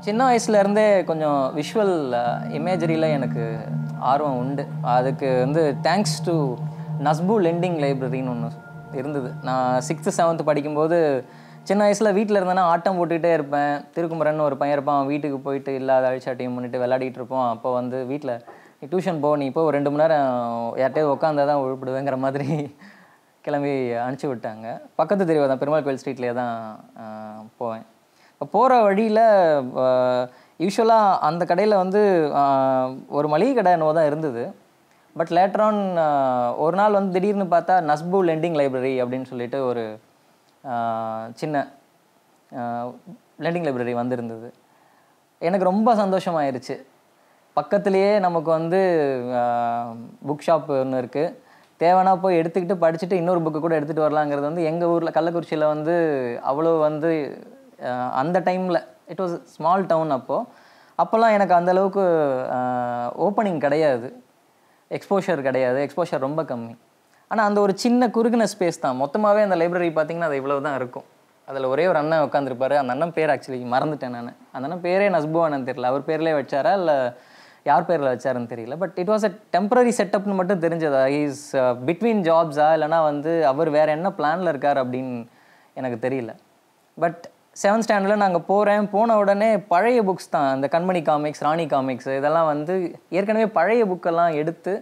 சின்ன வயசுலேருந்தே கொஞ்சம் விஷுவல் இமேஜரியில் எனக்கு ஆர்வம் உண்டு அதுக்கு வந்து தேங்க்ஸ் டு நஸ்பு லெண்டிங் லைப்ரரின்னு ஒன்று இருந்தது நான் சிக்ஸ்த்து செவன்த்து படிக்கும்போது சின்ன வயசில் வீட்டில் இருந்தேன்னா ஆட்டம் போட்டுக்கிட்டே இருப்பேன் திருக்குமரன் ஒரு பையன் இருப்பான் அவன் வீட்டுக்கு போயிட்டு இல்லாத அழிச்சாட்டியும் பண்ணிட்டு விளையாடிட்டு இருப்போம் அப்போ வந்து வீட்டில் நீ டியூஷன் போ நீ இப்போ ஒரு ரெண்டு மணி நேரம் யார்கிட்டயோ உட்காந்தா தான் உழுப்பிடுவேங்கிற மாதிரி கிளம்பி அனுப்பிச்சி விட்டாங்க பக்கத்து தெருவு தான் பெருமாள் கோயில் ஸ்ட்ரீட்லேயே தான் ஆஹ், போவேன் இப்போ போகிற வழியில் யூஸ்வலாக அந்த கடையில் வந்து ஆஹ், ஒரு மளிகை கடை என்னவோ தான் இருந்தது பட் லேட்டரான் ஒரு நாள் வந்து திடீர்னு பார்த்தா நஸ்பு லெண்டிங் லைப்ரரி அப்படின்னு சொல்லிட்டு ஒரு ஆஹ், சின்ன லெண்டிங் லைப்ரரி வந்திருந்தது எனக்கு ரொம்ப சந்தோஷமாயிருச்சு பக்கத்துலேயே நமக்கு வந்து புக் ஷாப் ஒன்று இருக்குது தேவைன்னா போய் எடுத்துக்கிட்டு படிச்சுட்டு இன்னொரு புக்கு கூட எடுத்துகிட்டு வரலாங்கிறது வந்து எங்கள் ஊரில் கள்ளக்குறிச்சியில் வந்து அவ்வளோ வந்து ஆஹ், அந்த டைமில் இட் வாஸ் ஸ்மால் டவுன் அப்போது அப்போல்லாம் எனக்கு அந்த அளவுக்கு ஓப்பனிங் கிடையாது எக்ஸ்போஷர் கிடையாது எக்ஸ்போஷர் ரொம்ப கம்மி ஆனால் அந்த ஒரு சின்ன குறுகின ஸ்பேஸ் தான் மொத்தமாகவே அந்த லைப்ரரி பார்த்தீங்கன்னா அது இவ்வளவு தான் இருக்கும் அதில் ஒரே ஒரு அண்ணன் உட்காந்துருப்பாரு அந்த அண்ணன் பேர் ஆக்சுவலி மறந்துட்டேன் நான் அந்த அண்ணன் பேரே நஸ்புவானு தெரியல அவர் பேர்லேயே வச்சாரா இல்லை யார் பேரில் வச்சாருன்னு தெரியல but it was a temporary செட்டப்னு மட்டும் தெரிஞ்சதா இஸ் பிட்வீன் ஜாப்ஸா இல்லைனா வந்து அவர் வேற என்ன பிளானில் இருக்கார் அப்படின்னு எனக்கு தெரியல பட் செவன்த் ஸ்டாண்டர்டில் நாங்கள் போகிறேன் போன உடனே பழைய புக்ஸ் தான் அந்த கண்மணி காமிக்ஸ் ராணி காமிக்ஸ் இதெல்லாம் வந்து ஏற்கனவே பழைய புக்கெல்லாம் எடுத்து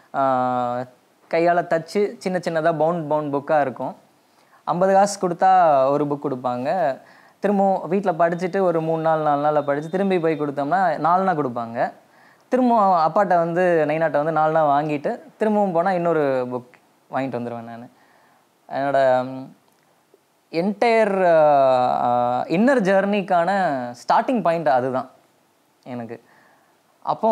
கையால் தச்சு சின்ன சின்னதாக பவுண்ட் பவுண்ட் புக்காக இருக்கும் ஐம்பது காசு கொடுத்தா ஒரு புக் கொடுப்பாங்க திரும்பவும் வீட்டில் படிச்சுட்டு ஒரு மூணு நாள் நாலு நாளில் படித்து திரும்பி போய் கொடுத்தோம்னா நாலுனா கொடுப்பாங்க திரும்பவும் அப்பாட்ட வந்து நைனாட்டை வந்து நாலுனா வாங்கிட்டு திரும்பவும் போனால் இன்னொரு புக் வாங்கிட்டு வந்துடுவேன் நான் என்னோட என்டையர் இன்னர் ஜேர்னிக்கான ஸ்டார்டிங் பாயிண்ட் அதுதான் எனக்கு அப்போ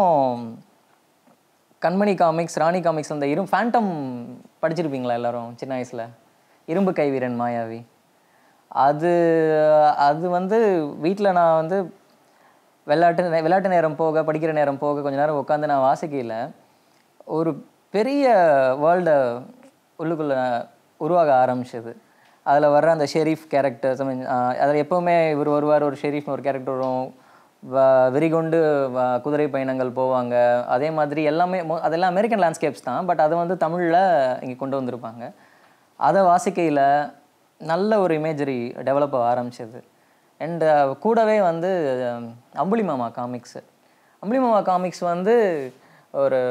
கண்மணி காமிக்ஸ் ராணி காமிக்ஸ் அந்த இரும் ஃபேண்டம் படிச்சிருப்பீங்களா எல்லாரும் சின்ன வயசில் இரும்பு கைவீரன் மாயாவி அது அது வந்து வீட்டில் நான் வந்து விளையாட்டு நே- விளையாட்டு நேரம் போக படிக்கிற நேரம் போக கொஞ்ச நேரம் உட்காந்து நான் வாசிக்கையில் ஒரு பெரிய வேர்ல்டை உள்ளுக்குள்ளே உருவாக ஆரம்பிச்சது அதில் வர்ற அந்த ஷெரீஃப் கேரக்டர்ஸ் ஐ மீன் அதில் எப்போவுமே இவர் வருவார் ஒரு ஷெரீஃப் ஒரு கேரக்டர் வரும் வ- வெறிகொண்டு வ- குதிரை பயணங்கள் போவாங்க அதே மாதிரி எல்லாமே மொ- அதெல்லாம் அமெரிக்கன் லேண்ட்ஸ்கேப்ஸ் தான் பட் அதை வந்து தமிழில் இங்கே கொண்டு வந்திருப்பாங்க அதை வாசிக்கையில் நல்ல ஒரு இமேஜரி டெவலப் ஆக ஆரம்பிச்சது அண்ட் கூடவே வந்து அஹ், அம்புலி மாமா காமிக்ஸு அம்புலி மாமா காமிக்ஸ் வந்து ஒரு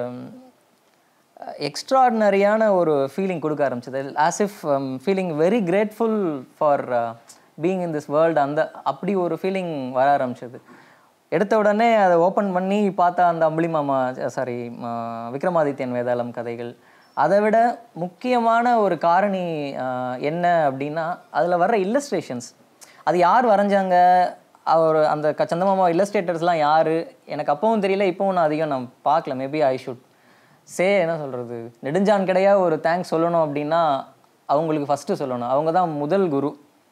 எக்ஸ்ட்ராடினரியான ஒரு ஃபீலிங் கொடுக்க ஆரம்பிச்சது as if feeling very grateful for being in this world அந்த அப்படி ஒரு ஃபீலிங் வர ஆரம்பிச்சது எடுத்த உடனே அதை ஓப்பன் பண்ணி பார்த்தா அந்த அம்புலி மாமா சாரி விக்ரமாதித்யன் வேதாளம் கதைகள் அதை விட முக்கியமான ஒரு காரணி அஹ், என்ன அப்படின்னா அதில் வர்ற இல்லஸ்ட்ரேஷன்ஸ் அது யார் வரைஞ்சாங்க அவர் அந்த க- சந்தமாமா இல்லஸ்ட்ரேட்டர்ஸ்லாம் யார் எனக்கு அப்பவும் தெரியல இப்போவும் நான் அதிகம் நான் பார்க்கல மேபி ஐ ஷுட் சே என்ன சொல்கிறது நெடுஞ்சான் கிடையா ஒரு தேங்க்ஸ் சொல்லணும் அப்படின்னா அவங்களுக்கு ஃபஸ்ட்டு சொல்லணும் அவங்க தான் முதல் குரு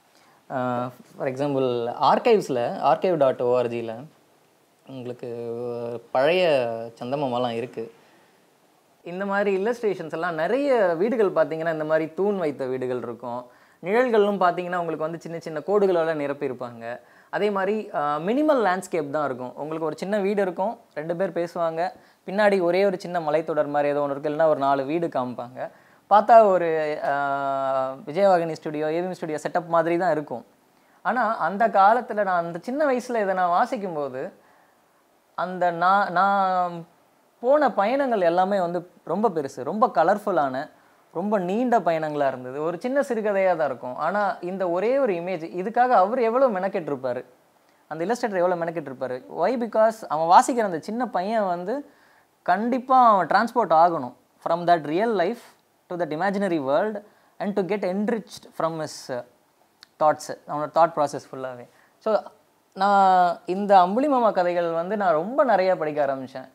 ஃபார் எக்ஸாம்பிள் ஆர்கைவ்ஸில் ஆர்கைவ் டாட் ஓஆர்ஜியில் உங்களுக்கு பழைய சந்தமாமாலாம் இருக்குது இந்த மாதிரி இல்லஸ்ட்ரேஷன்ஸ் எல்லாம் நிறைய வீடுகள் பார்த்தீங்கன்னா இந்த மாதிரி தூண் வைத்த வீடுகள் இருக்கும் நிழல்களும் பார்த்தீங்கன்னா உங்களுக்கு வந்து சின்ன சின்ன கோடுகளோட நிரப்பியிருப்பாங்க அதே மாதிரி மினிமல் லேண்ட்ஸ்கேப் தான் இருக்கும் உங்களுக்கு ஒரு சின்ன வீடு இருக்கும் ரெண்டு பேர் பேசுவாங்க பின்னாடி ஒரே ஒரு சின்ன மலைத்தொடர் மாதிரி ஏதோ ஒன்று இருக்கு இல்லைன்னா ஒரு நாலு வீடு காமிப்பாங்க பார்த்தா ஒரு ஆஹ், Vijaya Vahini studio AVM studio setup மாதிரி தான் இருக்கும் ஆனால் அந்த காலத்தில் நான் அந்த சின்ன வயசில் இதை நான் வாசிக்கும்போது அந்த நான் நான் போன பயணங்கள் எல்லாமே வந்து ரொம்ப பெருசு ரொம்ப கலர்ஃபுல்லான ரொம்ப நீண்ட பயணங்களாக இருந்தது ஒரு சின்ன சிறுகதையாக தான் இருக்கும் ஆனால் இந்த ஒரே ஒரு இமேஜ் இதுக்காக அவர் எவ்வளோ மெனக்கெட்டிருப்பாரு அந்த இல்லஸ்ட்ரேட்டர் எவ்வளோ மெனக்கெட்டிருப்பாரு ஒய் பிகாஸ் அவன் வாசிக்கிற அந்த சின்ன பையன் வந்து கண்டிப்பாக அவன் டிரான்ஸ்போர்ட் ஆகணும் from that real life to that imaginary world and to get enriched from miss thoughts அவனோட தாட் ப்ராசஸ் ஃபுல்லாகவே ஸோ நான் இந்த அம்புலி மாமா கதைகள் வந்து நான் ரொம்ப நிறைய படிக்க ஆரம்பித்தேன்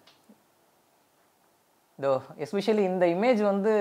இதோ எஸ்பெஷலி இந்த இமேஜ் வந்து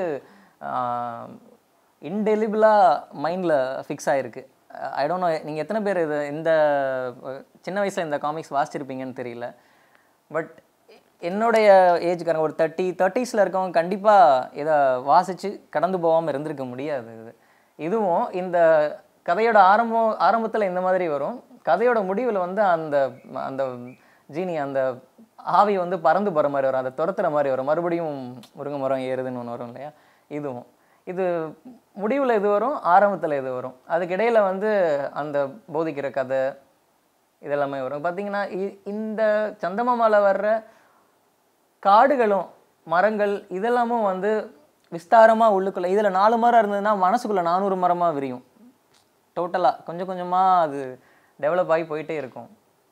இன்டெலிபிளாக மைண்டில் ஃபிக்ஸ் ஆகிருக்கு ஐ டோன்ட் நோ நீங்கள் எத்தனை பேர் இது இந்த அஹ், சின்ன வயசில் இந்த காமிக்ஸ் வாசிச்சிருப்பீங்கன்னு தெரியல பட் என்னுடைய ஏஜ்காரங்க ஒரு தேர்ட்டி தேர்ட்டிஸில் இருக்கவங்க கண்டிப்பாக இதை வாசித்து கடந்து போகாமல் இருந்திருக்க முடியாது இது இதுவும் இந்த கதையோட ஆரம்பம் ஆரம்பத்தில் இந்த மாதிரி வரும் கதையோட முடிவில் வந்து அந்த அந்த ஜீனி அந்த ஆவி வந்து பறந்து போகிற மாதிரி வரும் அதை துரத்துற மாதிரி வரும் மறுபடியும் முருங்கை மரம் ஏறுதுன்னு ஒன்று வரும் இல்லையா இதுவும் இது முடிவில் இது வரும் ஆரம்பத்தில் இது வரும் அதுக்கு இடையில வந்து அந்த போதிக்கிற கதை இதெல்லாமே வரும் பார்த்தீங்கன்னா இ- இந்த சந்தமாமால வர்ற காடுகளும் மரங்கள் இதெல்லாமும் வந்து விஸ்தாரமாக உள்ளுக்குள்ள இதில் நாலு மரம் இருந்ததுன்னா மனசுக்குள்ள நானூறு மரமாக விரியும் டோட்டலாக கொஞ்சம் கொஞ்சமாக அது டெவலப் ஆகி போயிட்டே இருக்கும்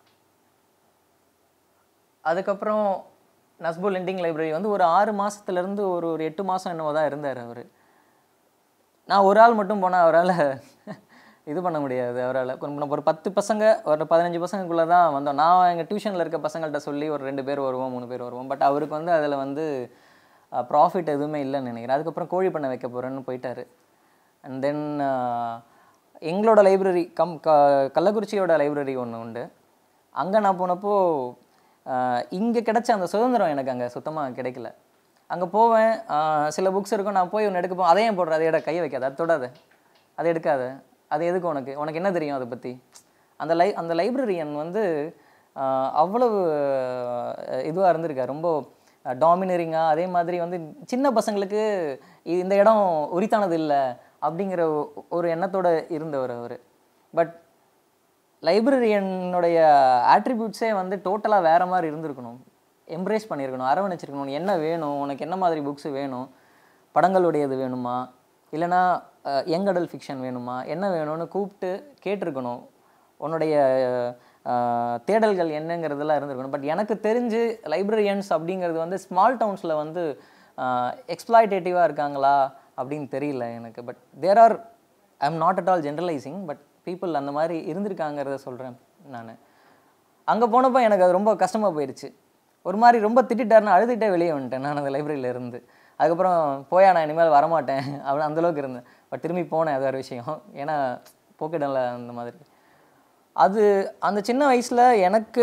அதுக்கப்புறம் நஸ்புல் இண்டிங் லைப்ரரி வந்து ஒரு ஆறு மாசத்துல-இருந்து ஒரு ஒரு எட்டு மாதம் என்னவோ தான் இருந்தார் அவர் நான் ஒரு ஆள் மட்டும் போனால் அவரால் இது பண்ண முடியாது அவரால் கொஞ்சம் ஒரு பத்து பசங்க ஒரு பதினஞ்சு பசங்களுக்குள்ளே தான் வந்தோம் நான் எங்கள் டியூஷனில் இருக்க பசங்கள்ட்ட சொல்லி ஒரு ரெண்டு பேர் வருவோம் மூணு பேர் வருவோம் பட் அவருக்கு வந்து அதில் வந்து ப்ராஃபிட் எதுவுமே இல்லைன்னு நினைக்கிறேன் அதுக்கப்புறம் கோழி பண்ண வைக்க போகிறேன்னு போயிட்டாரு அண்ட் தென் எங்களோட லைப்ரரி கம் க கள்ளக்குறிச்சியோட லைப்ரரி ஒன்று உண்டு அங்கே நான் போனப்போ இங்கே கிடைச்ச அந்த சுதந்திரம் எனக்கு அங்கே சுத்தமாக கிடைக்கல அங்கே போவேன் ஆஹ் சில புக்ஸ் இருக்கும் நான் போய் ஒன்று எடுக்க போவேன் அதை ஏன் போடுற அதை எட கையை வைக்காத அதை தொடாத அதை எடுக்காத அது எதுக்கு உனக்கு உனக்கு என்ன தெரியும் அதை பற்றி அந்த லை அந்த லைப்ரரியன் வந்து ஆஹ் அவ்வளவு இதுவாக இருந்திருக்கார் ரொம்ப டாமினரிங்காக அதே மாதிரி வந்து சின்ன பசங்களுக்கு இ- இந்த இடம் உரித்தானது இல்லை அப்படிங்கிற ஒ- ஒரு எண்ணத்தோட இருந்தவர் அவர் பட் லைப்ரரியனுடைய ஆட்ரிபியூட்ஸே வந்து டோட்டலாக வேற மாதிரி இருந்திருக்கணும் எம்ப்ரேஸ் பண்ணியிருக்கணும் அரவணைச்சிருக்கணும் உனக்கு என்ன வேணும் உனக்கு என்ன மாதிரி புக்ஸ் வேணும் படங்களுடையது வேணுமா இல்லைனா யங் அடல் ஃபிக்ஷன் வேணுமா என்ன வேணும்னு கூப்பிட்டு கேட்டிருக்கணும் உன்னுடைய அஹ், தேடல்கள் என்னங்கிறதெல்லாம் இருந்திருக்கணும் பட் எனக்கு தெரிஞ்சு லைப்ரரியன்ஸ் அப்படிங்கிறது வந்து ஸ்மால் டவுன்ஸில் வந்து எக்ஸ்ப்ளாய்டேட்டிவாக இருக்காங்களா அப்படின்னு தெரியல எனக்கு but there are I am not at all generalising but people அந்த மாதிரி இருந்திருக்காங்கிறத சொல்கிறேன் நான் அங்கே போனப்போ எனக்கு அது ரொம்ப கஷ்டமாக போயிடுச்சு ஒரு மாதிரி ரொம்ப திட்டிட்டாருன்னு அழுதுகிட்டே வெளியே வந்துட்டேன் நான் அந்த லைப்ரரியில இருந்து அதுக்கப்புறம் போயா நான் இனிமேல் வரமாட்டேன் அப்படி அந்தளவுக்கு இருந்தேன் பட் திரும்பி போனேன் அது வேறு விஷயம் ஏன்னா போக்கிடல அந்த மாதிரி அது அந்த சின்ன வயசில் எனக்கு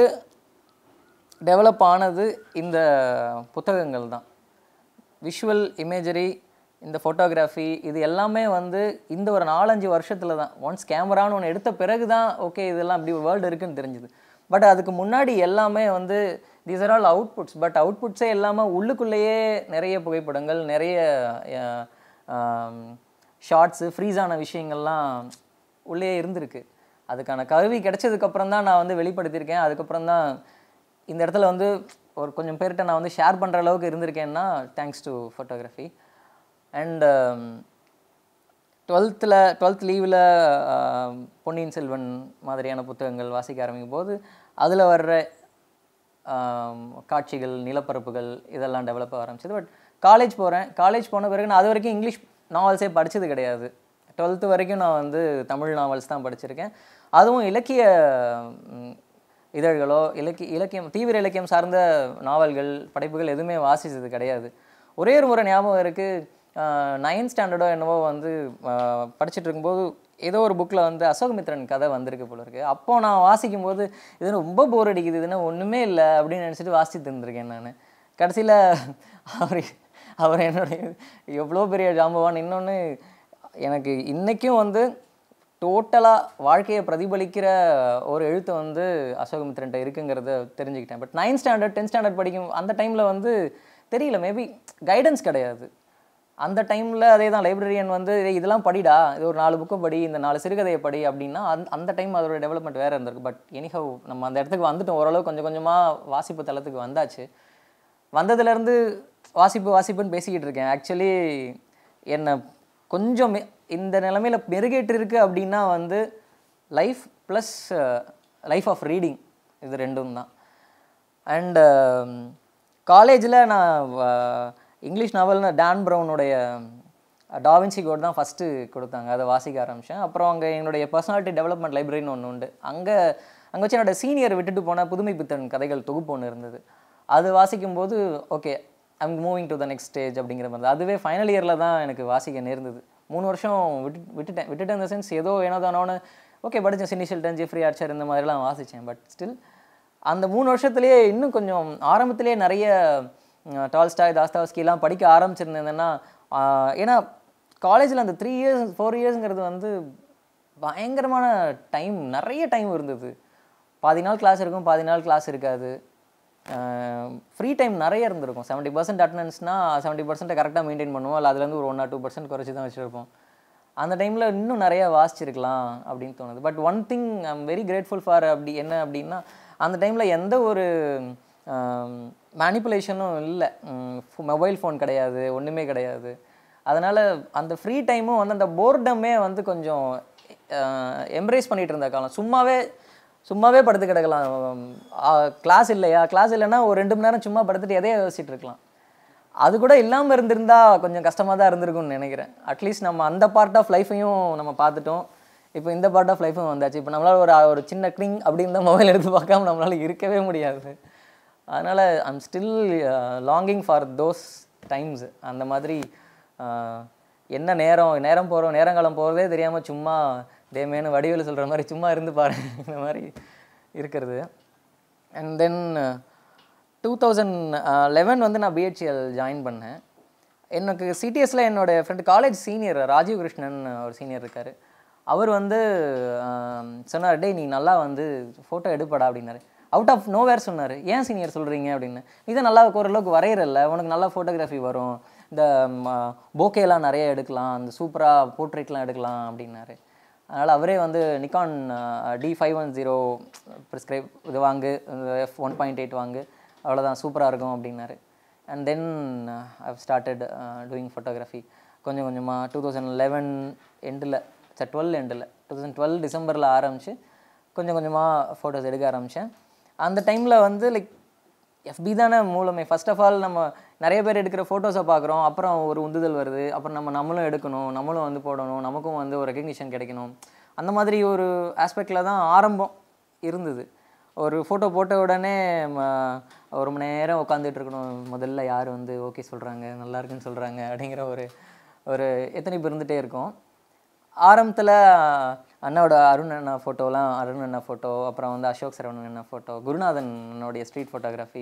டெவலப் ஆனது இந்த புத்தகங்கள் தான் விஷுவல் இமேஜரி இந்த ஃபோட்டோகிராஃபி இது எல்லாமே வந்து இந்த ஒரு நாலஞ்சு வருஷத்தில் தான் ஒன்ஸ் கேமரான்னு ஒன்று எடுத்த பிறகு தான் ஓகே இதெல்லாம் இப்படி ஒரு வேர்ல்டு இருக்குன்னு தெரிஞ்சுது பட் அதுக்கு முன்னாடி எல்லாமே வந்து these are all outputs but அவுட்புட்ஸே இல்லாமல் உள்ளுக்குள்ளேயே நிறைய புகைப்படங்கள் நிறைய ஷார்ட்ஸு ஃப்ரீஸான விஷயங்கள்லாம் உள்ளே இருந்திருக்கு அதுக்கான கருவி கிடைச்சதுக்கப்புறம் தான் நான் வந்து வெளிப்படுத்தியிருக்கேன் அதுக்கப்புறம் தான் இந்த இடத்துல வந்து ஒரு கொஞ்சம் பேர்கிட்ட நான் வந்து ஷேர் பண்ணுற அளவுக்கு இருந்திருக்கேன்னா தேங்க்ஸ் டு ஃபோட்டோகிராஃபி அண்ட் டுவெல்த்தில் டுவெல்த் லீவில் பொன்னியின் செல்வன் மாதிரியான புத்தகங்கள் வாசிக்க ஆரம்பிக்கும் போது அதில் வர்ற ஆம், காட்சிகள் நிலப்பரப்புகள் இதெல்லாம் டெவலப் ஆரம்பிச்சது பட் காலேஜ் போகிறேன் காலேஜ் போன பிறகு நான் அது வரைக்கும் இங்கிலீஷ் நாவல்ஸே படித்தது கிடையாது டுவெல்த்து வரைக்கும் நான் வந்து தமிழ் நாவல்ஸ் தான் படிச்சிருக்கேன் அதுவும் இலக்கிய ம், இதழ்களோ இலக்கிய இலக்கியம் தீவிர இலக்கியம் சார்ந்த நாவல்கள் படைப்புகள் எதுவுமே வாசிச்சது கிடையாது ஒரே ஒரு முறை ஞாபகம் இருக்குது நைன்த் ஸ்டாண்டர்டோ என்னவோ வந்து ஆஹ், படிச்சிட்டு இருக்கும்போது ஏதோ ஒரு புக்கில் வந்து அசோகமித்ரன் கதை வந்திருக்கு போல இருக்கு அப்போ நான் வாசிக்கும் போது இது ரொம்ப போர் அடிக்குது இதுன்னா ஒன்றுமே இல்லை அப்படின்னு நினச்சிட்டு வாசித்து இருந்திருக்கேன் நான் கடைசியில் அவர் அவர் என்னுடைய எவ்வளோ பெரிய ஜாம்பவான் இன்னொன்று எனக்கு இன்றைக்கும் வந்து டோட்டலாக வாழ்க்கையை பிரதிபலிக்கிற ஒரு எழுத்து வந்து அசோகமித்ரன்ட்ட இருக்குங்கிறத தெரிஞ்சுக்கிட்டேன் but ninth standard tenth standard படிக்கும் அந்த டைமில் வந்து தெரியல மேபி கைடன்ஸ் கிடையாது அந்த டைமில் அதே தான் லைப்ரரியன் வந்து "ஏய், இதெல்லாம் படிடா இது ஒரு நாலு புக்கு படி இந்த நாலு சிறுகதையை படி அப்படின்னா அந்த அந்த டைம் அதோட டெவலப்மெண்ட் வேறு இருந்திருக்கு பட் எனிஹவ் நம்ம அந்த இடத்துக்கு வந்துட்டோம் ஓரளவு கொஞ்சம் கொஞ்சமாக வாசிப்பு தளத்துக்கு வந்தாச்சு வந்ததுலேருந்து வாசிப்பு வாசிப்புன்னு பேசிக்கிட்டு இருக்கேன் ஆக்சுவலி என்னை கொஞ்சம் மெ- இந்த நிலமையில மெருகேற்று இருக்கு அப்படின்னா வந்து life plus life of reading இது ரெண்டும் தான் அண்ட் காலேஜில் நான் அஹ், இங்கிலீஷ் நாவல்னு டான் ப்ரௌனுடைய டாவின்சி கோட் தான் ஃபஸ்ட்டு கொடுத்தாங்க அதை வாசிக்க ஆரம்பித்தேன் அப்புறம் அங்கே என்னுடைய பர்சனாலிட்டி டெவலப்மெண்ட் லைப்ரரின்னு ஒன்று உண்டு அங்கே அங்கே வச்சு என்னோட சீனியர் விட்டுட்டு போன புதுமை பித்தன் கதைகள் தொகுப்பு ஒன்று இருந்தது அது வாசிக்கும்போது okay I'm moving to the next stage அப்படிங்கிற மாதிரி தான். அதுவே ஃபைனல் இயரில் தான் எனக்கு வாசிக்க நேர்ந்தது மூணு வருஷம் விட்டு விட்டுட்டேன் விட்டுட்டேன் இந்த சென்ஸ் ஏதோ ஏனோ தானோன்னு ஓகே படித்தேன் சினி ஷில்டன் ஜெஃப்ரி ஆர்ச்சர் இந்த மாதிரிலாம் வாசித்தேன் பட் ஸ்டில் அந்த மூணு வருஷத்துலேயே இன்னும் கொஞ்சம் ஆரம்பத்திலேயே நிறைய ம், டால்ஸ்டாய் தாஸ்தாவஸ்கிலாம் படிக்க ஆரம்பிச்சிருந்தேன்னா ஆஹ், ஏன்னா காலேஜில் அந்த த்ரீ இயர்ஸ் ஃபோர் இயர்ஸுங்கிறது வந்து பயங்கரமான டைம் நிறைய டைம் இருந்தது பாதி நாள் கிளாஸ் இருக்கும் பாதி நாள் கிளாஸ் இருக்காது ஃப்ரீ டைம் நிறைய இருந்திருக்கும் செவன்ட்டி பர்சன்ட் அட்டண்டன்ஸ்னால் செவன்ட்டி பர்சன்ட்டை கரெக்டாக மெயின்டைன் பண்ணுவோம் இல்லை அதுலேருந்து ஒரு ஒன் ஆர் டூ பர்சன்ட் குறைச்சி தான் வச்சுருப்போம் அந்த டைமில் இன்னும் நிறைய வாசிச்சிருக்கலாம் அப்படின்னு தோணுது but one thing I'm very grateful for அப்படி என்ன அப்படின்னா அந்த டைமில் எந்த ஒரு மேனிப்புலேஷனும் இல்லை மொபைல் ஃபோன் கிடையாது ஒன்றுமே கிடையாது அதனால் அந்த ஃப்ரீ டைமும் வந்து அந்த போர்டமே வந்து கொஞ்சம் எம்ப்ரேஸ் பண்ணிகிட்டு இருந்த காலம் சும்மாவே சும்மாவே படுத்து கிடக்கலாம் கிளாஸ் இல்லையா கிளாஸ் இல்லைன்னா ஒரு ரெண்டு மணி நேரம் சும்மா படுத்துட்டு எதையோ யோசிச்சுட்டு இருக்கலாம் அது கூட இல்லாமல் இருந்திருந்தா கொஞ்சம் கஷ்டமாக தான் இருந்திருக்கும்னு நினைக்கிறேன் அட்லீஸ்ட் நம்ம அந்த பார்ட் ஆஃப் லைஃப்பையும் நம்ம பார்த்துட்டோம் இப்போ இந்த பார்ட் ஆஃப் லைஃப்பும் வந்தாச்சு இப்போ நம்மளால் ஒரு ஒரு சின்ன கிளிங் அப்படின்னு தான் மொபைல் எடுத்து பார்க்காம நம்மளால் இருக்கவே முடியாது அதனால் I'm still longing for those times அந்த மாதிரி uh, என்ன நேரம் நேரம் போகிறோம் நேரங்காலம் போகிறதே தெரியாமல் சும்மா டேமேனு வடிவேலு சொல்கிற மாதிரி சும்மா இருந்து பாரு இந்த மாதிரி இருக்கிறது and then two thousand eleven வந்து நான் பிஹெச்எல் ஜாயின் பண்ணேன் எனக்கு சிடிஎஸில் என்னோட friend college senior Rajiv Krishnan ஒரு சீனியர் இருக்கார் அவர் வந்து ஆம், சொன்னார் டேய் நீ நல்லா வந்து ஃபோட்டோ எடுப்படா அப்படின்னாரு அவுட் ஆஃப் நோவேர் சொன்னார் ஏன் சீனியர் சொல்கிறீங்க அப்படின்னு நீ தான் நல்லா ஓரளவுக்கு வரைகிறல்ல உனக்கு நல்லா ஃபோட்டோகிராஃபி வரும் இந்த போக்கேலாம் நிறைய எடுக்கலாம் அந்த சூப்பராக போர்ட்ரேட்லாம் எடுக்கலாம் அப்படின்னாரு அதனால் அவரே வந்து Nikon D five one zero prescribe இது வாங்கு எஃப் ஒன் பாயிண்ட் எயிட் வாங்கு அவ்வளோதான் சூப்பராக இருக்கும் அப்படின்னாரு and then I've started doing photography கொஞ்சம் கொஞ்சமாக டூ தௌசண்ட் லெவன் எண்டில் சார் டுவெல் எண்டில் டூ தௌசண்ட் டுவெல் டிசம்பரில் ஆரம்பித்து கொஞ்சம் கொஞ்சமாக ஃபோட்டோஸ் எடுக்க ஆரம்பித்தேன் அந்த டைமில் வந்து லைக் எஃபி தானே மூலமே ஃபர்ஸ்ட் ஆஃப் ஆல் நம்ம நிறைய பேர் எடுக்கிற ஃபோட்டோஸை பார்க்குறோம் அப்புறம் ஒரு உந்துதல் வருது அப்புறம் நம்ம நம்மளும் எடுக்கணும் நம்மளும் வந்து போடணும் நமக்கும் வந்து ஒரு ரெகக்னிஷன் கிடைக்கணும் அந்த மாதிரி ஒரு ஆஸ்பெக்டில் தான் ஆரம்பம் இருந்தது ஒரு ஃபோட்டோ போட்ட உடனே ம, ஒரு மணி நேரம் உட்காந்துட்டு இருக்கணும் முதல்ல யார் வந்து ஓகே சொல்கிறாங்க நல்லா இருக்குன்னு சொல்கிறாங்க அப்படிங்கிற ஒரு ஒரு எத்தனை பேர் இருந்துகிட்டே இருக்கும் ஆரம்பத்தில் அண்ணாவோட அருண் அண்ணா ஃபோட்டோலாம் அருண் அண்ணா ஃபோட்டோ அப்புறம் வந்து அசோக் சரவணன் அண்ணா ஃபோட்டோ குருநாதன் அண்ணனுடைய ஸ்ட்ரீட் ஃபோட்டோகிராஃபி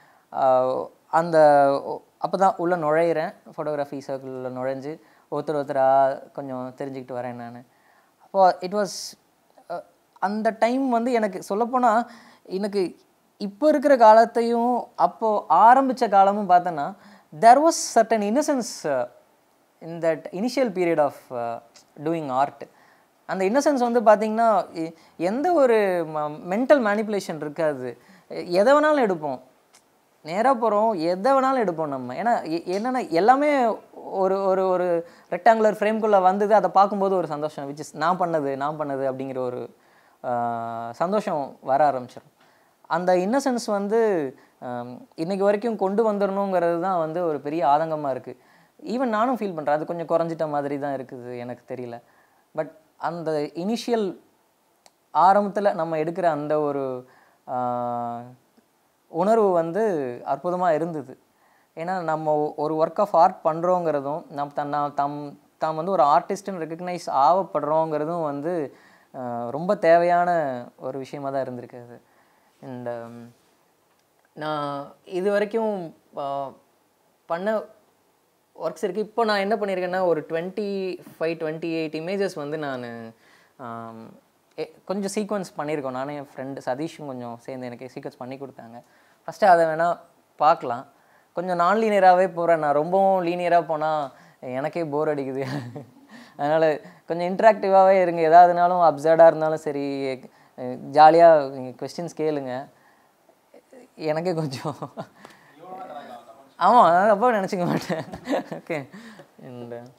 அந்த அப்போ தான் உள்ளே நுழையிறேன் ஃபோட்டோகிராஃபி சர்க்கிளில் நுழைஞ்சு ஒருத்தர் ஒருத்தராக கொஞ்சம் தெரிஞ்சுக்கிட்டு வரேன் நான் அப்போ இட் வாஸ் அந்த டைம் வந்து எனக்கு சொல்லப்போனால் எனக்கு இப்போ இருக்கிற காலத்தையும் அப்போது ஆரம்பித்த காலமும் பார்த்தோன்னா there was certain innocence in that initial period of doing art அந்த இன்னசென்ஸ் வந்து பார்த்திங்கன்னா எ- எந்த ஒரு மென்டல் மேனிப்புலேஷன் இருக்காது எ- எதை வேணாலும் எடுப்போம் நேராக போகிறோம் எதை வேணாலும் எடுப்போம் நம்ம ஏன்னா எ- என்னன்னா எல்லாமே ஒரு ஒரு ஒரு ரெக்டாங்குலர் ஃப்ரேம்குள்ளே வந்தது அதை பார்க்கும்போது ஒரு சந்தோஷம் விச் இஸ் நான் பண்ணது நான் பண்ணது அப்படிங்கிற ஒரு ஆஹ், சந்தோஷம் வர ஆரம்பிச்சிடும் அந்த இன்னசென்ஸ் வந்து ஆம், இன்னைக்கு வரைக்கும் கொண்டு வந்துடணுங்கிறது தான் வந்து ஒரு பெரிய ஆதங்கமாக இருக்குது ஈவன் நானும் ஃபீல் பண்ணுறேன் அது கொஞ்சம் குறைஞ்சிட்ட மாதிரி தான் இருக்குது எனக்கு தெரியல பட் அந்த இனிஷியல் ஆரம்பத்தில் நம்ம எடுக்கிற அந்த ஒரு ஆஹ், உணர்வு வந்து அற்புதமாக இருந்தது ஏன்னா நம்ம ஒ- ஒரு ஒர்க் ஆஃப் ஆர்ட் பண்ணுறோங்கிறதும் நம் தன் நான் தம் தாம் வந்து ஒரு ஆர்டிஸ்ட்னு ரெக்கக்னைஸ் ஆகப்படுறோங்கிறதும் வந்து ஆஹ், ரொம்ப தேவையான ஒரு விஷயமா தான் இருந்திருக்கு அது அண்ட் நான் இது வரைக்கும் ஆஹ், பண்ண ஒர்க்ஸ் இருக்குது இப்போ நான் என்ன பண்ணியிருக்கேன்னா ஒரு twenty five twenty eight images வந்து நான் கொஞ்சம் சீக்வன்ஸ் பண்ணியிருக்கோம் நானும் என் ஃப்ரெண்டு சதீஷும் கொஞ்சம் சேர்ந்து எனக்கு சீக்வன்ஸ் பண்ணி கொடுத்தாங்க ஃபஸ்ட்டு அதை வேணால் பார்க்கலாம் கொஞ்சம் நான் லீனியராகவே போகிறேன் நான் ரொம்பவும் லீனியராக போனால் எனக்கே போர் அடிக்குது அதனால் கொஞ்சம் இன்ட்ராக்டிவாகவே இருங்க எதாவதுனாலும் அப்சர்டாக இருந்தாலும் சரி ஜாலியாக நீங்கள் கொஸ்டின்ஸ் கேளுங்க எனக்கே கொஞ்சம் ஆமாம் அப்போ நினச்சிக்க மாட்டேன் ஓகே இந்த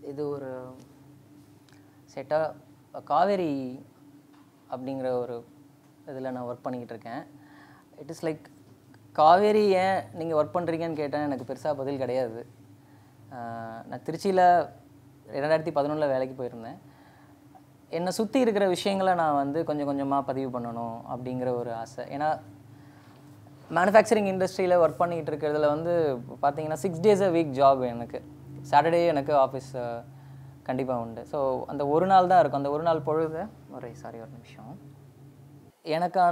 இது ஒரு செட்டாக காவேரி அப்படிங்கிற ஒரு இதில் நான் ஒர்க் பண்ணிக்கிட்டு இருக்கேன் இட் இஸ் லைக் காவேரி ஏன் நீங்கள் ஒர்க் பண்ணுறீங்கன்னு கேட்டேன் எனக்கு பெருசாக பதில் கிடையாது ஆஹ் நான் திருச்சியில் ரெண்டாயிரத்தி பதினொன்றில் வேலைக்கு போயிருந்தேன் என்னை சுற்றி இருக்கிற விஷயங்களை நான் வந்து கொஞ்சம் கொஞ்சமாக பதிவு பண்ணணும் அப்படிங்கிற ஒரு ஆசை ஏன்னா மேனுஃபேக்சரிங் இண்டஸ்ட்ரியில் ஒர்க் பண்ணிக்கிட்டு இருக்கிறதுல வந்து பார்த்தீங்கன்னா six days a week job எனக்கு சாட்டர்டே எனக்கு ஆஃபீஸ் கண்டிப்பாக உண்டு ஸோ அந்த ஒரு நாள் தான் இருக்கும் அந்த ஒரு நாள் பொழுது ஒரு சாரி ஒரு நிமிஷம் எனக்கான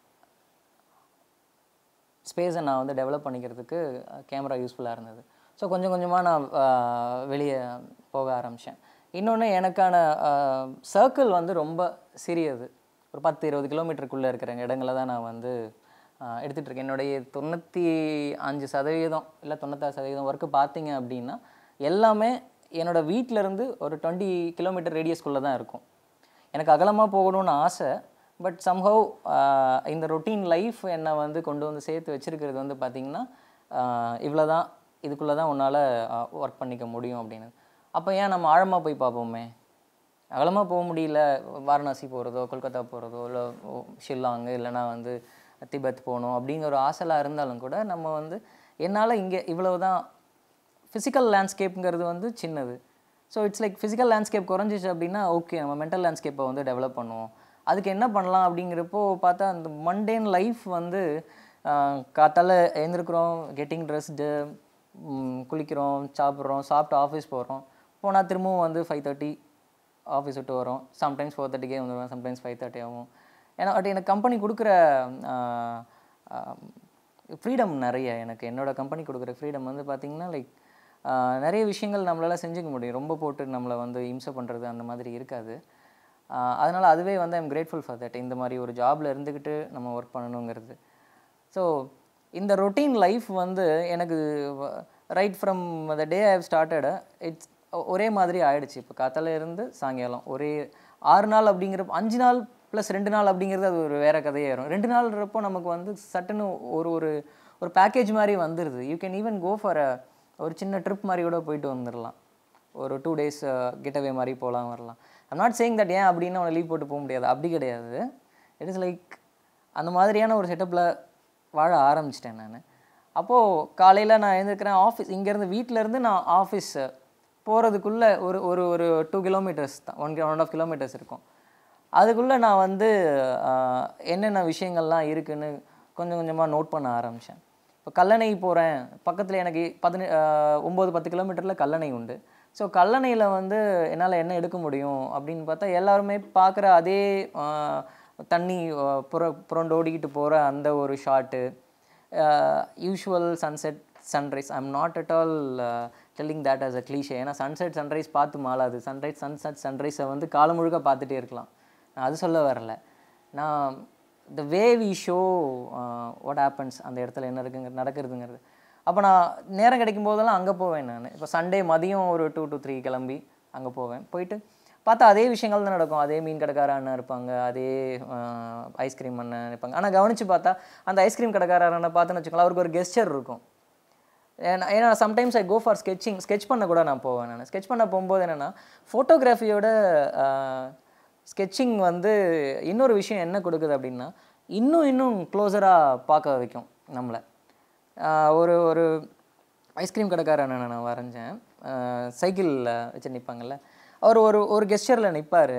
ஸ்பேஸை நான் வந்து டெவலப் பண்ணிக்கிறதுக்கு கேமரா யூஸ்ஃபுல்லாக இருந்தது ஸோ கொஞ்சம் கொஞ்சமாக நான் வெளியே போக ஆரம்பித்தேன் இன்னொன்று எனக்கான சர்க்கிள் வந்து ரொம்ப சிறியது ஒரு பத்து இருபது கிலோமீட்டருக்குள்ளே இருக்கிற இடங்களை தான் நான் வந்து ஆஹ் எடுத்துட்டு இருக்கேன் என்னுடைய தொண்ணூற்றி அஞ்சு சதவீதம் இல்லை தொண்ணூத்தாறு சதவீதம் ஒர்க்கு பார்த்தீங்க அப்படின்னா எல்லாமே என்னோட வீட்ல இருந்து ஒரு டுவெண்ட்டி கிலோமீட்டர் ரேடியஸ்குள்ளே தான் இருக்கும் எனக்கு அகலமாக போகணும்னு ஆசை பட் சம்ஹவ் இந்த ரொட்டீன் லைஃப் என்னை வந்து கொண்டு வந்து சேர்த்து வச்சிருக்கிறது வந்து பார்த்திங்கன்னா இவ்வளோ தான் இதுக்குள்ளே தான் உன்னால் ஒர்க் பண்ணிக்க முடியும் அப்படின்னு அப்போ ஏன் நம்ம ஆழமாக போய் பார்ப்போமே அகலமாக போக முடியல வாரணாசி போகிறதோ கொல்கத்தா போகிறதோ இல்லை ஷில்லாங் இல்லைனா வந்து திபெத் போகணும் அப்படிங்கிற ஒரு ஆசைலாம் இருந்தாலும் கூட நம்ம வந்து என்னால் இங்கே இவ்வளவு தான் ஃபிசிக்கல் லேண்ட்ஸ்கேப்புங்கிறது வந்து சின்னது so it's like physical landscape குறைஞ்சிச்சு அப்படின்னா ஓகே நம்ம மென்டல் லேண்ட்ஸ்கேப்பை வந்து டெவலப் பண்ணுவோம் அதுக்கு என்ன பண்ணலாம் அப்படிங்கிறப்போ பார்த்தா அந்த மண்டேன் லைஃப் வந்து ஆஹ், காத்தால எழுந்திருக்கிறோம் கெட்டிங் ட்ரெஸ்டு குளிக்கிறோம் சாப்பிட்றோம் சாப்பிட்டு ஆஃபீஸ் போகிறோம் போனால் திரும்பவும் வந்து ஃபைவ் தேர்ட்டி ஆஃபீஸ் விட்டு வரோம் சம்டைம்ஸ் ஃபோர் தேர்ட்டிக்கே வந்துடுவேன் சம்டைம்ஸ் ஃபைவ் தேர்ட்டி ஆகும் ஏன்னா பட் எனக்கு கம்பெனி கொடுக்குற ஃப்ரீடம் நிறைய எனக்கு என்னோட கம்பெனி கொடுக்குற ஃப்ரீடம் வந்து பார்த்திங்கன்னா லைக் நிறைய விஷயங்கள் நம்மளால செஞ்சுக்க முடியும் ரொம்ப போட்டு நம்மளை வந்து இம்சை பண்ணுறது அந்த மாதிரி இருக்காது அதனால் அதுவே வந்து ஐம் கிரேட்ஃபுல் ஃபார் தட் இந்த மாதிரி ஒரு ஜாபில் இருந்துக்கிட்டு நம்ம ஒர்க் பண்ணணுங்கிறது ஸோ இந்த ரொட்டீன் லைஃப் வந்து எனக்கு right from the day I have started it's ஒரே மாதிரி ஆயிடுச்சு இப்போ காத்தால இருந்து சாயங்காலம் ஒரே ஆறு நாள் அப்படிங்கிறப்ப அஞ்சு நாள் ப்ளஸ் ரெண்டு நாள் அப்படிங்கிறது அது ஒரு வேற கதையாயிரும் ரெண்டு நாள்ன்றப்போ நமக்கு வந்து சட்டுன்னு ஒரு ஒரு ஒரு பேக்கேஜ் மாதிரி வந்துடுது you can even go for a ஒரு சின்ன ட்ரிப் மாதிரி கூட போயிட்டு வந்துடலாம் ஒரு டூ டேஸ் கெட்டவே மாதிரி போகலாம் வரலாம் ஐம் நாட் சேயிங் தட் ஏன் அப்படின்னு அவனை லீவ் போட்டு போக முடியாது அப்படி கிடையாது இட் இஸ் லைக் அந்த மாதிரியான ஒரு செட்டப்பில் வாழ ஆரம்பிச்சிட்டேன் நான் அப்போது காலையில் நான் எழுந்திருக்கிறேன் ஆஃபீஸ் இங்கேருந்து வீட்டிலேருந்து நான் ஆஃபீஸ் போகிறதுக்குள்ளே ஒரு ஒரு ஒரு டூ கிலோமீட்டர்ஸ் தான் one one and half kilometres இருக்கும் அதுக்குள்ளே நான் வந்து ஆஹ், என்னென்ன விஷயங்கள்லாம் இருக்குன்னு கொஞ்சம் கொஞ்சமாக நோட் பண்ண ஆரம்பித்தேன் இப்போ கல்லணை போகிறேன் பக்கத்தில் எனக்கு பதினெ ஒம்பது பத்து கிலோமீட்டரில் கல்லணை உண்டு ஸோ கல்லணையில் வந்து என்னால் என்ன எடுக்க முடியும் அப்படின்னு பார்த்தா எல்லாருமே பார்க்குற அதே ஆஹ், தண்ணி ஆஹ், புற புரண்டு ஓடிக்கிட்டு போகிற அந்த ஒரு shot usual sunset sunrise I'm not at all telling that as a cliche ஏன்னா சன்செட் சன்ரைஸ் பார்த்து மாளாது சன்ரைஸ் சன்செட் சன்ரைஸை வந்து காலம் முழுக்க பார்த்துட்டே இருக்கலாம் நான் அது சொல்ல வரல நான் the way we show what happens அந்த இடத்துல என்ன இருக்குங்க நடக்கிறதுங்கிறது அப்போ நான் நேரம் கிடைக்கும் போதெல்லாம் அங்கே போவேன் நான் இப்போ சண்டே மதியம் ஒரு டூ to த்ரீ கிளம்பி அங்கே போவேன் போயிட்டு பார்த்தா அதே விஷயங்கள் தான் நடக்கும் அதே மீன் கடைக்கார அண்ணன் இருப்பாங்க அதே ஐஸ்கிரீம் அண்ணன் இருப்பாங்க ஆனால் கவனித்து பார்த்தா அந்த ஐஸ்கிரீம் கடைக்கார அண்ணனை பார்த்தோன்னு வச்சுக்கோங்களேன் அவருக்கு ஒரு கெஸ்டர் இருக்கும் ஏன்னா ஏன்னா sometimes I go for sketching sketch பண்ண கூட நான் போவேன் நான் sketch பண்ண போகும்போது என்னென்னா ஃபோட்டோகிராஃபியோட ஸ்கெட்சிங் வந்து இன்னொரு விஷயம் என்ன கொடுக்குது அப்படின்னா இன்னும் இன்னும் க்ளோஸராக பார்க்க வைக்கும் நம்மளை ஆஹ் ஒரு ஒரு ஐஸ்கிரீம் கடைக்காரன் நான் வரைஞ்சேன் சைக்கிளில் வச்சு நிற்பாங்கல்ல அவர் ஒரு ஒரு கெஸ்டரில் நிற்பார்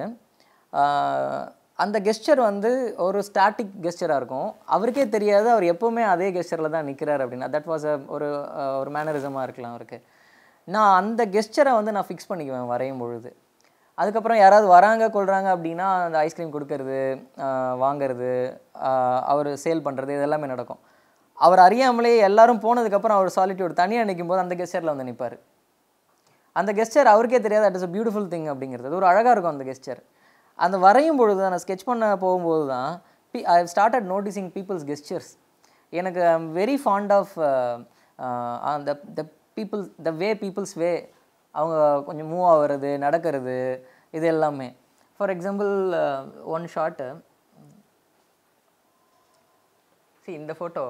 அந்த கெஸ்டர் வந்து ஒரு ஸ்டாட்டிக் கெஸ்டராக இருக்கும் அவருக்கே தெரியாது அவர் எப்போவுமே அதே கெஸ்டரில் தான் நிற்கிறார் அப்படின்னா தட் வாஸ் அ ஒரு அஹ், ஒரு மேனரிசமாக இருக்கலாம் அவருக்கு நான் அந்த கெஸ்டரை வந்து நான் ஃபிக்ஸ் பண்ணிக்குவேன் வரையும் பொழுது அதுக்கப்புறம் யாராவது வராங்க கொள்றாங்க அப்படின்னா அந்த ஐஸ்கிரீம் கொடுக்கறது ஆஹ் வாங்குறது அவர் சேல் பண்ணுறது இது எல்லாமே நடக்கும் அவர் அறியாமலே எல்லாரும் போனதுக்கப்புறம் அவர் சாலிட்யூட் தனியாக நிற்கும் போது அந்த கெஸ்டரில் வந்து நிற்பார் அந்த கெஸ்டர் அவருக்கே தெரியாது that is a beautiful thing அப்படிங்கிறது அது ஒரு அழகாக இருக்கும் அந்த கெஸ்டர் அந்த வரையும் பொழுது தான் நான் ஸ்கெச் பண்ண போகும்போது தான் I have started noticing people's gestures எனக்கு I am very fond of அந்த the people the way peoples வே அவங்க கொஞ்சம் மூவ் ஆகிறது நடக்கிறது இது எல்லாமே for example one shot see இந்த ஃபோட்டோ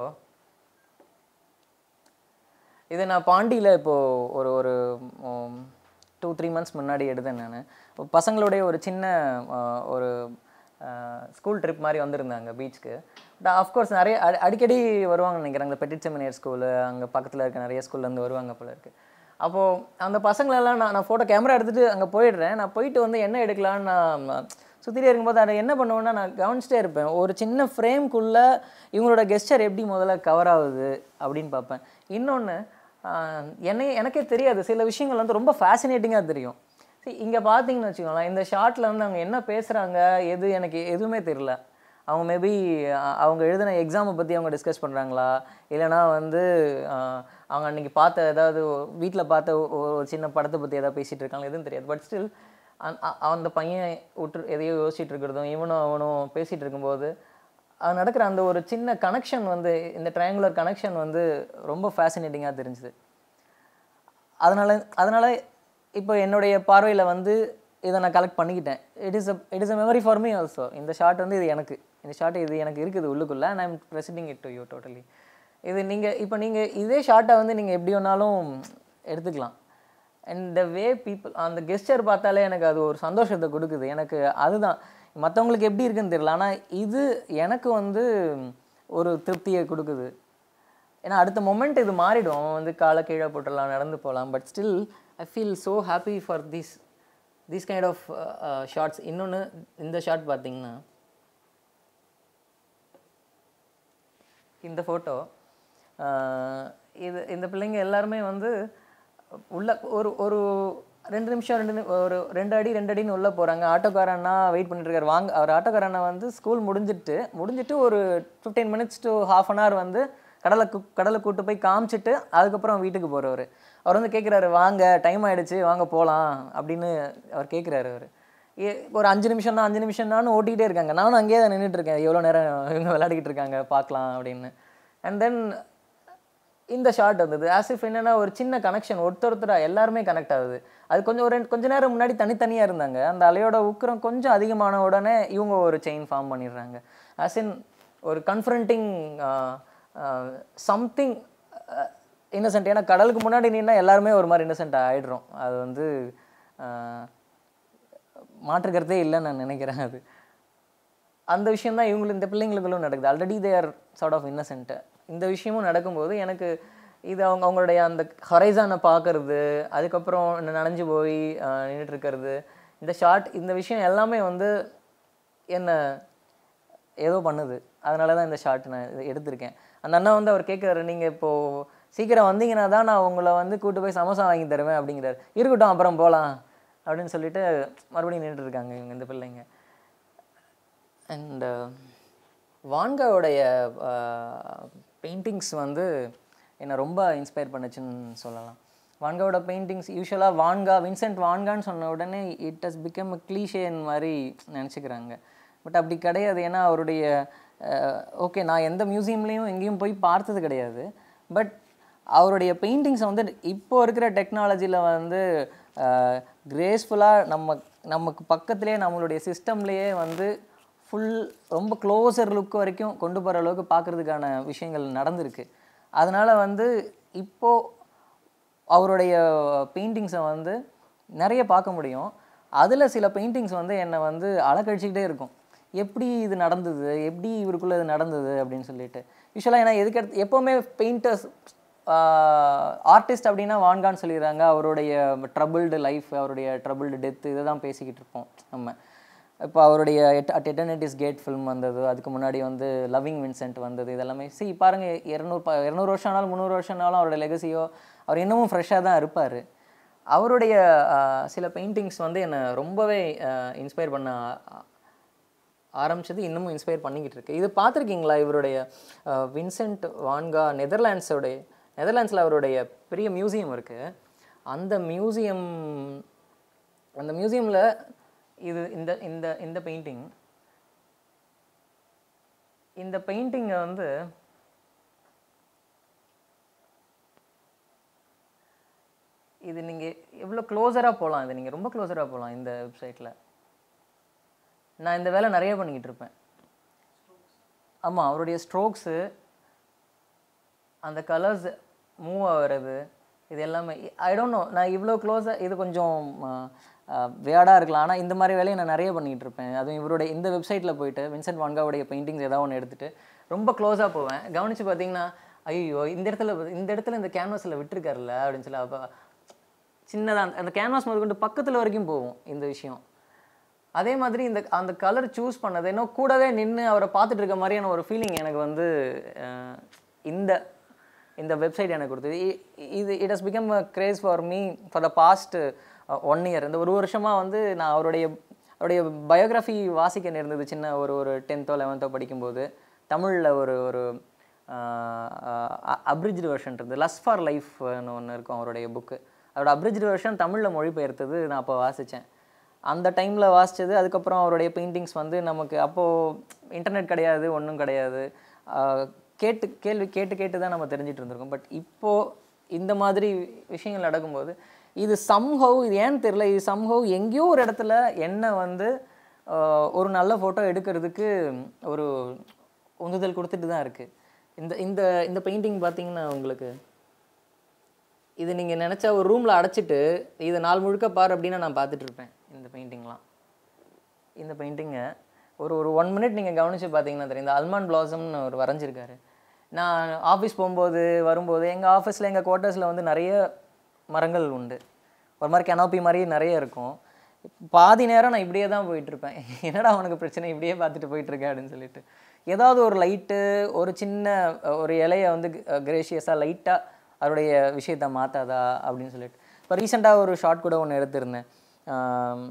இது நான் பாண்டியில் இப்போது ஒரு ஒரு டூ த்ரீ மந்த்ஸ் முன்னாடி எடுத்தேன் நான் பசங்களுடைய ஒரு சின்ன ஆஹ், ஒரு ஸ்கூல் ட்ரிப் மாதிரி வந்திருந்தாங்க பீச்சுக்கு பட் அஃப்கோர்ஸ் நிறைய அடி- அடிக்கடி வருவாங்க நினைக்கிறேன் அந்த பெட்டிட் செமினியர் ஸ்கூலு அங்கே பக்கத்தில் இருக்க நிறைய ஸ்கூல்லேருந்து வருவாங்க போல இருக்கு அப்போது அந்த பசங்களெல்லாம் நான் நான் ஃபோட்டோ கேமரா எடுத்துகிட்டு அங்கே போயிடுறேன் நான் போயிட்டு வந்து என்ன எடுக்கலான்னு நான் சுற்றிட்டே இருக்கும்போது அதை என்ன பண்ணுவேன்னா நான் கவனிச்சிட்டே இருப்பேன் ஒரு சின்ன ஃப்ரேம்குள்ளே இவங்களோட கெஸ்டர் எப்படி முதல்ல கவர் ஆகுது அப்படின்னு பார்ப்பேன் இன்னொன்று என்னை எனக்கே தெரியாது சில விஷயங்கள் வந்து ரொம்ப ஃபேசினேட்டிங்காக தெரியும் சரி இங்கே பார்த்தீங்கன்னு வச்சுக்கோங்களேன் இந்த ஷார்ட்டில் வந்து அவங்க என்ன பேசுகிறாங்க எது எனக்கு எதுவுமே தெரியல அவங்க மேபி அவங்க எழுதின எக்ஸாமை பற்றி அவங்க டிஸ்கஸ் பண்ணுறாங்களா இல்லைனா வந்து அஹ், அவங்க அன்றைக்கி பார்த்த ஏதாவது வீட்டில் பார்த்த ஒ- ஒரு சின்ன படத்தை பற்றி ஏதாவது பேசிகிட்டு இருக்காங்களா எதுவும் தெரியாது பட் ஸ்டில் அந்த பையன் விட்டு எதையோ யோசிச்சுட்டு இருக்கிறதும் இவனும் அவனும் பேசிகிட்டு இருக்கும்போது அது நடக்கிற அந்த ஒரு சின்ன கனெக்ஷன் வந்து இந்த ட்ரையாங்குலர் கனெக்ஷன் வந்து ரொம்ப ஃபேசினேட்டிங்காக தெரிஞ்சுது அதனால அதனால இப்போ என்னுடைய பார்வையில் வந்து இதை நான் கலெக்ட் பண்ணிக்கிட்டேன் it is it is a memory for me also இந்த ஷார்ட் வந்து இது எனக்கு இந்த ஷார்ட் இது எனக்கு இருக்குது உள்ளுக்குள்ளே and I'm presenting it to you totally இது நீங்கள் இப்போ நீங்கள் இதே ஷார்ட்டை வந்து நீங்கள் எப்படி வேணாலும் எடுத்துக்கலாம் அண்ட் த வே பீப்புள் அந்த கெஸ்டர் பார்த்தாலே எனக்கு அது ஒரு சந்தோஷத்தை கொடுக்குது எனக்கு அதுதான் மற்றவங்களுக்கு எப்படி இருக்குன்னு தெரியல ஆனால் இது எனக்கு வந்து ஒரு திருப்தியை கொடுக்குது ஏன்னா அடுத்த மொமெண்ட் இது மாறிடும் அவன் வந்து காலை கீழே போட்டுடலாம் நடந்து போகலாம் but still I feel so happy for this this kind of shots இன்னொன்று இந்த ஷார்ட் பார்த்தீங்கன்னா இந்த ஃபோட்டோ இது இந்த பிள்ளைங்க எல்லாருமே வந்து உள்ள ஒரு ஒரு ரெண்டு நிமிஷம் ரெண்டு நி- ஒரு ரெண்டு அடி ரெண்டு அடின்னு உள்ளே போகிறாங்க ஆட்டோக்காரண்ணா வெயிட் பண்ணிட்டு இருக்காரு வாங்க அவர் ஆட்டோக்காரண்ணா வந்து ஸ்கூல் முடிஞ்சிட்டு முடிஞ்சிட்டு ஒரு fifteen minutes to half an hour வந்து கடலை கு கடலை கூட்டு போய் காமிச்சிட்டு அதுக்கப்புறம் வீட்டுக்கு போகிறவர் அவர் வந்து கேட்குறாரு வாங்க டைம் ஆயிடுச்சு வாங்க போகலாம் அப்படின்னு அவர் கேட்குறாரு அவர் ஒரு அஞ்சு நிமிஷம் தான் அஞ்சு நிமிஷம் தான் ஓட்டிகிட்டே இருக்காங்க நானும் அங்கேயே தான் நின்றுட்டு இருக்கேன் எவ்வளோ நேரம் இவங்க விளையாடிக்கிட்டு இருக்காங்க பார்க்கலாம் அப்படின்னு அண்ட் தென் இந்த ஷார்ட் வந்தது ஆஸ் இஃப் என்னன்னா ஒரு சின்ன கனெக்ஷன் ஒருத்தர் ஒருத்தரா எல்லாருமே கனெக்ட் ஆகுது அது கொஞ்சம் ஒரு ரெண்டு கொஞ்ச நேரம் முன்னாடி தனித்தனியாக இருந்தாங்க அந்த அலையோட உக்கிரம் கொஞ்சம் அதிகமான உடனே இவங்க ஒரு செயின் ஃபார்ம் பண்ணிடுறாங்க ஆஸ் இன் ஒரு கன்ஃபரண்டிங் சம்திங் இன்னசென்ட் ஏன்னா கடலுக்கு முன்னாடி நின்னா எல்லாருமே ஒரு மாதிரி இன்னசென்ட் ஆயிடுறோம் அது வந்து ஆஹ், மாற்று கருத்தே இல்லைன்னு நான் நினைக்கிறேன் அது அந்த விஷயம் தான் இவங்களுக்கு இந்த பிள்ளைங்களுக்குள்ளும் நடக்குது already they are sort of innocent இந்த விஷயமும் நடக்கும்போது எனக்கு இது அவங்க அவங்களுடைய அந்த ஹொரைசானை பார்க்கறது அதுக்கப்புறம் நனைஞ்சு போய் நின்றுட்டு இருக்கிறது இந்த ஷார்ட் இந்த விஷயம் எல்லாமே வந்து என்ன ஏதோ பண்ணுது அதனால தான் இந்த ஷார்ட் நான் இது எடுத்திருக்கேன் அந்த அண்ணா வந்து அவர் கேட்குறாரு நீங்கள் இப்போது சீக்கிரம் வந்தீங்கன்னா தான் நான் உங்களை வந்து கூட்டு போய் சமோசா வாங்கி தருவேன் அப்படிங்கிறாரு இருக்கட்டும் அப்புறம் போகலாம் அப்படின்னு சொல்லிட்டு மறுபடியும் நின்றுட்டு இருக்காங்க இவங்க இந்த பிள்ளைங்க அண்ட் வான்காவுடைய பெயிண்டிங்ஸ் வந்து என்னை ரொம்ப இன்ஸ்பயர் பண்ணுச்சுன்னு சொல்லலாம் வான்காவோட பெயிண்டிங்ஸ் யூஸ்வலாக வான்கா வின்சென்ட் வான்கான்னு சொன்ன உடனே இட் ஹஸ் பிகம் அ கிளீஷேன் மாதிரி நினச்சிக்கிறாங்க பட் அப்படி கிடையாது ஏன்னா அவருடைய ஓகே நான் எந்த மியூசியம்லேயும் எங்கேயும் போய் பார்த்தது கிடையாது பட் அவருடைய பெயிண்டிங்ஸை வந்து இப்போ இருக்கிற டெக்னாலஜியில் வந்து கிரேஸ்ஃபுல்லாக நம்ம நமக்கு பக்கத்துலேயே நம்மளுடைய சிஸ்டம்லேயே வந்து ஃபுல் ரொம்ப க்ளோசர் லுக் வரைக்கும் கொண்டு போகிற அளவுக்கு பார்க்குறதுக்கான விஷயங்கள் நடந்திருக்கு அதனால் வந்து இப்போது அவருடைய பெயிண்டிங்ஸை வந்து நிறைய பார்க்க முடியும் அதில் சில பெயிண்டிங்ஸ் வந்து என்னை வந்து அலக்கழிச்சிக்கிட்டே இருக்கும் எப்படி இது நடந்தது எப்படி இவருக்குள்ளே இது நடந்தது அப்படின்னு சொல்லிட்டு யூஸ்வலாக ஏன்னா எதுக்கு எடுத்து எப்போவுமே பெயிண்டர்ஸ் ஆர்டிஸ்ட் அப்படின்னா வான்கான்னு சொல்லிடுறாங்க அவருடைய ட்ரபிள்டு லைஃப் அவருடைய ட்ரபிள்டு டெத்து இதை தான் பேசிக்கிட்டு இருப்போம் நம்ம இப்போ அவருடைய at at Eternity's Gate film வந்தது அதுக்கு முன்னாடி வந்து லவ்விங் வின்சென்ட் வந்தது இதெல்லாமே சி பாருங்க இரநூறு ப இரநூறு வருஷம் ஆனாலும் முந்நூறு வருஷம் ஆனாலும் அவரோட லெகசியோ அவர் இன்னமும் ஃப்ரெஷ்ஷாக தான் இருப்பார் அவருடைய ஆஹ், சில பெயிண்டிங்ஸ் வந்து என்னை ரொம்பவே இன்ஸ்பயர் பண்ண ஆ- ஆரம்பிச்சது இன்னமும் இன்ஸ்பயர் பண்ணிக்கிட்டு இருக்கு இது பார்த்துருக்கீங்களா இவருடைய அஹ், வின்சென்ட் வான்கா நெதர்லாண்ட்ஸோடைய நெதர்லாண்ட்ஸில் அவருடைய பெரிய மியூசியம் இருக்குது அந்த மியூசியம் அந்த மியூசியமில் இது இந்த இந்த இந்த பெயிண்டிங் இந்த பெயிண்டிங்கை வந்து இது நீங்கள் எவ்வளோ க்ளோஸராக போகலாம் இது நீங்கள் ரொம்ப க்ளோஸராக போகலாம் இந்த வெப்சைட்டில் நான் இந்த வேலை நிறைய பண்ணிக்கிட்டு இருப்பேன் ஆமாம் அவருடைய ஸ்ட்ரோக்ஸு அந்த கலர்ஸ் மூவ் ஆகிறது இது எல்லாமே ஐ டோன்ட் நோ நான் இவ்வளோ க்ளோஸாக இது கொஞ்சம் வியாடாக இருக்கலாம் ஆனால் இந்த மாதிரி வேலையை நான் நிறைய பண்ணிகிட்டு இருப்பேன் அதுவும் இவருடைய இந்த வெப்சைட்டில் போயிட்டு வின்சென்ட் வான்காவுடைய பெயிண்டிங்ஸ் ஏதாவது ஒன்று எடுத்துகிட்டு ரொம்ப க்ளோஸாக போவேன் கவனித்து பார்த்தீங்கன்னா ஐயோ இந்த இடத்துல இந்த இடத்துல இந்த கேன்வாஸில் விட்டுருக்காருல்ல அப்படின்னு சொல்லி அப்போ சின்னதாக அந்த கேன்வாஸ் முதற்கொண்டு பக்கத்தில் வரைக்கும் போகும் இந்த விஷயம் அதே மாதிரி இந்த அந்த கலர் சூஸ் பண்ணது இன்னும் கூடவே நின்று அவரை பார்த்துட்டு இருக்க மாதிரியான ஒரு ஃபீலிங் எனக்கு வந்து அஹ், இந்த இந்த வெப்சைட் எனக்கு கொடுத்தது இ- இது it has become a craze for me for the past one year இந்த ஒரு வருஷமாக வந்து நான் அவருடைய அவருடைய பயோகிராஃபி வாசிக்க நேர்ந்தது சின்ன ஒரு ஒரு டென்த்தோ லெவன்த்தோ படிக்கும்போது தமிழில் ஒரு ஒரு அப்ரிஜ்டு வெர்ஷன் இருந்தது லஸ் ஃபார் லைஃப்னு ஒன்று இருக்கும் அவருடைய புக்கு அதோட அப்ரிஜ்டு வெர்ஷன் தமிழில் மொழிபெயர்த்தது நான் அப்போ வாசித்தேன் அந்த டைமில் வாசித்தது அதுக்கப்புறம் அவருடைய பெயிண்டிங்ஸ் வந்து நமக்கு அப்போது இன்டர்நெட் கிடையாது ஒன்றும் கிடையாது ஆஹ் கேட்டு கேள்வி கேட்டு கேட்டு தான் நம்ம தெரிஞ்சிட்டு இருந்திருக்கோம் பட் இப்போது இந்த மாதிரி விஷயங்கள் நடக்கும்போது இது சம்ஹவ் இது ஏன்னு தெரியல இது சம்ஹவ் எங்கேயோ ஒரு இடத்துல என்ன வந்து ஆஹ் ஒரு நல்ல ஃபோட்டோ எடுக்கிறதுக்கு ஒரு உந்துதல் கொடுத்துட்டு தான் இருக்குது இந்த இந்த இந்த பெயிண்டிங் பார்த்தீங்கன்னா உங்களுக்கு இது நீங்கள் நினச்சா ஒரு ரூமில் அடைச்சிட்டு இது நாள் முழுக்க பார் அப்படின்னா நான் பார்த்துட்டு இருப்பேன் இந்த பெயிண்டிங்லாம் இந்த பெயிண்டிங்கை ஒரு ஒரு ஒன் மினிட் நீங்கள் கவனித்து பார்த்தீங்கன்னா தெரியும் இந்த அல்மான் பிளாசம்னு ஒரு வரைஞ்சிருக்காரு நான் ஆஃபீஸ் போகும்போது வரும்போது எங்கள் ஆஃபீஸில் எங்கள் குவார்ட்டர்ஸில் வந்து நிறைய மரங்கள் உண்டு ஒரு மாதிரி கெனோப்பி மாதிரி நிறைய இருக்கும் பாதி நேரம் நான் இப்படியே தான் போயிட்டுருப்பேன் என்னடா அவனுக்கு பிரச்சனை இப்படியே பார்த்துட்டு போயிட்டுருக்கேன் அப்படின்னு சொல்லிட்டு ஏதாவது ஒரு லைட்டு ஒரு சின்ன அஹ், ஒரு இலையை வந்து கிரேஷியஸாக லைட்டாக அவருடைய விஷயத்தை மாற்றாதா அப்படின்னு சொல்லிட்டு இப்போ ரீசெண்டாக ஒரு ஷார்ட் கூட ஒன்று எடுத்திருந்தேன் ஆம்,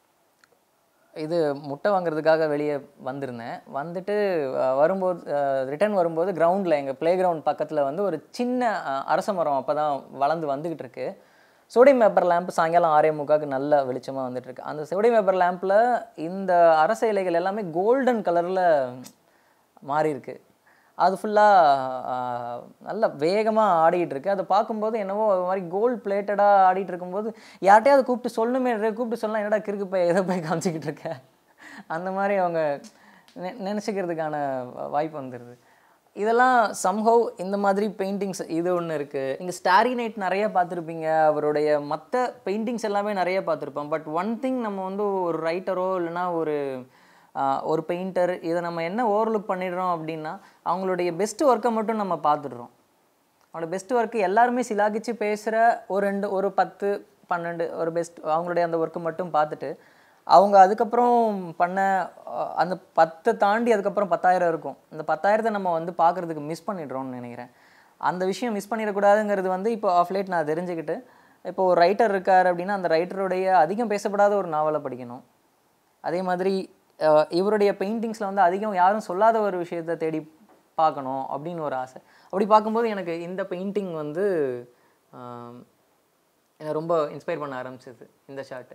இது முட்டை வாங்குறதுக்காக வெளியே வந்திருந்தேன் வந்துட்டு அஹ், வரும்போது ரிட்டர்ன் வரும்போது கிரவுண்டில் எங்கள் ப்ளே கிரவுண்ட் பக்கத்தில் வந்து ஒரு சின்ன அஹ், அரச மரம் அப்போ தான் வளர்ந்து வந்துக்கிட்டு இருக்கு சோடியம் பேப்பர் லேம்ப் சாயங்காலம் ஆறே முக்காக்கு நல்ல வெளிச்சமாக வந்துட்டு இருக்கு அந்த சோடியம் பேப்பர் லேம்பில் இந்த அரச இலைகள் எல்லாமே கோல்டன் கலரில் மாறி இருக்கு அது ஃபுல்லாக நல்ல வேகமாக ஆடிட்டு இருக்கு அதை பார்க்கும்போது என்னவோ ஒரு மாதிரி கோல்ட் பிளேட்டடாக ஆடிட்டு இருக்கும்போது யார்ட்டையாவது கூப்பிட்டு சொல்லணுமே கூப்பிட்டு சொல்லலாம் என்னடா கிறுக்கு போய் எதை போய் காமிச்சிக்கிட்டு இருக்க அந்த மாதிரி அவங்க நெ நினச்சிக்கிறதுக்கான வாய்ப்பு வந்துடுது இதெல்லாம் சம்ஹவ் இந்த மாதிரி பெயிண்டிங்ஸ் இது ஒன்று இருக்குது இங்கே ஸ்டாரி நைட் நிறைய பார்த்துருப்பீங்க அவருடைய மற்ற பெயிண்டிங்ஸ் எல்லாமே நிறைய பார்த்துருப்போம் பட் ஒன் திங் நம்ம வந்து ஒரு ரைட்டரோ இல்லைன்னா ஒரு ஆஹ், ஒரு பெயிண்டர் இதை நம்ம என்ன ஓவர்லுக் பண்ணிடுறோம் அப்படின்னா அவங்களுடைய பெஸ்ட் ஒர்க்கை மட்டும் நம்ம பார்த்துடுறோம் அவங்களோட பெஸ்ட் ஒர்க்கு எல்லாருமே சிலாகிச்சு பேசுகிற ஒரு ரெண்டு ஒரு பத்து பன்னெண்டு ஒரு பெஸ்ட் அவங்களுடைய அந்த ஒர்க்கு மட்டும் பார்த்துட்டு அவங்க அதுக்கப்புறம் பண்ண அஹ், அந்த பத்தை தாண்டி அதுக்கப்புறம் பத்தாயிரம் இருக்கும் இந்த பத்தாயிரத்தை நம்ம வந்து பார்க்குறதுக்கு மிஸ் பண்ணிடுறோம்னு நினைக்கிறேன் அந்த விஷயம் மிஸ் பண்ணிடக்கூடாதுங்கிறது வந்து இப்போ ஆஃப் லேட் நான் தெரிஞ்சுக்கிட்டு இப்போ ஒரு ரைட்டர் இருக்கார் அப்படின்னா அந்த ரைட்டருடைய அதிகம் பேசப்படாத ஒரு நாவலை படிக்கணும் அதே மாதிரி அஹ், இவருடைய பெயிண்டிங்ஸில் வந்து அதிகம் யாரும் சொல்லாத ஒரு விஷயத்தை தேடி பார்க்கணும் அப்படின்னு ஒரு ஆசை அப்படி பார்க்கும்போது எனக்கு இந்த பெயிண்டிங் வந்து ஆம், என்னை ரொம்ப இன்ஸ்பயர் பண்ண ஆரம்பிச்சது இந்த ஷாட்டு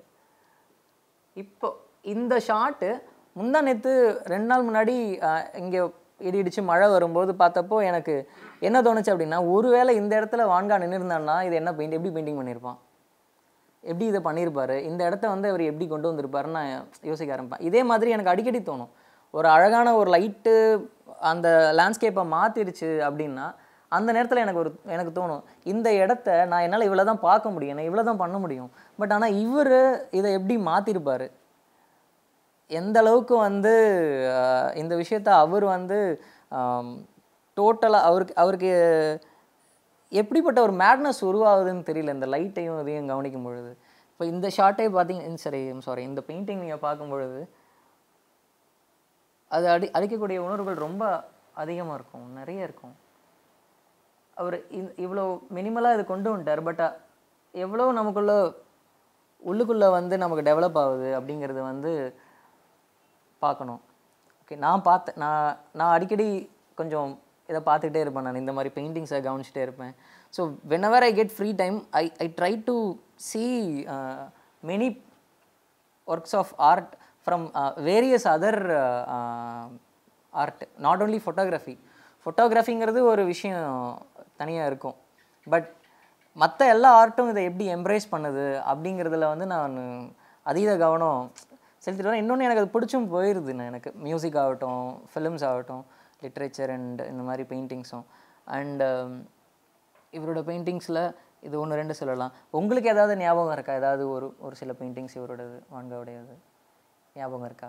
இப்போ இந்த ஷாட்டு முந்தா நேற்று ரெண்டு நாள் முன்னாடி இங்கே இடி இடிச்சு மழை வரும்போது பார்த்தப்போ எனக்கு என்ன தோணுச்சு அப்படின்னா ஒருவேளை இந்த இடத்துல வான்கா நின்றுருந்தான்னா இது என்ன பெயிண்ட் எப்படி பெயிண்டிங் பண்ணியிருப்பான் எப்படி இதை பண்ணியிருப்பாரு இந்த இடத்த வந்து அவர் எப்படி கொண்டு வந்திருப்பாருன்னு நான் யோசிக்க ஆரம்பிப்பேன் இதே மாதிரி எனக்கு அடிக்கடி தோணும் ஒரு அழகான ஒரு லைட்டு அந்த லேண்ட்ஸ்கேப்பை மாற்றிடுச்சு அப்படின்னா அந்த நேரத்தில் எனக்கு ஒரு எனக்கு தோணும் இந்த இடத்த நான் என்னால் இவ்வளோ தான் பார்க்க முடியும் நான் இவ்வளோ தான் பண்ண முடியும் பட் ஆனால் இவர் இதை எப்படி மாற்றிருப்பார் எந்த அளவுக்கு வந்து ஆஹ், இந்த விஷயத்த அவர் வந்து டோட்டலாக அவருக்கு அவருக்கு எப்படிப்பட்ட ஒரு மேட்னஸ் உருவாகுதுன்னு தெரியல இந்த லைட்டையும் இதையும் கவனிக்கும் பொழுது இப்போ இந்த ஷார்ட்டே பார்த்தீங்க சரி சாரி இந்த பெயிண்டிங் நீங்கள் பார்க்கும் பொழுது அது அடி அடிக்கக்கூடிய உணர்வுகள் ரொம்ப அதிகமாக இருக்கும் நிறைய இருக்கும் அவர் இவ்வளோ மினிமலாக இது கொண்டு வந்துட்டார் பட் எவ்வளோ நமக்குள்ள உள்ளுக்குள்ளே வந்து நமக்கு டெவலப் ஆகுது அப்படிங்கிறது வந்து பார்க்கணும் ஓகே நான் பார்த்தேன் நான் நான் அடிக்கடி கொஞ்சம் இதை பார்த்துக்கிட்டே இருப்பேன் நான் இந்த மாதிரி பெயிண்டிங்ஸை கவனிச்சிட்டே இருப்பேன் so when I get free time I I try to see many works of art from various other art not only photography ஃபோட்டோகிராஃபிங்கிறது ஒரு விஷயம் தனியாக இருக்கும் பட் மற்ற எல்லா ஆர்ட்டும் இதை எப்படி எம்ப்ரேஸ் பண்ணுது அப்படிங்கிறதுல வந்து நான் அதீத கவனம் செலுத்திட்டு வரேன் இன்னொன்று எனக்கு அது பிடிச்சும் போயிடுது நான் எனக்கு மியூசிக் ஆகட்டும் ஃபிலிம்ஸ் ஆகட்டும் லிட்ரேச்சர் அண்ட் இந்த மாதிரி பெயிண்டிங்ஸும் அண்ட் இவரோட பெயிண்டிங்ஸில் இது ஒன்று ரெண்டு சொல்லலாம் உங்களுக்கு ஏதாவது ஞாபகம் இருக்கா ஏதாவது ஒரு ஒரு சில பெயிண்டிங்ஸ் இவரோடது வான்காவுடையது ஞாபகம் இருக்கா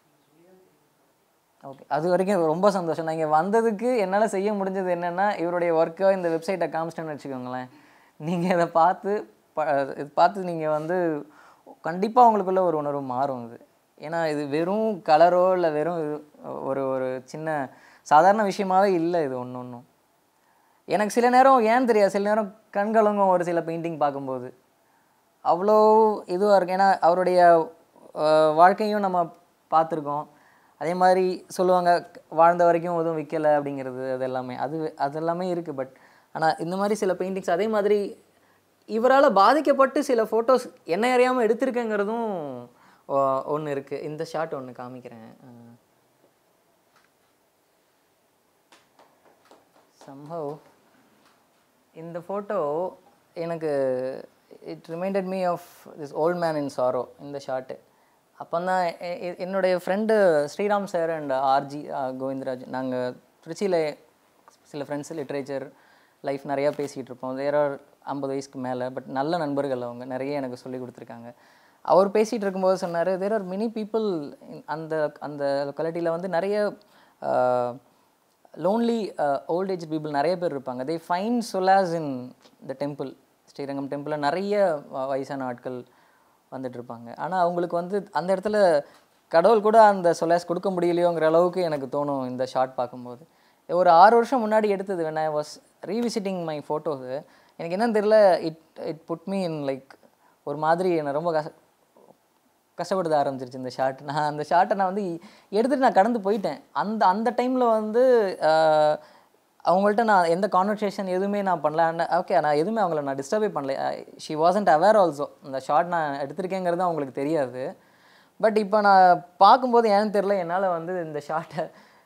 ஓகே அது வரைக்கும் ரொம்ப சந்தோஷம் நான் இங்கே வந்ததுக்கு என்னால் செய்ய முடிஞ்சது என்னென்னா இவருடைய ஒர்க்கை இந்த வெப்சைட்டை காமிச்சிட்டேன்னு வச்சுக்கோங்களேன் நீங்கள் இதை பார்த்து ப இது பார்த்து நீங்கள் வந்து கண்டிப்பாக உங்களுக்குள்ள ஒரு உணர்வு மாறும் இது ஏன்னா இது வெறும் கலரோ இல்லை வெறும் இது ஒரு ஒரு சின்ன சாதாரண விஷயமாவே இல்லை இது ஒன்று ஒன்றும் எனக்கு சில நேரம் ஏன் தெரியாது சில நேரம் கண் கலங்கும் ஒரு சில பெயிண்டிங் பார்க்கும்போது அவ்வளோ இதுவாக இருக்கு ஏன்னா அவருடைய அஹ், வாழ்க்கையும் நம்ம பார்த்துருக்கோம் அதே மாதிரி சொல்லுவாங்க வாழ்ந்த வரைக்கும் எதுவும் விற்கலை அப்படிங்கிறது அது எல்லாமே அது அது எல்லாமே இருக்குது பட் ஆனால் இந்த மாதிரி சில பெயிண்டிங்ஸ் அதே மாதிரி இவரால் பாதிக்கப்பட்டு சில ஃபோட்டோஸ் என்ன அறியாமல் எடுத்திருக்கேங்கிறதும் ஒன்று இருக்குது இந்த ஷாட் ஒன்று காமிக்கிறேன் அஹ். somehow இந்த ஃபோட்டோ எனக்கு it reminded me of this old man in sorrow இந்த ஷாட்டு அப்போ தான் என்னுடைய friend Sriram sir and RG Govindaraj நாங்கள் திருச்சியில் சில ஃப்ரெண்ட்ஸ் லிட்ரேச்சர் லைஃப் நிறையா பேசிகிட்டு இருப்போம் வேற ஐம்பது வயசுக்கு மேலே பட் நல்ல நண்பர்கள் அவங்க நிறைய எனக்கு சொல்லி கொடுத்துருக்காங்க அவர் பேசிகிட்டு இருக்கும்போது சொன்னார் தேர் ஆர் மெனி பீப்புள் அந்த அந்த லொக்காலிட்டியில் வந்து நிறைய லோன்லி ஓல்ட் ஏஜ் பீப்புள் நிறைய பேர் இருப்பாங்க they find solace in the temple Srirangam டெம்பிளில் நிறைய வ- வயசான ஆட்கள் வந்துட்டு இருப்பாங்க ஆனால் அவங்களுக்கு வந்து அந்த இடத்துல கடவுள் கூட அந்த சொலாஸ் கொடுக்க முடியலையோங்கிற அளவுக்கு எனக்கு தோணும் இந்த ஷாட் பார்க்கும்போது ஒரு ஆறு வருஷம் முன்னாடி எடுத்தது when I was revisiting my photos எனக்கு என்னன்னு தெரியல it it put me in like ஒரு மாதிரி என்னை ரொம்ப கஷ்ட கஷ்டப்படுத்த ஆரம்பிச்சிருச்சு இந்த ஷாட் நான் அந்த ஷாட்டை நான் வந்து எடுத்துகிட்டு நான் கடந்து போயிட்டேன் அந்த அந்த டைமில் வந்து ஆஹ், அவங்கள்ட்ட நான் எந்த கான்வர்சேஷன் எதுவுமே நான் பண்ணல ஓகே நான் எதுவுமே அவங்கள நான் டிஸ்டர்பே பண்ணல ஷி வாசன்ட் அவேர் ஆல்சோ இந்த ஷாட் நான் எடுத்திருக்கேங்கிறது அவங்களுக்கு தெரியாது பட் இப்போ நான் பார்க்கும்போது ஏன்னு தெரில என்னால் வந்து இந்த ஷாட்டை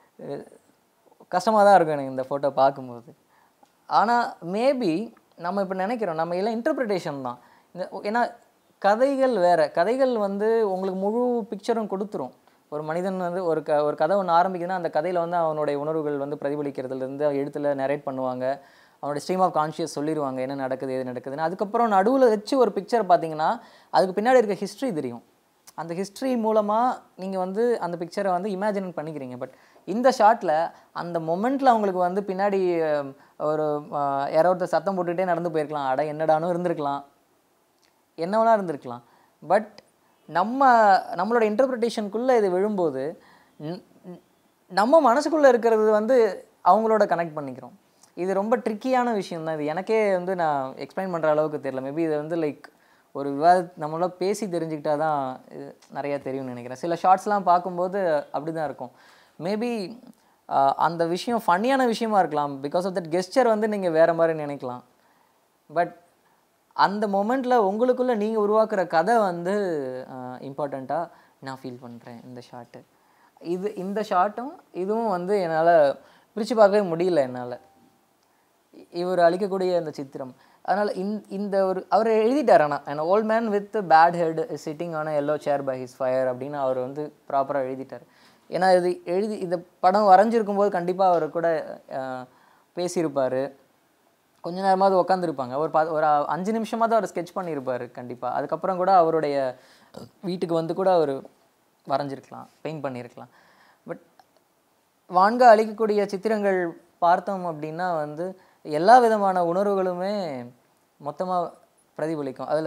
கஷ்டமாக தான் இருக்கும் எனக்கு இந்த ஃபோட்டோ பார்க்கும்போது ஆனால் மேபி நம்ம இப்போ நினைக்கிறோம் நம்ம எல்லாம் இன்டர்பிரிட்டேஷன் தான் இந்த ஏன்னா கதைகள் வேறு கதைகள் வந்து உங்களுக்கு முழு பிக்சரும் கொடுத்துரும் ஒரு மனிதன் வந்து ஒரு க ஒரு கதை ஒன்று ஆரம்பிக்குதுன்னா அந்த கதையில் வந்து அவனுடைய உணர்வுகள் வந்து பிரதிபலிக்கிறதுலேருந்து எழுத்தில் நரேட் பண்ணுவாங்க அவனுடைய ஸ்ட்ரீம் ஆஃப் கான்ஷியஸ் சொல்லிடுவாங்க என்ன நடக்குது எது நடக்குதுன்னு அதுக்கப்புறம் நடுவில் வச்சு ஒரு பிக்சர் பார்த்தீங்கன்னா அதுக்கு பின்னாடி இருக்க ஹிஸ்ட்ரி தெரியும் அந்த ஹிஸ்ட்ரி மூலமாக நீங்கள் வந்து அந்த பிக்சரை வந்து இமேஜின் பண்ணிக்கிறீங்க பட் இந்த ஷாட்டில் அந்த மொமெண்ட்டில் அவங்களுக்கு வந்து பின்னாடி அஹ், ஒரு அஹ், யாரோ ஒருத்தர் சத்தம் போட்டுகிட்டே நடந்து போயிருக்கலாம் அட என்னடானும் இருந்திருக்கலாம் என்ன வேணா இருந்திருக்கலாம் பட் நம்ம நம்மளோட இன்டர்பிரிட்டேஷனுக்குள்ளே இது விழும்போது ந- ந- நம்ம மனசுக்குள்ளே இருக்கிறது வந்து அவங்களோட கனெக்ட் பண்ணிக்கிறோம் இது ரொம்ப ட்ரிக்கியான விஷயம் தான் இது எனக்கே வந்து நான் எக்ஸ்பிளைன் பண்ணுற அளவுக்கு தெரியல மேபி இது வந்து லைக் ஒரு விவாத நம்மள பேசி தெரிஞ்சுக்கிட்டா தான் இது நிறையா தெரியும்னு நினைக்கிறேன் சில ஷார்ட்ஸ்லாம் பார்க்கும்போது அப்படி தான் இருக்கும் மேபி அந்த விஷயம் ஃபன்னியான விஷயமா இருக்கலாம் பிகாஸ் ஆஃப் தட் கெஸ்டர் வந்து நீங்கள் வேறு மாதிரி நினைக்கலாம் பட் அந்த மொமெண்ட்டில் உங்களுக்குள்ளே நீங்கள் உருவாக்குற கதை வந்து இம்பார்ட்டண்ட்டாக நான் ஃபீல் பண்ணுறேன் இந்த ஷாட்டு இது இந்த ஷாட்டும் இதுவும் வந்து என்னால் பிரித்து பார்க்கவே முடியல என்னால் இவர் அழிக்கக்கூடிய இந்த சித்திரம் அதனால் இந் இந்த ஒரு அவர் எழுதிட்டார் ஆனால் an old man with bald head sitting on a yellow chair by his fire அப்படின்னு அவர் வந்து ப்ராப்பராக எழுதிட்டார் ஏன்னா இது எழுதி இந்த படம் வரைஞ்சிருக்கும் போது கண்டிப்பாக அவர் கூட அஹ், பேசியிருப்பார் கொஞ்ச நேரமாவது உட்காந்துருப்பாங்க ஒரு பா ஒரு அஞ்சு நிமிஷமாவது அவர் ஸ்கெட்ச் பண்ணியிருப்பார் கண்டிப்பாக அதுக்கப்புறம் கூட அவருடைய வீட்டுக்கு வந்து கூட அவர் வரைஞ்சிருக்கலாம் பெயிண்ட் பண்ணியிருக்கலாம் பட் வான்கா அழிக்கக்கூடிய சித்திரங்கள் பார்த்தோம் அப்படின்னா வந்து எல்லா விதமான உணர்வுகளுமே மொத்தமாக பிரதிபலிக்கும் அதில்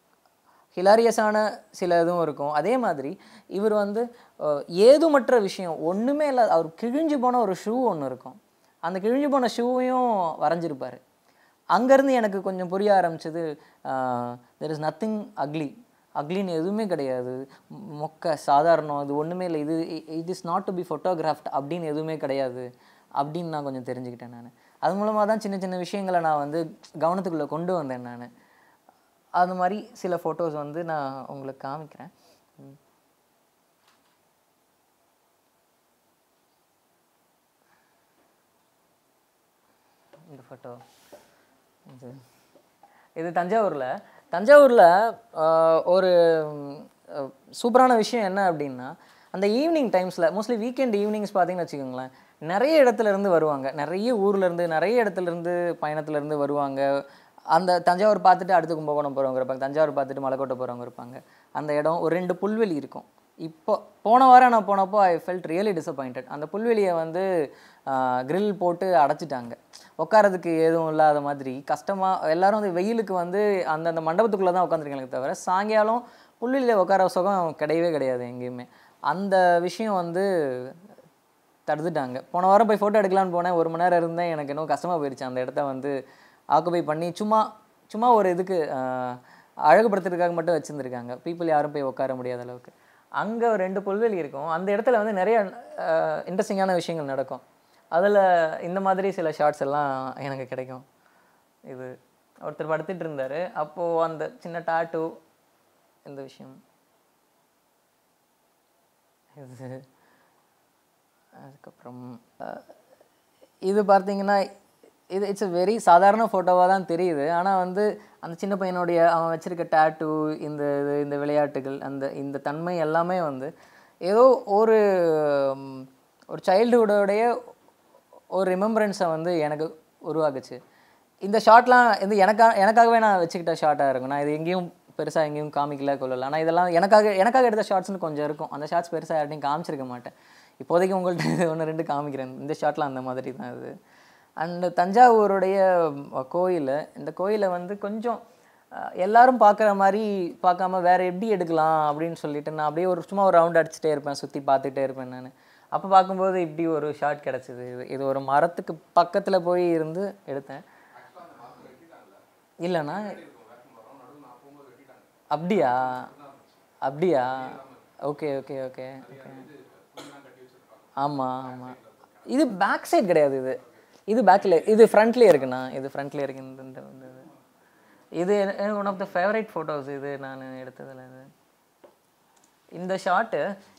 ஹிலாரியஸான சில இதுவும் இருக்கும் அதே மாதிரி இவர் வந்து அஹ், ஏதுமற்ற விஷயம் ஒன்றுமே இல்லை அவர் கிழிஞ்சு போன ஒரு ஷூ ஒன்று இருக்கும் அந்த கிழிஞ்சு போன ஷூவையும் வரைஞ்சிருப்பார் அங்கேருந்து எனக்கு கொஞ்சம் புரிய ஆரம்பிச்சது தெர் இஸ் நத்திங் அக்லி அக்லின்னு எதுவுமே கிடையாது மொ- மொக்க சாதாரணம் இது ஒன்றுமே இல்லை இது it is not to be photographed அப்படின்னு எதுவுமே கிடையாது அப்படின்னு நான் கொஞ்சம் தெரிஞ்சுக்கிட்டேன் நான் அது மூலமாக தான் சின்ன சின்ன விஷயங்களை நான் வந்து கவனத்துக்குள்ளே கொண்டு வந்தேன் நான் அது மாதிரி சில ஃபோட்டோஸ் வந்து நான் உங்களுக்கு காமிக்கிறேன் ம். இந்த ஃபோட்டோ இது இது தஞ்சாவூரில் தஞ்சாவூரில் ஒரு அஹ், சூப்பரான விஷயம் என்ன அப்படின்னா அந்த ஈவினிங் டைம்ஸில் மோஸ்ட்லி வீக்கெண்ட் ஈவினிங்ஸ் பார்த்தீங்கன்னு வச்சுக்கோங்களேன் நிறைய இடத்துல இருந்து வருவாங்க நிறைய ஊர்ல இருந்து நிறைய இடத்துல இருந்து பயணத்துல இருந்து வருவாங்க அந்த தஞ்சாவூர் பார்த்துட்டு அடுத்து கும்பகோணம் போகிறவங்க இருப்பாங்க தஞ்சாவூர் பார்த்துட்டு மலைக்கோட்டை போகிறவங்க இருப்பாங்க அந்த இடம் ஒரு ரெண்டு புல்வெளி இருக்கும் இப்போ போன வாரம் நான் போனப்போ ஐ ஃபெல்ட் ரியலி டிசப்பாயிண்டட் அந்த புல்வெளியை வந்து grill போட்டு அடைச்சிட்டாங்க உட்காரதுக்கு எதுவும் இல்லாத மாதிரி கஷ்டமாக எல்லாரும் வந்து வெயிலுக்கு வந்து அந்த அந்த மண்டபத்துக்குள்ளே தான் உட்காந்துருக்காங்க தவிர சாயங்காலம் புல்வெளியில் உட்கார சுகம் கிடையவே கிடையாது எங்கேயுமே அந்த விஷயம் வந்து தடுத்துட்டாங்க போன வாரம் போய் ஃபோட்டோ எடுக்கலான்னு போனேன் ஒரு மணி நேரம் இருந்தேன் எனக்கு இன்னும் கஷ்டமாக போயிடுச்சு அந்த இடத்த வந்து ஆக்குபை பண்ணி சும்மா சும்மா ஒரு இதுக்கு ஆஹ், அழகுபடுத்துறதுக்காக மட்டும் வச்சுருந்துருக்காங்க பீப்புள் யாரும் போய் உட்கார முடியாத அளவுக்கு அங்கே ஒரு ரெண்டு புல்வெளி இருக்கும் அந்த இடத்துல வந்து நிறைய இன்ட்ரெஸ்டிங்கான விஷயங்கள் நடக்கும் அதில் இந்த மாதிரி சில ஷார்ட்ஸ் எல்லாம் எனக்கு கிடைக்கும் இது ஒருத்தர் படுத்துட்டு இருந்தார் அப்போது அந்த சின்ன டாட்டூ இந்த விஷயம் இது அதுக்கப்புறம் அஹ், இது பார்த்தீங்கன்னா இது இட்ஸ் a வெரி சாதாரண ஃபோட்டோவாக தான் தெரியுது ஆனால் வந்து அந்த சின்ன பையனுடைய அவன் வச்சிருக்க டேட்டூ இந்த இது இந்த விளையாட்டுகள் அந்த இந்த தன்மை எல்லாமே வந்து ஏதோ ஒரு ம், ஒரு சைல்டுஹுட்டோடைய ஒரு ரிமெம்பரன்ஸை வந்து எனக்கு உருவாக்குச்சு இந்த ஷார்ட்லாம் இது எனக்கா எனக்காகவே நான் வச்சுக்கிட்ட ஷார்ட்டாக இருக்கும் நான் இது எங்கேயும் பெருசாக எங்கேயும் காமிக்கல கொள்ளல ஆனால் இதெல்லாம் எனக்காக எனக்காக எடுத்த ஷார்ட்ஸ்னு கொஞ்சம் இருக்கும் அந்த ஷார்ட்ஸ் பெருசாக யார்ட்டையும் காமிச்சிருக்க மாட்டேன் இப்போதைக்கு உங்கள்கிட்ட இது ஒன்று ரெண்டு காமிக்கிறேன் இந்த ஷார்ட்லாம் அந்த மாதிரி தான் இது அண்டு தஞ்சாவூருடைய கோயில் இந்த கோயிலை வந்து கொஞ்சம் அஹ், எல்லாரும் பார்க்குற மாதிரி பார்க்காம வேற எப்படி எடுக்கலாம் அப்படின்னு சொல்லிட்டு நான் அப்படியே ஒரு சும்மா ஒரு ரவுண்ட் அடிச்சுட்டே இருப்பேன் சுற்றி பார்த்துட்டே இருப்பேன் நான் அப்போ பார்க்கும்போது இப்படி ஒரு ஷார்ட் கிடச்சிது இது இது ஒரு மரத்துக்கு பக்கத்தில் போய் இருந்து எடுத்தேன் இல்லைண்ணா அப்படியா அப்படியா ஓகே ஓகே ஓகே ஓகே ஆமாம் ஆமாம் இது பேக் சைடு கிடையாது இது இது பேக்கில் இது ஃப்ரண்ட்லேயே இருக்குண்ணா இது ஃப்ரண்ட்லேயே இருக்கு இந்த இந்த இந்த இது. இது எனக்கு one of the favourite photos இது நான் எடுத்ததில் இது இந்த shot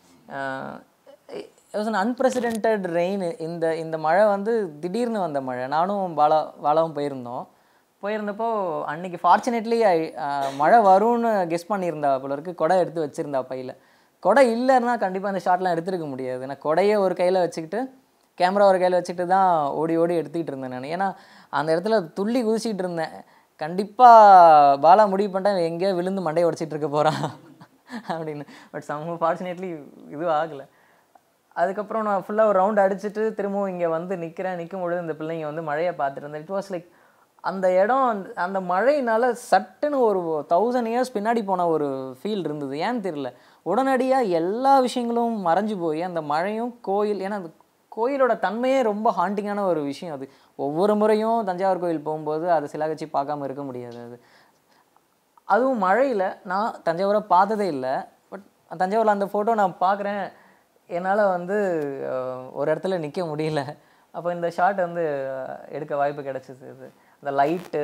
was an unprecedented rain இந்த இந்த மழை வந்து திடீர்னு வந்த மழை நானும் பாலா பாலாவும் போயிருந்தோம் போயிருந்தப்போ அன்னைக்கு ஃபார்ச்சுனேட்லி ஐ மழை வரும்னு கெஸ் பண்ணியிருந்தா போல இருக்கு கொடை எடுத்து வச்சிருந்தா பையில் கொடை இல்லைன்னா கண்டிப்பாக அந்த ஷாட்லாம் எடுத்துருக்க முடியாது நான் கொடையை ஒரு கையில் வச்சுக்கிட்டு கேமரா ஒரு கையில் வச்சுக்கிட்டு தான் ஓடி ஓடி எடுத்துக்கிட்டு இருந்தேன் நான் ஏன்னா அந்த இடத்துல துள்ளி குதிச்சிட்டு இருந்தேன் கண்டிப்பாக பாலா முடிவு பண்ணிட்டேன் இவன் எங்கேயோ விழுந்து மண்டையை உடச்சிட்டு இருக்க போகிறான் அப்படின்னு பட் சம் ஃபார்ச்சுனேட்லி இதுவும் ஆகலை அதுக்கப்புறம் நான் ஃபுல்லாக ஒரு ரவுண்ட் அடிச்சுட்டு திரும்பவும் இங்கே வந்து நிற்கிறேன் நிற்கும் பொழுது இந்த பிள்ளைங்க வந்து மழையை பார்த்துட்டு இருந்தேன் இட் வாஸ் லைக் அந்த இடம் அந்த- அந்த மழையினால சட்டுன்னு ஒரு தௌசண்ட் இயர்ஸ் பின்னாடி போன ஒரு ஃபீல் இருந்தது ஏன்னு தெரியல உடனடியாக எல்லா விஷயங்களும் மறைஞ்சு போய் அந்த மழையும் கோயில் ஏன்னா அந்த கோயிலோட தன்மையே ரொம்ப ஹாண்டிங்கான ஒரு விஷயம் அது ஒவ்வொரு முறையும் தஞ்சாவூர் கோயில் போகும்போது அதை சிலாகச்சி பார்க்காம இருக்க முடியாது அது அதுவும் மழையில் நான் தஞ்சாவூரை பார்த்ததே இல்லை பட் தஞ்சாவூரில் அந்த ஃபோட்டோ நான் பார்க்குறேன் என்னால் வந்து அஹ், ஒரு இடத்துல நிற்க முடியல அப்போ இந்த ஷாட் வந்து அஹ், எடுக்க வாய்ப்பு கிடைச்சிது இது அந்த லைட்டு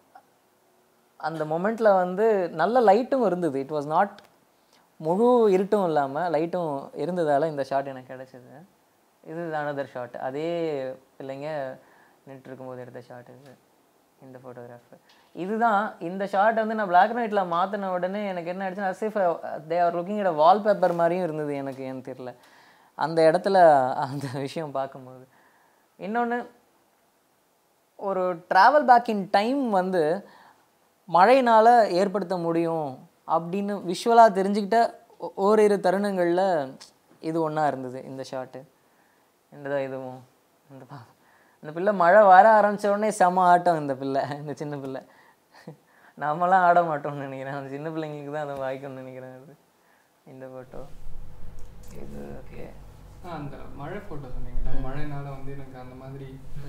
அந்த மொமெண்ட்டில் வந்து நல்ல லைட்டும் இருந்தது இட் வாஸ் நாட் முழு இருட்டும் இல்லாமல் லைட்டும் இருந்ததால் இந்த ஷாட் எனக்கு கிடைச்சிது இது அனதர் ஷாட் அதே பிள்ளைங்க நின்றுட்டு இருக்கும்போது எடுத்த ஷாட் இது இந்த ஃபோட்டோகிராஃப் இதுதான் இந்த ஷாட் வந்து நான் பிளாக் அண்ட் ஒயிட்டில் மாற்றின உடனே எனக்கு என்ன ஆயிடுச்சுன்னா as if they are looking it wallpaper மாதிரியும் இருந்தது எனக்கு ஏன்னு தெரியல அந்த இடத்துல அந்த விஷயம் பார்க்கும்போது இன்னொன்று ஒரு ட்ராவல் பேக் இன் டைம் வந்து மழையினால் ஏற்படுத்த முடியும் அப்படின்னு விஷுவலாக தெரிஞ்சுக்கிட்ட ஒ- ஓரிரு தருணங்களில் இது ஒன்றா இருந்தது இந்த ஷாட்டு என்னதான் இதுவும் இந்த பா இந்த பிள்ளை மழை வர ஆரம்பிச்ச உடனே செம ஆட்டம் இந்த பிள்ளை இந்த சின்ன பிள்ளை நாமெல்லாம் ஆட மாட்டோம்னு நினைக்கிறேன் அந்த சின்ன பிள்ளைங்களுக்கு தான் அதை வாய்க்கும்னு நினைக்கிறேன் அது இந்த ஃபோட்டோ இது ஓகே ஆ, அந்த மழை ஃபோட்டோ சொன்னீங்கல்ல மழைனால வந்து எனக்கு அந்த மாதிரி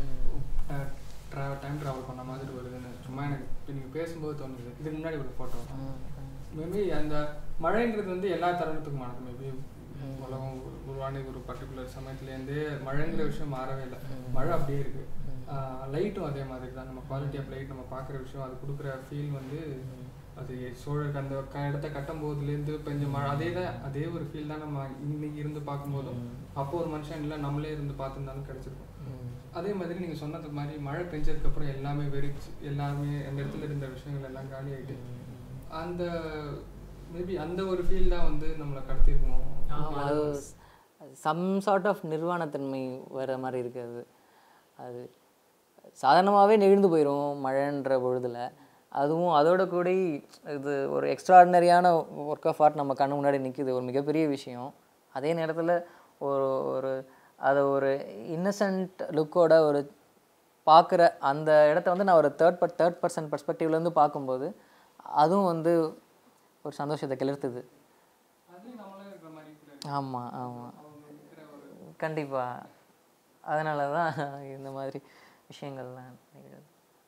டைம் ட்ராவல் பண்ண மாதிரி வருதுன்னு சும்மா எனக்கு இப்போ நீங்கள் பேசும்போது தோணுது இதுக்கு முன்னாடி ஒரு ஃபோட்டோ மேபி அந்த மழைங்கிறது வந்து எல்லா தருணத்துக்குமானது மேபி உலகம் உரு- உருவான ஒரு பர்டிகுலர் சமயத்துலேருந்தே மழைங்கிற விஷயம் மாறவே இல்லை மழை அப்படியே இருக்கு லைட்டும் அதே மாதிரி தான் நம்ம குவாலிட்டி ஆஃப் லைட் நம்ம பார்க்குற விஷயம் அது கொடுக்குற ஃபீல் வந்து அது சோழருக்கு அந்த க இடத்த கட்டும் போதுலேருந்து பெஞ்ச மழை அதே தான் அதே ஒரு ஃபீல் தான் நம்ம இன்னைக்கு இருந்து பார்க்கும்போதும் அப்போ ஒரு மனுஷன் இல்லை நம்மளே இருந்து பார்த்துருந்தாலும் கிடைச்சிருக்கும் அதே மாதிரி நீங்கள் சொன்னது மாதிரி மழை பெஞ்சதுக்கப்புறம் எல்லாமே வெறிச்சு எல்லாமே அந்த இடத்துல இருந்த விஷயங்கள் எல்லாம் காலி ஆயிட்டு அந்த மேபி அந்த ஒரு ஃபீல் தான் வந்து நம்மளை கடத்திருக்கணும் அது சம் சார்ட் ஆஃப் நிர்வாணத்தன்மை வர மாதிரி இருக்கு அது அது சாதாரணமாகவே நெகிழ்ந்து போயிடும் மழைன்ற பொழுதுல அதுவும் அதோட கூடி இது ஒரு எக்ஸ்ட்ராடினரியான ஒர்க் ஆஃப் ஆர்ட் நம்ம கண்ணு முன்னாடி நிற்குது ஒரு மிகப்பெரிய விஷயம் அதே நேரத்தில் ஒரு ஒரு அதை ஒரு இன்னசென்ட் லுக்கோட ஒரு பார்க்குற அந்த இடத்த வந்து நான் ஒரு தேர்ட் பர் தேர்ட் பர்சன் பர்ஸ்பெக்டிவ்லேருந்து பார்க்கும்போது அதுவும் வந்து ஒரு சந்தோஷத்தை கிளர்த்துது அதுலேயும் நம்மளே இருக்கிற மாதிரி feel ஆகுது. ஆமாம் ஆமாம் அவங்க இருக்கிற ஒரு கண்டிப்பாக அதனால தான் இந்த மாதிரி விஷயங்கள்லாம் நிகழுது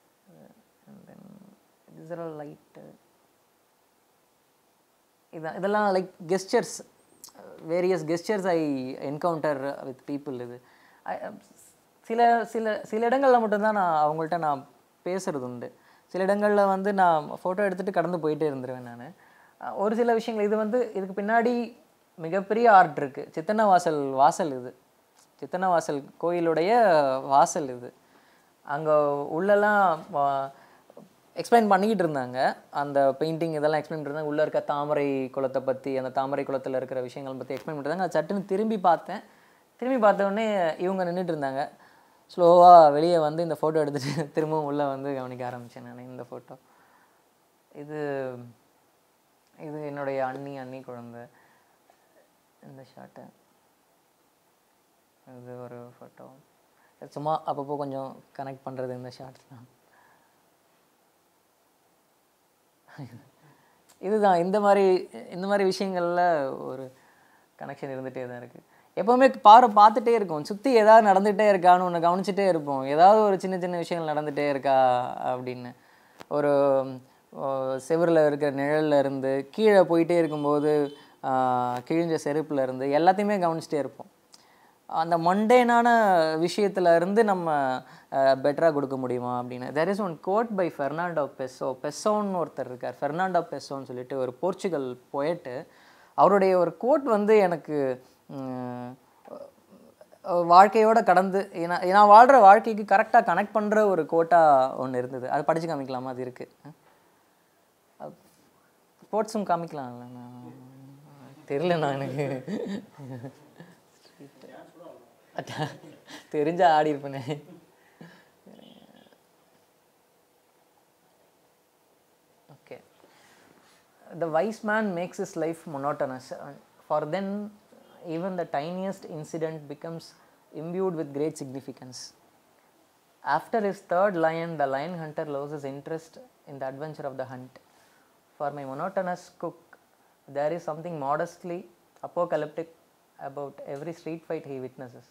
தென் லைட்டு இதான் இதெல்லாம் like gestures various gestures I encounter with people இது I- சில சில சில இடங்களில் மட்டும்தான் நான் அவங்கள்ட்ட நான் பேசுறது உண்டு சில இடங்களில் வந்து நான் ஃபோட்டோ எடுத்துகிட்டு கடந்து போயிட்டே இருந்துருவேன் நான் ஒரு சில விஷயங்கள் இது வந்து இதுக்கு பின்னாடி மிகப்பெரிய ஆர்ட் இருக்குது சித்தன்ன வாசல் வாசல் இது சித்தன்ன வாசல் கோயிலுடைய வாசல் இது அங்கே உள்ளெல்லாம் எக்ஸ்பிளைன் பண்ணிக்கிட்டு இருந்தாங்க அந்த பெயிண்டிங் இதெல்லாம் எக்ஸ்பிளைன் பண்ணிருந்தாங்க உள்ளே இருக்க தாமரை குளத்தை பற்றி அந்த தாமரை குளத்தில் இருக்கிற விஷயங்கள் பற்றி எக்ஸ்பிளைன் பண்ணிருந்தாங்க அது சட்டுன்னு திரும்பி பார்த்தேன் திரும்பி பார்த்த உடனே இவங்க நின்றுட்டு இருந்தாங்க ஸ்லோவாக வெளியே வந்து இந்த ஃபோட்டோ எடுத்துகிட்டு திரும்பவும் உள்ளே வந்து கவனிக்க ஆரம்பித்தேன் நான் இந்த ஃபோட்டோ இது இது என்னுடைய அண்ணி அண்ணி குழந்தை இந்த ஷாட்டு இது ஒரு ஃபோட்டோ சும்மா அப்பப்போ கொஞ்சம் கனெக்ட் பண்ணுறது இந்த ஷார்ட்ஸ் தான் இதுதான் இந்த மாதிரி இந்த மாதிரி விஷயங்களில் ஒரு கனெக்ஷன் இருந்துகிட்டே தான் இருக்குது எப்போவுமே பார்வை பார்த்துட்டே இருக்கும் சுற்றி ஏதாவது நடந்துகிட்டே இருக்கான்னு ஒன்று கவனிச்சுட்டே இருப்போம் ஏதாவது ஒரு சின்ன சின்ன விஷயங்கள் நடந்துகிட்டே இருக்கா அப்படின்னு ஒரு செவரில் இருக்கிற நிழல்ல இருந்து கீழே போயிட்டே இருக்கும்போது ஆஹ், கிழிஞ்ச செருப்புல இருந்து எல்லாத்தையுமே கவனிச்சிட்டே இருப்போம் அந்த மண்டேனான விஷயத்துல இருந்து நம்ம பெட்டராக கொடுக்க முடியுமா அப்படின்னு there is one quote by Fernando Pessoa பெஸ்ஸோன்னு ஒருத்தர் இருக்கார் ஃபெர்னாண்டோ பெஸ்ஸோன்னு சொல்லிட்டு ஒரு போர்ச்சுகல் போயட்டு அவருடைய ஒரு கோட் வந்து எனக்கு உம், அஹ் வாழ்க்கையோட கடந்து ஏன்னா நான் வாழ்கிற வாழ்க்கைக்கு கரெக்டாக கனெக்ட் பண்ணுற ஒரு கோட்டாக ஒன்று இருந்தது அது படித்து காமிக்கலாமா அது இருக்குது ஸ்போர்ட்ஸும் காமிக்கலாம்ல நான் தெரியல நான் எனக்கு தெரிஞ்சா ஆடி இருப்பேனே okay the wise man makes his life monotonous. and For then, even the tiniest incident becomes imbued with great significance. After his third lion, the lion hunter loses interest in the adventure of the hunt. For my monotonous cook, there is something modestly apocalyptic about every street fight he witnesses.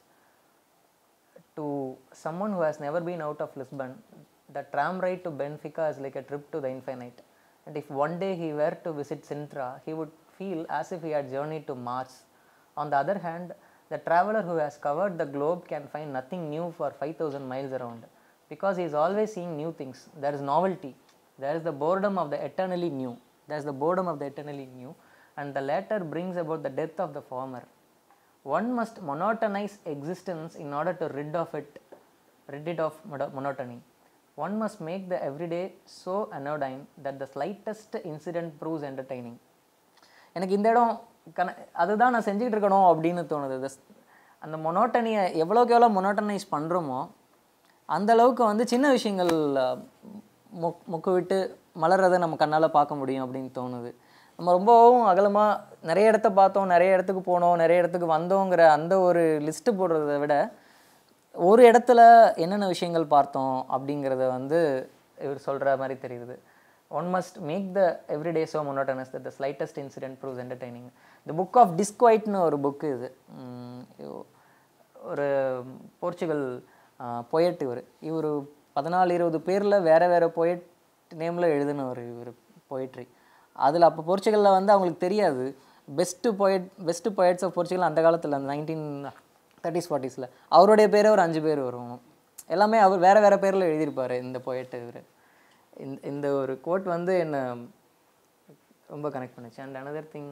To someone who has never been out of Lisbon, the tram ride to Benfica is like a trip to the infinite. And if one day he were to visit Sintra, he would feel as if he had journeyed to Mars. On the other hand, the traveler who has covered the globe can find nothing new for 5000 miles around because he is always seeing new things. There is novelty. There is the boredom of the eternally new. There is the boredom of the eternally new, and the latter brings about the death of the former. One must monotonize existence in order to rid of it, rid it of mono- monotony. One must make the everyday so anodyne that the slightest incident proves entertaining. எனக்கு இந்த இடம் கன அதுதான் நான் செஞ்சுக்கிட்டு இருக்கணும் அப்படின்னு தோணுது The s- அந்த மொனோட்டனியை எவ்வளோக்கு எவ்வளோ மொனோட்டனைஸ் பண்ணுறோமோ அந்த அளவுக்கு வந்து சின்ன விஷயங்கள் அஹ், மொக் மொக்கு விட்டு மலர்றதை நம்ம கண்ணால் பார்க்க முடியும் அப்படின்னு தோணுது நம்ம ரொம்பவும் அகலமாக நிறைய இடத்த பார்த்தோம் நிறைய இடத்துக்கு போனோம் நிறைய இடத்துக்கு வந்தோங்கிற அந்த ஒரு லிஸ்ட்டு போடுறதை விட ஒரு இடத்துல என்னென்ன விஷயங்கள் பார்த்தோம் அப்படிங்கிறத வந்து இவர் சொல்கிற மாதிரி தெரியுது one must make the everyday so monotonous that the slightest incident proves entertaining the book of டிஸ்குவைட்னு ஒரு புக்கு இது உம், இவ்- ஒரு போர்ச்சுகல் பொயட் இவர் இவர் பதினாலு இருபது பேரில் வேறு வேறு பொயட் நேமில் எழுதின ஒரு இவர் பொயட்ரி அதில் அப்போ போர்ச்சுகலில் வந்து அவங்களுக்கு தெரியாது best poet best poets of Portugal அந்த காலத்தில் அந்த நைன்டீன் தேர்ட்டிஸ் ஃபார்ட்டிஸில் அவருடைய பேரே ஒரு அஞ்சு பேர் வரும் எல்லாமே அவர் வேறு வேறு பேரில் எழுதியிருப்பார் இந்த பொயட்டு இவர் இந்த இந்த ஒரு கோட் வந்து என்னை ரொம்ப கனெக்ட் பண்ணுச்சு and another thing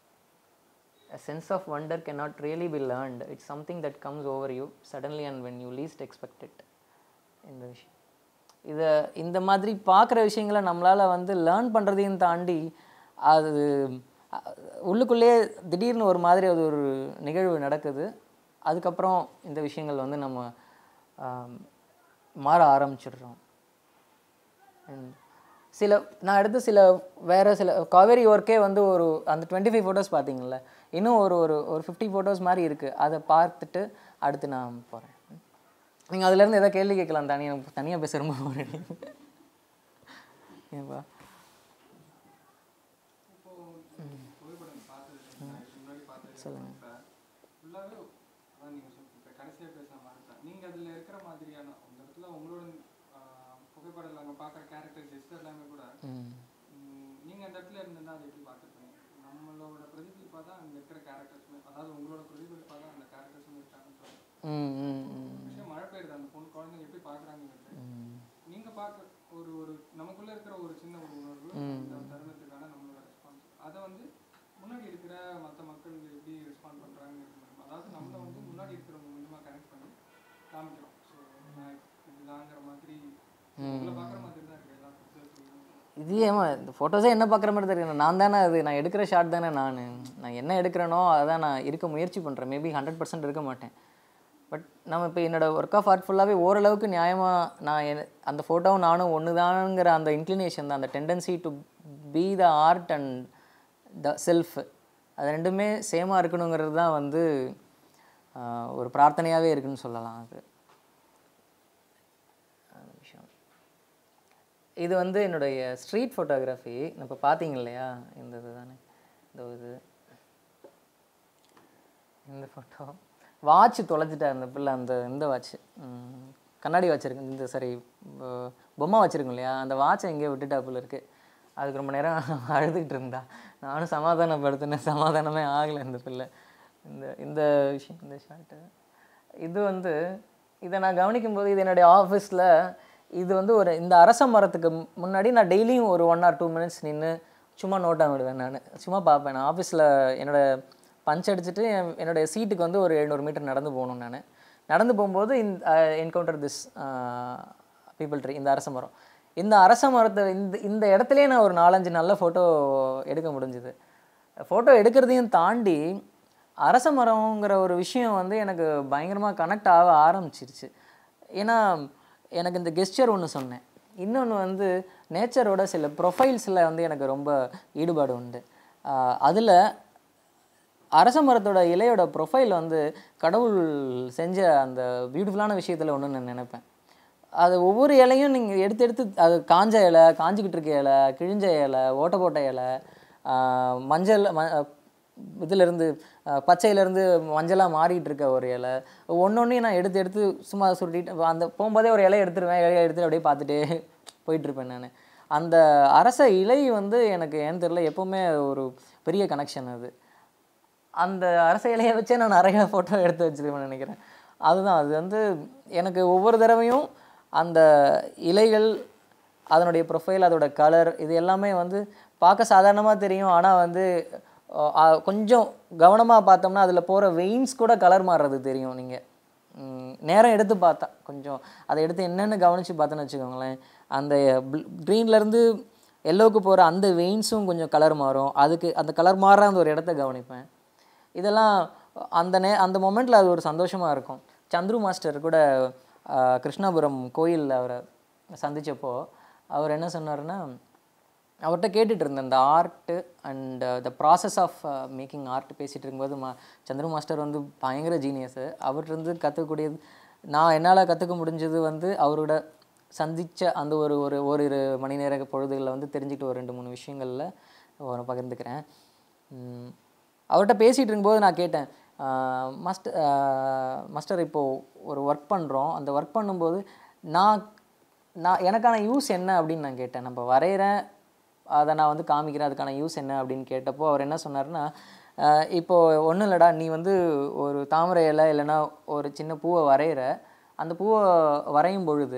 a sense of wonder cannot really be learned it's something that comes over you suddenly and when you least expect it இந்த விஷயம் இதை இந்த மாதிரி பார்க்குற விஷயங்களை நம்மளால் வந்து லேர்ன் பண்ணுறதையும் தாண்டி அது அஹ், உள்ளுக்குள்ளேயே திடீர்னு ஒரு மாதிரி அது ஒரு நிகழ்வு நடக்குது அதுக்கப்புறம் இந்த விஷயங்கள் வந்து நம்ம ஆம், மாற ஆரம்பிச்சிடுறோம் And சில நான் எடுத்த சில வேறு சில காவேரி ஒர்க்கே வந்து ஒரு அந்த டுவெண்ட்டி ஃபைவ் ஃபோட்டோஸ் பார்த்தீங்கல்ல இன்னும் ஒரு ஒரு ஒரு ஃபிஃப்டி ஃபோட்டோஸ் மாதிரி இருக்குது அதை பார்த்துட்டு அடுத்து நான் போகிறேன் நீங்கள் அதுலேருந்து எதாவது கேள்வி கேட்கலாம் தனியாக தனியாக பேச ரொம்ப போகிறேன் ஏன்பா இப்போ புகைப்படம் பார்த்தது முன்னாடி பார்த்தது சொல்லுங்க. இப்போ ஃபுல்லாகவே அதான் நீங்கள் சொல் இப்போ கடைசியாக பேசுகிற மாதிரி தான் நீங்கள் அதில் இருக்கிற மாதிரியான அந்த இடத்துல உங்களோட ஆஹ், புகைப்படத்தில் அங்கே பார்க்குற கேரக்டர் ஜெஸ்ட் எல்லாமே கூட ம் நீங்கள் அந்த இடத்துல இருந்திருந்தா அதை எப்படி பார்த்துருப்பீங்க நம்மளோட பிரதிபலிப்பாக தான் அங்கே இருக்கிற கேரக்டர்ஸுமே அதாவது உங்களோட பிரதிபலிப்பாக தான் அந்த கேரக்டர்ஸுமே இருக்காங்கன்னு சொல்லுங்கள் ம் ம் ம் விஷயம் மழை பெய்யுது அந்த பொண்ணு குழந்தைங்க எப்படி பார்க்குறாங்கிறது ம் நீங்க பார்க்க ஒரு ஒரு நமக்குள்ள இருக்கிற ஒரு சின்ன ஒரு உணர்வு அந்த தருணத்துக்கான நம்மளோட ரெஸ்பான்ஸ் அதை வந்து முன்னாடி இருக்கிற மற்ற மக்கள் எப்படி ரெஸ்பாண்ட் பண்றாங்க அதாவது நம்மள வந்து முன்னாடி இருக்கிறவங்க மூலியமா கனெக்ட் பண்ணி காமிக்கிறோம் ஸோ நான் இதுதாங்கிற மாதிரி உங்களை பார்க்குற மாதிரி தான் இருக்கு எல்லா pictures-லயும். இது ஏமா இந்த ஃபோட்டோஸே என்ன பார்க்குற மாதிரி தெரியும் நான் தானே அது நான் எடுக்கிற ஷாட் தானே நான் நான் என்ன எடுக்கிறேனோ அதான் நான் இருக்க முயற்சி பண்ணுறேன் மேபி ஹண்ட்ரட் பர்சன்ட் இருக்க மாட்டேன் பட் நம்ம இப்போ என்னோட ஒர்க் ஆஃப் ஆர்ட் ஃபுல்லாகவே ஓரளவுக்கு நியாயமாக நான் என- அந்த ஃபோட்டோவும் நானும் ஒன்று தானுங்கிற அந்த இன்க்ளினேஷன் தான் அந்த tendency to be the art and the self அது ரெண்டுமே சேமாக இருக்கணுங்கிறது தான் வந்து ஆஹ், ஒரு பிரார்த்தனையாகவே இருக்குன்னு சொல்லலாம் அது ஒரு நிமிஷம் இது வந்து என்னுடைய ஸ்ட்ரீட் ஃபோட்டோகிராஃபி இப்போ பார்த்தீங்க இல்லையா இந்த இது தானே இந்த இது இந்த ஃபோட்டோ வாட்ச் தொலைச்சிட்டேன் அந்த பிள்ளை அந்த இந்த வாட்ச் கண்ணாடி வச்சுருக்கு இந்த சரி ப- பொம்மை வச்சுருக்கோம் இல்லையா அந்த வாட்சை எங்கேயோ விட்டுட்டாப்புல இருக்கு அதுக்கு ரொம்ப நேரம் அழுதுகிட்டு இருந்தா நானும் சமாதானப்படுத்தினேன் சமாதானமே ஆகலை இந்த பிள்ளை இந்த இந்த விஷயம் இந்த ஷார்ட்டு இது வந்து இதை நான் கவனிக்கும்போது இது என்னுடைய ஆஃபீஸில் இது வந்து ஒரு இந்த அரச மரத்துக்கு மு- முன்னாடி நான் டெய்லியும் ஒரு ஒன் ஆர் டூ மினிட்ஸ் நின்று சும்மா நோட்டாக விடுவேன் நான் சும்மா பார்ப்பேன் நான் ஆஃபீஸில் என்னோட பஞ்ச் அடிச்சுட்டு என்- என்னுடைய சீட்டுக்கு வந்து ஒரு எழுநூறு மீட்டர் நடந்து போகணும் நான் நடந்து போகும்போது இந்த என்கவுண்டர் திஸ் பீப்பிள் ட்ரீ இந்த அரச மரம் இந்த அரச மரத்தை இந்த இந்த இடத்துலயே நான் ஒரு நாலஞ்சு நல்ல ஃபோட்டோ எடுக்க முடிஞ்சுது ஃபோட்டோ எடுக்கிறதையும் தாண்டி அரச மரங்கிற ஒரு விஷயம் வந்து எனக்கு பயங்கரமாக கனெக்ட் ஆக ஆரம்பிச்சிருச்சு ஏன்னா எனக்கு இந்த கெஸ்டர் ஒன்று சொன்னேன் இன்னொன்று வந்து நேச்சரோட சில ப்ரொஃபைல்ஸில் வந்து எனக்கு ரொம்ப ஈடுபாடு உண்டு அதில் அரச மரத்தோட இலையோட ப்ரொஃபைல் வந்து கடவுள் செஞ்ச அந்த பியூட்டிஃபுல்லான விஷயத்தில் ஒன்று நான் நினைப்பேன் அது ஒவ்வொரு இலையும் நீங்கள் எடுத்து எடுத்து அது காஞ்ச இலை காஞ்சிக்கிட்டு இருக்க இலை கிழிஞ்ச இலை ஓட்ட போட்ட இலை ஆஹ் மஞ்சள் ம இதிலேருந்து பச்சையிலேருந்து மஞ்சளாக மாறிட்டு இருக்க ஒரு இலை ஒன்றொன்றையும் நான் எடுத்து எடுத்து சும்மா சுருட்டிட்டு அந்த போகும்போதே ஒரு இலையை எடுத்துருவேன் இலையை எடுத்துட்டு அப்படியே பார்த்துட்டே போயிட்டுருப்பேன் நான் அந்த அரச இலை வந்து எனக்கு ஏன்னு தெரியல எப்போவுமே ஒரு பெரிய கனெக்ஷன் அது அந்த அரச இலையை வச்சே நான் நிறைய ஃபோட்டோ எடுத்து வச்சிருக்கேன்னு நினைக்கிறேன் அதுதான் அது வந்து எனக்கு ஒவ்வொரு தடவையும் அந்த இலைகள் அதனுடைய ப்ரொஃபைல் அதோட கலர் இது எல்லாமே வந்து பார்க்க சாதாரணமாக தெரியும் ஆனால் வந்து அஹ், அஹ், கொஞ்சம் கவனமாக பார்த்தோம்னா அதில் போகிற வெயின்ஸ் கூட கலர் மாறுறது தெரியும் நீங்கள் நேரம் எடுத்து பார்த்தா கொஞ்சம் அதை எடுத்து என்னென்னு கவனித்து பார்த்தோன்னு வச்சுக்கோங்களேன் அந்த க்ரீன்லேருந்து எல்லோவுக்கு போகிற அந்த வெயின்ஸும் கொஞ்சம் கலர் மாறும் அதுக்கு அந்த கலர் மாறுற அந்த ஒரு இடத்த கவனிப்பேன் இதெல்லாம் அந்த நே அந்த மொமெண்ட்டில் அது ஒரு சந்தோஷமாக இருக்கும் சந்துரு மாஸ்டர் கூட ஆஹ், கிருஷ்ணாபுரம் கோயிலில் அவரை சந்திச்சப்போ அவர் என்ன சொன்னாருன்னா அவர்கிட்ட கேட்டுட்டு இருந்தேன் இந்த art and the process of making art பேசிகிட்டு இருக்கும்போது மா சந்திரு மாஸ்டர் வந்து பயங்கர ஜீனியஸு அவர்கிட்ட கற்றுக்கக்கூடியது நான் என்னால் கற்றுக்க முடிஞ்சது வந்து அவரோட சந்தித்த அந்த ஒரு ஒரு ஓரிரு மணி நேர பொழுதுகளில் வந்து தெரிஞ்சுக்கிட்ட ஒரு ரெண்டு மூணு விஷயங்களில் ஒரு பகிர்ந்துக்கிறேன் உம், அவர்கிட்ட பேசிகிட்டு இருக்கும்போது நான் கேட்டேன் மாஸ்டர் மாஸ்டர் இப்போது ஒரு ஒர்க் பண்ணுறோம் அந்த ஒர்க் பண்ணும்போது நான் நான் எனக்கான யூஸ் என்ன அப்படின்னு நான் கேட்டேன் நம்ம வரைகிறேன் அதை நான் வந்து காமிக்கிறேன் அதுக்கான யூஸ் என்ன அப்படின்னு கேட்டப்போ அவர் என்ன சொன்னாருன்னா ஆஹ் இப்போ ஒன்றும் இல்லைடா நீ வந்து ஒரு தாமரை இலை இல்லைன்னா ஒரு சின்ன பூவை வரைகிற அந்த பூவை வரையும் பொழுது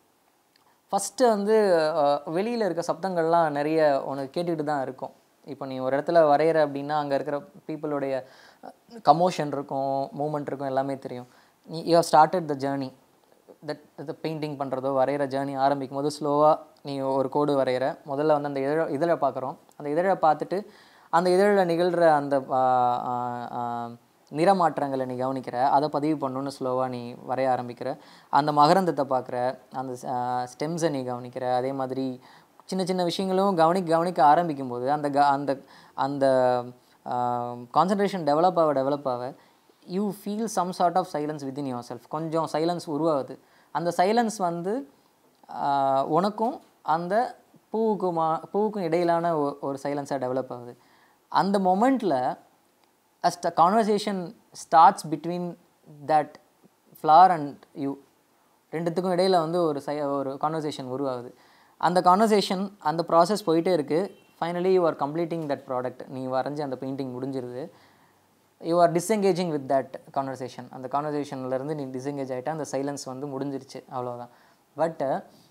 ஃபஸ்ட்டு வந்து வெளியில் இருக்க சப்தங்கள்லாம் நிறைய உனக்கு கேட்டுக்கிட்டு தான் இருக்கும் இப்போ நீ ஒரு இடத்துல வரைகிற அப்படின்னா அங்கே இருக்கிற பீப்புளுடைய கமோஷன் இருக்கும் மூமெண்ட் இருக்கும் எல்லாமே தெரியும் நீ you have started the journey that இந்த பெயிண்டிங் பண்ணுறதோ வரைகிற ஜேர்னி ஆரம்பிக்கும் போது ஸ்லோவாக நீ ஒரு கோடு வரைகிற முதல்ல வந்து அந்த இதழ இதழை பார்க்குறோம் அந்த இதழை பார்த்துட்டு அந்த இதழில் நிகழ்கிற அந்த நிறமாற்றங்களை நீ கவனிக்கிற அதை பதிவு பண்ணணும்னு ஸ்லோவாக நீ வரைய ஆரம்பிக்கிற அந்த மகரந்தத்தை பார்க்குற அந்த ஸ்டெம்ஸை நீ கவனிக்கிற அதே மாதிரி சின்ன சின்ன விஷயங்களும் கவனிக்க கவனிக்க ஆரம்பிக்கும் போது அந்த க அந்த அந்த கான்சன்ட்ரேஷன் டெவலப் ஆக டெவலப் ஆக you feel some sort of silence within yourself கொஞ்சம் சைலன்ஸ் உருவாகுது அந்த சைலன்ஸ் வந்து ஆஹ், உனக்கும் அந்த பூவுக்குமா பூவுக்கும் இடையிலான ஒ- ஒரு சைலன்ஸாக டெவலப் ஆகுது அந்த மொமெண்ட்டில் just conversation starts between that floor and you ரெண்டுத்துக்கும் இடையில வந்து ஒரு சை ஒரு கான்வர்சேஷன் உருவாகுது அந்த கான்வர்சேஷன் அந்த ப்ராசஸ் போயிட்டே இருக்குது finally you are completing that product நீ வரைஞ்சி அந்த பெயிண்டிங் முடிஞ்சிருது you are disengaging with that conversation அந்த கான்வர்சேஷன்லேருந்து நீ டிஸ்எங்கேஜ் ஆகிட்ட அந்த சைலன்ஸ் வந்து முடிஞ்சிருச்சு அவ்வளோதான் பட்டு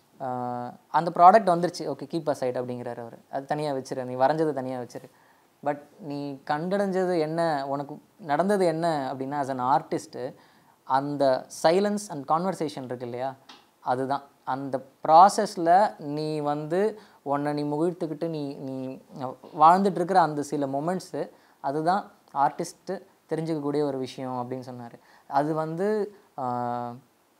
அந்த ப்ராடக்ட் வந்துருச்சு ஓகே கீப் அ சைட் அப்படிங்கிறாரு அவர் அது தனியாக வச்சிரு நீ வரைஞ்சது தனியாக வச்சிரு பட் நீ கண்டடைஞ்சது என்ன உனக்கு நடந்தது என்ன அப்படின்னா ஆஸ் அன் ஆர்டிஸ்ட்டு அந்த சைலன்ஸ் அண்ட் கான்வர்சேஷன் இருக்கு இல்லையா அதுதான் அந்த ப்ராசஸில் நீ வந்து உன்னை நீ முகிழ்த்துக்கிட்டு நீ நீ வாழ்ந்துட்டு இருக்கிற அந்த சில மொமெண்ட்ஸு அதுதான் ஆர்டிஸ்ட்டு தெரிஞ்சுக்கக்கூடிய ஒரு விஷயம் அப்படின்னு சொன்னார் அது வந்து ஆஹ்,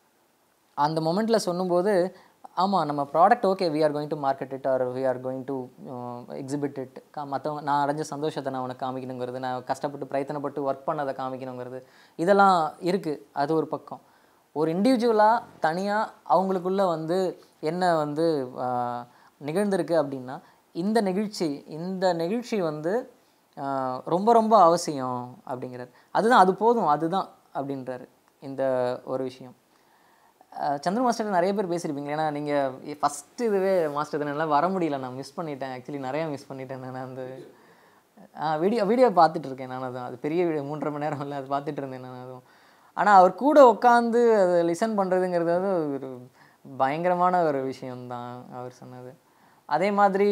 அந்த மொமெண்ட்டில் சொல்லும்போது ஆமாம் நம்ம product okay we are going to market it or we are going to exhibit it மற்றவங்க நான் அடைஞ்ச சந்தோஷத்தை நான் உனக்கு காமிக்கணுங்கிறது நான் கஷ்டப்பட்டு பிரயத்தனப்பட்டு ஒர்க் பண்ணதை காமிக்கணுங்கிறது இதெல்லாம் இருக்குது அது ஒரு பக்கம் ஒரு இண்டிவிஜுவலாக தனியாக அவங்களுக்குள்ள வந்து என்ன வந்து ஆஹ், நிகழ்ந்திருக்கு அப்படின்னா இந்த நிகழ்ச்சி இந்த நிகழ்ச்சி வந்து ஆஹ், ரொம்ப ரொம்ப அவசியம் அப்படிங்கிறார் அதுதான் அது போதும் அதுதான் அப்படின்றாரு இந்த ஒரு விஷயம் அஹ் சந்திர மாஸ்டர் நிறைய பேர் பேசியிருப்பீங்க ஏன்னா நீங்கள் ஃபஸ்ட்டு இதுவே மாஸ்டர் என்னால் வர முடியல நான் மிஸ் பண்ணிட்டேன் ஆக்சுவலி நிறையா மிஸ் பண்ணிட்டேன் நான் அந்த வீடியோ வீடியோ பார்த்துட்டு இருக்கேன் நான் அதுவும் அது பெரிய வீடியோ மூன்றரை மணி நேரம் இல்லை அது பார்த்துட்டு இருந்தேன் நான் அதுவும் ஆனால் அவர் கூட உட்காந்து அதை லிசன் பண்ணுறதுங்கிறது வந்து ஒரு பயங்கரமான ஒரு விஷயம்தான் அவர் சொன்னது அதே மாதிரி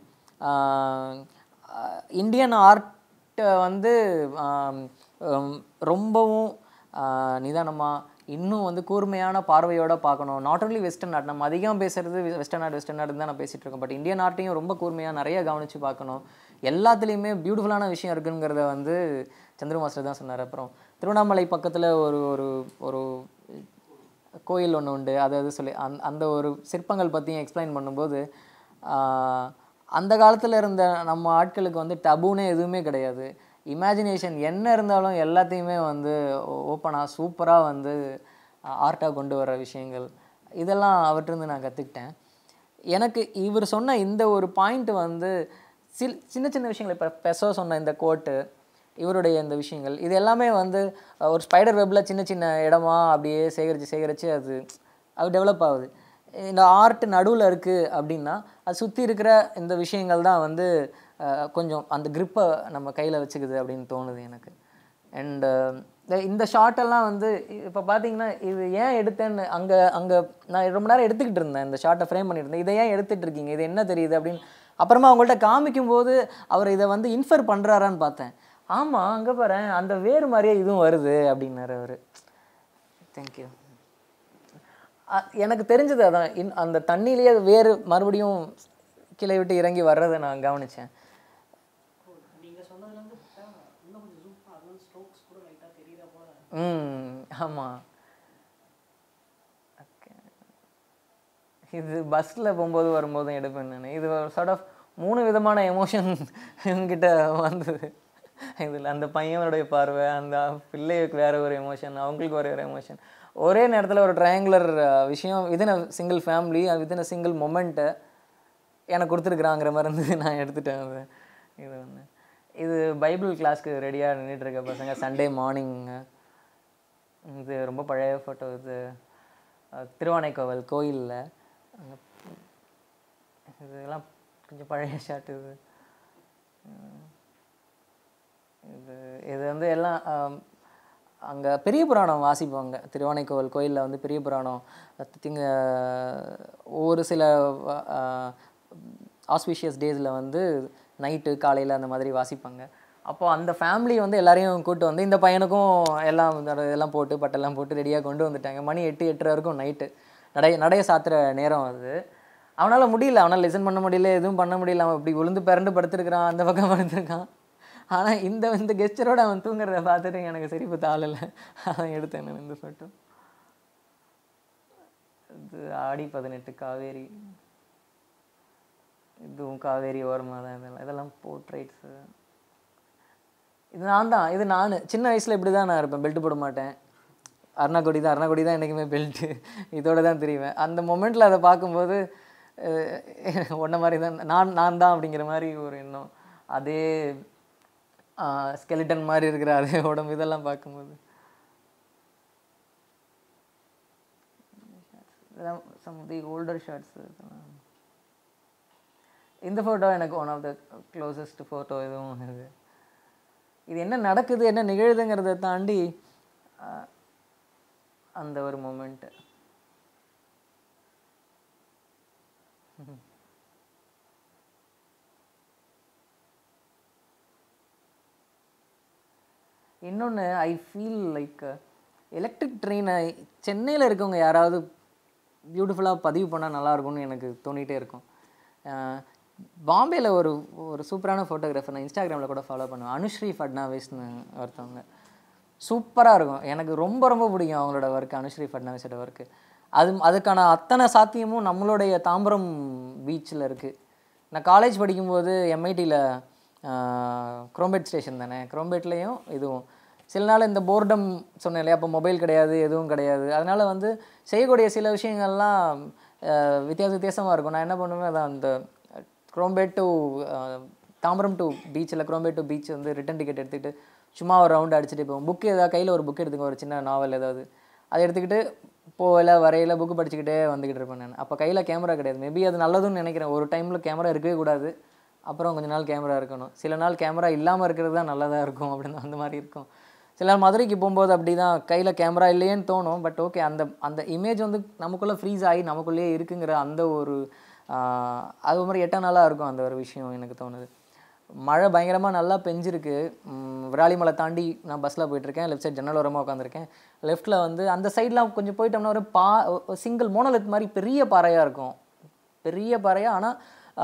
இந்தியன் ஆர்ட்டை வந்து ஆம், ஹம், ரொம்பவும் நிதானமாக இன்னும் வந்து கூர்மையான பார்வையோட பார்க்கணும் நாட் only வெஸ்டர்ன் ஆர்ட் நம்ம அதிகம் பேசுறது வெஸ்டர்ன் ஆர்ட் வெஸ்டர்ன் ஆர்ட் தான் நான் பேசிகிட்டு இருக்கேன் பட் இந்தியன் ஆர்ட்டையும் ரொம்ப கூர்மையாக நிறைய கவனித்து பார்க்கணும் எல்லாத்துலேயுமே பியூட்டிஃபுல்லான விஷயம் இருக்குங்கிறத வந்து சந்திர மாஸ்டர் தான் சொன்னார் அப்புறம் திருவண்ணாமலை பக்கத்தில் ஒரு ஒரு ஒரு கோயில் ஒன்று உண்டு அது அது சொல்லி அந் அந்த ஒரு சிற்பங்கள் பற்றியும் எக்ஸ்பிளைன் பண்ணும்போது ஆஹ், அந்த காலத்தில் இருந்த நம்ம ஆட்களுக்கு வந்து டபுனே எதுவுமே கிடையாது இமேஜினேஷன் என்ன இருந்தாலும் எல்லாத்தையுமே வந்து ஓப்பனாக சூப்பராக வந்து ஆர்ட்டாக கொண்டு வர விஷயங்கள் இதெல்லாம் அவற்றிருந்து நான் கற்றுக்கிட்டேன் எனக்கு இவர் சொன்ன இந்த ஒரு பாயிண்ட் வந்து சில் சின்ன சின்ன விஷயங்கள் இப்போ பெசோ சொன்ன இந்த கோட்டு இவருடைய இந்த விஷயங்கள் இது எல்லாமே வந்து அஹ், ஒரு ஸ்பைடர் வெப்பில் சின்ன சின்ன இடமா அப்படியே சேகரித்து சேகரித்து அது அது டெவலப் ஆகுது இந்த ஆர்ட் நடுவில் இருக்குது அப்படின்னா அது சுற்றி இருக்கிற இந்த விஷயங்கள் தான் வந்து அஹ், கொஞ்சம் அந்த grip-அ நம்ம கையில் வச்சுக்குது அப்படின்னு தோணுது எனக்கு அண்டு இந்த ஷார்ட் எல்லாம் வந்து இப்போ பார்த்தீங்கன்னா இது ஏன் எடுத்தேன்னு அங்கே அங்கே நான் ரொம்ப நேரம் எடுத்துக்கிட்டு இருந்தேன் இந்த ஷார்ட்டை ஃப்ரேம் பண்ணிட்டு இருந்தேன் இதை ஏன் எடுத்துட்டு இருக்கீங்க இது என்ன தெரியுது அப்படின்னு அப்புறமா அவங்கள்ட்ட காமிக்கும்போது அவர் இதை வந்து இன்ஃபர் பண்ணுறாரான்னு பார்த்தேன் ஆமாம் அங்கே பாரு அந்த வேறு மாதிரியே இதுவும் வருது அப்படின்னாரு அவர் தேங்க்யூ எனக்கு தெரிஞ்சது அதான் இன் அந்த தண்ணியிலேயே அது வேறு மறுபடியும் கீழே விட்டு இறங்கி வர்றதை நான் கவனித்தேன் ம் ஆமாம் இது பஸ்ஸில் போகும்போது வரும்போதும் எடுப்பேன் நான் இது சார்ட் ஆஃப் மூணு விதமான எமோஷன் இவங்கிட்ட வந்தது இதில் அந்த பையனுடைய பார்வை அந்த பிள்ளைக்கு வேற ஒரு எமோஷன் அவங்களுக்கு வேற ஒரு எமோஷன் ஒரே நேரத்தில் ஒரு ட்ரையாங்குலர் விஷயம் within a single family within a single மொமெண்ட்டை எனக்கு கொடுத்துருக்குறாங்கிற மாதிரி இருந்து நான் எடுத்துட்டேன் அது இது ஒன்று இது பைபிள் கிளாஸ்க்கு ரெடியாக நின்றுட்டு இருக்க பசங்க சண்டே மார்னிங் இது ரொம்ப பழைய ஃபோட்டோ இது அஹ், திருவானைக்கோவில் கோயிலில் இதெல்லாம் கொஞ்சம் பழைய ஷாட் இது உம், இது இது வந்து எல்லாம் அங்கே பெரிய புராணம் வாசிப்பாங்க திருவானைக்கோவில் கோயிலில் வந்து பெரிய புராணம் திங்க ஒரு சில ஆஸ்பிஷியஸ் டேஸில் வந்து நைட்டு காலையில் அந்த மாதிரி வாசிப்பாங்க அப்போ அந்த ஃபேமிலி வந்து எல்லாரையும் கூட்டு வந்து இந்த பையனுக்கும் எல்லாம் இந்த இதெல்லாம் போட்டு பட்டெல்லாம் போட்டு ரெடியாக கொண்டு வந்துட்டாங்க மணி எட்டு எட்டரை வரைக்கும் நைட்டு நடை நடைய சாத்துற நேரம் அது அவனால் முடியல அவனால் லிசன் பண்ண முடியல எதுவும் பண்ண முடியல அவன் இப்படி விழுந்து பிறண்டு படுத்திருக்கிறான் அந்த பக்கம் படுத்திருக்கான் ஆனால் இந்த இந்த கெஸ்டரோட அவன் தூங்குறத பார்த்துட்டு எனக்கு சிரிப்பு தாளலை அதான் எடுத்தேன் நான் இந்த ஃபோட்டோ இது ஆடி பதினெட்டு காவேரி இதுவும் காவேரி ஓரமாக தான் இதெல்லாம் இதெல்லாம் போர்ட்ரைட்ஸு இது நான் தான் இது நான் சின்ன வயசில் இப்படி தான் நான் இருப்பேன் பெல்ட் போட மாட்டேன் அருணாக்கொடி தான் அருணாக்கொடி தான் என்றைக்குமே பெல்ட்டு இதோட தான் தெரியுவேன் அந்த மொமெண்ட்டில் அதை பார்க்கும்போது ஒன்றை மாதிரி தான் நான் நான் தான் அப்படிங்கிற மாதிரி ஒரு எண்ணம் அதே ஸ்கெலிட்டன் மாதிரி இருக்கிற அதே உடம்பு இதெல்லாம் பார்க்கும்போது இதெல்லாம் சம் தி ஓல்டர் ஷார்ட்ஸ் இந்த ஃபோட்டோ எனக்கு one of the closest photo இதுவும் இது இது என்ன நடக்குது என்ன நிகழுதுங்கிறத தாண்டி அஹ், அந்த ஒரு மூமெண்ட்டு இன்னொன்று ஐ ஃபீல் லைக் எலக்ட்ரிக் ட்ரெயினை சென்னையில் இருக்கவங்க யாராவது பியூட்டிஃபுல்லாக பதிவு பண்ணால் நல்லாயிருக்கும்னு எனக்கு தோணிகிட்டே இருக்கும் அஹ் பாம்பேல ஒரு ஒரு சூப்பரான ஃபோட்டோகிராஃபர் நான் இன்ஸ்டாகிராமில் கூட ஃபாலோ பண்ணுவேன் அனுஸ்ரீ ஃபட்னாவிஸ்னு ஒருத்தவங்க சூப்பராக இருக்கும் எனக்கு ரொம்ப ரொம்ப பிடிக்கும் அவங்களோட ஒர்க் அனுஸ்ரீ ஃபட்னாவிஸோட ஒர்க்கு அது அதுக்கான அத்தனை சாத்தியமும் நம்மளுடைய தாம்பரம் பீச்சில் இருக்குது நான் காலேஜ் படிக்கும்போது எம்ஐடியில் குரோம்பேட் ஸ்டேஷன் தானே குரோம்பேட்லேயும் இதுவும் சில நாள் இந்த போர்டம் சொன்னேன் இல்லையா அப்போ மொபைல் கிடையாது எதுவும் கிடையாது அதனால் வந்து செய்யக்கூடிய சில விஷயங்கள்லாம் அஹ், வித்தியாச வித்தியாசமாக இருக்கும் நான் என்ன பண்ணுவேன் அதான் அந்த குரோம்பேட் டு தாம்பரம் டு பீச்சில் குரோம்பேட் டு பீச் வந்து ரிட்டன் டிக்கெட் எடுத்துக்கிட்டு சும்மா ஒரு ரவுண்ட் அடிச்சுட்டு போவோம் புக்கு ஏதாவது கையில் ஒரு புக் எடுத்துக்கோ ஒரு சின்ன நாவல் ஏதாவது அதை எடுத்துக்கிட்டு போகல வரையில புக்கு படிச்சுக்கிட்டே வந்துக்கிட்டு இருப்பேன் நான் அப்போ கையில் கேமரா கிடையாது மேபி அது நல்லதுன்னு நினைக்கிறேன் ஒரு டைமில் கேமரா இருக்கவே கூடாது அப்புறம் கொஞ்ச நாள் கேமரா இருக்கணும் சில நாள் கேமரா இல்லாமல் இருக்கிறது தான் நல்லதாக இருக்கும் அப்படின்னு அந்த மாதிரி இருக்கும் சில நாள் மதுரைக்கு போகும்போது அப்படி தான் கையில் கேமரா இல்லையேன்னு தோணும் பட் ஓகே அந்த அந்த இமேஜ் வந்து நமக்குள்ளே ஃப்ரீஸ் ஆகி நமக்குள்ளேயே இருக்குங்கிற அந்த ஒரு ஆஹ், அது ஒரு மாதிரி எட்ட நாளாக இருக்கும் அந்த ஒரு விஷயம் எனக்கு தோணுது மழை பயங்கரமாக நல்லா பெஞ்சிருக்கு ம், விராலிமலை தாண்டி நான் பஸ்ஸில் போயிட்டுருக்கேன் லெஃப்ட் சைட் ஜன்னல் ஓரமாக உட்காந்துருக்கேன் லெஃப்ட்டில் வந்து அந்த சைட்லாம் கொஞ்சம் போயிட்டோம்னா ஒரு பா சிங்கிள் மோனோலித் மாதிரி பெரிய பாறையாக இருக்கும் பெரிய பாறையாக ஆனால்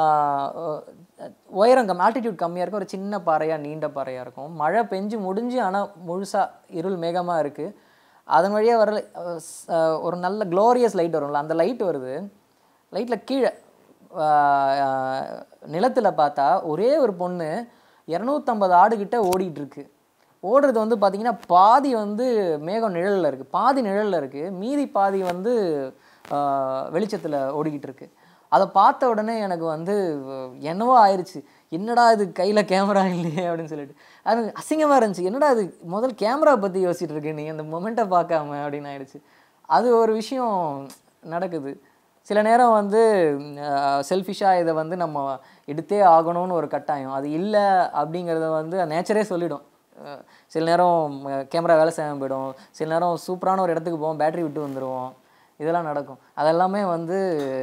உயரம் கம் ஆல்டிடியூட் கம்மியாக இருக்கும் ஒரு சின்ன பாறையாக நீண்ட பாறையாக இருக்கும் மழை பெஞ்சு முடிஞ்சு ஆனால் முழுசாக இருள் மேகமாக இருக்குது அதன் வழியாக வர அஹ், ஸ்- அஹ், ஒரு நல்ல க்ளோரியஸ் லைட் வரும்ல அந்த லைட் வருது லைட்டில் கீழே நிலத்தில் பார்த்தா ஒரே ஒரு பொண்ணு இரநூத்தம்பது ஆடுகிட்ட ஓடிட்டு இருக்கு ஓடுறது வந்து பார்த்தீங்கன்னா பாதி வந்து மேகம் நிழலில் இருக்குது பாதி நிழலில் இருக்குது மீதி பாதி வந்து வெளிச்சத்தில் ஓடிக்கிட்டு இருக்கு அதை பார்த்த உடனே எனக்கு வந்து அஹ், என்னவோ ஆயிடுச்சு என்னடா இது கையில் கேமரா இல்லையே அப்படின்னு சொல்லிட்டு அது அசிங்கமாக இருந்துச்சு என்னடா இது முதல் கேமரா பற்றி யோசிச்சுட்டு இருக்கு நீ அந்த மொமெண்ட்டை பார்க்காம அப்படின்னு ஆயிடுச்சு அது ஒரு விஷயம் நடக்குது சில நேரம் வந்து செல்ஃபிஷாக இதை வந்து நம்ம எடுத்தே ஆகணும்னு ஒரு கட்டாயம் அது இல்லை அப்படிங்கிறத வந்து நேச்சரே சொல்லிடும் அஹ் சில நேரம் கேமரா வேலை செய்யாமல் போயிடும் சில நேரம் சூப்பரான ஒரு இடத்துக்கு போவோம் பேட்டரி விட்டு வந்துடுவோம் இதெல்லாம் நடக்கும் அதெல்லாமே வந்து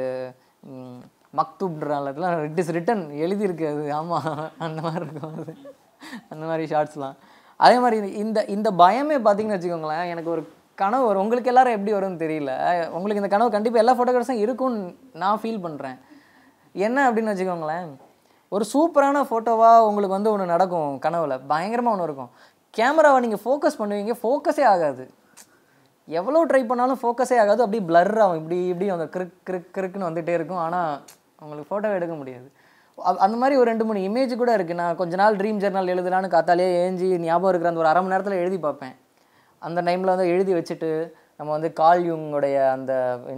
ம், மக்தூப்ன்றால இதெல்லாம் இட் இஸ் ரிட்டன் எழுதியிருக்கு அது ஆமாம் அந்த மாதிரி இருக்கும் அது அந்த மாதிரி ஷார்ட்ஸ்லாம் அதே மாதிரி இந்த இந்த பயமே பார்த்தீங்கன்னு வச்சுக்கோங்களேன் எனக்கு ஒரு கனவு வரும் உங்களுக்கு எல்லாரும் எப்படி வரும்னு தெரியல உங்களுக்கு இந்த கனவு கண்டிப்பாக எல்லா ஃபோட்டோகிராஃபர்ஸும் இருக்கும்னு நான் ஃபீல் பண்ணுறேன் என்ன அப்படின்னு வச்சுக்கோங்களேன் ஒரு சூப்பரான ஃபோட்டோவாக உங்களுக்கு வந்து ஒன்று நடக்கும் கனவுல பயங்கரமாக ஒன்று இருக்கும் கேமராவை நீங்கள் ஃபோக்கஸ் பண்ணுவீங்க ஃபோக்கஸே ஆகாது எவ்வளோ ட்ரை பண்ணாலும் ஃபோக்கஸே ஆகாது அப்படியே blur ஆகும் இப்படி இப்படி அந்த கிறுக் கிறுக் கிறுக்குன்னு வந்துகிட்டே இருக்கும் ஆனால் உங்களுக்கு ஃபோட்டோ எடுக்க முடியாது அ- அந்த மாதிரி ஒரு ரெண்டு மூணு இமேஜ் கூட இருக்குது நான் கொஞ்ச நாள் ட்ரீம் ஜெர்னல் எழுதலான்னு காத்தாலே ஏஞ்சி ஞாபகம் இருக்கிற அந்த ஒரு அரை மணி நேரத்தில் எழுதி பார்ப்பேன் அந்த டைமில் வந்து எழுதி வச்சுட்டு நம்ம வந்து கால் யூங்கோடைய அந்த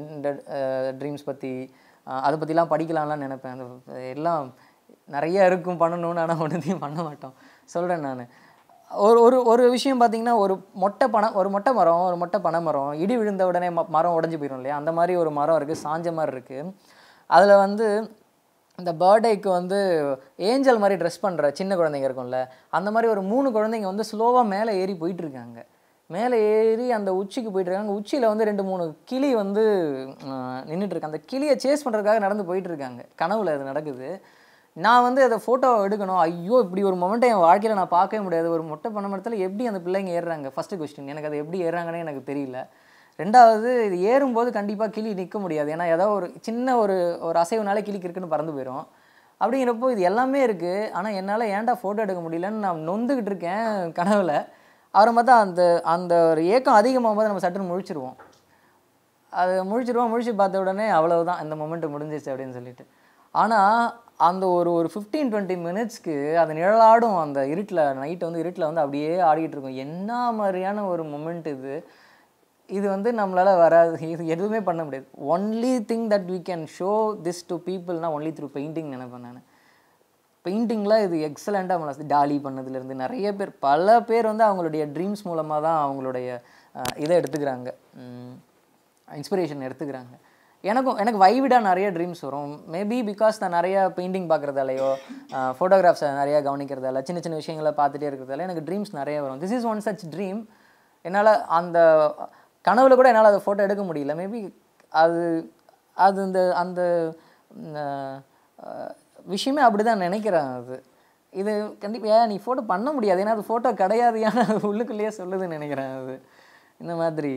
ட்ரீம்ஸ் பற்றி அதை பற்றிலாம் படிக்கலாம்லாம் நினைப்பேன் அந்த எல்லாம் நிறைய இருக்கும் பண்ணணும்னு ஆனால் ஒன்றுத்தையும் பண்ண மாட்டோம் சொல்கிறேன் நான் ஒரு ஒரு ஒரு விஷயம் பார்த்தீங்கன்னா ஒரு மொட்டை பனை ஒரு மொட்டை மரம் ஒரு மொட்டை பனை மரம் இடி விழுந்த உடனே ம- மரம் உடஞ்சி போயிடும் இல்லையா அந்த மாதிரி ஒரு மரம் இருக்குது சாஞ்ச மாதிரி இருக்குது அதில் வந்து இந்த பர்த்டேக்கு வந்து ஏஞ்சல் மாதிரி ட்ரெஸ் பண்ணுற சின்ன குழந்தைங்க இருக்கும்ல அந்த மாதிரி ஒரு மூணு குழந்தைங்க வந்து ஸ்லோவாக மேலே ஏறி போயிட்டு இருக்காங்க மேலே ஏறி அந்த உச்சிக்கு போயிட்டு இருக்காங்க உச்சியில் வந்து ரெண்டு மூணு கிளி வந்து நின்றுட்டு இருக்கு அந்த கிளியை சேஸ் பண்ணுறதுக்காக நடந்து போயிட்டு இருக்காங்க கனவுல அது நடக்குது நான் வந்து அதை ஃபோட்டோ எடுக்கணும் ஐயோ இப்படி ஒரு மொமெண்ட்டை என் வாழ்க்கையில் நான் பார்க்கவே முடியாது ஒரு மொட்டை பண்ண மரத்தில் எப்படி அந்த பிள்ளைங்க ஏறுறாங்க ஃபஸ்ட்டு கொஸ்டின் எனக்கு அது எப்படி ஏறுறாங்கன்னே எனக்கு தெரியல ரெண்டாவது இது ஏறும்போது கண்டிப்பாக கிளி நிற்க முடியாது ஏன்னா ஏதோ ஒரு சின்ன ஒரு ஒரு அசைவுனால கிளி கிறுக்குன்னு பறந்து போயிடும் அப்படிங்கிறப்போ இது எல்லாமே இருக்குது ஆனால் என்னால் ஏன்டா ஃபோட்டோ எடுக்க முடியலன்னு நான் நொந்துக்கிட்டு இருக்கேன் கனவுல அவரை பார்த்தா அந்த அந்த ஒரு ஏக்கம் அதிகமாகும் போது நம்ம சட்டுன்னு முழிச்சிருவோம் அது முழிச்சிருவோம் முழிச்சு பார்த்த உடனே அவ்வளவுதான் இந்த மொமெண்ட் முடிஞ்சிச்சு அப்படின்னு சொல்லிட்டு ஆனால் அந்த ஒரு ஒரு ஃபிஃப்டீன் டுவெண்ட்டி மினிட்ஸ்க்கு அது நிழலாடும் அந்த இருட்டில் நைட்டு வந்து இருட்டில் வந்து அப்படியே ஆடிக்கிட்டு இருக்கும் என்ன மாதிரியான ஒரு மொமெண்ட் இது இது வந்து நம்மளால் வராது இது எதுவுமே பண்ண முடியாது only thing that we can show this to பீப்புள்னா ஒன்லி த்ரூ பெயிண்டிங் நினைப்பேன் நான் பெயிண்டிங்கில் இது எக்ஸலண்ட்டாக பண்ணலாம் டாலி பண்ணதுலேருந்து நிறைய பேர் பல பேர் வந்து அவங்களுடைய ட்ரீம்ஸ் மூலமாக தான் அவங்களுடைய அஹ், இதை எடுத்துக்கிறாங்க இன்ஸ்பிரேஷன் எடுத்துக்கிறாங்க எனக்கும் எனக்கு வைவிடாக நிறைய ட்ரீம்ஸ் வரும் மேபி பிகாஸ் நான் நிறைய பெயிண்டிங் பார்க்குறதாலையோ ஃபோட்டோகிராஃப்ஸை நிறைய கவனிக்கிறதால சின்ன சின்ன விஷயங்களை பார்த்துட்டே இருக்கிறதால எனக்கு ட்ரீம்ஸ் நிறைய வரும் this is one such dream என்னால் அந்த கனவுல கூட என்னால் அதை ஃபோட்டோ எடுக்க முடியல மேபி அது அது இந்த அந்த ம், அஹ், விஷயமே அப்படி தான் நினைக்கிறேன் அது இது கண்டிப்பாக நீ ஃபோட்டோ பண்ண முடியாது ஏன்னா அது ஃபோட்டோ கிடையாது ஏன்னா அது உள்ளுக்குள்ளேயே சொல்லுதுன்னு நினைக்கிறேன் அது இந்த மாதிரி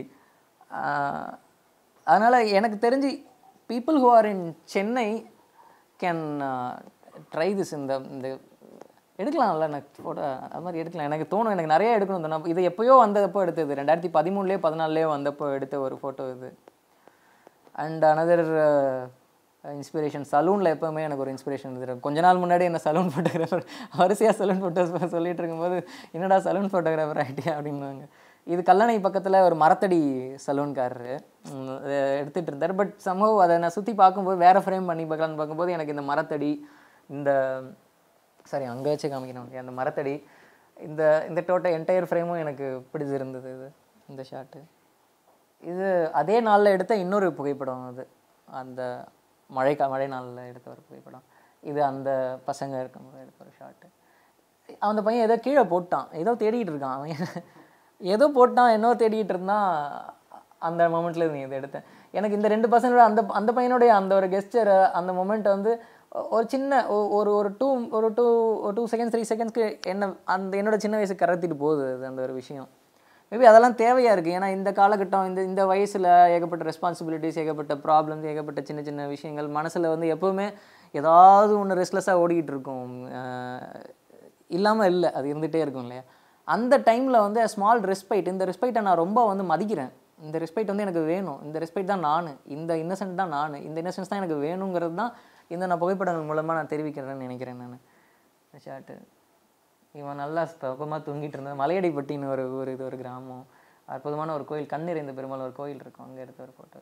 அதனால் எனக்கு தெரிஞ்சு people who are in Chennai can try this இந்த இந்த எடுக்கலாம்ல எனக்கு ஃபோட்டோ அது மாதிரி எடுக்கலாம் எனக்கு தோணும் எனக்கு நிறைய எடுக்கணும் தோணும் இது எப்போயோ வந்தப்போ எடுத்தது ரெண்டாயிரத்தி பதிமூணுலேயோ பதினாலுலேயோ வந்தப்போ எடுத்த ஒரு ஃபோட்டோ இது அண்ட் அனதர் இன்ஸ்பிரேஷன் சலூனில் எப்போவுமே எனக்கு ஒரு இன்ஸ்பிரேஷன் இருந்துருக்கு கொஞ்ச நாள் முன்னாடி என்ன சலூன் ஃபோட்டோகிராஃபர் வரிசையாக சலூன் ஃபோட்டோஸ் சொல்லிட்டு இருக்கும்போது என்னடா சலூன் ஃபோட்டோகிராஃபர் ஆகிட்டியா அப்படின்னாங்க இது கல்லணை பக்கத்தில் ஒரு மரத்தடி சலூன்காரரு உம், அதை எடுத்துகிட்டு இருந்தார் பட் சம்பவம் அதை நான் சுற்றி பார்க்கும்போது வேறு ஃப்ரேம் பண்ணி பார்க்கலான்னு பார்க்கும்போது எனக்கு இந்த மரத்தடி இந்த சாரி அங்கே வச்சு காமிக்கணும் அந்த மரத்தடி இந்த இந்த டோட்டல் என்டையர் ஃப்ரேமும் எனக்கு பிடிச்சிருந்தது இது இந்த ஷாட்டு இது அதே நாளில் எடுத்த இன்னொரு புகைப்படம் அது அந்த மழை கா மழை நாளில் எடுத்த ஒரு புகைப்படம் இது அந்த பசங்க இருக்கும்போது எடுத்த ஒரு ஷாட்டு அந்த பையன் ஏதோ கீழே போட்டான் ஏதோ தேடிட்டு இருக்கான் அவன் ஏதோ போட்டான் என்னோ தேடிட்டு இருந்தான் அந்த மொமெண்ட்டில் நீ இதை எடுத்தேன் எனக்கு இந்த ரெண்டு பசங்களோட அந்த அந்த பையனுடைய அந்த ஒரு கெஸ்டர் அந்த மொமெண்ட் வந்து ஒ- ஒரு சின்ன ஒ- ஒரு ஒரு டூ ஒரு டூ ஒரு டூ செகண்ட்ஸ் த்ரீ செகண்ட்ஸ்க்கு என்ன அந்த என்னோட சின்ன வயசு கடத்திட்டு போகுது அது அந்த ஒரு விஷயம் மேபி அதெல்லாம் தேவையாக இருக்குது ஏன்னா இந்த காலகட்டம் இந்த இந்த வயசில் ஏகப்பட்ட ரெஸ்பான்சிபிலிட்டிஸ் ஏகப்பட்ட ப்ராப்ளம்ஸ் ஏகப்பட்ட சின்ன சின்ன விஷயங்கள் மனசில் வந்து எப்போவுமே ஏதாவது ஒன்று ரெஸ்ட்லெஸ்ஸாக ஓடிக்கிட்டு இருக்கும் இல்லாமல் இல்லை அது இருந்துகிட்டே இருக்கும் இல்லையா அந்த டைமில் வந்து ஸ்மால் ரெஸ்பைட் இந்த ரெஸ்பைட்டை நான் ரொம்ப வந்து மதிக்கிறேன் இந்த ரெஸ்பைட் வந்து எனக்கு வேணும் இந்த ரெஸ்பைட் தான் நான் இந்த இன்னசென்ட் தான் நான் இந்த இன்னசென்ஸ் தான் எனக்கு வேணுங்கிறது தான் இந்த நான் புகைப்படங்கள் மூலமாக நான் தெரிவிக்கிறேன்னு நினைக்கிறேன் நான் ஷார்ட்டு இவன் நல்லா பக்கமாக தூங்கிட்டு இருந்தான் மலையடிப்பட்டின்னு ஒரு ஒரு இது ஒரு கிராமம் அற்புதமான ஒரு கோயில் கண்ணிறைந்த பெருமாள் ஒரு கோயில் இருக்கும் அங்கே எடுத்த ஒரு ஃபோட்டோ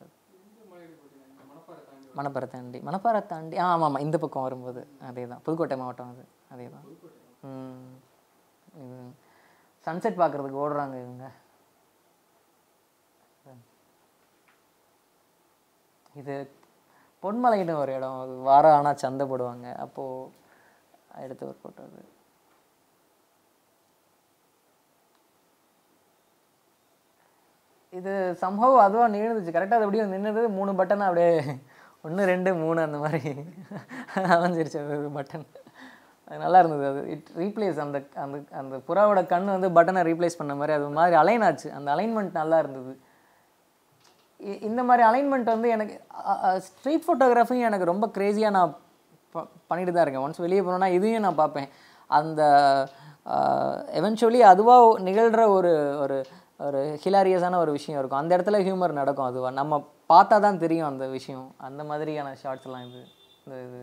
மணப்பாறை தாண்டி மணப்பாறை தாண்டி ஆ ஆமாம் ஆமாம் இந்த பக்கம் வரும்போது அதே தான் புதுக்கோட்டை மாவட்டம் அது அதே தான் ம் இது சன்செட் பார்க்குறதுக்கு ஓடுறாங்க இவங்க இது பொன்மலைன்னு ஒரு இடம் அது வாரம் ஆனால் சந்தை போடுவாங்க அப்போது எடுத்த ஒரு ஃபோட்டோ அது இது சம்பவம் அதுவாக நின்றுச்சு கரெக்டாக அது அப்படியே நின்றுது மூணு பட்டனாக அப்படியே ஒன்று ரெண்டு மூணு அந்த மாதிரி அமைஞ்சிருச்சு அது பட்டன் அது நல்லா இருந்தது அது இட் ரீப்ளேஸ் அந்த அந்த அந்த புறாவோட கண் வந்து பட்டனை ரீப்ளேஸ் பண்ண மாதிரி அது மாதிரி அலைன் ஆச்சு அந்த அலைன்மெண்ட் நல்லா இருந்தது இ- இந்த மாதிரி அலைன்மெண்ட் வந்து எனக்கு ஸ்ட்ரீட் ஃபோட்டோகிராஃபியும் எனக்கு ரொம்ப க்ரேஸியாக நான் ப- பண்ணிட்டு தான் இருக்கேன் ஒன்ஸ் வெளியே போனோன்னா இதையும் நான் பார்ப்பேன் அந்த எவென்ச்சுவலி அதுவாக நிகழ்கிற ஒரு ஒரு ஒரு ஹிலாரியஸான ஒரு விஷயம் இருக்கும் அந்த இடத்துல ஹியூமர் நடக்கும் அதுவாக நம்ம பார்த்தா தான் தெரியும் அந்த விஷயம் அந்த மாதிரியான ஷார்ட்ஸ்லாம் இது இந்த இது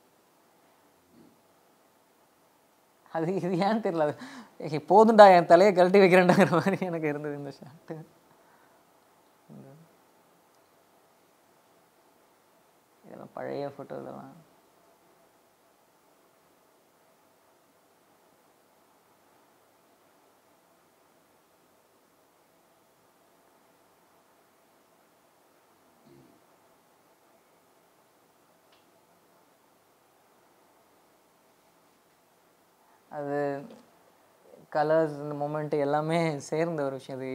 அது இது ஏன்னு தெரியல அது ஏய், போதும்டா என் தலையை கழட்டி வைக்கிறேன்டாங்கிற மாதிரி எனக்கு இருந்தது இந்த ஷார்ட்டு இதெல்லாம் பழைய ஃபோட்டோ இதெல்லாம் அது கலர்ஸ் இந்த மொமெண்ட் எல்லாமே சேர்ந்த ஒரு விஷயம் அது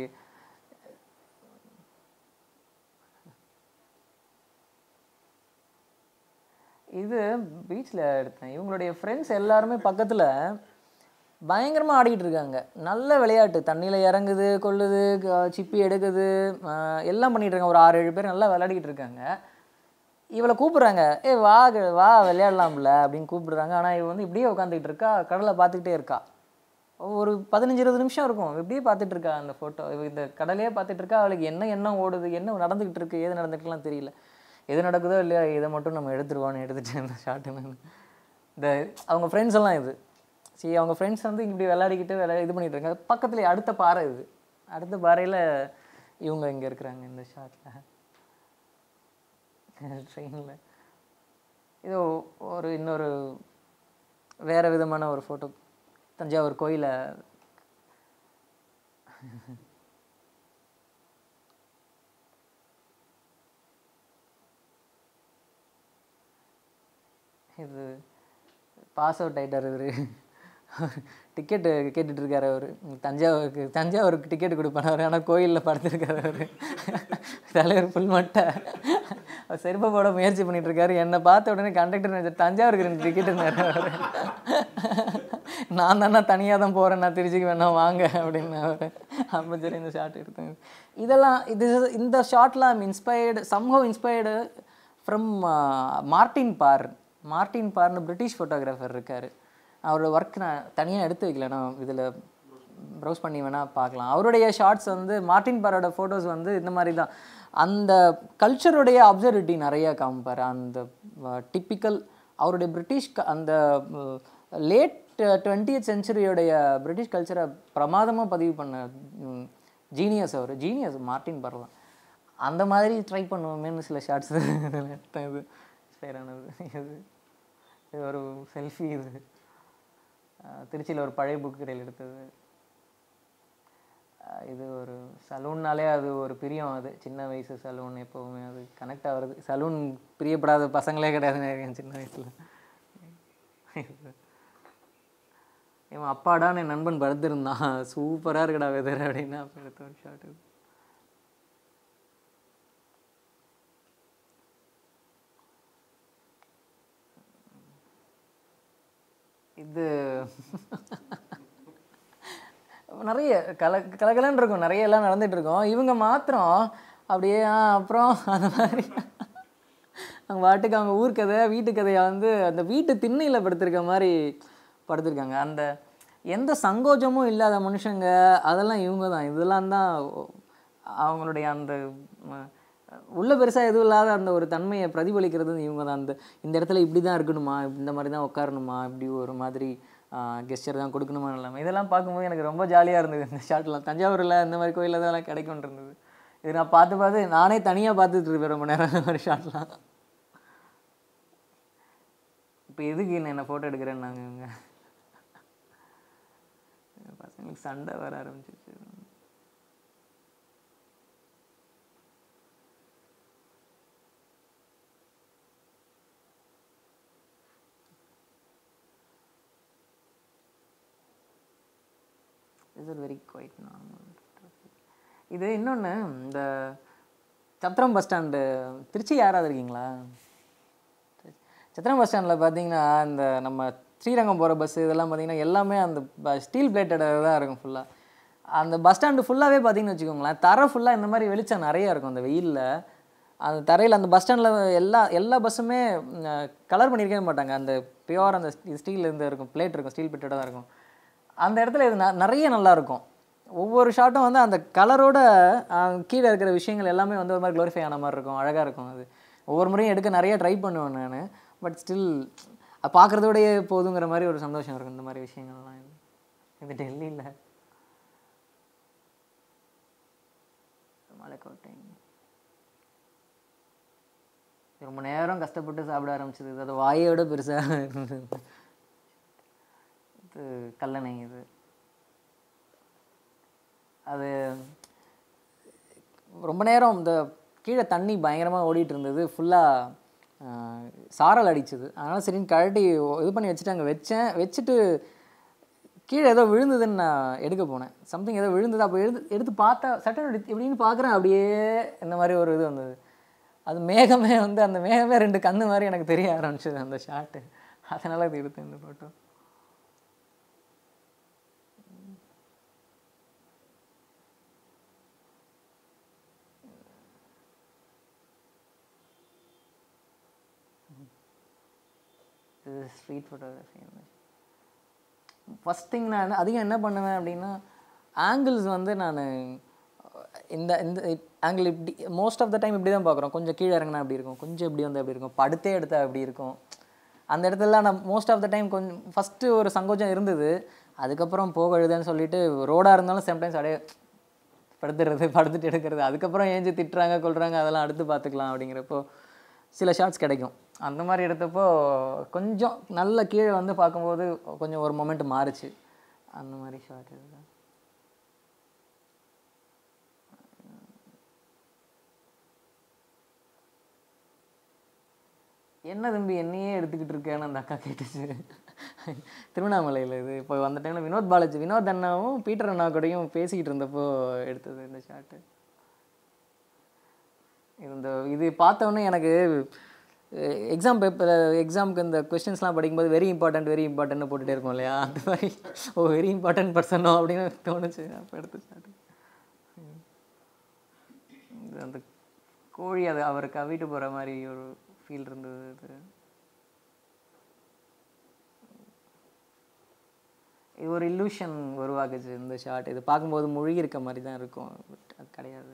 இது பீச்சில் எடுத்தேன் இவங்களுடைய ஃப்ரெண்ட்ஸ் எல்லாருமே பக்கத்தில் பயங்கரமாக ஆடிட்டு இருக்காங்க நல்ல விளையாட்டு தண்ணியில் இறங்குது கொள்ளுது க- சிப்பி எடுக்குது ஆஹ் எல்லாம் பண்ணிட்டு இருக்காங்க ஒரு ஆறு ஏழு பேர் நல்லா விளையாடிக்கிட்டு இருக்காங்க இவளை கூப்பிடுறாங்க ஏ வா க- வா விளையாடலாம்ல அப்படின்னு கூப்பிடுறாங்க ஆனால் இவ வந்து இப்படியே உட்காந்துக்கிட்டு இருக்கா கடலை பார்த்துக்கிட்டே இருக்கா ஒரு பதினஞ்சு இருபது நிமிஷம் இருக்கும் இப்படியே பார்த்துட்டு இருக்கா அந்த ஃபோட்டோ இந்த கடலையே பார்த்துட்டு இருக்கா அவளுக்கு என்ன எண்ணம் ஓடுது என்ன நடந்துக்கிட்டு இருக்கு ஏது நடந்துட்டுலாம் தெரியல எது நடக்குதோ இல்லையா இதை மட்டும் நம்ம எடுத்துருவான்னு எடுத்துட்டு இந்த ஷார்ட்டு நான் இந்த அவங்க ஃப்ரெண்ட்ஸ் எல்லாம் இது சரி அவங்க ஃப்ரெண்ட்ஸ் வந்து இப்படி விளையாடிக்கிட்டு விளையா இது பண்ணிட்டு இருக்காங்க பக்கத்துலேயே அடுத்த பாறை இது அடுத்த பாறையில் இவங்க இங்கே இருக்கிறாங்க இந்த ஷாட்டில் ட்ரெயினில் இது ஒரு இன்னொரு வேற விதமான ஒரு ஃபோட்டோ தஞ்சாவூர் கோயிலை இது பாஸ் அவுட் ஆகிட்டார் இவர் டிக்கெட்டு கேட்டுட்டு இருக்காரு அவர் தஞ்சாவூருக்கு தஞ்சாவூருக்கு டிக்கெட் கொடுப்பாரு ஆனால் கோயிலில் படுத்திருக்காரு அவர் தலைவர் ஃபுல் மட்டை அவர் செருப்பை போட முயற்சி பண்ணிட்டு இருக்காரு என்னை பார்த்த உடனே கண்டக்டர் நினைச்சு தஞ்சாவூருக்கு ரெண்டு டிக்கெட் அவர் நான் தானே தனியாக தான் போகிறேன் நான் திருச்சிக்கு வேணா வாங்க அப்படின்னு அவர் அப்போ சரி இந்த ஷார்ட் எடுத்தேன் இதெல்லாம் இது இந்த ஷார்ட்லாம் inspired somehow inspired from Martin Parr Martin பார்னு பிரிட்டிஷ் ஃபோட்டோகிராஃபர் இருக்கார் அவரோட ஒர்க் நான் தனியாக எடுத்து வைக்கல நான் இதில் ப்ரௌஸ் பண்ணி வேணால் பார்க்கலாம் அவருடைய ஷார்ட்ஸ் வந்து மார்ட்டின் பாரோட ஃபோட்டோஸ் வந்து இந்த மாதிரி தான் அந்த கல்ச்சருடைய அப்சர்விட்டி நிறைய காமிப்பார் அந்த டிப்பிக்கல் அவருடைய பிரிட்டிஷ் க- அந்த லேட் டுவெண்ட்டியத் செஞ்சுரியோடைய பிரிட்டிஷ் கல்ச்சரை பிரமாதமாக பதிவு பண்ண ஜீனியஸ் அவர் ஜீனியஸ் மார்ட்டின் பரலாம் அந்த மாதிரி ட்ரை பண்ணுவோமேன்னு சில ஷார்ட்ஸ் எடுத்தேன் இது inspire ஆனது இது இது ஒரு செல்ஃபி இது திருச்சியில் ஒரு பழைய புக் கடையில் எடுத்தது அஹ் இது ஒரு சலூன்னாலே அது ஒரு பிரியம் அது சின்ன வயசு சலூன் எப்போவுமே அது கனெக்ட் ஆகுறது சலூன் பிரியப்படாத பசங்களே கிடையாது நிறைய சின்ன வயசில் இவன் அப்பாடான்னு என் நண்பன் படுத்திருந்தான் சூப்பராக இருக்குடா வெதர் அப்படின்னு அப்போ எடுத்த ஒரு ஷாட் இது இது நிறைய கல கலகலன்னு இருக்கும் நிறைய எல்லாம் நடந்துட்டு இருக்கும் இவங்க மாத்திரம் அப்படியே ஆ, அப்புறம் அந்த மாதிரி அவங்க பாட்டுக்கு அவங்க ஊர் கதை வீட்டு கதையை வந்து அந்த வீட்டு திண்ணையில் படுத்திருக்க மாதிரி படுத்திருக்காங்க அந்த எந்த சங்கோஜமும் இல்லாத மனுஷங்க அதெல்லாம் இவங்க தான் இதெல்லாம் தான் அவங்களுடைய அந்த ம, உள்ள பெருசாக எதுவும் இல்லாத அந்த ஒரு தன்மையை பிரதிபலிக்கிறது இவங்க தான் அந்த இந்த இடத்துல இப்படி தான் இருக்கணுமா இந்த மாதிரி தான் உட்காரணுமா இப்படி ஒரு மாதிரி கெஸ்டர் தான் கொடுக்கணுமா இல்லாமல் இதெல்லாம் பார்க்கும்போது எனக்கு ரொம்ப ஜாலியாக இருந்தது இந்த ஷாட்லாம் தஞ்சாவூரில் இந்த மாதிரி கோயிலில் தான் கிடைக்கும் இருந்தது இது நான் பார்த்து பார்த்து நானே தனியாக பார்த்துட்டு இருப்பேன் ரொம்ப நேரம் இந்த மாதிரி ஷாட்லாம் இப்போ எதுக்கு என்ன என்ன ஃபோட்டோ எடுக்கிறேன்னாங்க இவங்க பசங்களுக்கு சண்டை வர ஆரம்பிச்சிருச்சு is it very quite normal இது இன்னொன்று இந்த சத்திரம் பஸ் ஸ்டாண்டு திருச்சி யாராவது இருக்கீங்களா சத்திரம் பஸ் ஸ்டாண்டில் பார்த்தீங்கன்னா இந்த நம்ம ஸ்ரீரங்கம் போகிற பஸ் இதெல்லாம் பார்த்தீங்கன்னா எல்லாமே அந்த ஸ்டீல் பிளேட்டடாக தான் இருக்கும் ஃபுல்லாக அந்த பஸ் ஸ்டாண்டு ஃபுல்லாகவே பார்த்தீங்கன்னு வச்சுக்கோங்களேன் தரை ஃபுல்லாக இந்த மாதிரி வெளிச்சம் நிறைய இருக்கும் அந்த வெயிலில் அந்த தரையில் அந்த பஸ் ஸ்டாண்டில் எல்லா எல்லா பஸ்ஸுமே கலர் பண்ணியிருக்கவே மாட்டாங்க அந்த பியோர் அந்த ஸ்டீல் இருந்து இருக்கும் பிளேட் இருக்கும் ஸ்டீல் பிளேட்டடாக தான் இருக்கும் அந்த இடத்துல இது ந- நிறைய நல்லா இருக்கும் ஒவ்வொரு ஷாட்டும் வந்து அந்த கலரோட கீழே இருக்கிற விஷயங்கள் எல்லாமே வந்து ஒரு மாதிரி க்ளோரிஃபை ஆன மாதிரி இருக்கும் அழகாக இருக்கும் அது ஒவ்வொரு முறையும் எடுக்க நிறைய ட்ரை பண்ணுவேன் நான் பட் ஸ்டில் பார்க்குறதோடயே போதுங்கிற மாதிரி ஒரு சந்தோஷம் இருக்கும் இந்த மாதிரி விஷயங்கள்லாம் இது இது டெல்லியில் மலைக்கோட்டை ரொம்ப நேரம் கஷ்டப்பட்டு சாப்பிட ஆரம்பிச்சது இது அது வாயோட பெருசாக இருந்தது இது கல்லணை இது அது ரொம்ப நேரம் இந்த கீழே தண்ணி பயங்கரமாக ஓடிட்டு இருந்தது ஃபுல்லாக சாரல் அடிச்சது அதனால் சரின்னு கழட்டி இது பண்ணி வச்சுட்டு அங்கே வச்சேன் வச்சுட்டு கீழே ஏதோ விழுந்ததுன்னு நான் எடுக்க போனேன் சம்திங் ஏதோ விழுந்தது அப்போ எடுத்து எடுத்து பார்த்தா சட்டன் எடுத்து எப்படின்னு பார்க்குறேன் அப்படியே இந்த மாதிரி ஒரு இது வந்தது அது மேகமே வந்து அந்த மேகமே ரெண்டு கண்ணு மாதிரி எனக்கு தெரிய ஆரம்பிச்சது அந்த ஷாட்டு அதனால் அது எடுத்தேன் இந்த ஃபோட்டோ இது ஸ்ட்ரீட் ஃபோட்டோகிராஃபி ஃபஸ்ட் திங் நான் அதிகம் என்ன பண்ணுவேன் அப்படின்னா ஆங்கிள்ஸ் வந்து நான் இந்த இந்த ஆங்கிள் இப்படி மோஸ்ட் ஆஃப் த டைம் இப்படி தான் பார்க்குறோம் கொஞ்சம் கீழே இறங்கினா அப்படி இருக்கும் கொஞ்சம் இப்படி வந்து அப்படி இருக்கும் படுத்தே எடுத்தா அப்படி இருக்கும் அந்த இடத்துல நான் மோஸ்ட் ஆஃப் த டைம் கொஞ்சம் ஃபஸ்ட்டு ஒரு சங்கோச்சம் இருந்தது அதுக்கப்புறம் போக எழுதுன்னு சொல்லிட்டு ரோடாக இருந்தாலும் சம்டைம்ஸ் அப்படியே படுத்துறது படுத்துட்டு எடுக்கிறது அதுக்கப்புறம் ஏஞ்சி திட்டுறாங்க கொள்றாங்க அதெல்லாம் அடுத்து பார்த்துக்கலாம் அப்படிங்கிறப்போ சில ஷார்ட்ஸ் கிடைக்கும் அந்த மாதிரி எடுத்தப்போ கொஞ்சம் நல்ல கீழே வந்து பார்க்கும்போது கொஞ்சம் ஒரு மொமெண்ட் மாறுச்சு அந்த மாதிரி ஷார்ட் இதுதான் என்ன தம்பி என்னையே எடுத்துக்கிட்டு இருக்கேன்னு அந்த அக்கா கேட்டுச்சு திருவண்ணாமலையில் இது இப்போ வந்த டைமில் வினோத் பாலாஜி வினோத் அண்ணாவும் பீட்டர் அண்ணா கூடயும் பேசிக்கிட்டு இருந்தப்போ எடுத்தது இந்த ஷாட்டு இந்த இது பார்த்தோன்னே எனக்கு எக்ஸாம் பேப்பர் எக்ஸாமுக்கு இந்த கொஸ்டின்ஸ்லாம் படிக்கும்போது வெரி இம்பார்ட்டன்ட் வெரி இம்பார்ட்டன்ட்னு போட்டுகிட்டே இருக்கோம் இல்லையா அந்த மாதிரி ஓ வெரி இம்பார்ட்டன்ட் பர்சனோ அப்படின்னு தோணுச்சு அப்போ எடுத்து ஷாட்டு இது அந்த கோழி அது அவர் கவிட்டு போகிற மாதிரி ஒரு ஃபீல் இருந்தது இது இது ஒரு இல்லூஷன் உருவாக்குச்சு இந்த ஷாட் இது பார்க்கும்போது மூழ்கி இருக்க மாதிரி தான் இருக்கும் பட் அது கிடையாது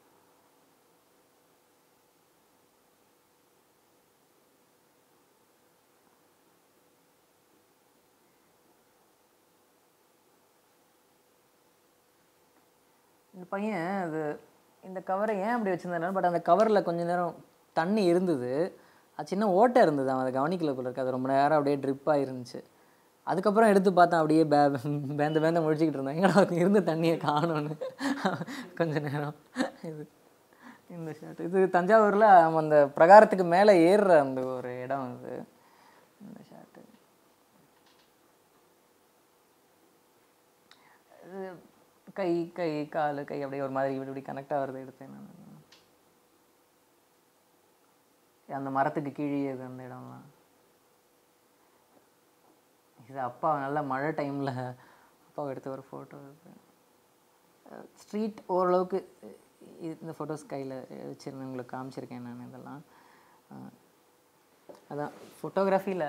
இந்த பையன் அது இந்த கவரை ஏன் அப்படி வச்சுருந்தாரு பட் அந்த கவரில் கொஞ்ச நேரம் தண்ணி இருந்தது அது சின்ன ஓட்டை இருந்தது அவன் அதை கவனிக்கல போல இருக்கு அது ரொம்ப நேரம் அப்படியே ட்ரிப்பாக இருந்துச்சு அதுக்கப்புறம் எடுத்து பார்த்தேன் அப்படியே பே பேந்த பேந்த முழிச்சிக்கிட்டு இருந்தேன் எங்கடா அதுக்கு இருந்த தண்ணியை காணோன்னு கொஞ்ச நேரம் இது இந்த ஷாட் இது தஞ்சாவூரில் அவன் அந்த பிரகாரத்துக்கு மேலே ஏறுற அந்த ஒரு இடம் இது இந்த ஷாட்டு இது கை கை கால் கை அப்படியே ஒரு மாதிரி இப்படி இப்படி கனெக்ட் ஆகிறது எடுத்தேன் நான் அந்த மரத்துக்கு கீழே இது அந்த இடம்லாம் இது அப்பா நல்ல மழை டைமில் அப்பாவை எடுத்த ஒரு ஃபோட்டோ இது ஸ்ட்ரீட் ஓரளவுக்கு இ- இந்த ஃபோட்டோஸ் கையில் வச்சுருந்தேன் உங்களுக்கு காமிச்சிருக்கேன் நான் இதெல்லாம் அஹ் அதான் ஃபோட்டோகிராஃபியில்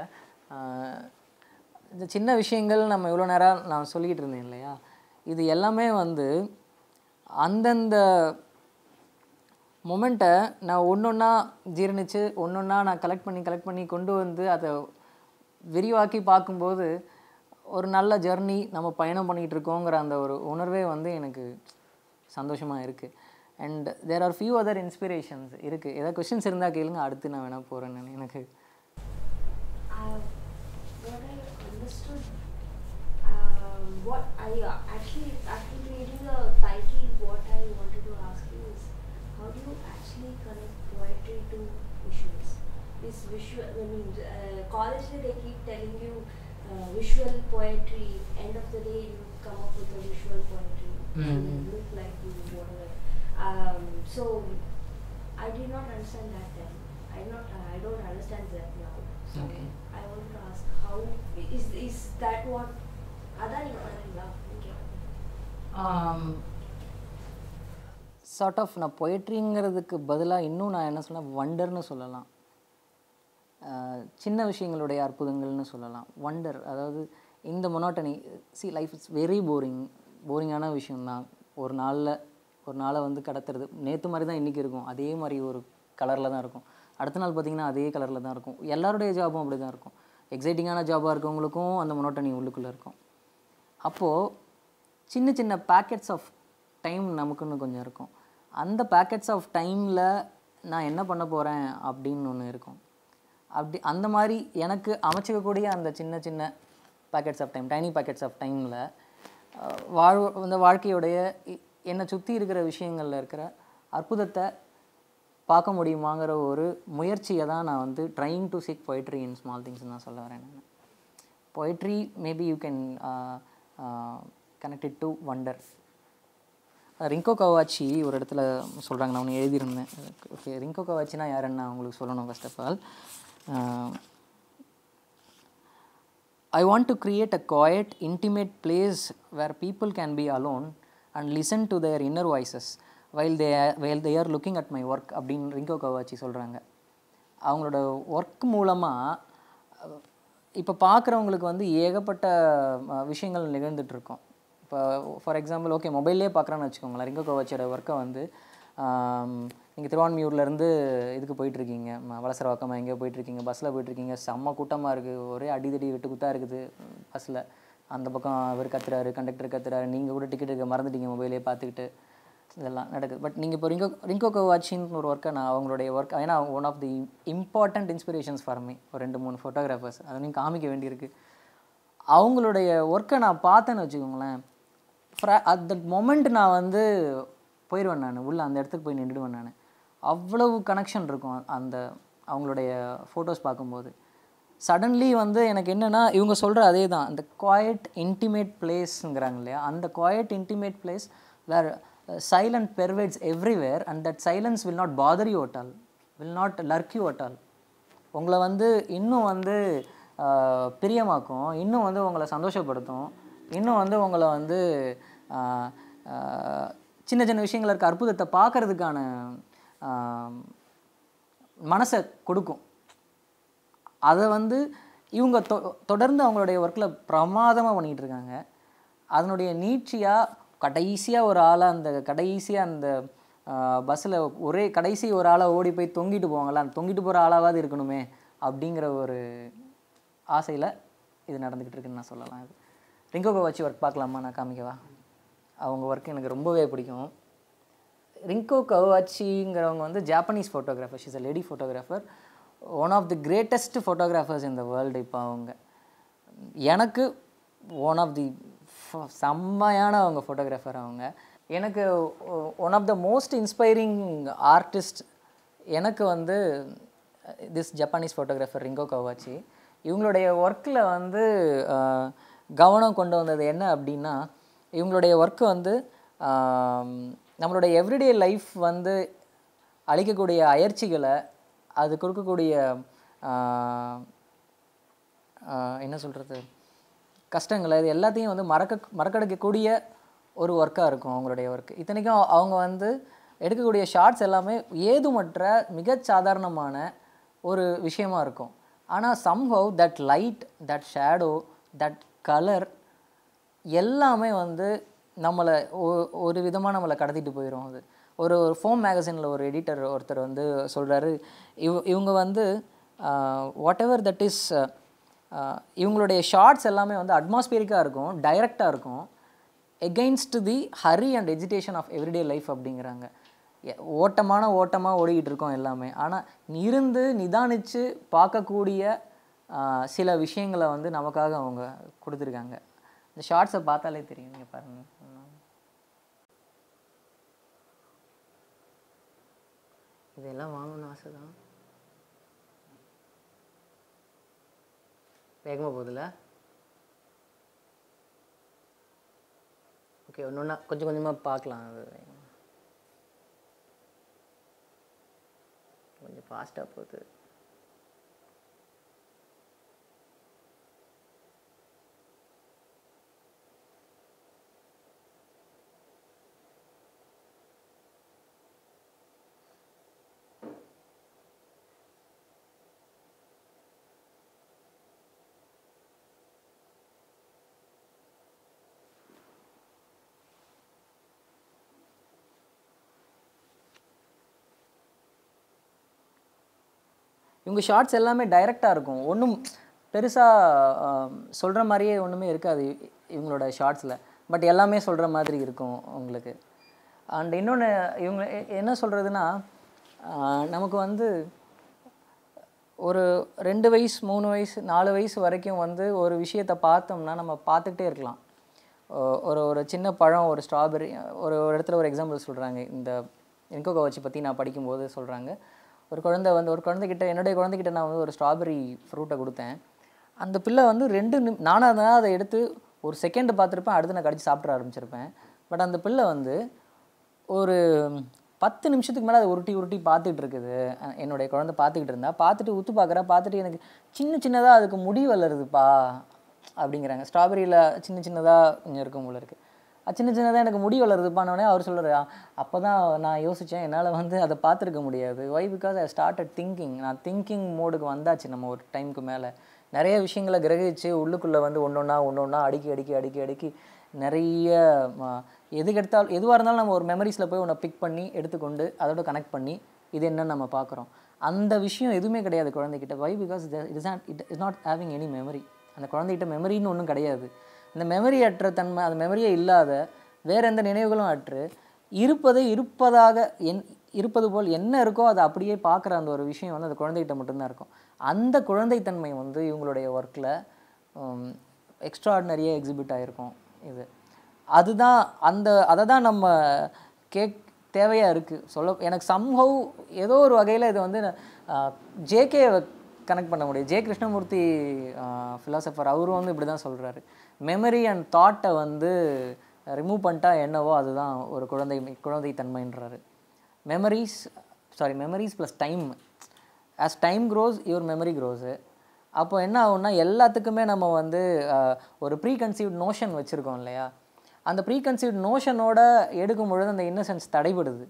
இந்த சின்ன விஷயங்கள் நம்ம இவ்வளோ நேரம் நான் சொல்லிக்கிட்டு இருந்தேன் இல்லையா இது எல்லாமே வந்து அந்தந்த மொமெண்ட்டை நான் ஒன்று ஒன்றா ஜீரணித்து ஒன்று ஒன்றா நான் கலெக்ட் பண்ணி கலெக்ட் பண்ணி கொண்டு வந்து அதை விரிவாக்கி பார்க்கும்போது ஒரு நல்ல ஜர்னி நம்ம பயணம் பண்ணிகிட்டு இருக்கோங்கிற அந்த ஒரு உணர்வே வந்து எனக்கு சந்தோஷமாக இருக்குது and there are few other inspirations இருக்குது ஏதாவது கொஷின்ஸ் இருந்தால் கேளுங்க அடுத்து நான் வேணால் போகிறேன் நான் எனக்கு Uh, what I understood, um, what I uh, actually, after reading the title, what I wanted to ask you is, how do you actually connect poetry to visuals? Is visual, I mean, uh, college they keep telling you uh, visual poetry, end of the day you come up with a visual poetry, and Mhm. you look like you, whatever. Um, so, I did not understand that then. I not, I don't understand that now. So Okay. I want to ask how is is that what அதான் நீங்க பண்ணீங்களா Okay. Sort of நான் பொயட்ரிங்கிறதுக்கு பதிலாக இன்னும் நான் என்ன சொல்லலாம் வண்டர்னு சொல்லலாம் ஆஹ் சின்ன விஷயங்களுடைய அற்புதங்கள்னு சொல்லலாம் வண்டர் அதாவது இந்த மொனாட்டனி சி லைஃப் இட்ஸ் வெரி போரிங் போரிங்கான விஷயம்தான் ஒரு நாளில் ஒரு நாளை வந்து கடத்துறது நேற்று மாதிரி தான் இன்றைக்கி இருக்கும் அதே மாதிரி ஒரு கலரில் தான் இருக்கும் அடுத்த நாள் பார்த்திங்கன்னா அதே கலரில் தான் இருக்கும் எல்லாருடைய ஜாபும் அப்படி தான் இருக்கும் எக்ஸைட்டிங்கான ஜாபாக இருக்கவங்களுக்கும் அந்த மொனோட்டனி உள்ளுக்குள்ளே இருக்கும் அப்போது சின்ன சின்ன பேக்கெட்ஸ் ஆஃப் டைம் நமக்குன்னு கொஞ்சம் இருக்கும் அந்த பேக்கெட்ஸ் ஆஃப் டைமில் நான் என்ன பண்ண போகிறேன் அப்படின்னு ஒன்று இருக்கும் அப்படி அந்த மாதிரி எனக்கு அமைச்சிக்கக்கூடிய அந்த சின்ன சின்ன packets of time tiny packets of டைமில் வாழ் இந்த வாழ்க்கையுடைய இ- என்னை சுற்றி இருக்கிற விஷயங்களில் இருக்கிற அற்புதத்தை பார்க்க முடியுமாங்கிற ஒரு முயற்சியை தான் நான் வந்து trying to seek poetry in small things தான் சொல்ல வரேன் நான் poetry maybe you can uh, uh, connect it to wonder ரிங்கோ கவாச்சி ஒரு இடத்துல சொல்கிறாங்க நான் ஒன்று எழுதியிருந்தேன் ஓகே ரிங்கோ கவாச்சினா யாருன்னு நான் உங்களுக்கு சொல்லணும் first of all I want to create a quiet, intimate place where people can be alone and listen to their inner voices while they are, while they are looking at my work அப்படின்னு ரிங்கோ கவாச்சி சொல்கிறாங்க அவங்களோட work மூலமாக இப்போ பார்க்குறவங்களுக்கு வந்து ஏகப்பட்ட அஹ், விஷயங்கள் நிகழ்ந்துட்டு இருக்கும் இப்போ ஃபார் எக்ஸாம்பிள் ஓகே மொபைல்லே பார்க்குறான்னு வச்சுக்கோங்களேன் ரிங்கோ கோவச்சோட ஒர்க்கை வந்து நீங்கள் திருவான்மியூர்லேருந்து இதுக்கு போயிட்டுருக்கீங்க வலசரவாக்கமாக எங்கேயோ போயிட்டுருக்கீங்க பஸ்ஸில் போயிட்டுருக்கீங்க செம்ம கூட்டமாக இருக்குது ஒரே அடிதடி வெட்டு குத்தாக இருக்குது பஸ்ஸில் அந்த பக்கம் அவர் கத்துறாரு கண்டக்டர் கத்துறாரு நீங்கள் கூட டிக்கெட் எடுக்க மறந்துட்டீங்க மொபைலே பார்த்துக்கிட்டு இதெல்லாம் நடக்குது பட் நீங்கள் இப்போ ரிங்கோ ரிங்கோ கோவாச்சின்னு ஒரு ஒர்க்கை நான் அவங்களுடைய ஒர்க் ஏன்னா one of the important inspirations for me ஒரு ரெண்டு மூணு ஃபோட்டோகிராஃபர்ஸ் அதையும் காமிக்க வேண்டியிருக்கு அவங்களுடைய ஒர்க்கை நான் பார்த்தேன்னு வச்சுக்கோங்களேன் அட் தட் மொமெண்ட் நான் வந்து போயிடுவேன் நான் உள்ளே அந்த இடத்துக்கு போய் நின்றுடுவேன் நான் அவ்வளவு கனெக்ஷன் இருக்கும் அந்த அவங்களுடைய ஃபோட்டோஸ் பார்க்கும்போது சடன்லி வந்து எனக்கு என்னென்னா இவங்க சொல்கிற அதே தான் அந்த குவாய்ட் இன்டிமேட் பிளேஸ்ங்கிறாங்க இல்லையா அந்த quiet intimate place where silent pervades everywhere and that silence will not bother you at all will not lurk you at all உங்களை வந்து இன்னும் வந்து ஆஹ், பிரியமாக்கும் இன்னும் வந்து உங்களை சந்தோஷப்படுத்தும் இன்னும் வந்து உங்களை வந்து ஆஹ், ஆஹ், சின்ன சின்ன விஷயங்கள் இருக்க அற்புதத்தை பார்க்கறதுக்கான ஆஹ், மனசை கொடுக்கும் அதை வந்து இவங்க தொ தொடர்ந்து அவங்களுடைய ஒர்க்கில் பிரமாதமாக பண்ணிகிட்டு இருக்காங்க அதனுடைய நீட்சியாக கடைசியாக ஒரு ஆளாக அந்த கடைசியாக அந்த பஸ்ஸில் ஒரே கடைசி ஒரு ஆளை ஓடி போய் தொங்கிட்டு போவாங்களா அந்த தொங்கிட்டு போகிற ஆளாவது இருக்கணுமே அப்படிங்கிற ஒரு ஆசையில் இது நடந்துக்கிட்டு இருக்குன்னு நான் சொல்லலாம் இது ரிங்கோகோ வச்சு ஒர்க் பார்க்கலாமா நான் காமிக்கவா அவங்க ஒர்க் எனக்கு ரொம்பவே பிடிக்கும் ரிங்கோ கவாச்சிங்கிறவங்க வந்து Japanese photographer she's a lady photographer one of the greatest photographers இந்த வேர்ல்டு இப்போ அவங்க எனக்கு ஒன் ஆஃப் தி செம்மையான அவங்க ஃபோட்டோகிராஃபர் அவங்க எனக்கு one of the most inspiring artist எனக்கு வந்து this Japanese photographer Rinko Kawauchi இவங்களுடைய ஒர்க்கில் வந்து அஹ், கவனம் கொண்டு வந்தது என்ன அப்படின்னா இவங்களுடைய ஒர்க்கு வந்து ஆம், நம்மளுடைய எவ்ரிடே லைஃப் வந்து அளிக்கக்கூடிய அயற்சிகளை அது கொடுக்கக்கூடிய ஆஹ், ஆஹ், என்ன சொல்கிறது கஷ்டங்களை இது எல்லாத்தையும் வந்து மறக்க மறக்கடிக்கக்கூடிய ஒரு ஒர்க்காக இருக்கும் அவங்களுடைய ஒர்க் இத்தனைக்கும் அவங்க வந்து எடுக்கக்கூடிய ஷார்ட்ஸ் எல்லாமே ஏதுமற்ற மிகச் சாதாரணமான ஒரு விஷயமா இருக்கும் ஆனால் somehow that light that shadow that colour எல்லாமே வந்து நம்மளை ஒ- ஒரு விதமாக நம்மளை கடத்திட்டு போயிடும் அது ஒரு ஒரு ஃபோம் மேகசினில் ஒரு எடிட்டர் ஒருத்தர் வந்து சொல்கிறாரு இவ இவங்க வந்து வாட் எவர் தட் இஸ் இவங்களுடைய ஷார்ட்ஸ் எல்லாமே வந்து அட்மாஸ்பியரிக்காக இருக்கும் டைரக்டாக இருக்கும் against the hurry and agitation of everyday life அப்படிங்கிறாங்க எ- ஓட்டமான ஓட்டமாக ஓடிக்கிட்டு இருக்கோம் எல்லாமே ஆனால் இருந்து நிதானித்து பார்க்கக்கூடிய ஆஹ், சில விஷயங்களை வந்து நமக்காக அவங்க கொடுத்துருக்காங்க இந்த ஷார்ட்ஸை பார்த்தாலே தெரியும் நீங்கள் பாருங்கள் இதெல்லாம் வாங்கணும்னு ஆசை தான் வேகமாக போகுதுல்ல ஓகே ஒன்று ஒன்றா கொஞ்சம் கொஞ்சமாக பார்க்கலாம் அது கொஞ்சம் ஃபாஸ்ட்டாக போகுது இவங்க ஷார்ட்ஸ் எல்லாமே டைரெக்டாக இருக்கும் ஒன்றும் பெருசாக சொல்கிற மாதிரியே ஒன்றுமே இருக்காது இ- இவங்களோட ஷார்ட்ஸில் பட் எல்லாமே சொல்கிற மாதிரி இருக்கும் உங்களுக்கு அண்ட் இன்னொன்று இவங்க எ- என்ன சொல்கிறதுனா நமக்கு வந்து ஒரு ரெண்டு வயசு மூணு வயசு நாலு வயசு வரைக்கும் வந்து ஒரு விஷயத்தை பார்த்தோம்னா நம்ம பார்த்துக்கிட்டே இருக்கலாம் ஒ- ஒரு ஒரு சின்ன பழம் ஒரு ஸ்ட்ராபெரி ஒரு ஒரு இடத்துல ஒரு எக்ஸாம்பிள் சொல்கிறாங்க இந்த இன்கோகோ வச்சு பற்றி நான் படிக்கும்போது சொல்கிறாங்க ஒரு குழந்தை வந்து ஒரு குழந்தைகிட்ட என்னுடைய குழந்தைகிட்ட நான் வந்து ஒரு ஸ்ட்ராபெரி ஃப்ரூட்டை கொடுத்தேன் அந்த பிள்ளை வந்து ரெண்டு நிம் நானாக தான் அதை எடுத்து ஒரு செகண்ட் பார்த்துருப்பேன் அடுத்து நான் கடிச்சு சாப்பிட ஆரம்பிச்சிருப்பேன் பட் அந்த பிள்ளை வந்து ஒரு பத்து நிமிஷத்துக்கு மேலே அதை உருட்டி உருட்டி பார்த்துட்டு இருக்குது அஹ் என்னுடைய குழந்தை பார்த்துக்கிட்டு இருந்தா பார்த்துட்டு உத்து பார்க்குறா பார்த்துட்டு எனக்கு சின்ன சின்னதாக அதுக்கு முடி வளருதுப்பா அப்படிங்கிறாங்க ஸ்ட்ராபெரியில் சின்ன சின்னதாக கொஞ்சம் இருக்கும் போல இருக்குது அது சின்ன சின்னதாக எனக்கு முடி வளருதுப்பானோடனே அவர் சொல்கிறார் அப்போ தான் நான் யோசித்தேன் என்னால் வந்து அதை பார்த்துருக்க முடியாது why because I started thinking நான் திங்கிங் மோடுக்கு வந்தாச்சு நம்ம ஒரு டைமுக்கு மேலே நிறைய விஷயங்களை கிரகிச்சு உள்ளுக்குள்ளே வந்து ஒன்று ஒன்றா ஒன்று ஒன்றா அடுக்கி அடுக்கி அடுக்கி அடுக்கி நிறைய ம- எதுக்கு எடுத்தாலும் எதுவாக இருந்தாலும் நம்ம ஒரு மெமரிஸில் போய் ஒன்றை பிக் பண்ணி எடுத்துக்கொண்டு அதோட கனெக்ட் பண்ணி இது என்னன்னு நம்ம பார்க்குறோம் அந்த விஷயம் எதுவுமே கிடையாது குழந்தைகிட்ட why because it is not it is not having any memory அந்த குழந்தைகிட்ட மெமரின்னு ஒன்றும் கிடையாது அந்த மெமரி அற்ற தன்மை அந்த மெமரியே இல்லாத வேற எந்த நினைவுகளும் அற்று இருப்பதை இருப்பதாக என் இருப்பது போல் என்ன இருக்கோ அதை அப்படியே பார்க்குற அந்த ஒரு விஷயம் வந்து அந்த குழந்தைகிட்ட மட்டும்தான் இருக்கும் அந்த குழந்தைத்தன்மை வந்து இவங்களுடைய ஒர்க்கில் எக்ஸ்ட்ராடினரியாக எக்ஸிபிட் ஆகிருக்கும் இது அதுதான் அந்த அதை தான் நம்ம கேக் தேவையாக இருக்குது சொல்ல எனக்கு சம்ஹவ் ஏதோ ஒரு வகையில் இது வந்து ஜேகே கனெக்ட் பண்ண முடியும் ஜே கிருஷ்ணமூர்த்தி ஃபிலாசபர் அவரும் வந்து இப்படி தான் சொல்கிறாரு மெமரி அண்ட் தாட்டை வந்து ரிமூவ் பண்ணிட்டா என்னவோ அதுதான் ஒரு குழந்தை குழந்தை தன்மைன்றாரு memories sorry memories plus time as time grows your memory grows அப்போ என்ன ஆகும்னா எல்லாத்துக்குமே நம்ம வந்து அஹ், ஒரு ப்ரீ கன்சீவ்ட் நோஷன் வச்சுருக்கோம் இல்லையா அந்த ப்ரீ கன்சீவ்ட் நோஷனோட எடுக்கும் பொழுது அந்த இன்னசென்ஸ் தடைபடுது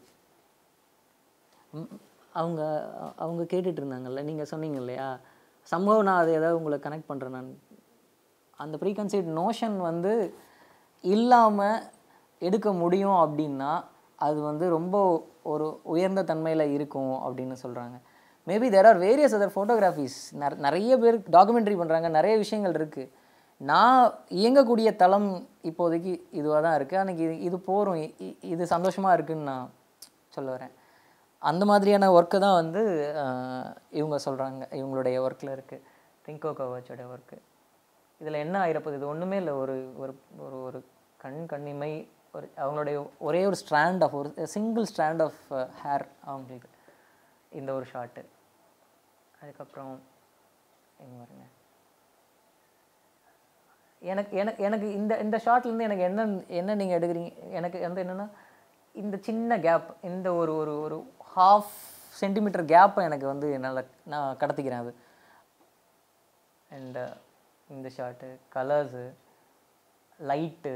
ம், அவங்க அவங்க கேட்டுட்டு இருந்தாங்கல்ல நீங்கள் சொன்னீங்க இல்லையா சம்பவம் நான் அதை ஏதாவது உங்களை கனெக்ட் பண்ணுறேன் நான் அந்த ப்ரீ கன்சீவ்ட் நோஷன் வந்து இல்லாமல் எடுக்க முடியும் அப்படின்னா அது வந்து ரொம்ப ஒரு உயர்ந்த தன்மையில் இருக்கும் அப்படின்னு சொல்கிறாங்க maybe there are various other photographies நிறைய பேர் டாக்குமெண்ட்ரி பண்ணுறாங்க நிறைய விஷயங்கள் இருக்குது நான் இயங்கக்கூடிய தளம் இப்போதைக்கு இதுவாக தான் இருக்குது அன்றைக்கி இது இது போகிறோம் இது சந்தோஷமாக இருக்குன்னு நான் சொல்ல வரேன் அந்த மாதிரியான ஒர்க்கு தான் வந்து ஆஹ், இவங்க சொல்கிறாங்க இவங்களுடைய ஒர்க்கில் இருக்குது ரிங்கோ கவாச்சோட ஒர்க்கு இதில் என்ன ஆயிரப்போகுது இது ஒன்றுமே இல்லை ஒரு ஒரு ஒரு ஒரு கண் கண்ணிமை ஒரு அவங்களுடைய ஒரே ஒரு ஸ்ட்ராண்ட் ஆஃப் ஒரு சிங்கிள் ஸ்ட்ராண்ட் ஆஃப் ஹேர் அவங்களுக்கு இந்த ஒரு ஷாட்டு அதுக்கப்புறம் எங்க பாருங்க எனக்கு எனக்கு எனக்கு இந்த இந்த ஷார்ட்லேருந்து எனக்கு என்ன என்ன நீங்கள் எடுக்கிறீங்க எனக்கு வந்து என்னென்னா இந்த சின்ன கேப் இந்த ஒரு ஒரு ஒரு ஹாஃப் சென்டிமீட்டர் கேப்பை எனக்கு வந்து என்னால் நான் கடத்திக்கிறேன் அது அண்ட் இந்த ஷார்ட்டு கலர்ஸு லைட்டு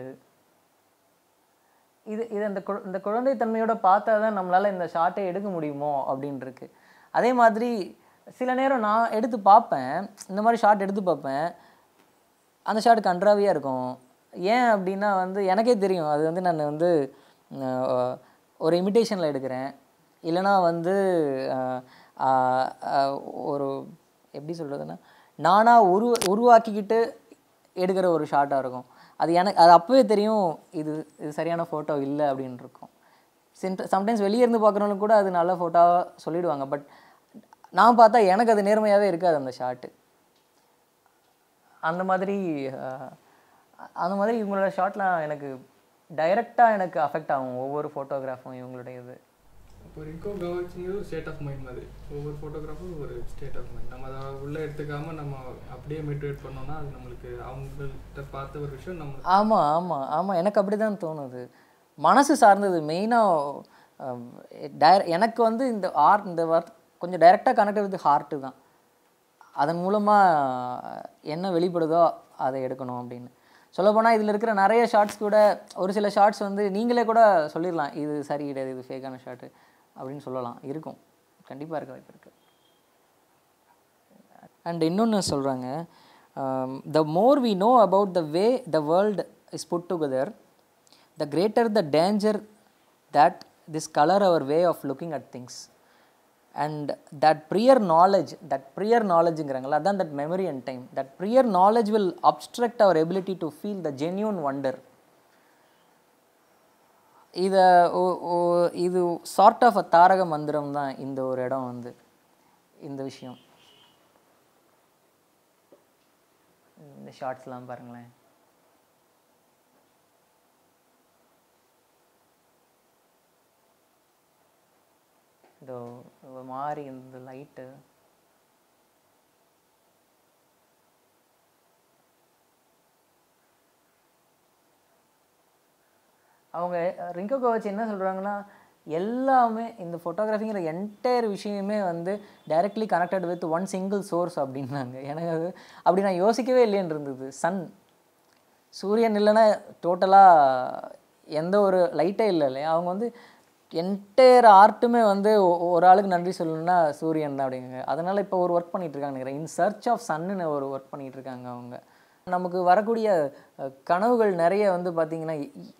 இது இது அந்த கு இந்த குழந்தைத்தன்மையோட பார்த்தா தான் நம்மளால் இந்த ஷார்ட்டை எடுக்க முடியுமோ அப்படின்னு இருக்கு அதே மாதிரி சில நேரம் நான் எடுத்து பார்ப்பேன் இந்த மாதிரி ஷார்ட் எடுத்து பார்ப்பேன் அந்த ஷார்ட் கன்றாவியாக இருக்கும் ஏன் அப்படின்னா வந்து எனக்கே தெரியும் அது வந்து நான் வந்து அஹ், ஒரு இமிட்டேஷனில் எடுக்கிறேன் இல்லைனா வந்து அஹ், அஹ், அஹ், ஒரு எப்படி சொல்கிறதுன்னா நானாக உரு உருவாக்கிக்கிட்டு எடுக்கிற ஒரு ஷார்ட்டாக இருக்கும் அது எனக்கு அது அப்போவே தெரியும் இது இது சரியான ஃபோட்டோ இல்லை அப்படின்னு இருக்கும் சம்டைம்ஸ் வெளியே இருந்து பார்க்குறவங்களுக்கு கூட அது நல்ல ஃபோட்டோவாக சொல்லிடுவாங்க பட் நான் பார்த்தா எனக்கு அது நேர்மையாகவே இருக்காது அந்த ஷாட்டு அந்த மாதிரி அஹ், அந்த மாதிரி இவங்களோட ஷாட்லாம் எனக்கு டைரெக்டாக எனக்கு அஃபெக்ட் ஆகும் ஒவ்வொரு ஃபோட்டோகிராஃபும் இவங்களுடைய இது இப்போ ரிங்கோ கவாச்சிங்கிறது ஒரு ஸ்டேட் ஆஃப் மைண்ட் மாதிரி ஒவ்வொரு ஃபோட்டோகிராஃபரும் ஒரு ஸ்டேட் ஆஃப் மைண்ட் நம்ம அதை உள்ளே எடுத்துக்காம நம்ம அப்படியே மீட்டுவேட் பண்ணோம்னா அது நம்மளுக்கு அவங்கள்ட்ட பார்த்த ஒரு விஷயம் நம்ம ஆமாம் ஆமாம் ஆமாம் எனக்கு அப்படி தான் தோணுது மனசு சார்ந்தது மெயினாக டைர எனக்கு வந்து இந்த ஆர்ட் இந்த ஒர்க் கொஞ்சம் டைரெக்டாக கனெக்ட் வித் ஹார்ட்டு தான் அதன் மூலமாக என்ன வெளிப்படுதோ அதை எடுக்கணும் அப்படின்னு சொல்லப்போனால் இதில் இருக்கிற நிறைய ஷார்ட்ஸ் கூட ஒரு சில ஷார்ட்ஸ் வந்து நீங்களே கூட சொல்லிடலாம் இது சரி கிடையாது இது ஃபேக்கான ஷார்ட்டு அப்படின்னு சொல்லலாம் இருக்கும் கண்டிப்பாக இருக்க வாய்ப்பு இருக்குது அண்ட் இன்னொன்று சொல்கிறாங்க the more we know about the way the world is put together the greater the danger that this colour our way of looking at things and that prior knowledge that prior நாலேஜுங்கிறாங்களா அதான் that memory and time that prior knowledge will obstruct our ability to feel the genuine wonder இதை இது chart of அ தாரக மந்திரம் தான் இந்த ஒரு இடம் வந்து இந்த விஷயம் இந்த ஷார்ட்ஸ்லாம் பாருங்களேன் இதோ ஒரு மாதிரி இந்த லைட்டு அவங்க ரிங்கோ கோவச் என்ன சொல்கிறாங்கன்னா எல்லாமே இந்த ஃபோட்டோகிராஃபிங்கிற என்டையர் விஷயமே வந்து directly connected with one single source அப்படின்னாங்க எனக்கு அது அப்படி நான் யோசிக்கவே இல்லைன்னு இருந்தது சன் சூரியன் இல்லைன்னா டோட்டலாக எந்த ஒரு லைட்டே இல்லை இல்லையா அவங்க வந்து என்டையர் ஆர்ட்டுமே வந்து ஒ- ஒரு ஆளுக்கு நன்றி சொல்லணும்னா சூரியன் தான் அப்படிங்க அதனால் இப்போ ஒரு ஒர்க் பண்ணிட்டு இருக்காங்க நினைக்கிறேன் இன் சர்ச் ஆஃப் சன்னு ஒரு ஒர்க் பண்ணிட்டு இருக்காங்க அவங்க நமக்கு வரக்கூடிய அஹ், கனவுகள் நிறைய வந்து பார்த்திங்கன்னா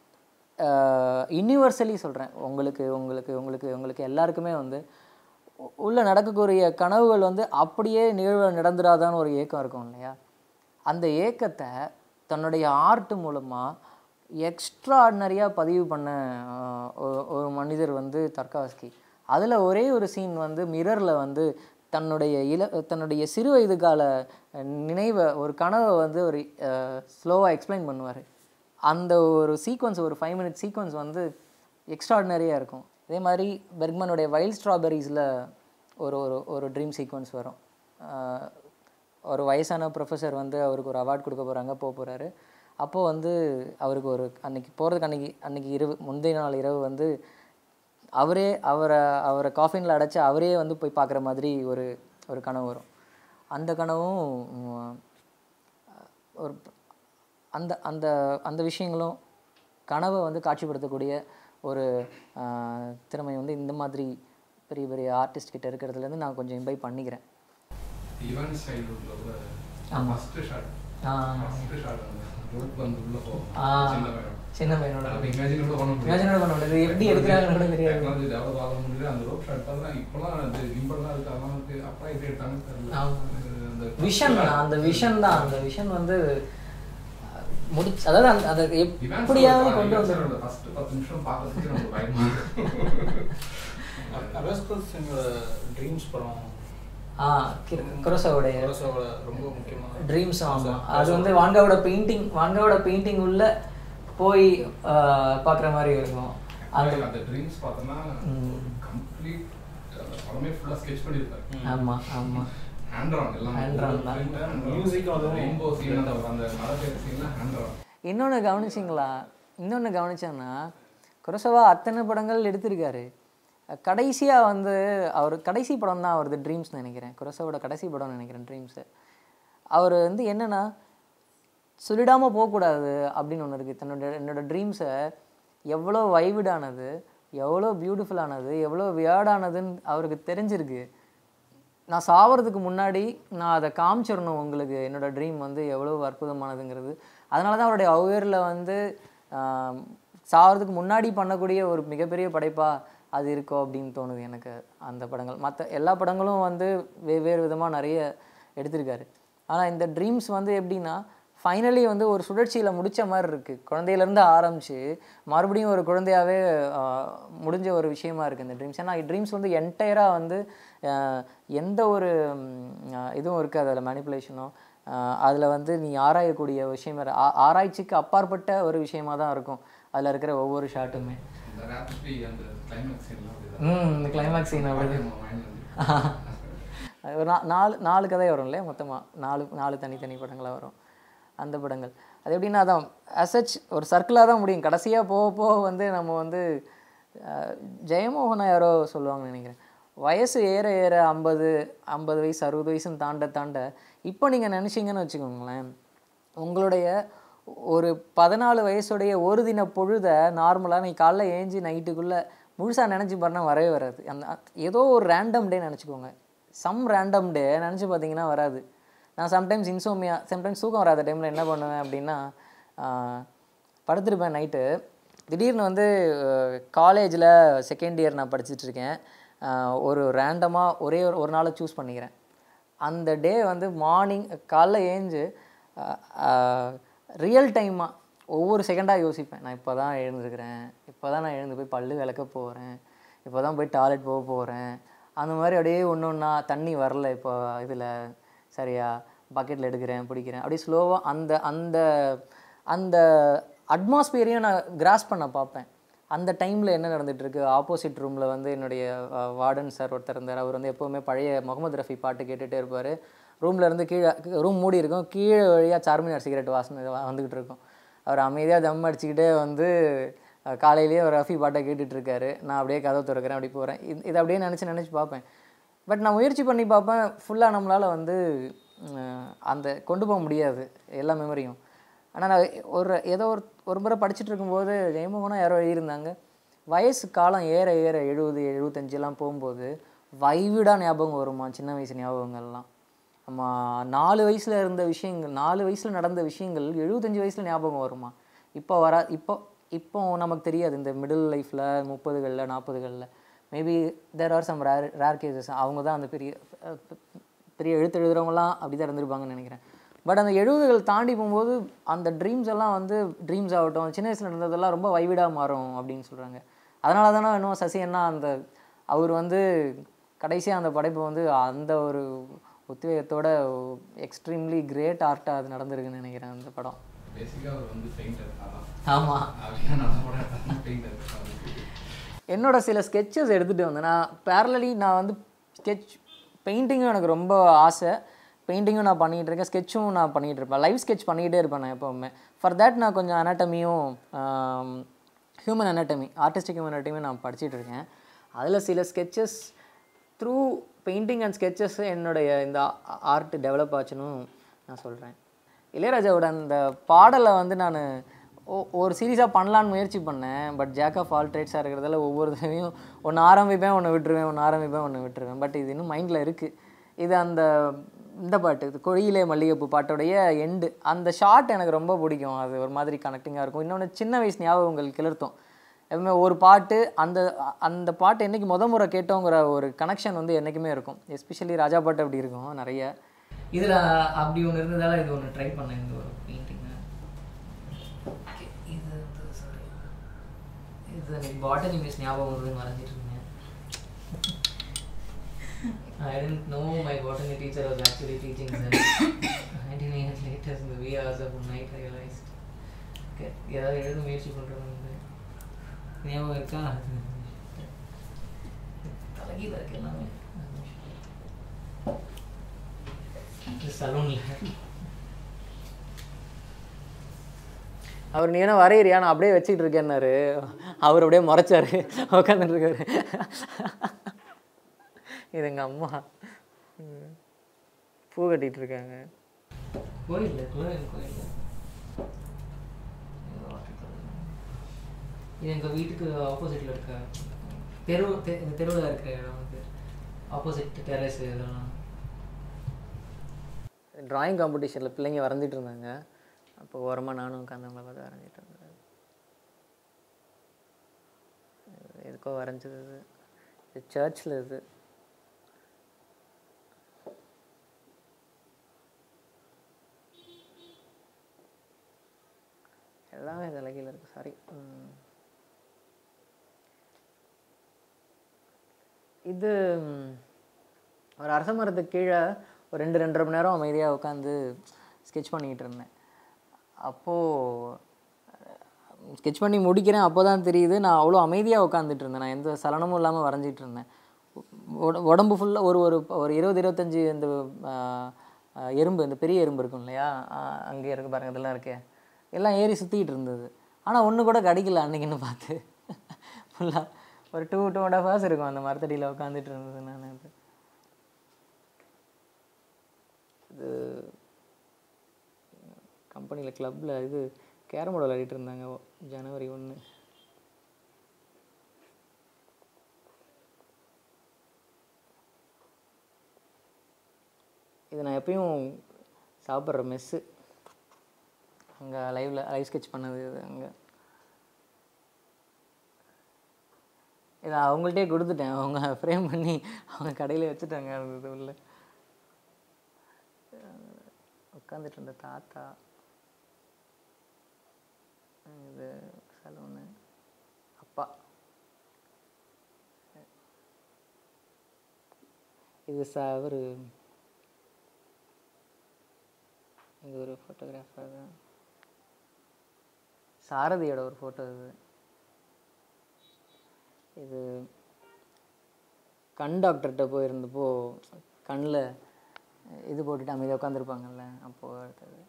யூனிவர்சலி சொல்கிறேன் உங்களுக்கு உங்களுக்கு உங்களுக்கு உங்களுக்கு எல்லாருக்குமே வந்து உ- உள்ள நடக்கக்கூடிய கனவுகள் வந்து அப்படியே நிகழ்வு நடந்துடாதான்னு ஒரு ஏக்கம் இருக்கும் இல்லையா அந்த ஏக்கத்தை தன்னுடைய ஆர்ட் மூலமாக எக்ஸ்ட்ராடினரியாக பதிவு பண்ண ஆஹ், ஒ- ஒரு மனிதர் வந்து தர்காஸ்கி அதில் ஒரே ஒரு சீன் வந்து மிரரில் வந்து தன்னுடைய இள தன்னுடைய சிறு வயது கால நினைவை ஒரு கனவை வந்து ஒரு ஸ்லோவாக எக்ஸ்பிளைன் பண்ணுவார் அந்த ஒரு சீக்வன்ஸ் ஒரு ஃபைவ் மினிட் சீக்வன்ஸ் வந்து எக்ஸ்ட்ராடினரியாக இருக்கும் இதே மாதிரி பெர்க்மனுடைய வைல்ட் ஸ்ட்ராபெரிஸில் ஒரு ஒரு ஒரு ட்ரீம் சீக்வன்ஸ் வரும் ஆஹ் ஒரு வயசான ப்ரொஃபஸர் வந்து அவருக்கு ஒரு அவார்ட் கொடுக்க போகிறாங்க போக போகிறாரு அப்போது வந்து அவருக்கு ஒரு அன்னைக்கு போகிறதுக்கு அன்னைக்கு அன்னைக்கு இரவு முந்தைய நாள் இரவு வந்து அவரே அவரை அவரை காஃபினில் அடைச்சி அவரே வந்து போய் பார்க்குற மாதிரி ஒரு ஒரு கனவு வரும் அந்த கனவும் உம், ஒரு அந்த அந்த அந்த விஷயங்களும் கனவை வந்து காட்சிப்படுத்தக்கூடிய ஒரு ஆஹ், திறமை வந்து இந்த மாதிரி பெரிய பெரிய ஆர்டிஸ்ட் கிட்ட இருக்கிறதுலேருந்து நான் கொஞ்சம் இம்பை பண்ணிக்கிறேன் ஈவன் சைல்ட்ஹுட்ல கூட ஆமா. ஃபர்ஸ்ட் ஷாட் ஆ. ஃபர்ஸ்ட் ஷாட் அந்த ரோப் வந்து உள்ள போகும் ஆ. சின்ன பையன் சின்ன பையனோட அதை இமேஜின் கூட பண்ண முடியும் Imagine கூட பண்ண முடியாது. இது எப்படி எடுக்கிறாங்கன்னு கூட தெரியாது. டெக்னாலஜி டெவலப் ஆக முடியல அந்த ரோப் ஷாட் பார்த்தா இப்போலாம் அது கிம்பல்லாம் இருக்கு அதெல்லாம் இருக்கு அப்பா எப்படி எடுத்தாங்கன்னு தெரியல ஆமா. அது அந்த விஷன் அந்த விஷன் தான் அந்த விஷன் வந்து அஹ், முடிச்சு அதாவது அந்த அதை எப்படியாவது கொண்டு வந்து ஃபர்ஸ்ட் பத்து நிமிஷம் பார்க்கறதுக்கு நமக்கு பயமா இருக்கும் அலோஸ்கோல் சிங்கோட ட்ரீம்ஸ் படம் ஆ குரோசாவுடைய குரோசாவோட ரொம்ப முக்கியமான ட்ரீம்ஸ் ஆமாம் அது வந்து வாங்காவோட பெயிண்டிங் வாங்காவோட பெயிண்டிங் உள்ள போய் பார்க்குற மாதிரி இருக்கும் அது Actually, அந்த ட்ரீம்ஸ் பார்த்தோம்னா ம். கம்ப்ளீட் அந்த படமே ஃபுல்லா ஸ்கெட்ச் பண்ணிருப்பாரு ஆமாம் ஆமாம் ஹேண்ட் ரான் எல்லாம் Hand drawn தான். Music அதுவும் ரெயின்போ சீன் அந்த அந்த மழை பெய்யுற சீன்லாம் ஹேண்ட் ரான் இன்னொன்று கவனிச்சிங்களா இன்னொன்று கவனிச்சேன்னா குரோசவா அத்தனை படங்கள் எடுத்திருக்காரு கடைசியாக வந்து அவர் கடைசி படம் தான் அவரது ட்ரீம்ஸ் நினைக்கிறேன் குரோசவோட கடைசி படம்னு நினைக்கிறேன் ட்ரீம்ஸு அவர் வந்து என்னென்னா சொல்லிடாமல் போகக்கூடாது அப்படின்னு ஒன்று இருக்குது தன்னோட என்னோட ட்ரீம்ஸை எவ்வளோ வைவிடானது எவ்வளோ பியூட்டிஃபுல்லானது எவ்வளோ வியர்டானதுன்னு அவருக்கு தெரிஞ்சிருக்கு நான் சாவறதுக்கு முன்னாடி நான் அதை காமிச்சிடணும் உங்களுக்கு என்னோட ட்ரீம் வந்து எவ்வளோ அற்புதமானதுங்கிறது அதனால தான் அவருடைய அவ்வேரில் வந்து ஆம், சாவறதுக்கு முன்னாடி பண்ணக்கூடிய ஒரு மிகப்பெரிய படைப்பா அது இருக்கோ அப்படின்னு தோணுது எனக்கு அந்த படங்கள் மற்ற எல்லா படங்களும் வந்து வெவ்வேறு விதமாக நிறைய எடுத்திருக்காரு ஆனால் இந்த ட்ரீம்ஸ் வந்து எப்படின்னா ஃபைனலி வந்து ஒரு சுழற்சியில் முடிச்ச மாதிரி இருக்குது குழந்தையிலேருந்து ஆரம்பித்து மறுபடியும் ஒரு குழந்தையாவே ஆஹ், முடிஞ்ச ஒரு விஷயமா இருக்குது இந்த ட்ரீம்ஸ் ஏன்னா ட்ரீம்ஸ் வந்து என்டையராக வந்து ஆஹ், எந்த ஒரு ம், ஆஹ், இதுவும் இருக்காது அதில் மேனிப்புலேஷனோ அதில் வந்து நீ ஆராயக்கூடிய விஷயம் வேறு. ஆ ஆராய்ச்சிக்கு அப்பாற்பட்ட ஒரு விஷயமா தான் இருக்கும் அதில் இருக்கிற ஒவ்வொரு ஷாட்டுமே இந்த ராப்டி அந்த கிளைமேக்ஸ் சீன்லாம் ம் இந்த கிளைமேக்ஸ் சீன் அப்படி அது ஒரு நா- நாலு நாலு கதை வரும் இல்லையா மொத்தமாக நாலு நாலு தனித்தனி படங்களாக வரும் அந்த படங்கள் அது எப்படின்னா அதான் அசச் ஒரு சர்க்கிளாக தான் முடியும் கடைசியாக போக போக வந்து நம்ம வந்து அஹ், ஜெயமோகனா யாரோ சொல்லுவாங்கன்னு நினைக்கிறேன் வயசு ஏற ஏற ஐம்பது ஐம்பது வயசு அறுபது வயசுன்னு தாண்ட தாண்ட இப்போ நீங்கள் நினச்சிங்கன்னு வச்சுக்கோங்களேன் உங்களுடைய ஒரு பதினாலு வயசுடைய ஒரு தின பொழுதை நார்மலாக நீ காலைல ஏஞ்சி நைட்டுக்குள்ளே முழுசாக நினச்சி பாருன்னா வரவே வராது அந்த ஏதோ ஒரு ரேண்டம் டே நினச்சிக்கோங்க சம் ரேண்டம் டே நினச்சி பார்த்தீங்கன்னா வராது நான் சம்டைம்ஸ் இன்சோமியா சம்டைம்ஸ் தூக்கம் வராத டைமில் என்ன பண்ணுவேன் அப்படின்னா ஆஹ், படுத்திருப்பேன் நைட்டு திடீர்னு வந்து காலேஜில் செகண்ட் இயர் நான் படிச்சுட்டு இருக்கேன் ஆஹ், ஒரு ரேண்டமாக ஒரே ஒரு ஒரு நாளை சூஸ் பண்ணிக்கிறேன் அந்த டே வந்து மார்னிங் காலைல ஏஞ்சு ரியல் டைமாக ஒவ்வொரு செகண்டாக யோசிப்பேன் நான் இப்போ தான் எழுந்திருக்கிறேன் இப்போ தான் நான் எழுந்து போய் பல்லு விளக்க போகிறேன் இப்போ தான் போய் டாய்லெட் போக போகிறேன் அந்த மாதிரி அப்படியே ஒன்று ஒன்றா தண்ணி வரல இப்போ இதில் சரியா பக்கெட்டில் எடுக்கிறேன் பிடிக்கிறேன் அப்படியே ஸ்லோவாக அந்த அந்த அந்த அட்மாஸ்பியரையும் நான் கிராஸ் பண்ண பார்ப்பேன் அந்த டைமில் என்ன நடந்துட்டு இருக்கு ஆப்போசிட் ரூமில் வந்து என்னுடைய வார்டன் சார் ஒருத்தர் இருந்தார் அவர் வந்து எப்போவுமே பழைய முகமது ரஃபி பாட்டு கேட்டுகிட்டே இருப்பார் ரூமில் இருந்து கீழே ரூம் மூடி இருக்கும் கீழே வழியாக சார்மினார் சிகரெட் வாசனை வ- வந்துக்கிட்டு இருக்கும் அவர் அமைதியாக தம் அடிச்சுக்கிட்டே வந்து அஹ், காலையிலேயே ஒரு ரஃபி பாட்டை கேட்டுட்டு இருக்காரு நான் அப்படியே கதவை திறக்கிறேன் அப்படி போகிறேன் இது இதை அப்படியே நினச்சி நினச்சி பார்ப்பேன் பட் நான் முயற்சி பண்ணி பார்ப்பேன் ஃபுல்லாக நம்மளால் வந்து அஹ், அந்த கொண்டு போக முடியாது எல்லா மெமரியும் ஆனால் நான் ஒரு ஏதோ ஒரு ஒரு முறை படிச்சுட்டு இருக்கும்போது ஜெயமோகனும் யாரோ எழுதியிருந்தாங்க வயசு காலம் ஏற ஏற எழுபது எழுபத்தஞ்செல்லாம் போகும்போது வைவிடாக ஞாபகம் வருமா சின்ன வயசு ஞாபகங்கள்லாம் நம்ம நாலு வயசில் இருந்த விஷயங்கள் நாலு வயசில் நடந்த விஷயங்கள் எழுபத்தஞ்சு வயசில் ஞாபகம் வருமா இப்போ வர இப்போ இப்போ நமக்கு தெரியாது இந்த மிடில் லைஃப்பில் முப்பதுகளில் நாற்பதுகளில் maybe there are some rare rare cases அவங்க தான் அந்த பெரிய அஹ், பெரிய எழுத்து எழுதுறவங்கலாம் அப்படி தான் இருந்திருப்பாங்கன்னு நினைக்கிறேன் பட் அந்த எழுபதுகள் தாண்டி போகும்போது அந்த ட்ரீம்ஸ் எல்லாம் வந்து ட்ரீம்ஸ் ஆகட்டும் சின்ன வயசில் இருந்ததெல்லாம் ரொம்ப வைவிடாக மாறும் அப்படின்னு சொல்கிறாங்க அதனால தானே இன்னும் சசி அண்ணா அந்த அவர் வந்து கடைசியாக அந்த படைப்பு வந்து அந்த ஒரு உத்வேகத்தோட எக்ஸ்ட்ரீம்லி கிரேட் ஆர்ட்டாக அது நடந்திருக்குன்னு நினைக்கிறேன் அந்த படம் பேசிக்காக அவர் வந்து பெயிண்டர் அதான் ஆமாம் அப்படியே நல்ல படம் எடுத்தாங்க பெயிண்டர் என்னோட சில ஸ்கெட்சஸ் எடுத்துகிட்டு வந்தேன் நான் பேரலி நான் வந்து ஸ்கெட்ச் பெயிண்டிங்கும் எனக்கு ரொம்ப ஆசை பெயிண்டிங்கும் நான் பண்ணிகிட்டு இருக்கேன் ஸ்கெட்சும் நான் பண்ணிகிட்டு இருப்பேன் லைவ் ஸ்கெட்ச் பண்ணிக்கிட்டே இருப்பேன் நான் எப்போவுமே ஃபார் தேட் நான் கொஞ்சம் அனாட்டமியும் human anatomy artistic human anatomy நான் படிச்சிட்டு இருக்கேன் அதில் சில sketches through painting and sketches என்னுடைய இந்த ஆர்ட் டெவலப் ஆச்சுன்னு நான் சொல்கிறேன் இளையராஜாவோட அந்த பாடலை வந்து நான் ஒரு சீரியஸாக பண்ணலான்னு முயற்சி பண்ணேன் பட் ஜேக் ஆஃப் ஆல் ட்ரேட்ஸாக இருக்கிறதால ஒவ்வொரு தடவையும் ஒன்று ஆரம்பிப்பேன் ஒன்று விட்டுருவேன் ஒன்று ஆரம்பிப்பேன் ஒன்று விட்டுருவேன் பட் இது இன்னும் மைண்டில் இருக்குது இது அந்த இந்த பாட்டு இது கொழியிலே மல்லிகைப்பூ பாட்டோடைய எண்டு அந்த ஷாட் எனக்கு ரொம்ப பிடிக்கும் அது ஒரு மாதிரி கனெக்டிங்காக இருக்கும் இன்னொன்று சின்ன வயசு ஞாபகங்கள் கிளர்த்தும் எப்பவுமே ஒரு பாட்டு அந்த அந்த பாட்டு என்னைக்கு முத முறை கேட்டோங்கிற ஒரு கனெக்ஷன் வந்து என்றைக்குமே இருக்கும் எஸ்பெஷலி ராஜா பாட்டு அப்படி இருக்கும் நிறைய இதில் அப்படி ஒன்று இருந்ததால இது ஒன்று ட்ரை பண்ணேன் இந்த ஒரு பெயிண்டிங்கு இது வந்து sorry. இது எனக்கு பாட்டனி மிஸ் ஞாபகம் வருதுன்னு வரைஞ்சிட்டு இருந்தேன் I didn't know my botany teacher was actually teaching them. I didn't even later in the wee hours of the night I realized. Okay, ஏதாவது எழுத முயற்சி பண்ணுறது வந்து ஞாபகம் இருக்கா தலைகீழ இருக்கு எல்லாமே இந்த சலூனில் அவர் நீ என்ன வரையிறியா நான் அப்படியே வச்சுக்கிட்டு இருக்கேன்னாரு அவர் அப்படியே முறைச்சாரு உட்காந்துட்டு இருக்காரு இது எங்கள் அம்மா ம். பூ கட்டிட்டு இருக்காங்க கோயில் கோயில் கோயில் இது எங்கள் வீட்டுக்கு ஆப்போசிட்டில் இருக்க தெரு தெ- இந்த தெருவில் இருக்கிற இடம் வந்து ஆப்போசிட் டெரஸ் இதெல்லாம் ட்ராயிங் காம்படிஷனில் பிள்ளைங்க வரைஞ்சிட்டு இருந்தாங்க அப்போ ஓரமாக நானும் உட்காந்து அவங்கள பார்த்து வரைஞ்சிட்டு இருந்தேன் இது எதுக்கோ வரைஞ்சது இது இது சர்ச்சில் இது எல்லாமே தலைகீழ இருக்கு சாரி இது ம், ஒரு அரச மரத்துக்கு கீழே ஒரு ரெண்டு ரெண்டரை மணி நேரம் அமைதியாக உட்காந்து ஸ்கெட்ச் பண்ணிக்கிட்டு இருந்தேன் அப்போது ஸ்கெட்ச் பண்ணி முடிக்கிறேன் அப்போ தான் தெரியுது நான் அவ்வளோ அமைதியாக உட்காந்துட்டு இருந்தேன் நான் எந்த சலனமும் இல்லாமல் வரைஞ்சிட்டு இருந்தேன் உட- உடம்பு ஃபுல்லாக ஒரு ஒரு ஒரு இருபது இருபத்தஞ்சி இந்த ஆ, ஆ, எறும்பு இந்த பெரிய எறும்பு இருக்கும் இல்லையா அங்கே இருக்கு பாருங்க இதெல்லாம் இருக்கே எல்லாம் ஏறி சுற்றிக்கிட்டு இருந்தது ஆனால் ஒன்று கூட கிடைக்கல அன்னைக்குன்னு பார்த்து ஃபுல்லாக ஒரு two two and half hours இருக்கும் அந்த மரத்தடியில் உட்காந்துட்டு இருந்தது நான் இது இது கம்பெனியில் கிளப்பில் இது கேரம் போர்டு விளையாடிட்டு இருந்தாங்க ஓ- ஜனவரி ஒன்று இது நான் எப்பயும் சாப்பிட்ற மெஸ்ஸு அங்கே லைவில் லைவ் ஸ்கெட்ச் பண்ணது இது அங்கே இதை அவங்கள்ட்டே கொடுத்துட்டேன் அவங்க ஃப்ரேம் பண்ணி அவங்க கடையில வச்சுட்டாங்க அது இது உள்ள உட்காந்துட்டு இருந்த தாத்தா இது சலூனு அப்பா இது ச ஒரு இது ஒரு ஃபோட்டோகிராஃபர் தான் சாரதியோட ஒரு ஃபோட்டோ இது இது கண் டாக்டர்கிட்ட போயிருந்தப்போ கண்ணில் இது போட்டுட்டு அமைதியாக உட்காந்துருப்பாங்கல்ல அப்போது எடுத்தது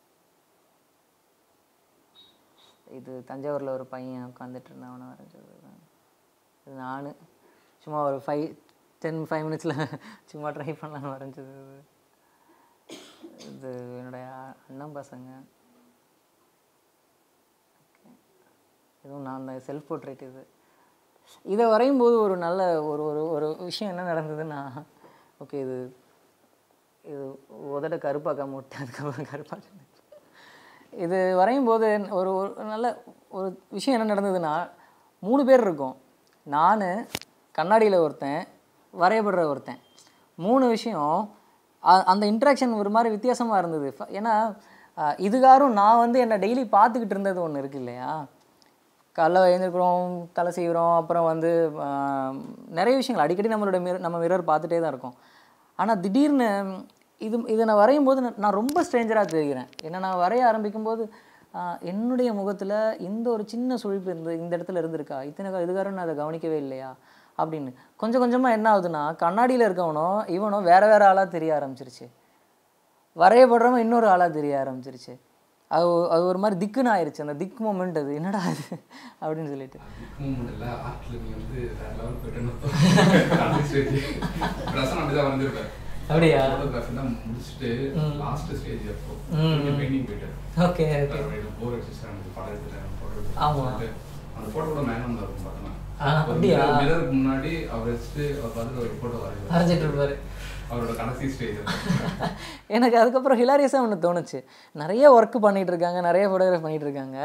இது தஞ்சாவூரில் ஒரு பையன் உட்காந்துட்டு இருந்தான் அவனை வரைஞ்சது தான் இது நான் சும்மா ஒரு ஃபைவ் டென் ஃபைவ் மினிட்ஸில் சும்மா ட்ரை பண்ணலான்னு வரைஞ்சது இது இது என்னுடைய அண்ணன் பசங்க இதுவும் நான் தான் செல்ஃப் போர்ட்ரேட் இது இதை வரையும் போது ஒரு நல்ல ஒரு ஒரு ஒரு விஷயம் என்ன நடந்ததுன்னா ஓகே இது இது உதட கருப்பாக்காம விட்டு அதுக்கப்புறம் கருப்பாக்க இது வரையும் போது ஒரு ஒரு நல்ல ஒரு விஷயம் என்ன நடந்ததுன்னா மூணு பேர் இருக்கோம் நான் கண்ணாடியில் ஒருத்தன் வரையப்படுற ஒருத்தன் மூணு விஷயம் அ- அந்த இன்ட்ராக்ஷன் ஒரு மாதிரி வித்தியாசமாக இருந்தது ஃப- ஏன்னா அஹ், இதுகாரும் நான் வந்து என்னை டெய்லி பார்த்துக்கிட்டு இருந்தது ஒன்று இருக்கு இல்லையா காலைல எழுந்திருக்கிறோம் தலை செய்கிறோம் அப்புறம் வந்து ஆம், நிறைய விஷயங்கள் அடிக்கடி நம்மளோட மிர நம்ம மிரர் பார்த்துட்டே தான் இருக்கோம் ஆனால் திடீர்னு இது இதை நான் வரையும் போது நான் நான் ரொம்ப ஸ்ட்ரேஞ்சராக தெரிகிறேன் ஏன்னா நான் வரைய ஆரம்பிக்கும் போது ஆ, என்னுடைய முகத்தில் இந்த ஒரு சின்ன சுழிப்பு இருந்து இந்த இடத்துல இருந்திருக்கா இத்தனை கா- இதுகாரம் நான் அதை கவனிக்கவே இல்லையா அப்படின்னு கொஞ்சம் கொஞ்சமாக என்ன ஆகுதுன்னா கண்ணாடியில் இருக்கவனோ இவனோ வேற வேற ஆளாக தெரிய ஆரம்பிச்சிருச்சு வரையப்படுறவன் இன்னொரு ஆளாக தெரிய ஆரம்பிச்சிருச்சு அது ஒ- அது ஒரு மாதிரி திக்குன்னு ஆயிடுச்சு அந்த திக் மூமெண்ட் அது என்னடா அது அப்படின்னு சொல்லிட்டு மூமெண்ட் இல்லை ஆர்ட்ல நீ வந்து வேற லெவல் போயிட்டு பிரசன் அப்படிதான் வரைஞ்சிருப்பேன் அப்படியா? ஃபோட்டோகிராஃபி தான் முடிச்சுட்டு லாஸ்ட் ஸ்டேஜ் அப்போ ம், ம். பெயிண்டிங் போயிட்டு ஓகே ஓகே போர் அடிச்சு எனக்கு படம் எடுத்துட்டேன் photo ஆமா. எடுத்துட்டேன் அந்த போட்டோட மேனம் தான் இருக்கும் பார்த்தோன்னா ஆ, அப்படியா? மிரருக்கு முன்னாடி அவர் வச்சுட்டு அவர் பார்த்துட்டு ஒரு போட்டோ வரைவார் வரைஞ்சிட்டு இருப்பாரு அவரோட கடைசி ஸ்டேஜ் எனக்கு அதுக்கப்புறம் ஹிலாரியஸாக ஒன்று தோணுச்சு நிறைய ஒர்க் பண்ணிட்டு இருக்காங்க நிறைய ஃபோட்டோகிராஃப் பண்ணிட்டு இருக்காங்க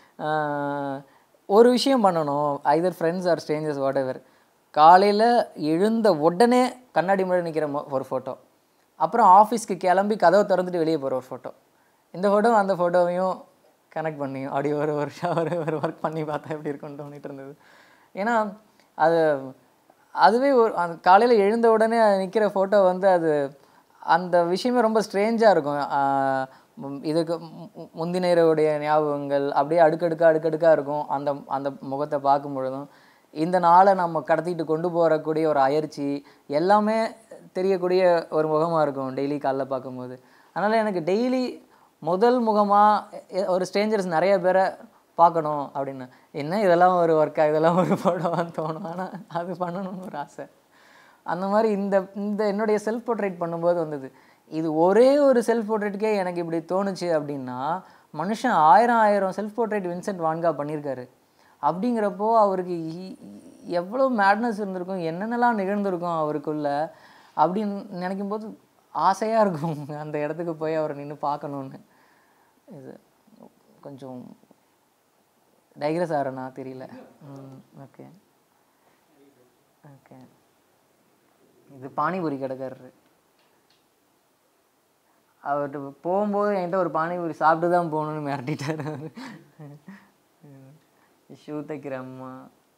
ஆஹ், ஒரு விஷயம் பண்ணணும் either friends or strangers whatever காலையில் எழுந்த உடனே கண்ணாடி முன்னாடி நிற்கிற ஒரு ஃபோட்டோ அப்புறம் ஆஃபீஸ்க்கு கிளம்பி கதவை திறந்துட்டு வெளியே போகிற ஒரு ஃபோட்டோ இந்த ஃபோட்டோ அந்த ஃபோட்டோவையும் கனெக்ட் பண்ணி அப்படி ஒரு ஒரு ஷா- ஒரு ஒரு ஒர்க் பண்ணி பார்த்தா எப்படி இருக்கும்னு தோணிட்டு இருந்தது ஏன்னா அது அதுவே ஒரு அந்த காலையில் எழுந்த உடனே நிற்கிற ஃபோட்டோ வந்து அது அந்த விஷயமே ரொம்ப ஸ்ட்ரேஞ்சாக இருக்கும் ஆஹ் ம், இதுக்கு மு- மு- முந்தின இரவுடைய ஞாபகங்கள் அப்படியே அடுக்கடுக்கா அடுக்கடுக்காக இருக்கும் அந்த அந்த முகத்தை பார்க்கும் பொழுதும் இந்த நாளை நம்ம கடத்திட்டு கொண்டு போகக்கூடிய ஒரு அயற்சி எல்லாமே தெரியக்கூடிய ஒரு முகமாக இருக்கும் டெய்லி காலைல பார்க்கும்போது அதனால் எனக்கு டெய்லி முதல் முகமாக ஒரு ஸ்ட்ரேஞ்சர்ஸ் நிறைய பேரை பார்க்கணும் அப்படின்னு என்ன இதெல்லாம் ஒரு ஒர்க்கா இதெல்லாம் ஒரு படம்னு தோணும் ஆனால் அது பண்ணணும்னு ஒரு ஆசை அந்த மாதிரி இந்த இந்த என்னுடைய செல்ஃப் போர்ட்ரேட் பண்ணும்போது வந்தது இது ஒரே ஒரு செல்ஃப் போர்ட்ரேட்டுக்கே எனக்கு இப்படி தோணுச்சு அப்படின்னா மனுஷன் ஆயிரம் ஆயிரம் செல்ஃப் போர்ட்ரேட் வின்சென்ட் வான்கா பண்ணியிருக்காரு அப்படிங்கிறப்போ அவருக்கு இ- எவ்வளோ மேட்னஸ் இருந்திருக்கும் என்னென்னலாம் நிகழ்ந்திருக்கும் அவருக்குள்ள அப்படின்னு நினைக்கும் போது ஆசையாக இருக்கும் அந்த இடத்துக்கு போய் அவரை நின்று பார்க்கணுன்னு இது கொஞ்சம் டைக்ரஸ் ஆகிறனா தெரியல ம் ஓகே ஓகே இது பானிபூரி கடைக்காரரு அவர்கிட்ட போகும்போது என்கிட்ட ஒரு பானிபூரி சாப்பிட்டு தான் போகணும்னு மிரட்டிட்டார் அவர் ஷூ தைக்கிற அம்மா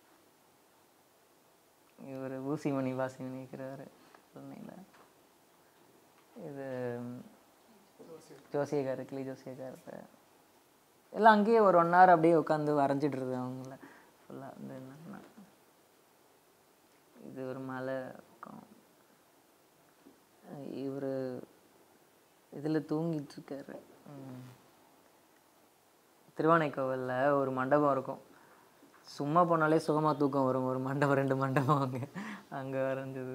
இவர் ஊசிமணி வாசிமணி இருக்கிறாரு சென்னையில் இது ஜோசியக்கார் கிளி ஜோசியக்காரத்தை எல்லாம் அங்கேயே ஒரு ஒன் ஹவர் அப்படியே உட்காந்து வரைஞ்சிட்டு இருக்கு அவங்கள ஃபுல்லாக வந்து என்னன்னா இது ஒரு மலை இருக்கும் இவர் இதில் தூங்கிட்டு இருக்காரு ம். திருவானைக்கோவிலில் ஒரு மண்டபம் இருக்கும் சும்மா போனாலே சுகமாக தூக்கம் வரும் ஒரு மண்டபம் ரெண்டு மண்டபம் அங்கே அங்கே வரைஞ்சது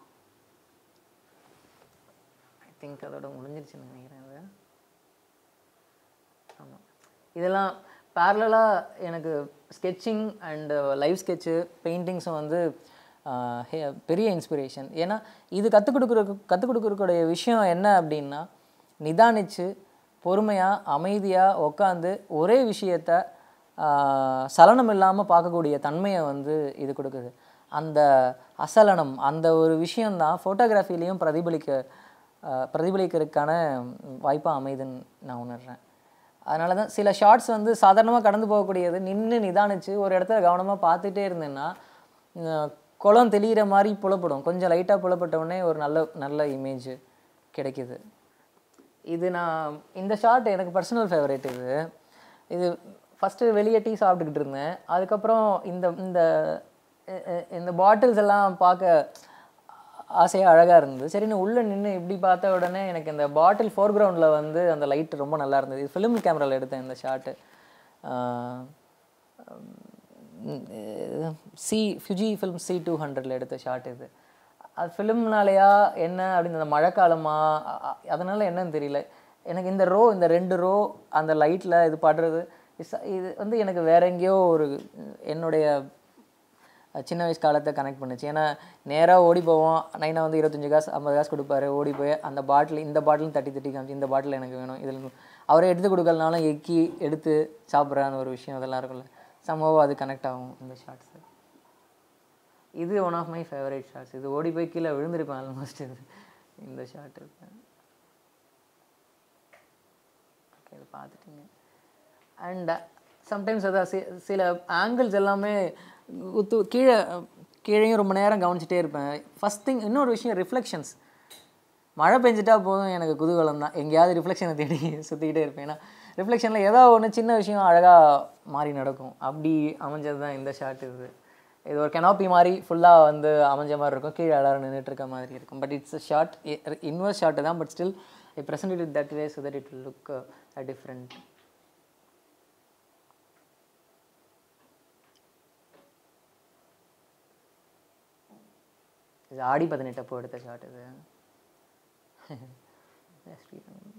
ஐ திங்க் அதோட முடிஞ்சிருச்சுன்னு நினைக்கிறேன் அது ஆமாம் இதெல்லாம் பேரலாக எனக்கு ஸ்கெட்சிங் அண்டு லைவ் ஸ்கெட்சு பெயிண்டிங்ஸும் வந்து ஆஹ், ஹே- பெரிய இன்ஸ்பிரேஷன் ஏன்னா இது கற்றுக் கொடுக்குற கற்றுக் கொடுக்குறக்கூடிய விஷயம் என்ன அப்படின்னா நிதானிச்சு பொறுமையாக அமைதியாக உட்காந்து ஒரே விஷயத்த ஆஹ், சலனம் இல்லாமல் பார்க்கக்கூடிய தன்மையை வந்து இது கொடுக்குது அந்த அசலனம் அந்த ஒரு விஷயந்தான் ஃபோட்டோகிராஃபிலையும் பிரதிபலிக்க ஆஹ், பிரதிபலிக்கிறதுக்கான வாய்ப்பாக அமைதுன்னு நான் உணர்றேன் அதனால தான் சில ஷார்ட்ஸ் வந்து சாதாரணமாக கடந்து போகக்கூடியது நின்று நிதானிச்சு ஒரு இடத்துல கவனமாக பார்த்துட்டே இருந்தேன்னா அஹ், குளம் தெளிகிற மாதிரி புலப்படும் கொஞ்சம் லைட்டாக புலப்பட்ட உடனே ஒரு நல்ல நல்ல இமேஜ் கிடைக்குது இது நான் இந்த ஷார்ட் எனக்கு பர்சனல் ஃபேவரேட் இது இது ஃபஸ்ட்டு வெளியே டீ சாப்பிட்டுக்கிட்டு இருந்தேன் அதுக்கப்புறம் இந்த இந்த அஹ், அஹ், இந்த பாட்டில்ஸ் எல்லாம் பார்க்க ஆசையாக அழகாக இருந்தது சரின்னு உள்ளே நின்று இப்படி பார்த்த உடனே எனக்கு இந்த பாட்டில் ஃபோர்க்ரவுண்டில் வந்து அந்த லைட் ரொம்ப நல்லா இருந்தது இது ஃபிலிம் கேமராவில் எடுத்தேன் இந்த shot C Fuji film C two ஹண்ட்ரடில் எடுத்த ஷாட் இது அது ஃபிலிம்னாலையா என்ன அப்படின்னு அந்த மழைக்காலமா அ- அ- அதனால என்னன்னு தெரியல எனக்கு இந்த ரோ இந்த ரெண்டு ரோ அந்த லைட்டில் இது படுறது இஸ்- இது வந்து எனக்கு வேற எங்கேயோ ஒரு என்னுடைய அஹ், சின்ன வயசு காலத்தை கனெக்ட் பண்ணுச்சு ஏன்னா நேராக ஓடி போவோம் நைனா வந்து இருபத்தஞ்சு காசு ஐம்பது காசு கொடுப்பாரு ஓடி போய் அந்த பாட்டில் இந்த பாட்டிலும் தட்டி தட்டி காமிச்சு இந்த பாட்டில் எனக்கு வேணும் இதில் அவரே எடுத்து கொடுக்கலனாலும் எக்கி எடுத்து சாப்பிட்றான்னு ஒரு விஷயம் அதெல்லாம் இருக்கும்ல சம்பவம் அது கனெக்ட் ஆகும் இந்த ஷார்ட்ஸு இது one of my favourite shots இது ஓடி போய் கீழே விழுந்திருப்பேன் ஆல்மோஸ்ட் இது இந்த ஷார்ட் ஓகே இது பார்த்துட்டீங்க அண்ட் சம்டைம்ஸ் அதான் சி- சில ஆங்கிள்ஸ் எல்லாமே உத்து கீழே கீழேயும் ரொம்ப நேரம் கவனிச்சிட்டே இருப்பேன் ஃபஸ்ட் திங் இன்னொரு விஷயம் ரிஃப்ளெக்ஷன்ஸ் மழை பெஞ்சிட்டா போதும் எனக்கு குதூகலம் தான் எங்கேயாவது ரிஃப்ளெக்ஷனை தேடி சுற்றிக்கிட்டே இருப்பேன் ஏன்னா ரிஃப்ளெக்ஷனில் ஏதோ ஒன்று சின்ன விஷயம் அழகாக மாறி நடக்கும் அப்படி அமைஞ்சது தான் இந்த ஷாட் இது இது ஒரு கெனாப்பி மாதிரி ஃபுல்லாக வந்து அமைஞ்ச மாதிரி இருக்கும் கீழே எல்லாரும் நின்றுட்டு இருக்க மாதிரி இருக்கும் but it's shot inverse shot தான் but still I present it that way so that it look a different இது ஆடி பதினெட்டப்போ எடுத்த ஷாட் இது ஸ்ரீரங்கம்.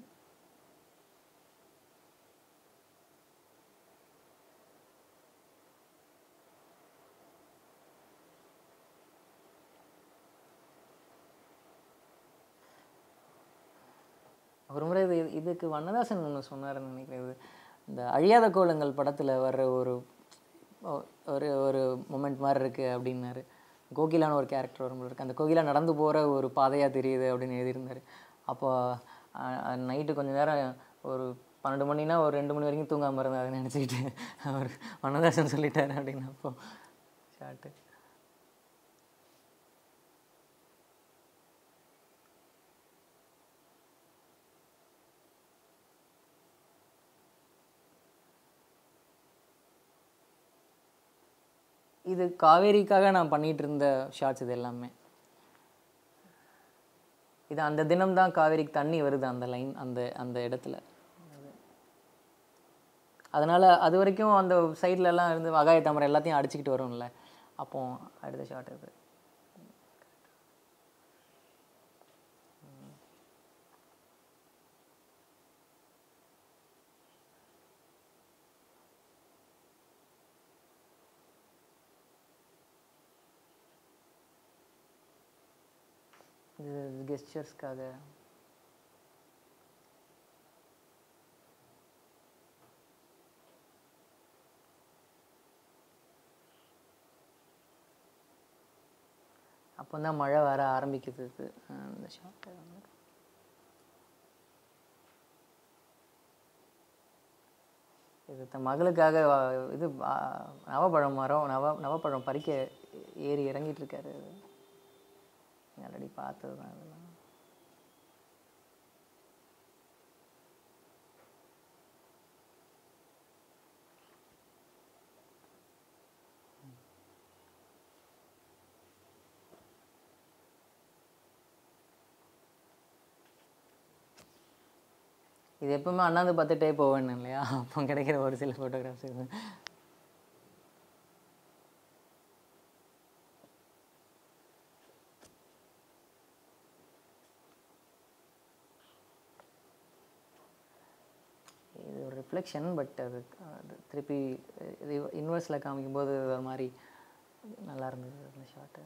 ஒரு முறை இது இதுக்கு வண்ணதாசன் ஒன்று சொன்னாருன்னு நினைக்கிறேன் இது இந்த அழியாத கோலங்கள் படத்தில் வர்ற ஒரு ஒ- ஒரு ஒரு மொமெண்ட் மாதிரி இருக்குது அப்படின்னாரு கோகிலான்னு ஒரு கேரக்டர் வரும் போல இருக்கு அந்த கோகிலா நடந்து போகிற ஒரு பாதையாக தெரியுது அப்படின்னு எழுதியிருந்தாரு அப்போ நைட்டு கொஞ்ச நேரம் ஒரு பன்னெண்டு மணினா ஒரு ரெண்டு மணி வரைக்கும் தூங்காமல் இருந்தேன் அதை நினச்சிக்கிட்டு அவர் வண்ணதாசன் சொல்லிட்டாரு அப்படின்னு அப்போ ஷார்ட்டு இது காவேரிக்காக நான் பண்ணிட்டு இருந்த ஷார்ட்ஸ் இது எல்லாமே இது அந்த தினம் தான் காவேரிக்கு தண்ணி வருது அந்த லைன் அந்த அந்த இடத்துல அதனால் அது வரைக்கும் அந்த சைடுல எல்லாம் இருந்து வகாய தாமரை எல்லாத்தையும் அடிச்சுக்கிட்டு வரும்ல அப்போ அடுத்த ஷாட் இது இது கெஸ்டர்ஸ்க்காக அப்போ தான் மழை வர ஆரம்பிக்குது இது அஹ் அந்த ஷார்ட் இது தன் மகளுக்காக வ- இது வ- நவப்பழம் மரம் நவ நவப்பழம் பறிக்க ஏறி இறங்கிட்டு இருக்காரு ஆல்ரெடி பார்த்தது தான் அதெல்லாம் இது எப்பவுமே அண்ணாந்து பார்த்துட்டே போவேன் இல்லையா அப்போ கிடைக்கிற ஒரு சில ஃபோட்டோகிராஃப்ஸ் இது இது ஒரு ரிஃப்ளெக்ஷன் பட் அது அது திருப்பி இன்வெர்ஸில் காமிக்கும்போது ஒரு மாதிரி நல்லா இருந்தது அந்த ஷார்ட்டு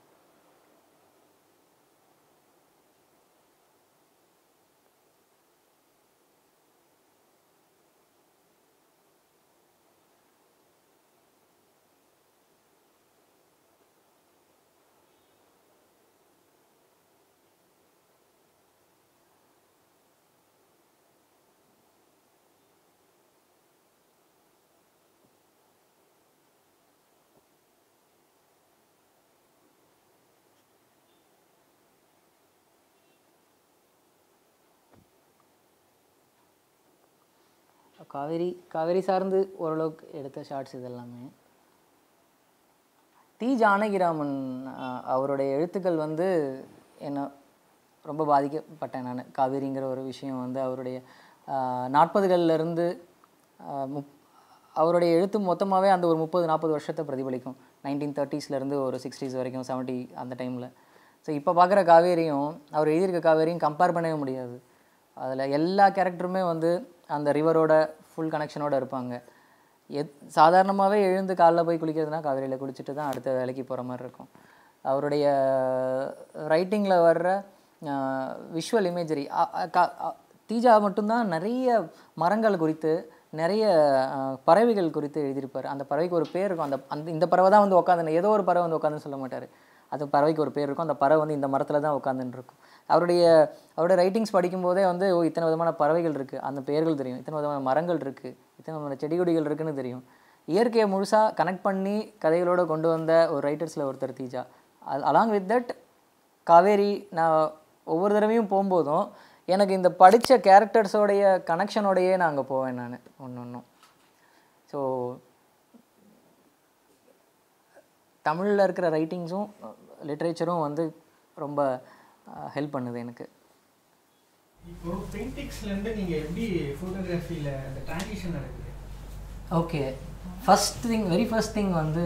காவேரி காவேரி சார்ந்து ஓரளவுக்கு எடுத்த ஷார்ட்ஸ் இதெல்லாமே தி ஜானகிராமன் அஹ், அவருடைய எழுத்துக்கள் வந்து என்ன ரொம்ப பாதிக்கப்பட்டேன் நான் காவேரிங்கிற ஒரு விஷயம் வந்து அவருடைய நாற்பதுகள்லேருந்து முப் அவருடைய எழுத்து மொத்தமாகவே அந்த ஒரு முப்பது நாற்பது வருஷத்தை பிரதிபலிக்கும் நைன்டீன் தேர்ட்டிஸ்லேருந்து ஒரு சிக்ஸ்டீஸ் வரைக்கும் செவன்ட்டி அந்த டைமில் ஸோ இப்போ பார்க்குற காவேரியும் அவர் எழுதியிருக்க காவேரியும் கம்பேர் பண்ணவே முடியாது அதில் எல்லா கேரக்டருமே வந்து அந்த ரிவரோட ஃபுல் கனெக்ஷனோட இருப்பாங்க எத் சாதாரணமாகவே எழுந்து காலைல போய் குளிக்கிறதுனா காவிரியில் குளிச்சுட்டு தான் அடுத்த வேலைக்கு போகிற மாதிரி இருக்கும் அவருடைய ரைட்டிங்கில் வர்ற விஷுவல் இமேஜரி தீஜா மட்டும்தான் நிறைய மரங்கள் குறித்து நிறைய அஹ், பறவைகள் குறித்து எழுதியிருப்பார் அந்த பறவைக்கு ஒரு பேர் இருக்கும் அந்த அந்த இந்த பறவை தான் வந்து உட்காந்து ஏதோ ஒரு பறவை வந்து உட்காந்துன்னு சொல்ல மாட்டார் அது பறவைக்கு ஒரு பேர் இருக்கும் அந்த பறவை வந்து இந்த மரத்தில் தான் உட்காந்துன்னு இருக்கும் அவருடைய அவருடைய ரைட்டிங்ஸ் படிக்கும்போதே வந்து ஓ இத்தனை விதமான பறவைகள் இருக்குது அந்த பெயர்கள் தெரியும் இத்தனை விதமான மரங்கள் இருக்குது இத்தனை விதமான செடி கொடிகள் இருக்குன்னு தெரியும் இயற்கையை முழுசாக கனெக்ட் பண்ணி கதைகளோடு கொண்டு வந்த ஒரு ரைட்டர்ஸில் ஒருத்தர் தீஜா அலாங் வித் தட் காவேரி நான் ஒவ்வொரு தடவையும் போகும்போதும் எனக்கு இந்த படித்த கேரக்டர்ஸோடைய கனெக்ஷனோடையே நான் அங்கே போவேன் நான் ஒன்று ஒன்றும் ஸோ தமிழில் இருக்கிற ரைட்டிங்ஸும் லிட்ரேச்சரும் வந்து ரொம்ப ஹெல்ப் பண்ணுது எனக்கு இப்போ பெயிண்டிங்ஸ்லேருந்து நீங்கள் எப்படி ஃபோட்டோகிராஃபியில் அந்த ட்ரான்சிஷன் நடக்குது okay first thing very first thing வந்து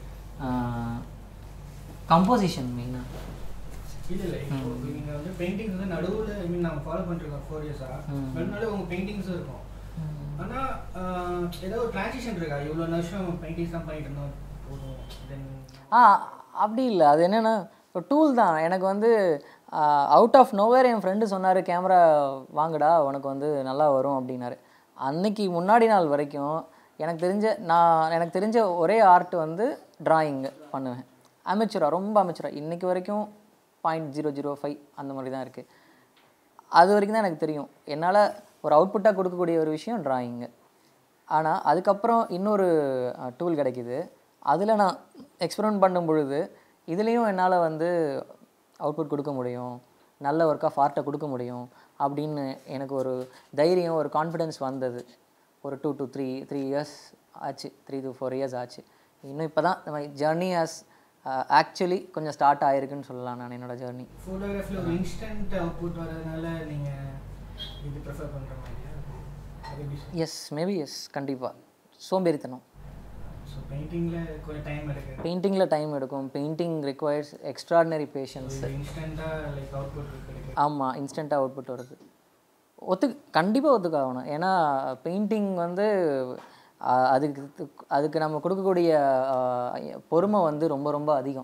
கம்போசிஷன் மெயினாக இல்லை இல்லை இப்போ நீங்கள் வந்து பெயிண்டிங்ஸ் வந்து நடுவில் ஐ மீன் நாங்கள் ஃபாலோ பண்ணிருக்கோம் ஃபோர் இயர்ஸாக ம். நடுவில் உங்கள் பெயிண்டிங்ஸும் இருக்கும் ஆனால் ஏதோ ஒரு ட்ரான்சிஷன் இருக்கா இவ்வளோ வருஷம் பெயிண்டிங்ஸ் தான் பண்ணிட்டு இருந்தோம் போதும் தென் ஆ அப்படி இல்லை அது என்னென்னா இப்போ டூல் தான் எனக்கு வந்து அவுட் ஆஃப் நோவேர் என் ஃப்ரெண்டு சொன்னார் கேமரா வாங்குடா உனக்கு வந்து நல்லா வரும் அப்படின்னாரு அன்னைக்கு முன்னாடி நாள் வரைக்கும் எனக்கு தெரிஞ்ச நான் எனக்கு தெரிஞ்ச ஒரே ஆர்ட் வந்து டிராயிங் பண்ணுவேன் அமெச்சுரா ரொம்ப அமெச்சுரா இன்னைக்கு வரைக்கும் பாயிண்ட் ஜீரோ ஜீரோ ஃபைவ் அந்த மாதிரி தான் இருக்குது அது வரைக்கும் தான் எனக்கு தெரியும் என்னால் ஒரு அவுட்புட்டாக கொடுக்கக்கூடிய ஒரு விஷயம் டிராயிங்கு ஆனால் அதுக்கப்புறம் இன்னொரு டூல் கிடைக்குது அதில் நான் எக்ஸ்பெரிமெண்ட் பண்ணும் பொழுது இதுலேயும் என்னால் வந்து அவுட்புட் கொடுக்க முடியும் நல்ல ஒர்க் ஆஃப் ஆர்ட்டை கொடுக்க முடியும் அப்படின்னு எனக்கு ஒரு தைரியம் ஒரு கான்ஃபிடென்ஸ் வந்தது ஒரு two to three three years ஆச்சு த்ரீ to ஃபோர் இயர்ஸ் ஆச்சு இன்னும் இப்போ தான் நம்ம ஜர்னி ஹாஸ் ஆக்சுவலி கொஞ்சம் ஸ்டார்ட் ஆயிருக்குன்னு சொல்லலாம் நான் என்னோட ஜர்னி ஃபோட்டோகிராஃபியில் ஒரு இன்ஸ்டன்ட் அவுட்புட் வரதுனால நீங்கள் இது ப்ரிஃபர் பண்ணுற மாதிரியா அது எப்படி எஸ் மேபி எஸ் கண்டிப்பாக சோம்பேறித்தனம் ஸோ பெயிண்டிங்கில் கொஞ்சம் டைம் எடுக்குது பெயிண்டிங்கில் டைம் எடுக்கும் பெயிண்டிங் ரிக்வயர்ஸ் எக்ஸ்ட்ராடினரி பேஷன்ஸ் இன்ஸ்டண்ட்டாக லைக் அவுட்புட் கிடைக்குது ஆமாம் இன்ஸ்டண்ட்டாக அவுட்புட் வருது ஒத்து கண்டிப்பாக ஒத்துக்காகணும் ஏன்னா பெயிண்டிங் வந்து ஆஹ், அதுக்கு அதுக்கு நம்ம கொடுக்கக்கூடிய ஆஹ், பொறுமை வந்து ரொம்ப ரொம்ப அதிகம்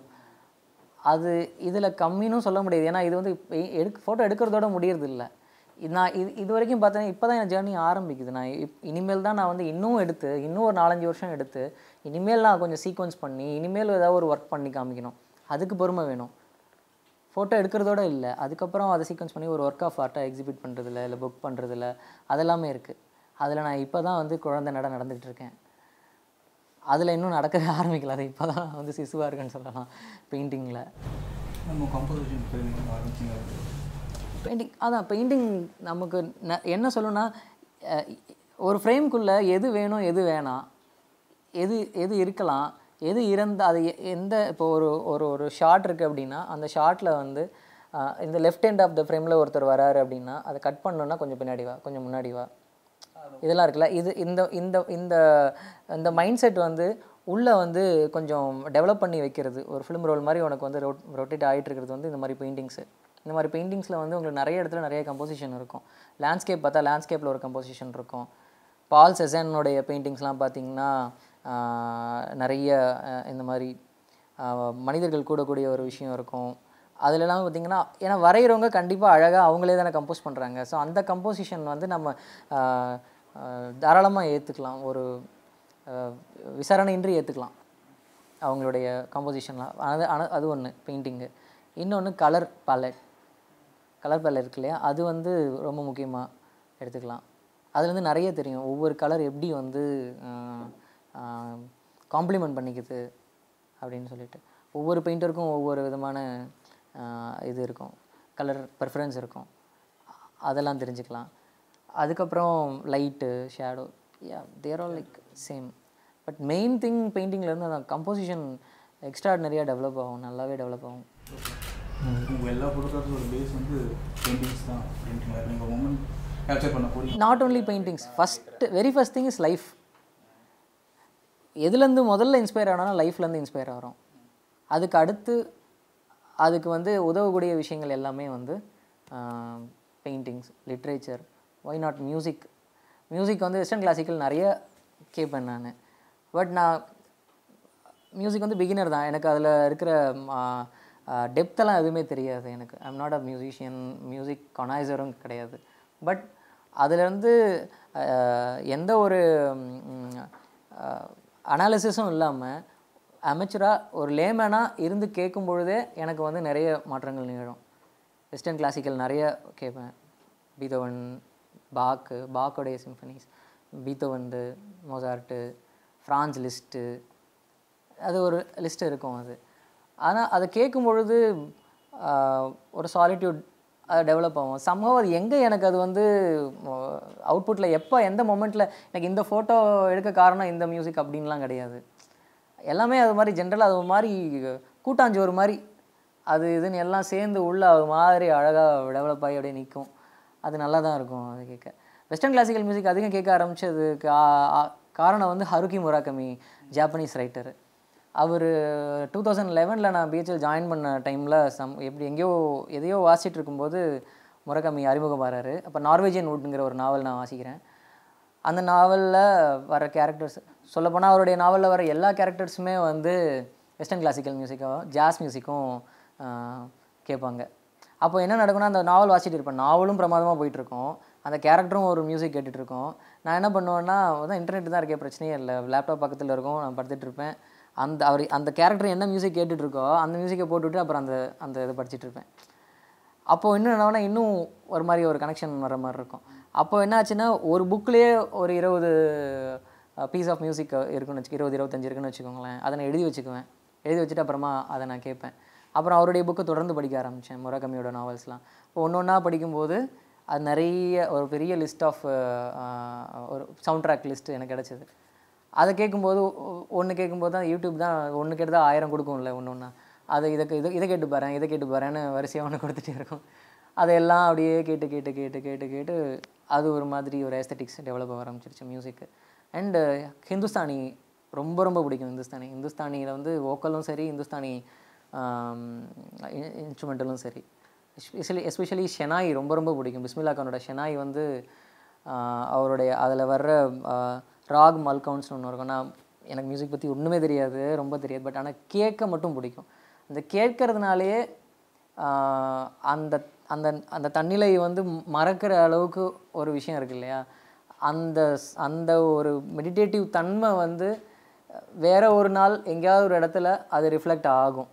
அது இதில் கம்மின்னு சொல்ல முடியாது ஏன்னா இது வந்து பெய்- எடுக்க ஃபோட்டோ எடுக்கிறதோட முடியறது இல்லை நான் இது இது வரைக்கும் பார்த்தேன்னா இப்போ தான் என் ஜேர்னி ஆரம்பிக்குது நான் இப் இனிமேல் தான் நான் வந்து இன்னும் எடுத்து இன்னும் ஒரு நாலஞ்சு வருஷம் எடுத்து இனிமேல் நான் கொஞ்சம் சீக்வன்ஸ் பண்ணி இனிமேல் ஏதாவது ஒரு ஒர்க் பண்ணி காமிக்கணும் அதுக்கு பொறுமை வேணும் ஃபோட்டோ எடுக்கிறதோட இல்லை அதுக்கப்புறம் அதை சீக்வன்ஸ் பண்ணி ஒரு ஒர்க் ஆஃப் ஆர்ட்டாக எக்ஸிபிட் பண்ணுறதில்ல இல்லை புக் பண்ணுறதில்ல அதெல்லாமே இருக்குது அதில் நான் இப்போ தான் வந்து குழந்தை நட நடந்துகிட்டு இருக்கேன் அதில் இன்னும் நடக்கவே ஆரம்பிக்கல அது இப்போ தான் வந்து சிசுவாக இருக்குன்னு சொல்லலாம் பெயிண்டிங்கில் நம்ம கம்போசிஷன் ட்ரைனிங் ஆரம்பிச்சிங்க பெயிண்டிங் அதான் பெயிண்டிங் நமக்கு ந- என்ன சொல்லணும்னா அஹ், ஒரு ஃப்ரேம்குள்ளே எது வேணும் எது வேணாம் எது எது இருக்கலாம் எது இறந்த அது எ- எந்த இப்போ ஒரு ஒரு ஒரு ஷார்ட் இருக்குது அப்படின்னா அந்த ஷார்ட்டில் வந்து அஹ், இந்த லெஃப்ட் ஹேண்ட் ஆஃப் த ஃப்ரேமில் ஒருத்தர் வராரு அப்படின்னா அதை கட் பண்ணணுன்னா கொஞ்சம் பின்னாடி வா கொஞ்சம் முன்னாடி வா இதெல்லாம் இருக்குல்ல இது இந்த இந்த இந்த இந்த மைண்ட் செட் வந்து உள்ளே வந்து கொஞ்சம் டெவலப் பண்ணி வைக்கிறது ஒரு ஃபிலிம் ரோல் மாதிரி உனக்கு வந்து ரொட் ரொட்டேட் ஆகிட்டு இருக்கிறது வந்து இந்த மாதிரி பெயிண்டிங்ஸு இந்த மாதிரி பெயிண்டிங்ஸில் வந்து உங்களுக்கு நிறைய இடத்துல நிறைய கம்போசிஷன் இருக்கும் லேண்ட்ஸ்கேப் பார்த்தா லேண்ட்ஸ்கேப்பில் ஒரு கம்போசிஷன் இருக்கும் பால் செசனுடைய பெயிண்டிங்ஸ்லாம் பார்த்தீங்கன்னா ஆஹ், நிறைய அஹ், இந்த மாதிரி ஆஹ், மனிதர்கள் கூடக்கூடிய ஒரு விஷயம் இருக்கும் அதுலலாம் பார்த்தீங்கன்னா ஏன்னா வரைகிறவங்க கண்டிப்பாக அழகாக அவங்களே தானே கம்போஸ் பண்ணுறாங்க ஸோ அந்த கம்போசிஷன் வந்து நம்ம தாராளமாக ஏற்றுக்கலாம் ஒரு ஆஹ், விசாரணையின்றி ஏற்றுக்கலாம் அவங்களுடைய கம்போசிஷன்லாம் அது ஆனா- அது ஒன்று பெயிண்டிங்கு இன்னொன்று கலர் palette கலர் பேலட் இருக்கு இல்லையா அது வந்து ரொம்ப முக்கியமாக எடுத்துக்கலாம் அதுலேருந்து நிறைய தெரியும் ஒவ்வொரு கலர் எப்படி வந்து காம்ப்ளிமெண்ட் பண்ணிக்குது அப்படின்னு சொல்லிட்டு ஒவ்வொரு பெயிண்டருக்கும் ஒவ்வொரு விதமான ஆஹ், இது இருக்கும் கலர் ப்ரிஃபரன்ஸ் இருக்கும் அதெல்லாம் தெரிஞ்சுக்கலாம் அதுக்கப்புறம் light shadow yeah there all like same but main thing பெயிண்டிங்லேருந்து அந்த கம்போசிஷன் எக்ஸ்ட்ராடினரியாக டெவலப் ஆகும் நல்லாவே டெவலப் ஆகும் உங்கள் எல்லா ஃபோட்டோகிராஃபர்ஸோட பேஸ் வந்து பெயிண்டிங்ஸ் தான் பெயிண்டிங் நீங்கள் மூமெண்ட் கேப்சர் பண்ண போறீங்க not only paintings first very first thing is life எதுலேருந்து முதல்ல இன்ஸ்பயர் ஆனாலும் லைஃப்லேருந்து இன்ஸ்பயர் ஆகிறோம் அதுக்கு அடுத்து அதுக்கு வந்து உதவக்கூடிய விஷயங்கள் எல்லாமே வந்து paintings literature why not music music வந்து வெஸ்டர்ன் கிளாசிக்கல் நிறைய கேட்பேன் நான் பட் நான் மியூசிக் வந்து பிகினர் தான் எனக்கு அதில் இருக்கிற டெப்த்தெல்லாம் எதுவுமே தெரியாது எனக்கு I'm not a musician music கொனாய்சரும் கிடையாது பட் அதுலேருந்து எந்த ஒரு அனாலிசிஸும் இல்லாமல் அமெச்சராக ஒரு லேமேனாக இருந்து கேட்கும் பொழுதே எனக்கு வந்து நிறைய மாற்றங்கள் நிகழும் வெஸ்டர்ன் கிளாசிக்கல் நிறைய கேட்பேன் பீத்தோவன் பாக்கு பாக்கோடைய சிம்ஃபனிஸ் பீத்தோவன்து மொசார்ட்டு ஃப்ரான்ஸ் லிஸ்ட்டு அது ஒரு லிஸ்ட் இருக்கும் அது ஆனால் அதை கேட்கும் பொழுது ஆஹ், ஒரு சாலிட்யூட் அது டெவலப் ஆகும் சம்பவம் அது எங்கே எனக்கு அது வந்து அவுட்புட்டில் எப்போ எந்த மொமெண்ட்டில் எனக்கு இந்த ஃபோட்டோ எடுக்க காரணம் இந்த மியூசிக் அப்படின்லாம் கிடையாது எல்லாமே அது மாதிரி ஜென்ரலாக அது ஒரு மாதிரி கூட்டாஞ்சோறு மாதிரி அது இதுன்னு எல்லாம் சேர்ந்து உள்ள அது மாதிரி அழகாக டெவலப் ஆகி அப்படியே நிற்கும் அது நல்லா தான் இருக்கும் அது கேட்க வெஸ்டர்ன் கிளாசிக்கல் மியூசிக் அதிகம் கேட்க ஆரம்பிச்சதுக்கு ஆ- ஆ- காரணம் வந்து ஹருகி முராகமி ஜாப்பனீஸ் ரைட்டர் அவர் டூ தௌசண்ட் லெவனில் நான் பிஹெச்எல் ஜாயின் பண்ண டைமில் சம் எப்படி எங்கேயோ எதையோ வாசிச்சுட்டு இருக்கும்போது முரகமி அறிமுகம் வராரு அப்போ நார்வேஜியன் வுட்ங்கிற ஒரு நாவல் நான் வாசிக்கிறேன் அந்த நாவலில் வர கேரக்டர்ஸ் சொல்லப்போனால் அவருடைய நாவலில் வர எல்லா கேரக்டர்ஸுமே வந்து வெஸ்டர்ன் கிளாசிக்கல் மியூசிக்கும் ஜாஸ் மியூசிக்கும் கேட்பாங்க அப்போ என்ன நடக்கும்னா அந்த நாவல் வாசிட்டு இருப்பேன் நாவலும் பிரமாதமாக போயிட்டுருக்கோம் அந்த கேரக்டரும் ஒரு மியூசிக் கேட்டுட்டு இருக்கோம் நான் என்ன பண்ணுவேன்னா அதான் இன்டர்நெட் தான் இருக்கே பிரச்சனையே இல்லை லேப்டாப் பக்கத்தில் இருக்கும் நான் படுத்துட்டு இருப்பேன் அந்த அவர் அந்த கேரக்டர் என்ன மியூசிக் கேட்டுட்டு இருக்கோ அந்த மியூசிக்கை போட்டுவிட்டு அப்புறம் அந்த அந்த இதை படிச்சுட்டு இருப்பேன் அப்போது இன்னும் என்னன்னா இன்னும் ஒரு மாதிரி ஒரு கனெக்ஷன் வர மாதிரி இருக்கும் அப்போ என்ன ஆச்சுன்னா ஒரு புக்லேயே ஒரு இருபது பீஸ் ஆஃப் மியூசிக் இருக்குன்னு வச்சு இருபது இருபத்தஞ்சு இருக்குன்னு வச்சுக்கோங்களேன் அதை நான் எழுதி வச்சுக்குவேன் எழுதி வச்சுட்டு அப்புறமா அதை நான் கேட்பேன் அப்புறம் அவருடைய புக்கை தொடர்ந்து படிக்க ஆரம்பித்தேன் முரகமியோட நாவல்ஸ்லாம் இப்போ ஒன்று ஒன்றா படிக்கும்போது அது நிறைய ஒரு பெரிய லிஸ்ட் ஆஃப் ஒரு சவுண்ட் ட்ராக் லிஸ்ட் எனக்கு கிடச்சிது அதை கேட்கும்போது ஒன்று கேட்கும்போது தான் யூடியூப் தான் ஒன்று கேட்டு தான் ஆயிரம் கொடுக்கும்ல ஒன்று ஒன்றா அதை இதை இதை இதை கேட்டு பாறேன் இதை கேட்டு பாறேன்னு வரிசையாக ஒன்று கொடுத்துட்டே இருக்கும் அதையெல்லாம் அப்படியே கேட்டு கேட்டு கேட்டு கேட்டு கேட்டு அது ஒரு மாதிரி ஒரு எஸ்தட்டிக்ஸ் டெவலப் ஆக ஆரம்பிச்சிருச்சு மியூசிக்கு அண்டு ஹிந்துஸ்தானி ரொம்ப ரொம்ப பிடிக்கும் ஹிந்துஸ்தானி ஹிந்துஸ்தானியில் வந்து வோக்கலும் சரி ஹிந்துஸ்தானி இன்ஸ்ட்ருமெண்டலும் சரி எஸ்பெஷலி எஸ்பெஷலி ஷெனாய் ரொம்ப ரொம்ப பிடிக்கும் பிஸ்மில்லா கானோட ஷெனாய் வந்து ஆஹ் அவருடைய அதில் வர்ற ஆஹ் ராக் மல்கவுன்ஸ்னு ஒன்று இருக்கும் நான் எனக்கு மியூசிக் பற்றி ஒன்றுமே தெரியாது ரொம்ப தெரியாது பட் ஆனால் கேட்க மட்டும் பிடிக்கும் அந்த கேட்கறதுனாலேயே ஆஹ் அந்த அந்த அந்த தன்னிலை வந்து மறக்கிற அளவுக்கு ஒரு விஷயம் இருக்கு இல்லையா அந்த ஸ்- அந்த ஒரு மெடிடேட்டிவ் தன்மை வந்து வேற ஒரு நாள் எங்கேயாவது ஒரு இடத்துல அது ரிஃப்ளெக்ட் ஆகும்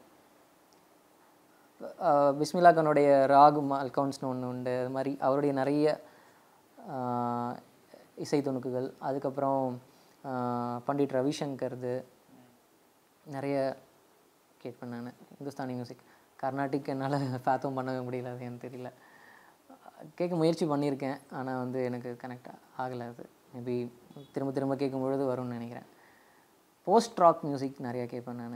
ஆஹ் பிஸ்மில்லா கானுடைய ராகு அல்கவுன்ஸ்னு ஒன்று உண்டு அது மாதிரி அவருடைய நிறைய ஆஹ் இசை துணுக்குகள் அதுக்கப்புறம் ஆஹ் பண்டிட் ரவிசங்கர்து நிறைய கேட்பேன் நான் இந்துஸ்தானி மியூசிக் கர்நாடிக் என்னால் ஃபேத்தும் பண்ணவே முடியல அது எனக்கு தெரியல கேட்க முயற்சி பண்ணியிருக்கேன் ஆனால் வந்து எனக்கு கனெக்ட் ஆகலை அது மேபி திரும்ப திரும்ப கேட்கும் பொழுது வரும்னு நினைக்கிறேன் போஸ்ட் ராக் மியூசிக் நிறையா கேட்பேன் நான்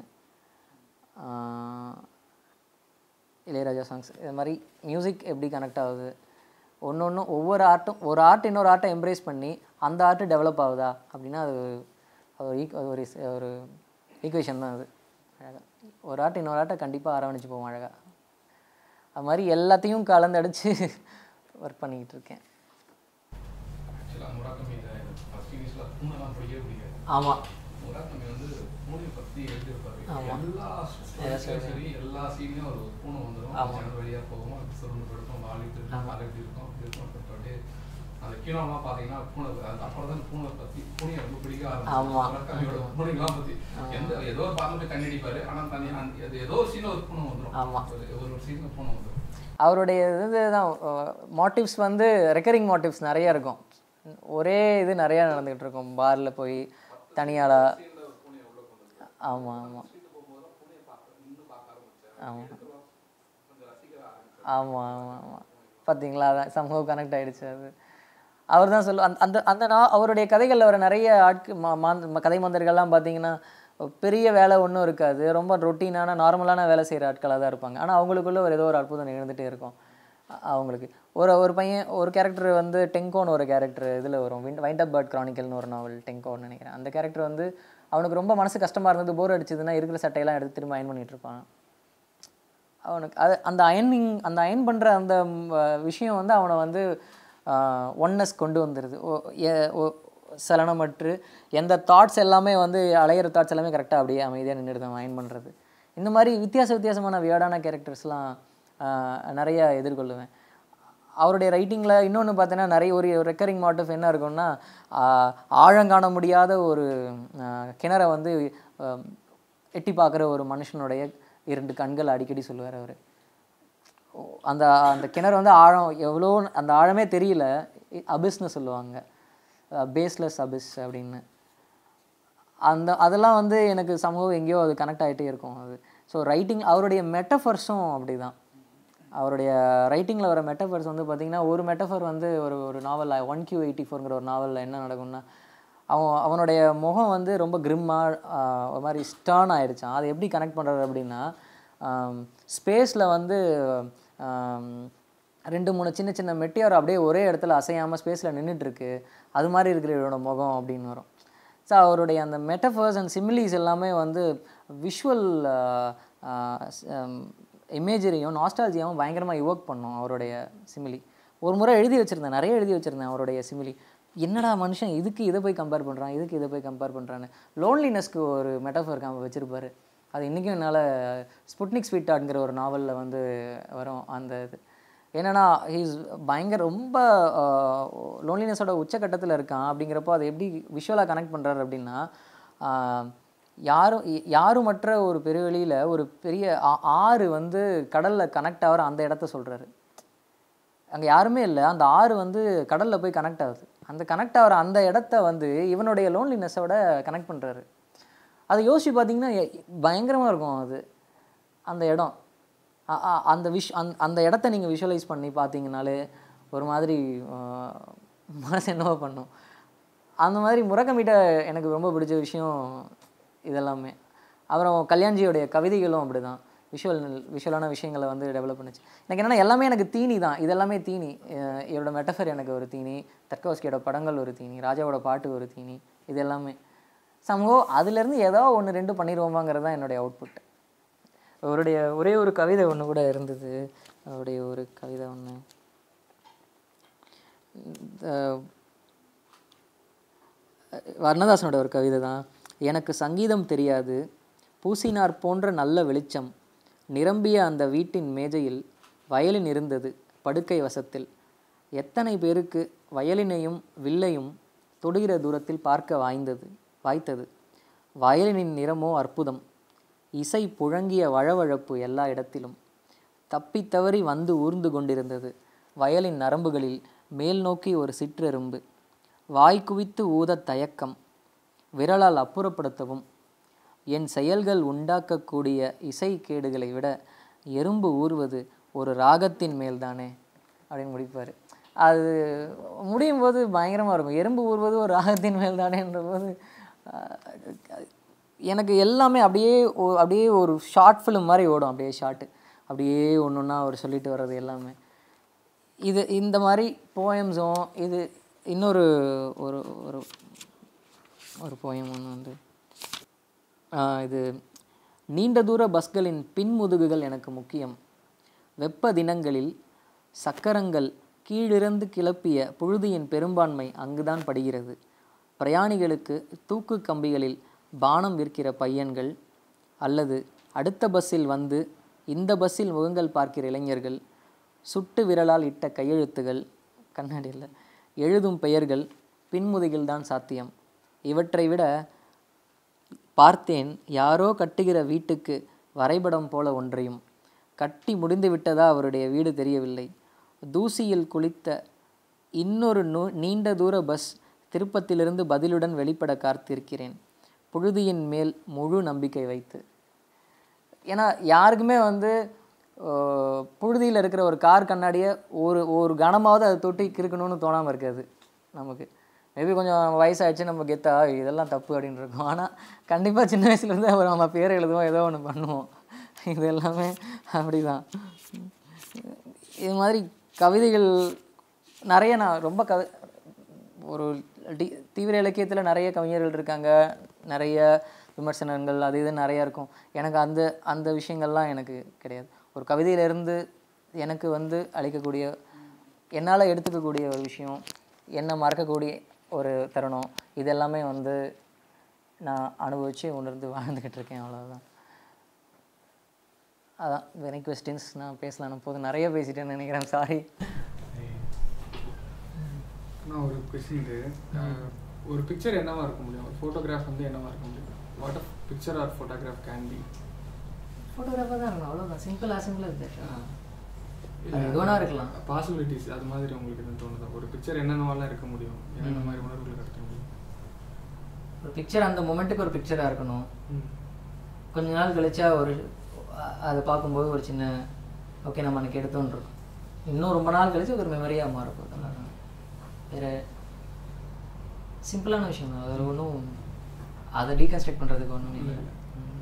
இளையராஜா சாங்ஸ் இது மாதிரி மியூசிக் எப்படி கனெக்ட் ஆகுது ஒன்று ஒன்று ஒவ்வொரு ஆர்ட்டும் ஒரு ஆர்ட் இன்னொரு ஆர்ட்டை எம்ப்ரேஸ் பண்ணி அந்த ஆர்ட்டு டெவலப் ஆகுதா அப்படின்னா அது அது ஒரு ஈக் அது ஒரு இஸ்- ஒரு ஈக்குவேஷன் தான் அது அழகாக ஒரு ஆர்ட் இன்னொரு ஆர்ட்டை கண்டிப்பாக அரவணைச்சு போவோம் அழகாக அது மாதிரி எல்லாத்தையும் கலந்தடிச்சு ஒர்க் பண்ணிக்கிட்டு இருக்கேன் ஆக்சுவலாக முராக்கமி இதை ஃபர்ஸ்ட் இங்கிலீஷில் பூனைலாம் பிடிக்கவே பிடிக்காது ஆமாம் முராக்கமி வந்து பூனை பற்றி எழுதியிருப்பாரு ஆமா. எல்லா ஸ்டோரிஸ்லையும் சரி எல்லா சீன்லையும் ஒரு பூனை வந்துடும் ஆமா. ஜன்னல் வழியாக போகும் அது சுருண்டு போயிருக்கும் வாலிட்டு இருக்கும் வாழை இப்படி இருக்கும் அப்படி இருக்கும் அப்படி அப்படியே அந்த கீழம்லாம் பார்த்தீங்கன்னா பூனை அது அப்புறம் தான் பூனை பற்றி பூனையை ரொம்ப பிடிக்க ஆமா. ஆரம்பிச்சு முராக்கமியோட பூனைகள்லாம் பற்றி எந்த ஏதோ ஒரு பாட்டில் போய் கண்ணடிப்பாரு ஆனால் தனி அந்த அது ஏதோ ஒரு சீனில் ஒரு பூனை வந்துடும் ஆமா. ஒரு ஒரு சீனில் பூனை வந்துடும் அவருடைய இது தான் மோட்டிவ்ஸ் வந்து ரெக்கரிங் மோட்டிவ்ஸ் நிறைய இருக்கும் ஒரே இது நிறையா நடந்துக்கிட்டு இருக்கும் பாரில் போய் தனியாளா ஆமாம் ஆமாம் ஆமாம் ஆமாம் ஆமாம் ஆமாம் பார்த்தீங்களா அதான் சம்பவ கனெக்ட் ஆயிடுச்சு அது அவர் தான் சொல்லு அந்த அந்த அந்த நா அவருடைய கதைகளில் வர நிறைய ஆட்கு மா மாந்த- ம- கதை மந்தர்கள்லாம் பார்த்தீங்கன்னா பெரிய வேலை ஒன்றும் இருக்காது ரொம்ப ரொட்டீனான நார்மலான வேலை செய்கிற ஆட்களாக தான் இருப்பாங்க ஆனால் அவங்களுக்குள்ள ஒரு ஏதோ ஒரு அற்புதம் நிகழ்ந்துட்டே இருக்கும் அ- அவங்களுக்கு ஒரு ஒரு பையன் ஒரு கேரக்டர் வந்து டெங்கோன்னு ஒரு கேரக்டர் இதில் வரும் விண்ட் வைண்ட் அப் பேர்ட் கிரானிக்கல்னு ஒரு நாவல் டெங்கோன்னு நினைக்கிறேன் அந்த கேரக்டர் வந்து அவனுக்கு ரொம்ப மனசு கஷ்டமாக இருந்தது போர் அடிச்சதுன்னா இருக்கிற சட்டையெல்லாம் எடுத்து திரும்ப அயன் பண்ணிட்டு இருப்பான் அவனுக்கு அது அந்த அயனிங் அந்த அயன் பண்ணுற அந்த ம், அஹ், விஷயம் வந்து அவனை வந்து ஒன்னஸ் கொண்டு வந்துடுது ஓ- ஏ- ஓ- சலனமற்று எந்த தாட்ஸ் எல்லாமே வந்து அலையிற தாட்ஸ் எல்லாமே கரெக்டாக அப்படியே அமைதியாக நின்றுடுது மைண்ட் பண்ணுறது இந்த மாதிரி வித்தியாச வித்தியாசமான வியர்டான கேரக்டர்ஸ்லாம் நிறைய எதிர்கொள்ளுவேன் அவருடைய ரைட்டிங்கில் இன்னொன்று பார்த்தீங்கன்னா நிறைய ஒரு ரெக்கரிங் மோட்டிவ் என்ன இருக்கும்னா ஆஹ், ஆழங்காண முடியாத ஒரு ஆஹ், கிணறை வந்து ஆஹ், எட்டி பார்க்குற ஒரு மனுஷனுடைய இரண்டு கண்கள் அடிக்கடி சொல்லுவார் அவர் அந்த அந்த கிணறு வந்து ஆழம் எவ்வளோ அந்த ஆழமே தெரியல அபிஸ்னு சொல்லுவாங்க பேஸ்லெஸ் அபிஸ் அப்படின்னு அந்த அதெல்லாம் வந்து எனக்கு சமூகம் எங்கேயோ அது கனெக்ட் ஆகிட்டே இருக்கும் அது ஸோ ரைட்டிங் அவருடைய மெட்டஃபர்ஸும் அப்படி தான் அவருடைய ரைட்டிங்கில் வர மெட்டஃபர்ஸ் வந்து பார்த்திங்கன்னா ஒரு மெட்டஃபர் வந்து ஒரு ஒரு நாவல் ஒன் கியூ எயிட்டி ஃபோருங்கிற ஒரு நாவலில் என்ன நடக்கும்னா அவன் அவனுடைய முகம் வந்து ரொம்ப கிரிம்மாக ஒரு மாதிரி ஸ்டர்ன் ஆயிடுச்சான் அதை எப்படி கனெக்ட் பண்ணுறது அப்படின்னா ஸ்பேஸில் வந்து ஆம், ரெண்டு மூணு சின்ன சின்ன மெட்டியார் அப்படியே ஒரே இடத்துல அசையாமல் ஸ்பேஸில் நின்றுட்டுருக்கு அது மாதிரி இருக்கிற இவரோட முகம் அப்படின்னு வரும் ஸோ அவருடைய அந்த மெட்டஃபர்ஸ் அண்ட் சிமிலிஸ் எல்லாமே வந்து விஷுவல் இமேஜரியும் நாஸ்டாலஜியாவும் பயங்கரமாக இவோக் பண்ணும் அவருடைய சிமிலி ஒரு முறை எழுதி வச்சுருந்தேன் நிறைய எழுதி வச்சுருந்தேன் அவருடைய சிமிலி என்னடா மனுஷன் இதுக்கு இதை போய் கம்பேர் பண்ணுறான் இதுக்கு இதை போய் கம்பேர் பண்ணுறான்னு லோன்லினஸ்க்கு ஒரு மெட்டஃபர் காம வச்சுருப்பாரு அது இன்றைக்கும் என்னால் ஸ்புட்னிக் ஸ்வீட் ஆட்ங்கிற ஒரு நாவலில் வந்து வரும் அந்த இது என்னன்னா ஹீஸ் பயங்கர ரொம்ப லோன்லினஸோட உச்சக்கட்டத்தில் இருக்கான் அப்படிங்கிறப்போ அதை எப்படி விஷுவலாக கனெக்ட் பண்ணுறாரு அப்படின்னா ஆஹ், யாரும் ய- யாருமற்ற ஒரு பெருவெளியில் ஒரு பெரிய ஆ- ஆறு வந்து கடலில் கனெக்ட் ஆகிற அந்த இடத்த சொல்கிறாரு அங்கே யாருமே இல்லை அந்த ஆறு வந்து கடலில் போய் கனெக்ட் ஆகுது அந்த கனெக்ட் ஆகிற அந்த இடத்த வந்து இவனுடைய லோன்லினஸோட கனெக்ட் பண்ணுறாரு அதை யோசிச்சு பார்த்தீங்கன்னா பயங்கரமாக இருக்கும் அது அந்த இடம் அ- அ- அந்த விஷ் அந் அந்த இடத்த நீங்கள் விஷுவலைஸ் பண்ணி பார்த்தீங்கனாலே ஒரு மாதிரி ஆஹ், மனசு என்னவோ பண்ணும் அந்த மாதிரி முரக்கமிட்ட எனக்கு ரொம்ப பிடிச்ச விஷயம் இதெல்லாமே அப்புறம் கல்யாண்ஜியோடைய கவிதைகளும் அப்படிதான் விஷுவல் விஷுவலான விஷயங்களை வந்து டெவலப் பண்ணுச்சு எனக்கு என்னென்னா எல்லாமே எனக்கு தீனி தான் இதெல்லாமே தீனி அஹ் இவரோட மெட்டஃபர் எனக்கு ஒரு தீனி தர்கோஸ்கியோட படங்கள் ஒரு தீனி ராஜாவோட பாட்டு ஒரு தீனி இது எல்லாமே சமூகம் அதுலேருந்து ஏதோ ஒன்று ரெண்டு பண்ணிடுவோமாங்கிறது தான் என்னுடைய அவுட்புட் அவருடைய ஒரே ஒரு கவிதை ஒன்று கூட இருந்தது அவருடைய ஒரு கவிதை ஒன்று வர்ணதாசனோட ஒரு கவிதை தான் எனக்கு சங்கீதம் தெரியாது பூசினார் போன்ற நல்ல வெளிச்சம் நிரம்பிய அந்த வீட்டின் மேஜையில் வயலின் இருந்தது படுக்கை வசத்தில் எத்தனை பேருக்கு வயலினையும் வில்லையும் தொடுகிற தூரத்தில் பார்க்க வாய்ந்தது வாய்த்தது வயலினின் நிறமோ அற்புதம் இசை புழங்கிய வழவழப்பு எல்லா இடத்திலும் தப்பித் தவறி வந்து ஊர்ந்து கொண்டிருந்தது வயலின் நரம்புகளில் மேல் நோக்கி ஒரு சிற்றெரும்பு வாய் குவித்து ஊதத் தயக்கம் விரலால் அப்புறப்படுத்தவும் என் செயல்கள் உண்டாக்கக்கூடிய இசை கேடுகளை விட எறும்பு ஊறுவது ஒரு ராகத்தின் மேல்தானே அப்படின்னு முடிப்பார் அது முடியும் போது பயங்கரமாக இருக்கும் எறும்பு ஊறுவது ஒரு ராகத்தின் மேல்தானேன்ற போது ஆஹ், எனக்கு எல்லாமே அப்படியே ஒ- அப்படியே ஒரு ஷார்ட் ஃபிலிம் மாதிரி ஓடும் அப்படியே ஷார்ட்டு அப்படியே ஒன்று ஒன்றா அவர் சொல்லிட்டு வர்றது எல்லாமே இது இந்த மாதிரி போயம்ஸும் இது இன்னொரு ஒரு ஒரு ஒரு போயம் ஒன்று வந்து ஆஹ் இது நீண்ட தூர பஸ்களின் பின்முதுகுகள் எனக்கு முக்கியம் வெப்ப தினங்களில் சக்கரங்கள் கீழிருந்து கிளப்பிய புழுதியின் பெரும்பான்மை அங்குதான் படுகிறது பிரயாணிகளுக்கு தூக்கு கம்பிகளில் பானம் விற்கிற பையன்கள் அல்லது அடுத்த பஸ்ஸில் வந்து இந்த பஸ்ஸில் முகங்கள் பார்க்கிற இளைஞர்கள் சுட்டு விரலால் இட்ட கையெழுத்துகள் கண்ணாடியில் எழுதும் பெயர்கள் பின்முதுகில்தான் சாத்தியம் இவற்றை விட பார்த்தேன் யாரோ கட்டுகிற வீட்டுக்கு வரைபடம் போல ஒன்றையும் கட்டி முடிந்து விட்டதா அவருடைய வீடு தெரியவில்லை தூசியில் குளித்த இன்னொரு நூ நீண்ட தூர பஸ் திருப்பத்திலிருந்து பதிலுடன் வெளிப்பட காத்திருக்கிறேன் புழுதியின் மேல் முழு நம்பிக்கை வைத்து ஏன்னா யாருக்குமே வந்து புழுதியில் இருக்கிற ஒரு கார் கண்ணாடியை ஒரு ஒரு கணமாவது அதை தொட்டி கிறுக்கணும்னு தோணாமல் இருக்காது நமக்கு மேபி கொஞ்சம் வயசாகிடுச்சு நம்ம கெத்தா இதெல்லாம் தப்பு அப்படின்னு இருக்கும் ஆனால் கண்டிப்பாக சின்ன வயசுலேருந்து அவர் நம்ம பேர் எழுதுவோம் ஏதோ ஒன்று பண்ணுவோம் இது எல்லாமே அப்படிதான் இது மாதிரி கவிதைகள் நிறைய நான் ரொம்ப கவி ஒரு டி தீவிர இலக்கியத்தில் நிறைய கவிஞர்கள் இருக்காங்க நிறைய விமர்சனங்கள் அது இது நிறையா இருக்கும் எனக்கு அந்த அந்த விஷயங்கள்லாம் எனக்கு கிடையாது ஒரு கவிதையிலேருந்து எனக்கு வந்து அளிக்கக்கூடிய என்னால் எடுத்துக்கக்கூடிய ஒரு விஷயம் என்னை மறக்கக்கூடிய ஒரு தருணம் இது எல்லாமே வந்து நான் அனுபவித்து உணர்ந்து வாழ்ந்துக்கிட்டு இருக்கேன் அவ்வளோதான் அதான் வெரி கொஸ்டின்ஸ் நான் பேசலாம் போது நிறைய பேசிட்டேன்னு நினைக்கிறேன் சாரி நான் ஒரு கொஸ்டின் இது அஹ், ஒரு பிக்சர் என்னவா இருக்க முடியும் ஒரு ஃபோட்டோகிராஃப் வந்து என்னவா இருக்க முடியும் what of picture or photograph can be photographer தான் இருக்கணும் அவ்வளோதான் சிம்பிளாக சிம்பிளாக இருக்குது அது எது வேணா இருக்கலாம். பாசிபிலிட்டிஸ் அது மாதிரி உங்களுக்கு எதுவும் தோணுதா ஒரு பிக்சர் என்னென்னவாலாம் இருக்க முடியும் என்னென்ன மாதிரி உணர்வுகளை கடத்த முடியும் ஒரு பிக்சர் அந்த மொமெண்ட்டுக்கு ஒரு பிக்சராக இருக்கணும் ம். கொஞ்ச நாள் கழிச்சா ஒரு அ- அதை பார்க்கும்போது ஒரு சின்ன ஓகே நம்ம அன்றைக்கி எடுத்தோன்னு இருக்கும் இன்னும் ரொம்ப நாள் கழிச்சு ஒரு மெமரியாக மாறப்போகுது அவ்வளவுதான். வேற சிம்பிளான விஷயம் தான் அதில் ஒன்றும் அதை டீகன்ஸ்ட்ரக்ட் பண்ணுறதுக்கு ஒன்றும் இல்லை ம்.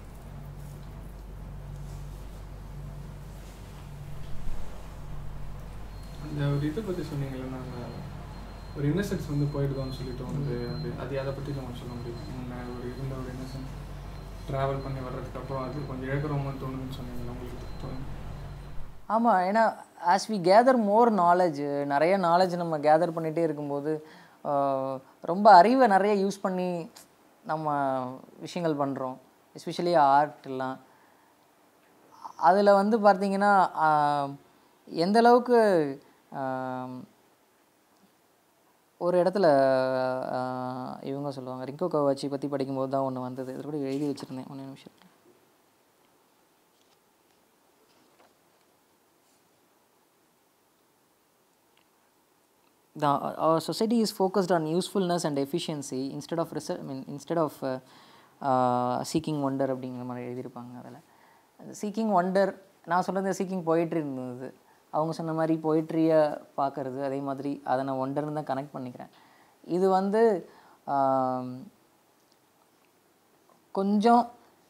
அந்த ஒரு இதை பற்றி சொன்னீங்கல்ல நாங்கள் ஒரு இன்னசென்ஸ் வந்து போயிடுதோன்னு சொல்லி தோணுது அது அது அதை பற்றி நம்ம சொல்ல முடியும் முன்ன ஒரு இருந்த ஒரு இன்னசென்ஸ் ட்ராவல் பண்ணி வர்றதுக்கு அப்புறம் அது கொஞ்சம் இழக்கிறோமோன்னு தோணுதுன்னு சொன்னீங்கல்ல உங்களுக்கு தோணும் ஆமாம் ஏன்னா as we gather more knowledge நிறைய நாலேஜ் நம்ம கேதர் பண்ணிகிட்டே இருக்கும்போது ஆஹ், ரொம்ப அறிவை நிறைய யூஸ் பண்ணி நம்ம விஷயங்கள் பண்ணுறோம் எஸ்பெஷலி ஆர்ட் எல்லாம் அதில் வந்து பார்த்தீங்கன்னா ஆஹ், எந்த அளவுக்கு ஆஹ், ஒரு இடத்துல ஆஹ், இவங்க சொல்லுவாங்க ரிங்கோ கவாச்சி பற்றி படிக்கும்போது தான் ஒன்று வந்தது இது கூட எழுதி வச்சுருந்தேன் ஒன்று நிமிஷம் the our society is focused on usefulness and efficiency instead of research I mean instead of uh, uh, seeking wonder அப்படிங்கிற மாதிரி எழுதியிருப்பாங்க அதில் சீக்கிங் ஒண்டர் நான் சொன்னது சீக்கிங் போயிட்ரி இருந்தது அவங்க சொன்ன மாதிரி போயிட்ரியை பார்க்கறது அதே மாதிரி அதை நான் ஒண்டர்னு தான் கனெக்ட் பண்ணிக்கிறேன் இது வந்து ஆம், கொஞ்சம்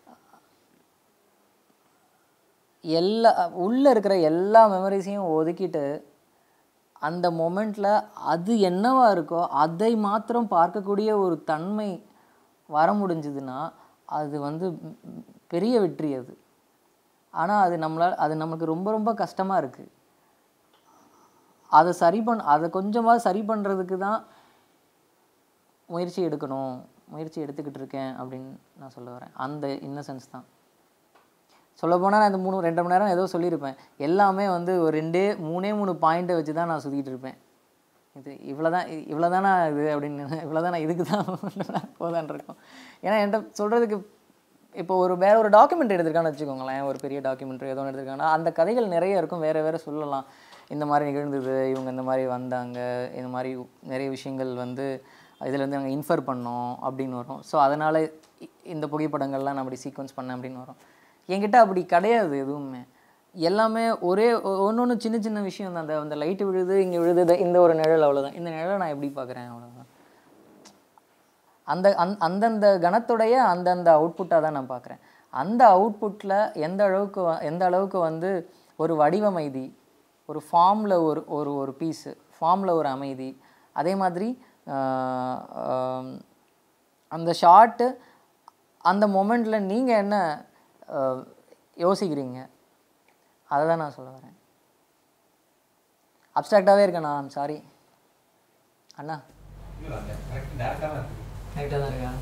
எல்லா உள்ளே இருக்கிற எல்லா மெமரிஸையும் ஒதுக்கிட்டு அந்த மொமெண்ட்டில் அது என்னவா இருக்கோ அதை மாத்திரம் பார்க்கக்கூடிய ஒரு தன்மை வர முடிஞ்சுதுன்னா அது வந்து ம், ம், பெரிய வெற்றி அது ஆனால் அது நம்மளால் அது நமக்கு ரொம்ப ரொம்ப கஷ்டமாக இருக்குது அதை சரி பண் அதை கொஞ்சமாக சரி பண்ணுறதுக்கு தான் முயற்சி எடுக்கணும் முயற்சி எடுத்துக்கிட்டு இருக்கேன் அப்படின்னு நான் சொல்ல வரேன் அந்த இன்னசென்ஸ் தான் சொல்லப்போனால் நான் இந்த மூணு ரெண்டு மணி நேரம் ஏதோ சொல்லியிருப்பேன் எல்லாமே வந்து ஒரு ரெண்டே மூணே மூணு பாயிண்ட்டை வச்சு தான் நான் சுற்றிக்கிட்டு இருப்பேன் இது இவ்வளோ தான் இவ்வளோ தானே இது அப்படின்னு இவ்வளோ தானே இதுக்கு தான் போதான்னு இருக்கும் ஏன்னா என்கிட்ட சொல்கிறதுக்கு இப்போ ஒரு வேற ஒரு டாக்குமெண்ட் எடுத்திருக்கான்னு வச்சுக்கோங்களேன் ஒரு பெரிய டாக்குமெண்ட்ரி ஏதோ ஒன்று எடுத்திருக்காங்கன்னா அந்த கதைகள் நிறைய இருக்கும் வேறு வேறு சொல்லலாம் இந்த மாதிரி நிகழ்ந்தது இவங்க இந்த மாதிரி வந்தாங்க இந்த மாதிரி நிறைய விஷயங்கள் வந்து இதுலேருந்து நாங்கள் இன்ஃபர் பண்ணோம் அப்படின்னு வரும் ஸோ அதனால் இந்த புகைப்படங்கள்லாம் நான் அப்படி சீக்வன்ஸ் பண்ணேன் அப்படின்னு வரும் என்கிட்ட அப்படி கிடையாது எதுவுமே எல்லாமே ஒரே ஒன்று ஒன்று சின்ன சின்ன விஷயம் தான் அந்த அந்த லைட்டு விழுது இங்கே விழுது இந்த- இந்த ஒரு நிழல் அவ்வளோதான் இந்த நிழலை நான் எப்படி பார்க்குறேன் அவ்வளோதான் அந்த அந் அந்தந்த கணத்துடைய அந்தந்த அவுட்புட்டாக தான் நான் பார்க்குறேன் அந்த அவுட்புட்டில் எந்த அளவுக்கு வ- எந்த அளவுக்கு வந்து ஒரு வடிவமைதி ஒரு ஃபார்மில் ஒரு ஒரு ஒரு பீஸு ஃபார்மில் ஒரு அமைதி அதே மாதிரி ஆஹ், ஆம், அந்த ஷார்ட்டு அந்த மொமெண்ட்டில் நீங்கள் என்ன ஆஹ், யோசிக்கிறீங்க அதை தான் நான் சொல்ல வரேன் அப்ட்ராக்டாகவே இருக்கேண்ணா சாரி அண்ணா டேரக்டாக தான் இருக்கு கரெக்டாக தான் இருக்கா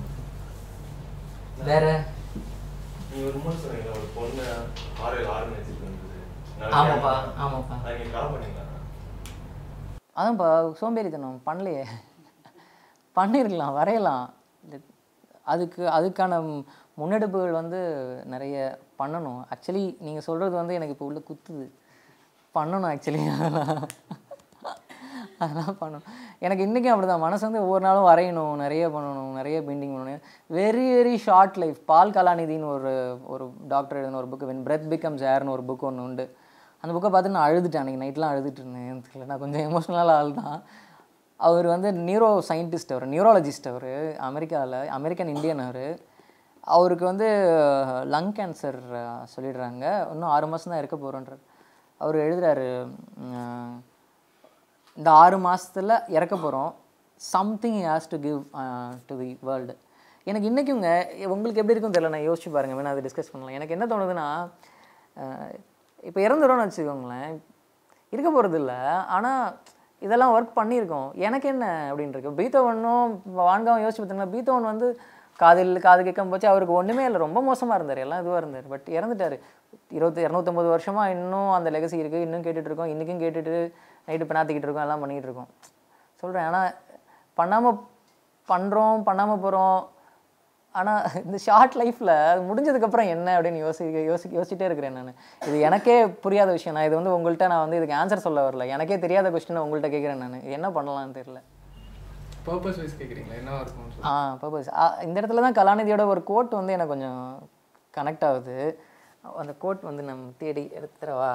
வேற நீ ஒரு முறை சொன்னீங்க ஒரு பொண்ணு ஆறு ஆர்கனைஸ் இருந்தது ஆமாப்பா ஆமாப்பா அதை நீங்க ட்ரா பண்ணீங்களா அதான்ப்பா சோம்பேறித்தனம் பண்ணலையே பண்ணியிருக்கலாம் வரையலாம் இது அதுக்கு அதுக்கான ம்- முன்னெடுப்புகள் வந்து நிறைய பண்ணணும் ஆக்சுவலி நீங்கள் சொல்கிறது வந்து எனக்கு இப்போ உள்ள குத்துது பண்ணணும் ஆக்சுவலி அதெல்லாம் பண்ணணும் எனக்கு இன்றைக்கும் அப்படி தான் மனசு வந்து ஒவ்வொரு நாளும் வரையணும் நிறைய பண்ணணும் நிறைய பெயிண்டிங் பண்ணணும் very very short life Paul கலாநிதின்னு ஒரு ஒரு டாக்டர் எழுதின ஒரு புக்கு வென் பிரெத் பிகம்ஸ் ஏர்னு ஒரு புக் ஒன்று உண்டு அந்த புக்கை பார்த்து நான் அழுதுட்டேன் அன்றைக்கி நைட்லாம் அழுதுட்டு இருந்தேன் தெரியல நான் கொஞ்சம் எமோஷ்னலாக ஆள் தான் அவர் வந்து நியூரோ சயின்டிஸ்ட் அவர் நியூரோலஜிஸ்ட் அவர் அமெரிக்காவில் அமெரிக்கன் இந்தியன் அவர் அவருக்கு வந்து லங் கேன்சர் சொல்லிடுறாங்க இன்னும் ஆறு மாதம் தான் இருக்க போகிறோன்றார் அவர் எழுதுறாரு உம், இந்த ஆறு மாசத்துல இறக்க போகிறோம் something has to give to the world எனக்கு இன்றைக்குங்க உங்களுக்கு எப்படி இருக்கும் தெரியல நான் யோசிச்சு பாருங்க வேணா அதை டிஸ்கஸ் பண்ணலாம் எனக்கு என்ன தோணுதுன்னா இப்போ இறந்துடும்னு வச்சுக்கோங்களேன் இருக்க போகிறது இல்லை ஆனால் இதெல்லாம் ஒர்க் பண்ணியிருக்கோம் எனக்கு என்ன அப்படின்னு இருக்கு பீத்தோவனும் வான்காவும் யோசிச்சு பார்த்தீங்கன்னா பீத்தோவன் வந்து காதில் காது கேட்காம போச்சு அவருக்கு ஒன்றுமே இல்லை ரொம்ப மோசமாக இருந்தார் எல்லாம் இதுவாக இருந்தார் பட் இறந்துட்டார் இருபத்தி இரநூத்தம்பது வருஷமாக இன்னும் அந்த லெகசி இருக்குது இன்னும் கேட்டுட்டு இருக்கோம் இன்றைக்கும் கேட்டுட்டு நைட்டு பெணாத்திக்கிட்டு இருக்கோம் எல்லாம் பண்ணிக்கிட்டு இருக்கோம் சொல்கிறேன் ஆனால் பண்ணாமல் பண்ணுறோம் பண்ணாமல் போகிறோம் ஆனால் இந்த ஷார்ட் லைஃப்பில் முடிஞ்சதுக்கப்புறம் என்ன அப்படின்னு யோசி யோசி யோசிச்சிட்டே இருக்கிறேன் நான் இது எனக்கே புரியாத விஷயம் நான் இது வந்து உங்கள்கிட்ட நான் வந்து இதுக்கு ஆன்சர் சொல்ல வரல எனக்கே தெரியாத கொஸ்டினை உங்கள்கிட்ட கேட்குறேன் நான் இது என்ன பண்ணலாம்னு தெரியல பர்பஸ் வைஸ் கேட்குறீங்களா என்னவா இருக்கும் ஆ பர்பஸ் இந்த இடத்துல தான் கலாநிதியோட ஒரு கோட் வந்து எனக்கு கொஞ்சம் கனெக்ட் ஆகுது அந்த கோட் வந்து நம்ம தேடி எடுத்துறவா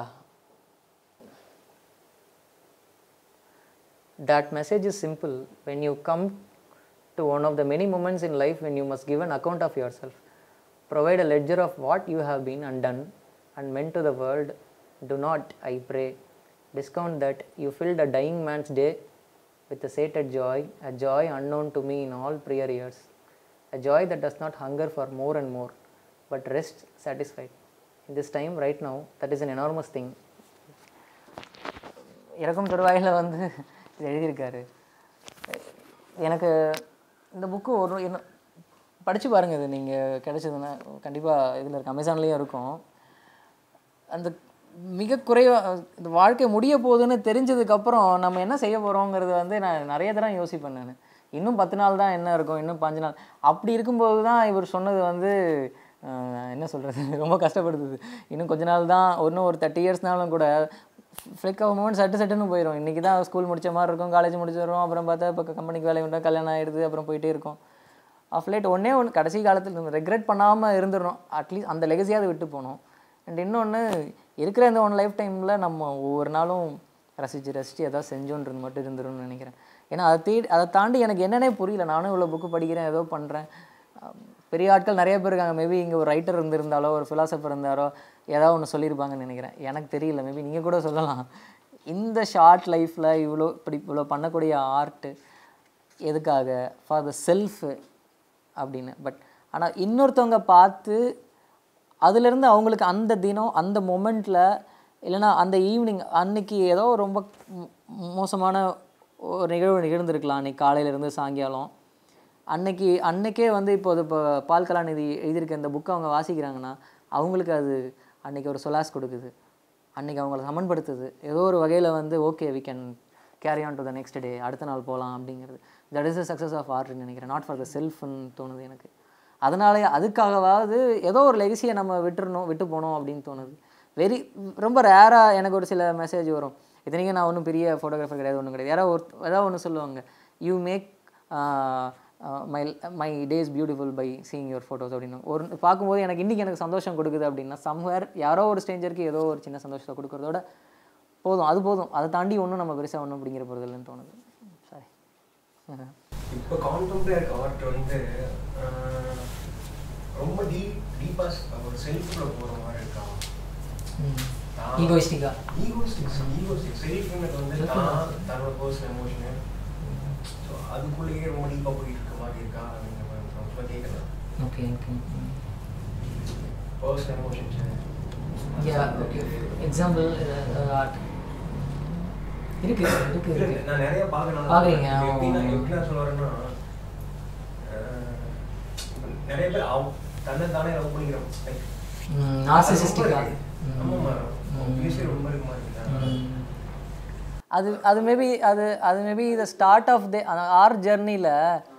that message is simple when you come to one of the many moments in life when you must give an account of yourself provide a ledger of what you have been undone and meant to the world do not i pray discount that you filled a dying man's day with a sated joy a joy unknown to me in all prior years a joy that does not hunger for more and more but rests satisfied in this time right now that is an enormous thing இறக்கும் தருவாயில் வந்து இது எழுதியிருக்காரு எனக்கு இந்த book ஒரு என்ன படித்து பாருங்கள் இது நீங்கள் கிடைச்சதுன்னா கண்டிப்பாக இதில் இருக்க அமேசான்லேயும் இருக்கும் அந்த மிக குறைவா இந்த வாழ்க்கை முடிய போகுதுன்னு தெரிஞ்சதுக்கப்புறம் நம்ம என்ன செய்ய போகிறோங்கிறது வந்து நான் நிறைய தடவை யோசிப்பேன் நான் இன்னும் பத்து நாள் தான் என்ன இருக்கும் இன்னும் பாஞ்சு நாள் அப்படி இருக்கும்போது தான் இவர் சொன்னது வந்து ஆஹ், என்ன சொல்கிறது ரொம்ப கஷ்டப்படுத்துது இன்னும் கொஞ்ச நாள் தான் இன்னும் ஒரு தேர்ட்டி இயர்ஸ்னாலும் கூட ஃப்ளிக் ஆஃப் மூமெண்ட் சட்டு சட்டுன்னு போயிடும் இன்றைக்கி தான் ஸ்கூல் முடிச்ச மாதிரி இருக்கும் காலேஜ் முடிச்சு வரும் அப்புறம் பார்த்தா இப்போ கம்பெனிக்கு வேலை உண்டா கல்யாணம் ஆகிடுது அப்புறம் போயிட்டே இருக்கும் ஆஃப் லேட் ஒன்றே ஒன்று கடைசி காலத்தில் ரெக்ரெட் பண்ணாமல் இருந்துடணும் அட்லீஸ்ட் அந்த லெகசியாவது விட்டு போகணும் அண்ட் இன்னொன்று இருக்கிற இந்த ஒன் லைஃப் டைமில் நம்ம ஒவ்வொரு நாளும் ரசித்து ரசித்து ஏதாவது செஞ்சோன்றது மட்டும் இருந்துரும்னு நினைக்கிறேன் ஏன்னா அதை தேடி அதை தாண்டி எனக்கு என்னன்னே புரியல நானும் இவ்வளோ புக்கு படிக்கிறேன் ஏதோ பண்ணுறேன் பெரிய ஆட்கள் நிறைய பேர் இருக்காங்க மேபி இங்கே ஒரு ரைட்டர் இருந்திருந்தாலோ ஒரு ஃபிலாசபர் இருந்தாரோ ஏதாவது ஒன்று சொல்லியிருப்பாங்கன்னு நினைக்கிறேன் எனக்கு தெரியல மேபி நீங்கள் கூட சொல்லலாம் இந்த ஷார்ட் லைஃப்பில் இவ்வளோ இப்படி இவ்வளோ பண்ணக்கூடிய ஆர்ட்டு எதுக்காக ஃபார் த செல்ஃப் அப்படின்னு பட் ஆனால் இன்னொருத்தவங்க பார்த்து அதுலேருந்து அவங்களுக்கு அந்த தினம் அந்த மொமெண்ட்டில் இல்லைன்னா அந்த ஈவினிங் அன்னைக்கு ஏதோ ரொம்ப மோ- மோசமான ஒரு நிகழ்வு நிகழ்ந்திருக்கலாம் அன்னைக்கு காலையிலேருந்து சாயங்காலம் அன்னைக்கு அன்னைக்கே வந்து இப்போ அது இப்போ பால் கலாநிதி எழுதியிருக்க இந்த புக்கை அவங்க வாசிக்கிறாங்கன்னா அவங்களுக்கு அது அன்னைக்கு ஒரு சொலாஸ் கொடுக்குது அன்னைக்கு அவங்கள சமன்படுத்துது ஏதோ ஒரு வகையில் வந்து okay we can carry on to the next day அடுத்த நாள் போகலாம் அப்படிங்கிறது that is the success of ஆர்ட்னு நினைக்கிறேன் நாட் ஃபார் த செல்ஃப்னு தோணுது எனக்கு அதனாலே அதுக்காகவாவது ஏதோ ஒரு லெகசியை நம்ம விட்டுறணும் விட்டு போகணும் அப்படின்னு தோணுது வெரி ரொம்ப ரேராக எனக்கு ஒரு சில மெசேஜ் வரும் இத்தனைக்கும் நான் ஒன்றும் பெரிய ஃபோட்டோகிராஃபர் கிடையாது ஒன்றும் கிடையாது யாராவது ஒரு ஏதாவது ஒன்று சொல்லுவாங்க you make my my days beautiful by seeing your photos அப்படின்னு ஒரு பார்க்கும்போது எனக்கு இன்றைக்கி எனக்கு சந்தோஷம் கொடுக்குது அப்படின்னா சம்வேர் யாரோ ஒரு ஸ்ட்ரேஞ்சருக்கு ஏதோ ஒரு சின்ன சந்தோஷத்தை கொடுக்குறதோட போதும் அது போதும் அதை தாண்டி ஒன்றும் நம்ம பெருசாக ஒன்றும் அப்படிங்கிற போகிறது இல்லைன்னு தோணுது சாரி இப்போ கான்டெம்பரரி ஆர்ட் வந்து ஆஹ், ரொம்ப டீப் டீப்பாக ஒரு செல்ஃபுள்ள போகிற மாதிரி இருக்கா ஈகோயிஸ்டிக்கா ஈகோஸ்டிக்ஸ் ஈகோஸ்டிக் செல்ஃப்ன்றது வந்து தான் தன்னோட பர்சனல் எமோஷனு ஸோ அதுக்குள்ளேயே ரொம்ப டீப்பாக போய் இருக்க மாதிரி இருக்கா அப்படிங்கிற மாதிரி ரொம்ப கேட்கலாம் okay okay personal emotions yeah okay example art இருக்கு இருக்கு இல்ல, இருக்கு நான் நிறைய பார்க்கறேன் பார்க்கறீங்க, எப்படின்னா ஆமா. எப்படி நான் சொல்ல வரேன்னா ஆஹ், நிறைய பேர் அவங்க தன்னை தானே லவ் பண்ணிக்கிறோம் Like, நார்சிசிஸ்டிக்கா ஆமாம்மா obviously ரொம்ப இருக்குமா இருக்கு அது அது மேபி அது அது maybe the start of the art ஜெர்னியில்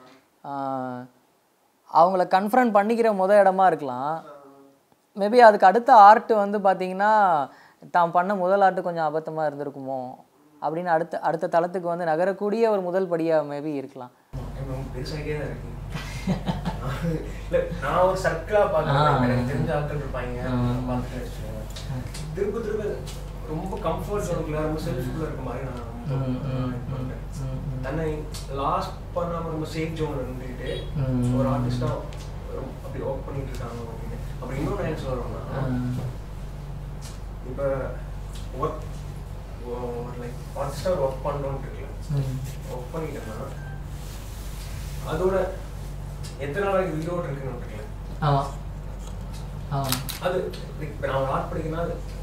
அவங்கள கன்ஃபரண்ட் பண்ணிக்கிற முத இடமா இருக்கலாம் மேபி அதுக்கு அடுத்த ஆர்ட் வந்து பார்த்தீங்கன்னா தான் பண்ண முதல் ஆர்ட் கொஞ்சம் அபத்தமாக இருந்திருக்குமோ அப்படின்னு அடுத்த அடுத்த தளத்துக்கு வந்து நகரக்கூடிய ஒரு முதல் படியாக மேபி இருக்கலாம் எனக்கு ரொம்ப பெருசாகிட்டே தான் இருக்கு இல்ல நான் ஒரு சர்க்கிளா பார்க்கறேன் எனக்கு தெரிஞ்ச ஆட்கள் இருப்பாங்க பார்த்துட்டு வச்சுக்கோங்க. திரும்ப திரும்ப ரொம்ப கம்ஃபர்ட் ஜோனுக்குள்ள ரொம்ப செல்ஃபுள்ள இருக்க மாதிரி நான் ரொம்ப, ஆஹ், இது பண்றேன். தன்னை லாஸ்ட் பண்ணாம ரொம்ப சேஃப் ஜோன்ல இருந்துட்டு ஒரு ஆர்டிஸ்டா அப்படி ஒர்க் பண்ணிட்டு இருக்காங்க அப்படின்னு அப்படி இன்னொன்று என்ன சொல்றோம்னா இப்போ ஒர்க் லைக் ஆர்டிஸ்டா ஒர்க் பண்ணணும்னு இருக்குல்ல ஒர்க் பண்ணிட்டேன்னா அதோட எத்தனை நாளைக்கு உயிரோடு இருக்குன்னு இருக்குல்ல ஆமாம் ஆமாம் அது இப்போ நான் ஒரு ஆர்ட் படிக்கணும்னா அது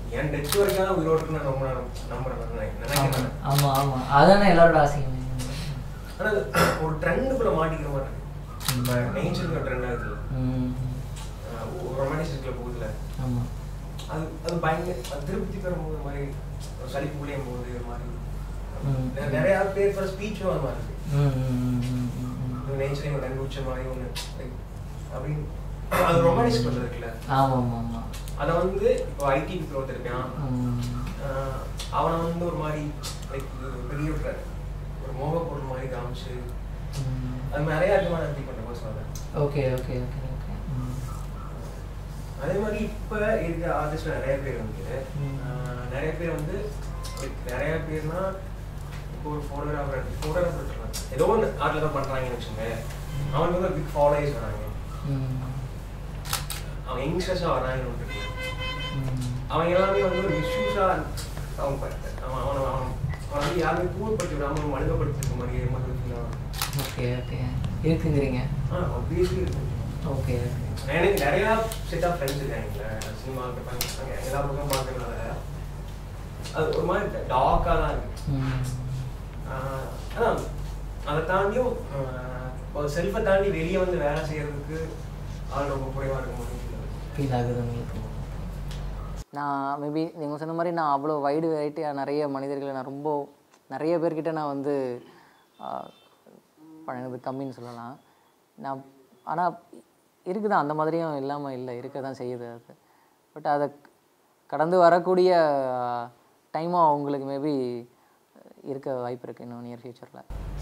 என் டெத் வரைக்கும் தான் உயிரோடு இருக்குன்னு நான் ரொம்ப நேரம் நம்புறேன் நான் நினை- நினைக்கிறேன் ஆமா ஆமா அதானே எல்லாரோட ஆசையும் ஆனா அது ஒரு ட்ரெண்டுக்குள்ள மாட்டிக்கிற மாதிரி இருக்கு இப்போ நேச்சருக்கு ட்ரெண்ட் ஆகுதுல்ல ம். ரொமான்டிஸ்டிக்ல போகுதுல ஆமா அது அது பயங்கர அது திருப்தி பெறும்போது ஒரு மாதிரி ஒரு சலிப்பு புளியும் போது ஒரு மாதிரி ம். நெ- நிறைய பேர் for ஸ்பீச்சும் அது மாதிரி இருக்கு ம், ம், ம், ம், ம். நேச்சரையும் கண்டுபிடிச்ச மாதிரி ஒன்று அப்படின்னு அது ரொமானிஸ் பண்ணுறது இருக்குல்ல ஆமா ஆமா ஆமா அதை வந்து இப்போ ஐடி க்ரோத் இருக்கான் ம். ஆஹ் அவனை வந்து ஒரு மாதிரி லைக் பெரிய ஒரு ஒரு மோக பொருள் மாதிரி காமிச்சு ம். அது மாதிரி நிறைய இருக்குமா நான் ஃபீல் பண்ணுறேன் சொல்கிறேன் ஓகே ஓகே ஓகே ஓகே ம். அதே மாதிரி இப்போ இருக்க ஆர்டிஸ்ட் நிறைய பேர் வந்து ம். ஆஹ் நிறைய பேர் வந்து like நிறைய பேர்னா இப்போ ஒரு ஃபோட்டோகிராஃபர் ஃபோட்டோகிராஃபர் இருக்கலாம் ஏதோ ஒன்று ஆர்ட்டில் தான் பண்ணுறாங்கன்னு வச்சுக்கோங்க அவனுக்கு வந்து பிக் ஃபாலோயர்ஸ் வராங்க ம். அவன் யங்ஸ்டர்ஸாக வராங்கன்னு ஒன்று இருக்கு. ம். அவன் எல்லாமே வந்து ஒரு மிஸ்யூஸாக அவன் ப- அவன் அவனை அவன் அவன் வந்து யாருமே கூழ்படுத்தி விடாமல் மனிதப்படுத்திருக்க மாதிரி ஒரு மாதிரி feel ஆகும். ஓகே ஓகே இருக்குங்கிறீங்க ஆ obviously இருக்கு ஓகே எனக்கு நிறையா செட் ஆஃப் ஃப்ரெண்ட்ஸ் இருக்காங்களே சினிமா இருப்பாங்க எல்லா பக்கம் பார்க்கறதுனால அது ஒரு மாதிரி டார்க்காக தான் இருக்கு ம். ஆஹ் அதான் அதை தாண்டியும் ஒரு செல்ஃபை தாண்டி வெளியே வந்து வேலை செய்யறதுக்கு ஆள் ரொம்ப குறைவாக இருக்கும் ஃபீல் ஆகுது உங்களுக்கு நான் மேபி நீங்கள் சொன்ன மாதிரி நான் அவ்வளோ வைடு வெரைட்டியாக நிறைய மனிதர்களை நான் ரொம்ப நிறைய பேர்கிட்ட நான் வந்து ஆஹ், பழகுறது கம்மின்னு சொல்லலாம் நான் ஆனால் இருக்குதான் அந்த மாதிரியும் இல்லாமல் இல்லை இருக்க தான் செய்யுது அது பட் அதை கடந்து வரக்கூடிய டைமும் அவங்களுக்கு மேபி இருக்க வாய்ப்பு இருக்குது இன்னும் நியர் ஃப்யூச்சரில்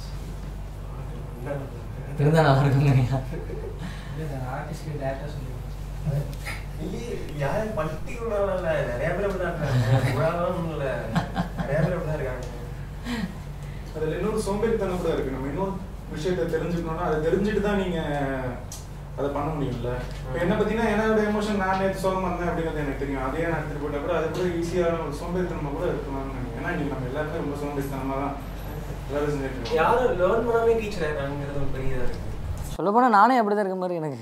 இருந்தா நல்லா இருக்குங்க ஆர்டிஸ்ட்க்கு டேரக்டாக சொல்லிடுங்க யாரும் பர்டிகுலராக இல்லை நிறைய பேர் அப்படி தான் இருக்காங்க உலகம் இல்லை நிறைய பேர் அப்படி தான் இருக்காங்க அதில் இன்னொரு சோம்பேறித்தனம் கூட இருக்கு நம்ம இன்னொரு விஷயத்தை தெரிஞ்சுக்கணும்னா அதை தெரிஞ்சுட்டு தான் நீங்க அதை பண்ண முடியும்ல இப்போ என்ன பார்த்தீங்கன்னா என்னோட எமோஷன் நான் நேற்று சோகமாக இருந்தேன் அப்படிங்கிறது எனக்கு தெரியும் அதே நான் எடுத்துட்டு போயிட்டா கூட அது கூட ஈஸியான ஒரு சோம்பேறித்தனமா கூட இருக்கலாம்னு நினைக்கிறேன் ஏன்னா இன்னைக்கு நம்ம எல்லாருமே ரொம்ப சோம்பேறித்தனமாக தான் எல்லாரும் செஞ்சுட்டு இருக்கோம் யாரும் லேர்ன் பண்ணாமே டீச்சர் ஆகிறாங்கிறது ஒரு பெரிய இதாக இருக்கு சொல்லப்போனால் நானே அப்படி தான் இருக்க மாதிரி எனக்கு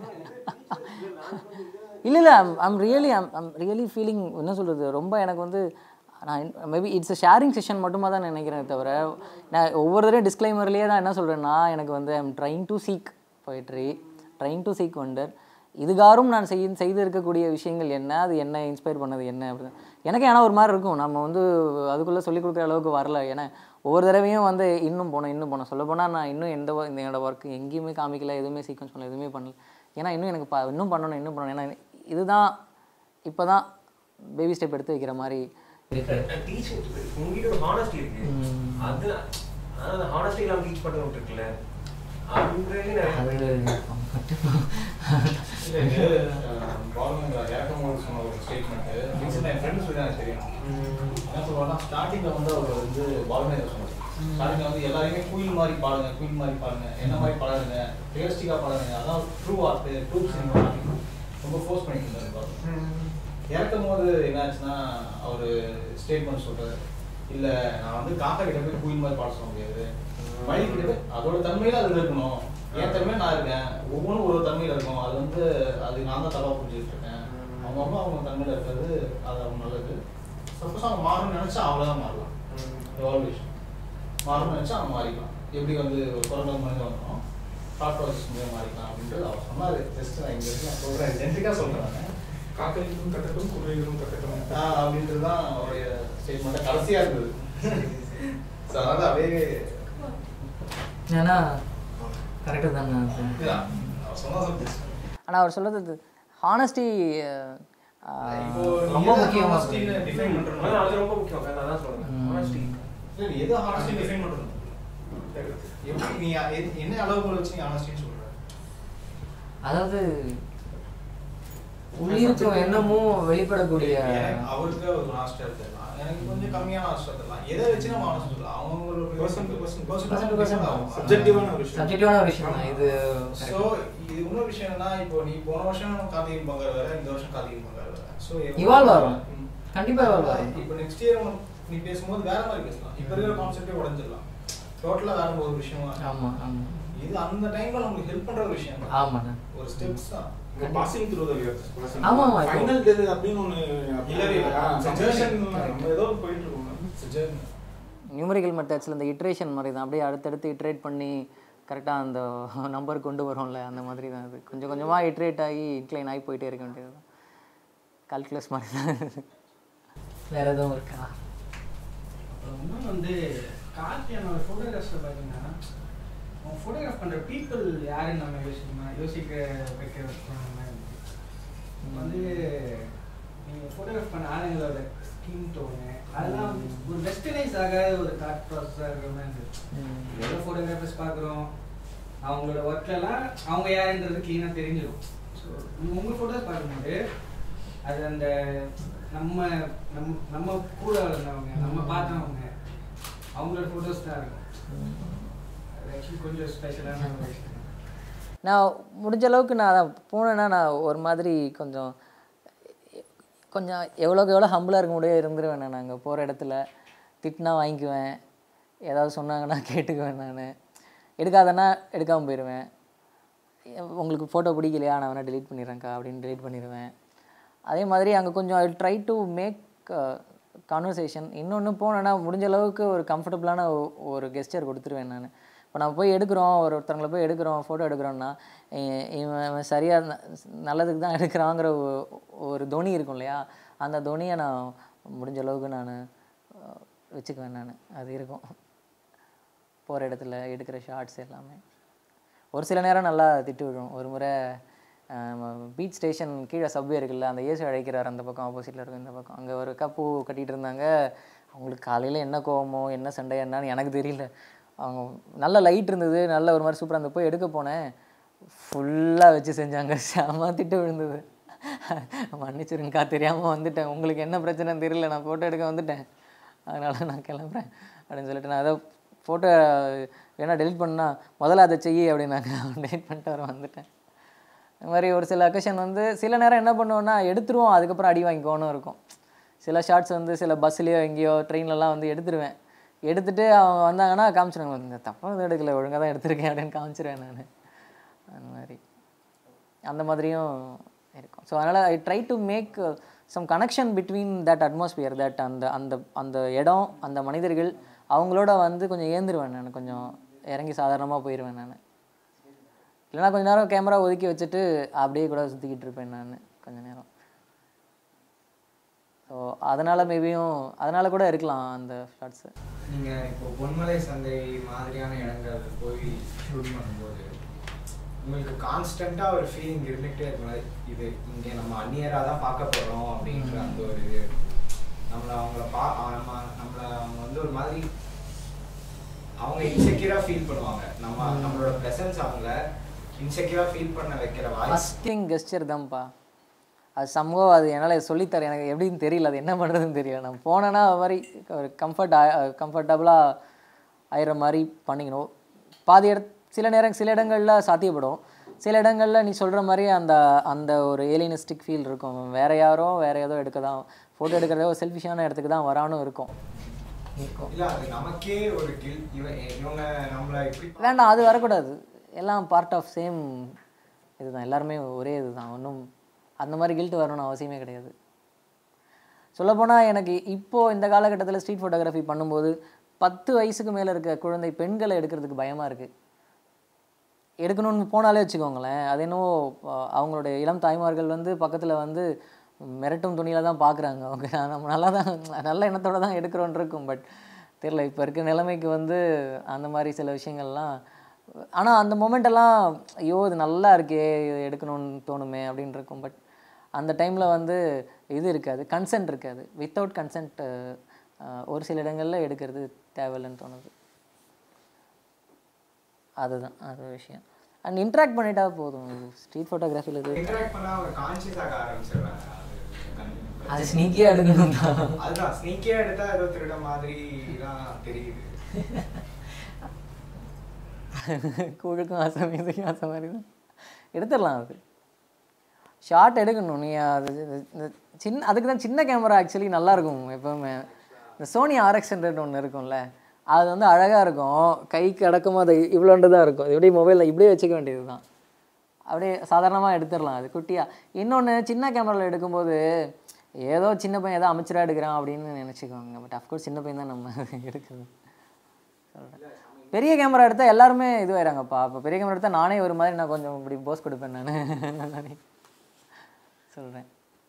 இல்லை இல்லை I'm really I'm I'm really feeling என்ன சொல்கிறது ரொம்ப எனக்கு வந்து நான் மேபி இட்ஸ் ஷேரிங் செஷன் மட்டுமா தான் நினைக்கிறேன் தவிர நான் ஒவ்வொரு தடவையும் டிஸ்க்ளைமர்லேயே தான் என்ன சொல்கிறேன்னா எனக்கு வந்து I'm trying to seek poetry trying to seek wonder இதுகாரும் நான் செய் செய்து இருக்கக்கூடிய விஷயங்கள் என்ன அது என்ன இன்ஸ்பயர் பண்ணது என்ன அப்படின்னு எனக்கு ஏன்னா ஒரு மாதிரி இருக்கும் நம்ம வந்து அதுக்குள்ளே சொல்லிக் கொடுக்குற அளவுக்கு வரல ஏன்னா ஒவ்வொரு தடவையும் வந்து இன்னும் போனோம் இன்னும் போனோம் சொல்ல போனால் நான் இன்னும் எந்த wo- இந்த என்னோட ஒர்க் எங்கேயுமே காமிக்கல எதுவுமே சீக்வன்ஸ் பண்ணல எதுவுமே பண்ணல ஏன்னா இன்னும் எனக்கு ப- இன்னும் பண்ணணும் இன்னும் பண்ணணும் ஏன்னா இதுதான் இப்போ தான் பேபி ஸ்டெப் எடுத்து வைக்கிற மாதிரி டீச்சிங் உங்ககிட்ட ஒரு ஹானஸ்டி இருக்கு ம். அது அதாவது ஹானஸ்டி இல்லாமல் டீச் பண்ணுறது இருக்குல்ல அப்படின்றது நிறைய அது இல்லை இது பாருங்க இறக்கும் போது சொன்ன ஒரு ஸ்டேட்மெண்ட்டு ரீசெண்டாக என் ஃப்ரெண்டு சொல்லி எனக்கு தெரியும் என்ன சொல்லுவாங்கன்னா ஸ்டார்டிங்கில் வந்து அவர் வந்து பாலமேந்திர சொன்னார் ஸ்டார்டிங்கில் வந்து எல்லாரையுமே குயில் மாதிரி பாடுங்க குயில் மாதிரி பாடுங்க என்ன மாதிரி பாடுங்க ரியலிஸ்டிக்காக பாடுங்க அதான் ட்ரூ ஆர்ட் ட்ரூ சினிமா ரொம்ப ஃபோர்ஸ் பண்ணிட்டு இருந்தார் பாருங்க இறக்கும் போது என்னாச்சுன்னா அவர் ஸ்டேட்மெண்ட் சொல்றாரு இல்ல நான் வந்து காக்கா கிட்ட போய் குயில் மாதிரி பாட சொல்ல முடியாது மயில் கிட்ட போய் அதோட தன்மையில அதுல இருக்கணும் என் தன்மையில நான் இருக்கேன் ஒவ்வொன்றும் ஒரு ஒரு தன்மையில இருக்கும் அது வந்து அது நான் தான் தப்பா புரிஞ்சுட்டு இருக்கேன் அவங்க அவங்க தன்மையில இருக்கிறது அது அவங்க நல்லது சப்போஸ் அவங்க மாறணும்னு நினைச்சா அவ்வளவுதான் மாறலாம் எவால்வேஷன் மாறணும்னு நினைச்சா அவங்க மாறிக்கலாம் எப்படி வந்து ஒரு குழந்தை மனித வந்தோம் தாட் ப்ராசஸ் மூலியம் மாறிக்கலாம் அப்படின்றது அவர் சொன்னாரு ஜஸ்ட் நான் இங்க இருந்து நான் சொல்றேன் ஜென்ரிக்கா சொல்றேன் காக்கலிக்கும் கட்டட்டும் குருவிகளும் கட்டட்டும் அப்படின்றது தான் அவருடைய ஸ்டேட்மெண்ட்டை கடைசியா இருந்தது So, அதனால அப்படியே ஏன்னா கரெக்டு தானே இதுதான். அவர் சொன்னா சொல்லுது. ஆனால் அவர் சொல்கிறது ஹானஸ்டி இப்போ ரொம்ப எதை முக்கியமா honesty ன்னு define பண்றோமோ, ஆனா அது ரொம்ப முக்கியம் அதான் சொல்றேன் ம். ஹானஸ்டி இல்ல, நீ எதை honesty ன்னு define பண்றது? எப்படி நீ எ- என்ன அளவுகோல் வச்சு நீ honesty ன்னு சொல்ற? அதாவது உள்ளிருக்கும் எண்ணமும் வெளிப்படக்கூடிய எனக்கு அவருக்கு ஒரு honest ஆ இருக்கலாம். எனக்கு கொஞ்சம் கம்மியான honest ஆ இருக்கலாம். எதை வச்சு நம்ம honest சொல்லலாம்? அவங்களோட person to person, person to Person to person person ஆகும். subjective-ஆன ஒரு விஷயம். சப்ஜெக்டிவான ஒரு விஷயம் தான் இது ஸோ இது இன்னொரு விஷயம் என்னன்னா இப்போ நீ போன வருஷம் கார்த்திகை பங்காரு வேற இந்த வருஷம் கார்த்திகை பங்காரு வேற ஸோ Evolve ஆகும். கண்டிப்பா evolve ஆகும். இப்போ நெக்ஸ்ட் இயர் நீ பேசும்போது வேற மாதிரி பேசலாம் இப்போ இருக்கிற கான்செப்டே உடஞ்சிடலாம் டோட்டலாக வேற ஒரு விஷயமா ஆமா ஆமா இது அந்த டைம்ல நமக்கு ஹெல்ப் பண்ற ஒரு விஷயம் தான். ஆமாண்ணா ஒரு ஸ்டெப்ஸ் தான் பாசிங் த்ரூ த ஆமா, ஆமா, இப்போ- ஃபைனல் டெத் அப்படின்னு ஒன்று இல்லவே இல்லை. சஜஷன் நம்ம ஏதோ போயிட்டு இருக்கோம் நியூமரிக்கல் மெத்தட்ஸில் இந்த இட்ரேஷன் மாதிரி தான் அப்படியே அடுத்தடுத்து இட்ரேட் பண்ணி கரெக்டாக அந்த நம்பர் கொண்டு வரோம்ல அந்த மாதிரி தான் அது கொஞ்சம் கொஞ்சமாக இட்ரேட் ஆகி இன்க்ளைன் ஆகி போயிட்டே இருக்க வேண்டியது தான் கால்குலஸ் மாதிரி தான் இது. வேற எதுவும் இருக்கா அப்புறம் இன்னொன்று வந்து கார்த்தியானோட ஃபோட்டோகிராஃப்ஸில் பார்த்தீங்கன்னா அவன் ஃபோட்டோகிராஃப் பண்ணுற பீப்புள் யாருன்னு நம்ம யோசிக்கணும் யோசிக்க வைக்க வைக்கணும் வந்து நீங்கள் ஃபோட்டோகிராஃப் பண்ண ஆளுங்களோட ஸ்கின் டோனு அதெல்லாம் ஒரு வெஸ்டர்னைஸ் ஆகாத ஒரு தாட் ப்ராசஸாக இருக்கிற மாதிரி இருந்துச்சு எவ்வளோ ஃபோட்டோகிராஃபர்ஸ் பார்க்குறோம் அவங்களோட ஒர்க்லலாம் அவங்க யாருன்றது க்ளீனாக தெரிஞ்சிடும் ஸோ உங்கள் ஃபோட்டோஸ் பார்க்கும்போது அது அந்த நம்ம நம்ம நம்ம கூட வளர்ந்தவங்க நம்ம பார்த்தவங்க அவங்களோட ஃபோட்டோஸ் தான் இருக்கும் அது ஆக்சுவலி கொஞ்சம் ஸ்பெஷலான ஒரு விஷயம் நான் முடிஞ்ச அளவுக்கு நான் அதான் போனேன்னா நான் ஒரு மாதிரி கொஞ்சம் கொஞ்சம் எவ்வளோக்கு எவ்வளோ ஹம்பிளாக இருக்க முடியும் இருந்துருவேன் நான் அங்கே போகிற இடத்துல திட்டினா வாங்கிக்குவேன் ஏதாவது சொன்னாங்கன்னா கேட்டுக்குவேன் நான் எடுக்காதன்னா எடுக்காமல் போயிடுவேன் உங்களுக்கு ஃபோட்டோ பிடிக்கலையா நான் வேணால் delete பண்ணிடுறேன்க்கா அப்படின்னு delete பண்ணிடுவேன் அதே மாதிரி அங்கே கொஞ்சம் I try to make conversation இன்னொன்று போனேன்னா முடிஞ்ச அளவுக்கு ஒரு கம்ஃபர்டபுளான ஒரு கெஸ்டர் கொடுத்துருவேன் நான் இப்போ நம்ம போய் எடுக்கிறோம் ஒரு ஒருத்தவங்களை போய் எடுக்கிறோம் ஃபோட்டோ எடுக்கிறோம்னா இ- இவன் இவன் சரியாக நல்லதுக்கு தான் எடுக்கிறாங்கிற ஒ- ஒரு தொனி இருக்கும் இல்லையா அந்த தொனியை நான் முடிஞ்ச அளவுக்கு நான் வச்சுக்குவேன் நான் அது இருக்கும் போகிற இடத்துல எடுக்கிற ஷார்ட்ஸ் எல்லாமே ஒரு சில நேரம் நல்லா திட்டு விழும் ஒரு முறை பீச் ஸ்டேஷன் கீழே சப்வே இருக்குல்ல அந்த ஏசு அழைக்கிறார் அந்த பக்கம் ஆப்போசிட்டில் இருக்கும் இந்த பக்கம் அங்கே ஒரு கப்பு கட்டிகிட்டு இருந்தாங்க அவங்களுக்கு காலையில் என்ன கோவமோ என்ன சண்டை என்னன்னு எனக்கு தெரியல அவங்க நல்ல லைட் இருந்தது நல்ல ஒரு மாதிரி சூப்பராக இருந்தது போய் எடுக்க போனேன் ஃபுல்லாக வச்சு செஞ்சாங்க செம திட்டு விழுந்தது மன்னிச்சிருங்கக்கா தெரியாமல் வந்துட்டேன் உங்களுக்கு என்ன பிரச்சனைன்னு தெரியல நான் ஃபோட்டோ எடுக்க வந்துட்டேன் அதனால் நான் கிளம்புறேன் அப்படின்னு சொல்லிட்டு நான் அதை ஃபோட்டோ வேணா டெலிட் பண்ணா முதல்ல அதை செய் அப்படின்னாங்க டெலிட் பண்ணிட்டு வர வந்துட்டேன் இந்த மாதிரி ஒரு சில அக்கேஷன் வந்து சில நேரம் என்ன பண்ணுவோன்னா எடுத்துருவோம் அதுக்கப்புறம் அடி வாங்கிக்கோன்னு இருக்கும் சில ஷார்ட்ஸ் வந்து சில பஸ்லேயோ எங்கேயோ ட்ரெயின்லலாம் வந்து எடுத்துருவேன் எடுத்துட்டு அவங்க வந்தாங்கன்னா காமிச்சிடுவாங்க இந்த தப்பாக எதுவும் எடுக்கல ஒழுங்காக தான் எடுத்திருக்கேன் அப்படின்னு காமிச்சிருவேன் நான் அந்த மாதிரி அந்த மாதிரியும் இருக்கும் ஸோ அதனால் I try to make some connection between that atmosphere that அந்த அந்த அந்த இடம் அந்த மனிதர்கள் அவங்களோட வந்து கொஞ்சம் ஏந்துருவேன் நான் கொஞ்சம் இறங்கி சாதாரணமாக போயிடுவேன் நான் இல்லைனா கொஞ்ச நேரம் கேமரா ஒதுக்கி வச்சுட்டு அப்படியே கூட சுற்றிக்கிட்டு இருப்பேன் நான் கொஞ்ச நேரம் ஸோ அதனால் மேபியும் அதனால் கூட இருக்கலாம் அந்த ஷார்ட்ஸு நீங்கள் இப்போ பொன்மலை சந்தை மாதிரியான இடங்கள் போய் ஷூட் பண்ணும்போது உங்களுக்கு கான்ஸ்டண்ட்டாக ஒரு ஃபீலிங் இருந்துகிட்டே இருக்கும் இது இங்கே நம்ம அந்நியராக தான் பார்க்க போகிறோம் அப்படின்ற அந்த ஒரு இது நம்மளை அவங்கள பா நம்ம நம்மளை அவங்க வந்து ஒரு மாதிரி அவங்க இன்செக்யூராக ஃபீல் பண்ணுவாங்க நம்ம நம்மளோட ப்ரெசன்ஸ் அவங்கள இன்செக்யூராக ஃபீல் பண்ண வைக்கிற வாய்ஸ் ஃபஸ்ட்டிங் கெஸ்டர் தான்ப்பா அது சம்பவம் அது என்னால் சொல்லித்தர எனக்கு எப்படின்னு தெரியல அது என்ன பண்ணுறதுன்னு தெரியல நான் போனேன்னா அது மாதிரி ஒரு கம்ஃபர்ட் கம்ஃபர்டபுளாக ஆயிடுற மாதிரி பண்ணிக்கணும் பாதி இட சில நேரம் சில இடங்களில் சாத்தியப்படும் சில இடங்களில் நீ சொல்கிற மாதிரி அந்த அந்த ஒரு ஏலியனிஸ்டிக் ஃபீல் இருக்கும் வேற யாரோ வேற ஏதோ எடுக்க தான் ஃபோட்டோ எடுக்கிறதோ ஒரு செல்ஃபிஷான இடத்துக்கு தான் வரானும் இருக்கும் இருக்கும் இல்லை அது நமக்கே ஒரு கில் இவன் இவங்க நம்மளை இப்படி வேண்டாம் அது வரக்கூடாது எல்லாம் பார்ட் ஆஃப் சேம் இதுதான் எல்லாருமே ஒரே இதுதான் ஒன்றும் அந்த மாதிரி கில்ட் வரணும்னு அவசியமே கிடையாது சொல்லப்போனால் எனக்கு இப்போது இந்த காலகட்டத்தில் ஸ்ட்ரீட் ஃபோட்டோகிராஃபி பண்ணும்போது பத்து வயசுக்கு மேலே இருக்க குழந்தை பெண்களை எடுக்கிறதுக்கு பயமாக இருக்குது எடுக்கணும்னு போனாலே வச்சுக்கோங்களேன் அது என்னவோ அஹ், அவங்களுடைய இளம் தாய்மார்கள் வந்து பக்கத்தில் வந்து மிரட்டும் துணியில் தான் பார்க்குறாங்க அவங்க நம்ம நல்லா தான் நல்ல எண்ணத்தோட தான் எடுக்கிறோன்னு இருக்கும் பட் தெரியல இப்போ இருக்க நிலைமைக்கு வந்து அந்த மாதிரி சில விஷயங்கள்லாம் ஆனால் அந்த moment எல்லாம் ஐயோ இது நல்லா இருக்கே இது எடுக்கணும்னு தோணுமே அப்படின்னு இருக்கும் பட் அந்த டைமில் வந்து இது இருக்காது கன்சென்ட் இருக்காது வித்தவுட் கன்சென்ட் ஒரு சில இடங்களில் எடுக்கிறது தேவையில்லைன்னு தோணுது அதுதான் அது விஷயம் அண்ட் இன்ட்ராக்ட் பண்ணிட்டா போதும் ஸ்ட்ரீட் ஃபோட்டோகிராஃபியில் இது இன்டராக்ட் பண்ணால் அவங்க கான்சியஸ் ஆக ஆரம்பிச்சிடுறாங்க அது அது ஸ்னீக்கியாக எடுக்கணும் தான் அதுதான் ஸ்னீக்கியாக எடுத்தால் ஏதோ திருட மாதிரி தான் தெரியுது கூழுக்கும் ஆசை மீதுக்கும் ஆசை மாதிரி தான் எடுத்துடலாம் அது ஷார்ட் எடுக்கணும் நீ அது இது- இந்த சின்ன அதுக்கு தான் சின்ன கேமரா ஆக்சுவலி நல்லாயிருக்கும் எப்போவுமே இந்த சோனி ஆர்எக்ஸ் ஹண்ட்ரட் ஒன்று இருக்கும்ல அது வந்து அழகாக இருக்கும் கைக்கு அடக்கமாக அது இவ்வளோண்டு தான் இருக்கும் இது எப்படி மொபைலில் இப்படியே வச்சுக்க வேண்டியது தான் அப்படியே சாதாரணமாக எடுத்துடலாம் அது குட்டியாக இன்னொன்று சின்ன கேமராவில் எடுக்கும்போது ஏதோ சின்ன பையன் ஏதோ அமைச்சராக எடுக்கிறான் அப்படின்னு நினச்சிக்குவாங்க பட் அஃப்கோர்ஸ் சின்ன பையன் தான் நம்ம எடுக்கிறது சொல்கிறேன் பெரிய கேமரா எடுத்தால் எல்லாருமே இதுவாயிறாங்கப்பா இப்போ பெரிய கேமரா எடுத்தால் நானே ஒரு மாதிரி நான் கொஞ்சம் இப்படி போஸ் கொடுப்பேன் நான் சொல்கிறேன்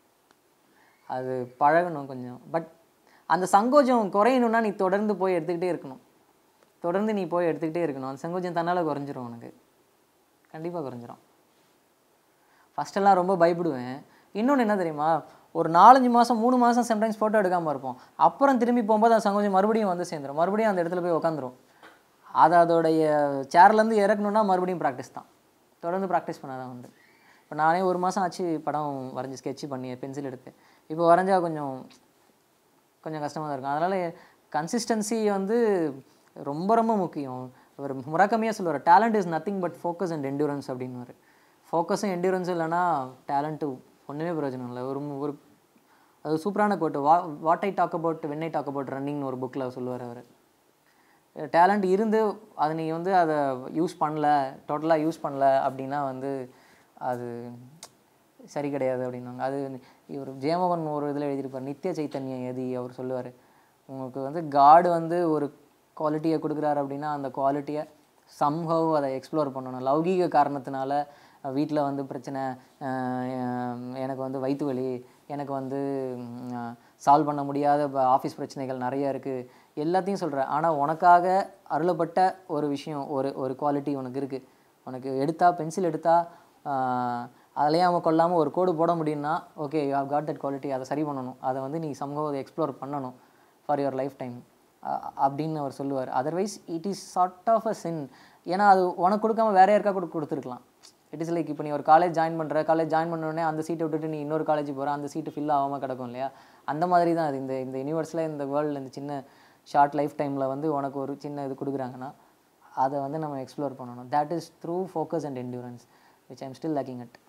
அது பழகணும் கொஞ்சம் பட் அந்த சங்கோஜம் குறையணும்னா நீ தொடர்ந்து போய் எடுத்துக்கிட்டே இருக்கணும் தொடர்ந்து நீ போய் எடுத்துக்கிட்டே இருக்கணும் அந்த சங்கோஜம் தன்னால் குறைஞ்சிரும் உனக்கு கண்டிப்பாக குறைஞ்சிரும் ஃபஸ்ட்டெல்லாம் ரொம்ப பயப்படுவேன் இன்னொன்று என்ன தெரியுமா ஒரு நாலஞ்சு மாதம் மூணு மாதம் சம்டைம்ஸ் ஃபோட்டோ எடுக்காமல் இருப்போம் அப்புறம் திரும்பி போகும்போது அந்த சங்கோஜம் மறுபடியும் வந்து சேர்ந்துரும் மறுபடியும் அந்த இடத்துல போய் உட்காந்துரும் அது அதோடைய சேர்லேருந்து இறக்கணுன்னா மறுபடியும் ப்ராக்டிஸ் தான் தொடர்ந்து ப்ராக்டிஸ் பண்ணாதான் உண்டு இப்போ நானே ஒரு மாதம் ஆச்சு படம் வரைஞ்சி ஸ்கெட்ச் பண்ணி பென்சில் எடுத்து இப்போ வரைஞ்சா கொஞ்சம் கொஞ்சம் கஷ்டமாக தான் இருக்கும் அதனால் கன்சிஸ்டன்சி வந்து ரொம்ப ரொம்ப முக்கியம் ஒரு முறக்கமையாக சொல்லுவார் talent is nothing but focus and endurance அப்படின்னுவார் ஃபோக்கஸும் என்டூரன்ஸும் இல்லைன்னா டேலண்ட்டு ஒன்றுமே பிரயோஜனம் இல்லை ஒரு ஒரு அது சூப்பரான கோட்டு வா what I talk about when I talk about ரன்னிங்னு ஒரு புக்கில் சொல்லுவார் அவர் டேலண்ட் இருந்து அதை நீ வந்து அதை யூஸ் பண்ணல டோட்டலாக யூஸ் பண்ணல அப்படின்னா வந்து அது சரி கிடையாது அப்படின்னாங்க அது இவர் ஜெயமோகன் ஒரு இதில் எழுதியிருப்பார் நித்திய சைத்தன்யம் எதி அவர் சொல்லுவார் உங்களுக்கு வந்து காடு வந்து ஒரு குவாலிட்டியை கொடுக்குறாரு அப்படின்னா அந்த குவாலிட்டியை சம்ஹவ் அதை எக்ஸ்ப்ளோர் பண்ணணும் லௌகீக காரணத்தினால வீட்டில் வந்து பிரச்சனை அஹ் எனக்கு வந்து வயிற்று வலி எனக்கு வந்து சால்வ் பண்ண முடியாத ஆஃபீஸ் பிரச்சனைகள் நிறைய இருக்குது எல்லாத்தையும் சொல்கிறேன் ஆனால் உனக்காக அருளப்பட்ட ஒரு விஷயம் ஒரு ஒரு குவாலிட்டி உனக்கு இருக்குது உனக்கு எடுத்தா பென்சில் எடுத்தா அலையாமல் கொள்ளாமல் ஒரு கோடு போட முடியும்னா okay you have got that quality அதை சரி பண்ணணும் அதை வந்து நீ சம்ஹவ் அதை எக்ஸ்ப்ளோர் பண்ணணும் ஃபார் யுவர் லைஃப் டைம் அப்படின்னு அவர் சொல்லுவார் otherwise it is sort of a sin ஏன்னா அது உனக்கு கொடுக்காம வேற யாருக்கா கூட கொடுத்துருக்கலாம் இட் இஸ் லைக் இப்போ நீ ஒரு காலேஜ் ஜாயின் பண்ணுற காலேஜ் ஜாயின் பண்ண உடனே அந்த சீட்டை விட்டுட்டு நீ இன்னொரு காலேஜ் போகிற அந்த சீட்டு ஃபில் ஆகாமல் கிடக்கும் இல்லையா அந்த மாதிரி தான் அது இந்த இந்த யூனிவர்ஸில் இந்த வேர்ல்டில் இந்த சின்ன ஷார்ட் லைஃப் டைமில் வந்து உனக்கு ஒரு சின்ன இது கொடுக்குறாங்கன்னா அதை வந்து நம்ம எக்ஸ்ப்ளோர் பண்ணணும் that is through focus and endurance which I'm still lacking at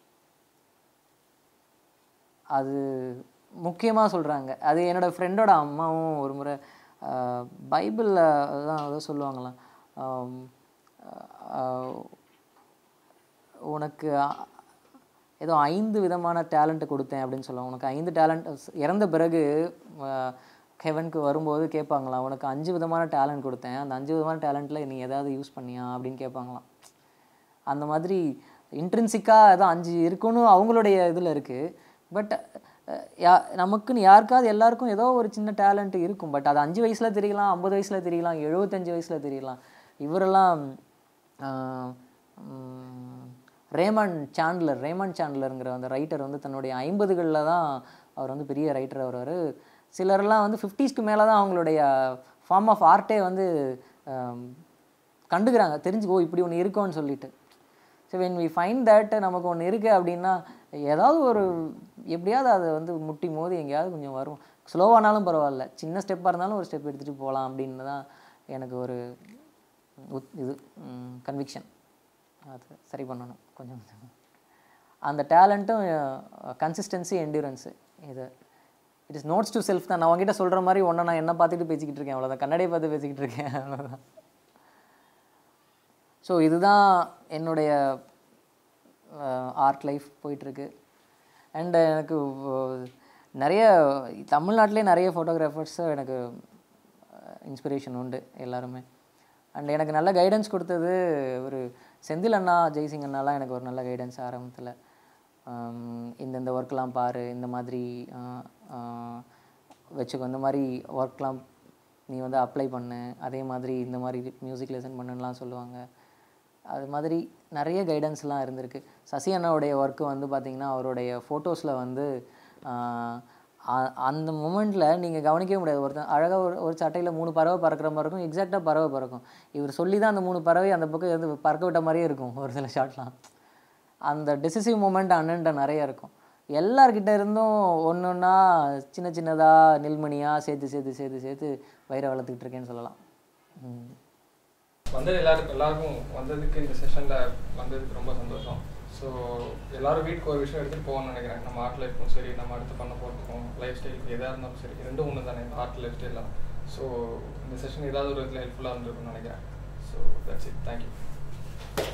அது முக்கியமாக சொல்கிறாங்க அது என்னோடய ஃப்ரெண்டோட அம்மாவும் ஒரு முறை பைபிளில் தான் ஏதோ சொல்லுவாங்களாம் ஆம், ஆஹ், உனக்கு அ- ஏதோ ஐந்து விதமான டேலண்ட்டை கொடுத்தேன் அப்படின்னு சொல்லுவாங்க உனக்கு ஐந்து டேலண்ட் இறந்த பிறகு ஹெவனுக்கு வரும்போது கேட்பாங்களாம் உனக்கு அஞ்சு விதமான டேலண்ட் கொடுத்தேன் அந்த அஞ்சு விதமான டேலண்ட்டில் நீ எதாவது யூஸ் பண்ணியா அப்படின்னு கேட்பாங்களாம் அந்த மாதிரி இன்ட்ரின்சிக்காக ஏதோ அஞ்சு இருக்குன்னு அவங்களுடைய இதில் இருக்குது பட் யா நமக்குன்னு யாருக்காவது எல்லாருக்கும் ஏதோ ஒரு சின்ன டேலண்ட் இருக்கும் பட் அது அஞ்சு வயசில் தெரியலாம் ஐம்பது வயசில் தெரியலாம் எழுபத்தஞ்சு வயசில் தெரியலாம் இவரெல்லாம் ஆஹ், உம், ரேமன் சாண்ட்லர் ரேமன் சாண்ட்லருங்கிற அந்த ரைட்டர் வந்து தன்னுடைய ஐம்பதுகளில் தான் அவர் வந்து பெரிய ரைட்டர் வருவார் சிலரெல்லாம் வந்து ஃபிஃப்டிஸ்க்கு மேலே தான் அவங்களுடைய ஃபார்ம் ஆஃப் ஆர்ட்டே வந்து ஆம், கண்டுக்கிறாங்க தெரிஞ்சு ஓ இப்படி ஒன்று இருக்கோன்னு சொல்லிட்டு so when we find that நமக்கு ஒன்று இருக்குது அப்படின்னா ஏதாவது ஒரு எப்படியாவது அதை வந்து முட்டி மோதி எங்கேயாவது கொஞ்சம் வரும் ஸ்லோவானாலும் பரவாயில்ல சின்ன ஸ்டெப்பாக இருந்தாலும் ஒரு ஸ்டெப் எடுத்துகிட்டு போகலாம் அப்படின்னு தான் எனக்கு ஒரு உத்- இது கன்விக்ஷன் அது சரி பண்ணணும் கொஞ்சம் அந்த டேலண்ட்டும் கன்சிஸ்டன்சி என்டூரன்ஸு இது it is notes to self தான் நான் உங்ககிட்ட சொல்கிற மாதிரி ஒன்றை நான் என்ன பார்த்துட்டு பேசிக்கிட்டு இருக்கேன் அவ்வளோதான் கண்ணாடியை பார்த்து பேசிக்கிட்டு இருக்கேன் அவ்வளோதான் ஸோ இதுதான் என்னுடைய ஆர்ட் லைஃப் போயிட்டுருக்கு அண்ட் எனக்கு அஹ், நிறைய தமிழ்நாட்டிலே நிறைய ஃபோட்டோகிராஃபர்ஸ் எனக்கு இன்ஸ்பிரேஷன் உண்டு எல்லாருமே அண்ட் எனக்கு நல்ல கைடன்ஸ் கொடுத்தது ஒரு செந்தில் அண்ணா ஜெய்சிங் அண்ணாலாம் எனக்கு ஒரு நல்ல கைடன்ஸ் ஆரம்பத்தில் இந்தந்த ஒர்க்லாம் பாரு இந்த மாதிரி ஆஹ், ஆஹ், வச்சுக்கோ இந்த மாதிரி ஒர்க்லாம் நீ வந்து அப்ளை பண்ணு அதே மாதிரி இந்த மாதிரி மியூசிக் லெசன் பண்ணுன்னுலாம் சொல்லுவாங்க அது மாதிரி நிறைய கைடன்ஸ்லாம் இருந்திருக்கு சசி அண்ணாவுடைய ஒர்க்கு வந்து பார்த்திங்கன்னா அவருடைய ஃபோட்டோஸில் வந்து ஆஹ், அ- அந்த மூமெண்ட்டில் நீங்கள் கவனிக்கவே முடியாது ஒருத்தன் அழகாக ஒரு ஒரு சட்டையில் மூணு பறவை பறக்கிற மாதிரி இருக்கும் எக்ஸாக்டாக பறவை பறக்கும் இவர் சொல்லி தான் அந்த மூணு பறவை அந்த பக்கம் வந்து பறக்க விட்ட மாதிரியே இருக்கும் ஒரு சில ஷாட்லாம் அந்த டெசிசிவ் மூமெண்ட் அண்ணன்ட்ட நிறைய இருக்கும் எல்லார்கிட்ட இருந்தும் ஒன்று ஒன்றா சின்ன சின்னதாக நெல்மணியாக சேர்த்து சேர்த்து சேர்த்து சேர்த்து வயிறை வளர்த்துக்கிட்டு இருக்கேன்னு சொல்லலாம் ம். வந்தது எல்லாருக்கும் எல்லாருக்கும் வந்ததுக்கு இந்த செஷனில் வந்ததுக்கு ரொம்ப சந்தோஷம் ஸோ எல்லாரும் வீட்டுக்கு ஒரு விஷயம் எடுத்துகிட்டு போகணும்னு நினைக்கிறேன் நம்ம ஆர்ட் லைஃப்க்கும் சரி நம்ம அடுத்து பண்ண போகிறதுக்கும் லைஃப் ஸ்டைலுக்கு எதாக இருந்தாலும் சரி ரெண்டும் ஒன்று தானே ஆர்ட் லைஃப் ஸ்டைலில் ஸோ இந்த செஷன் ஏதாவது ஒரு விதத்தில் ஹெல்ப்ஃபுல்லாக இருந்திருக்கும்னு நினைக்கிறேன் ஸோ தட்ஸ் இட் தேங்க்யூ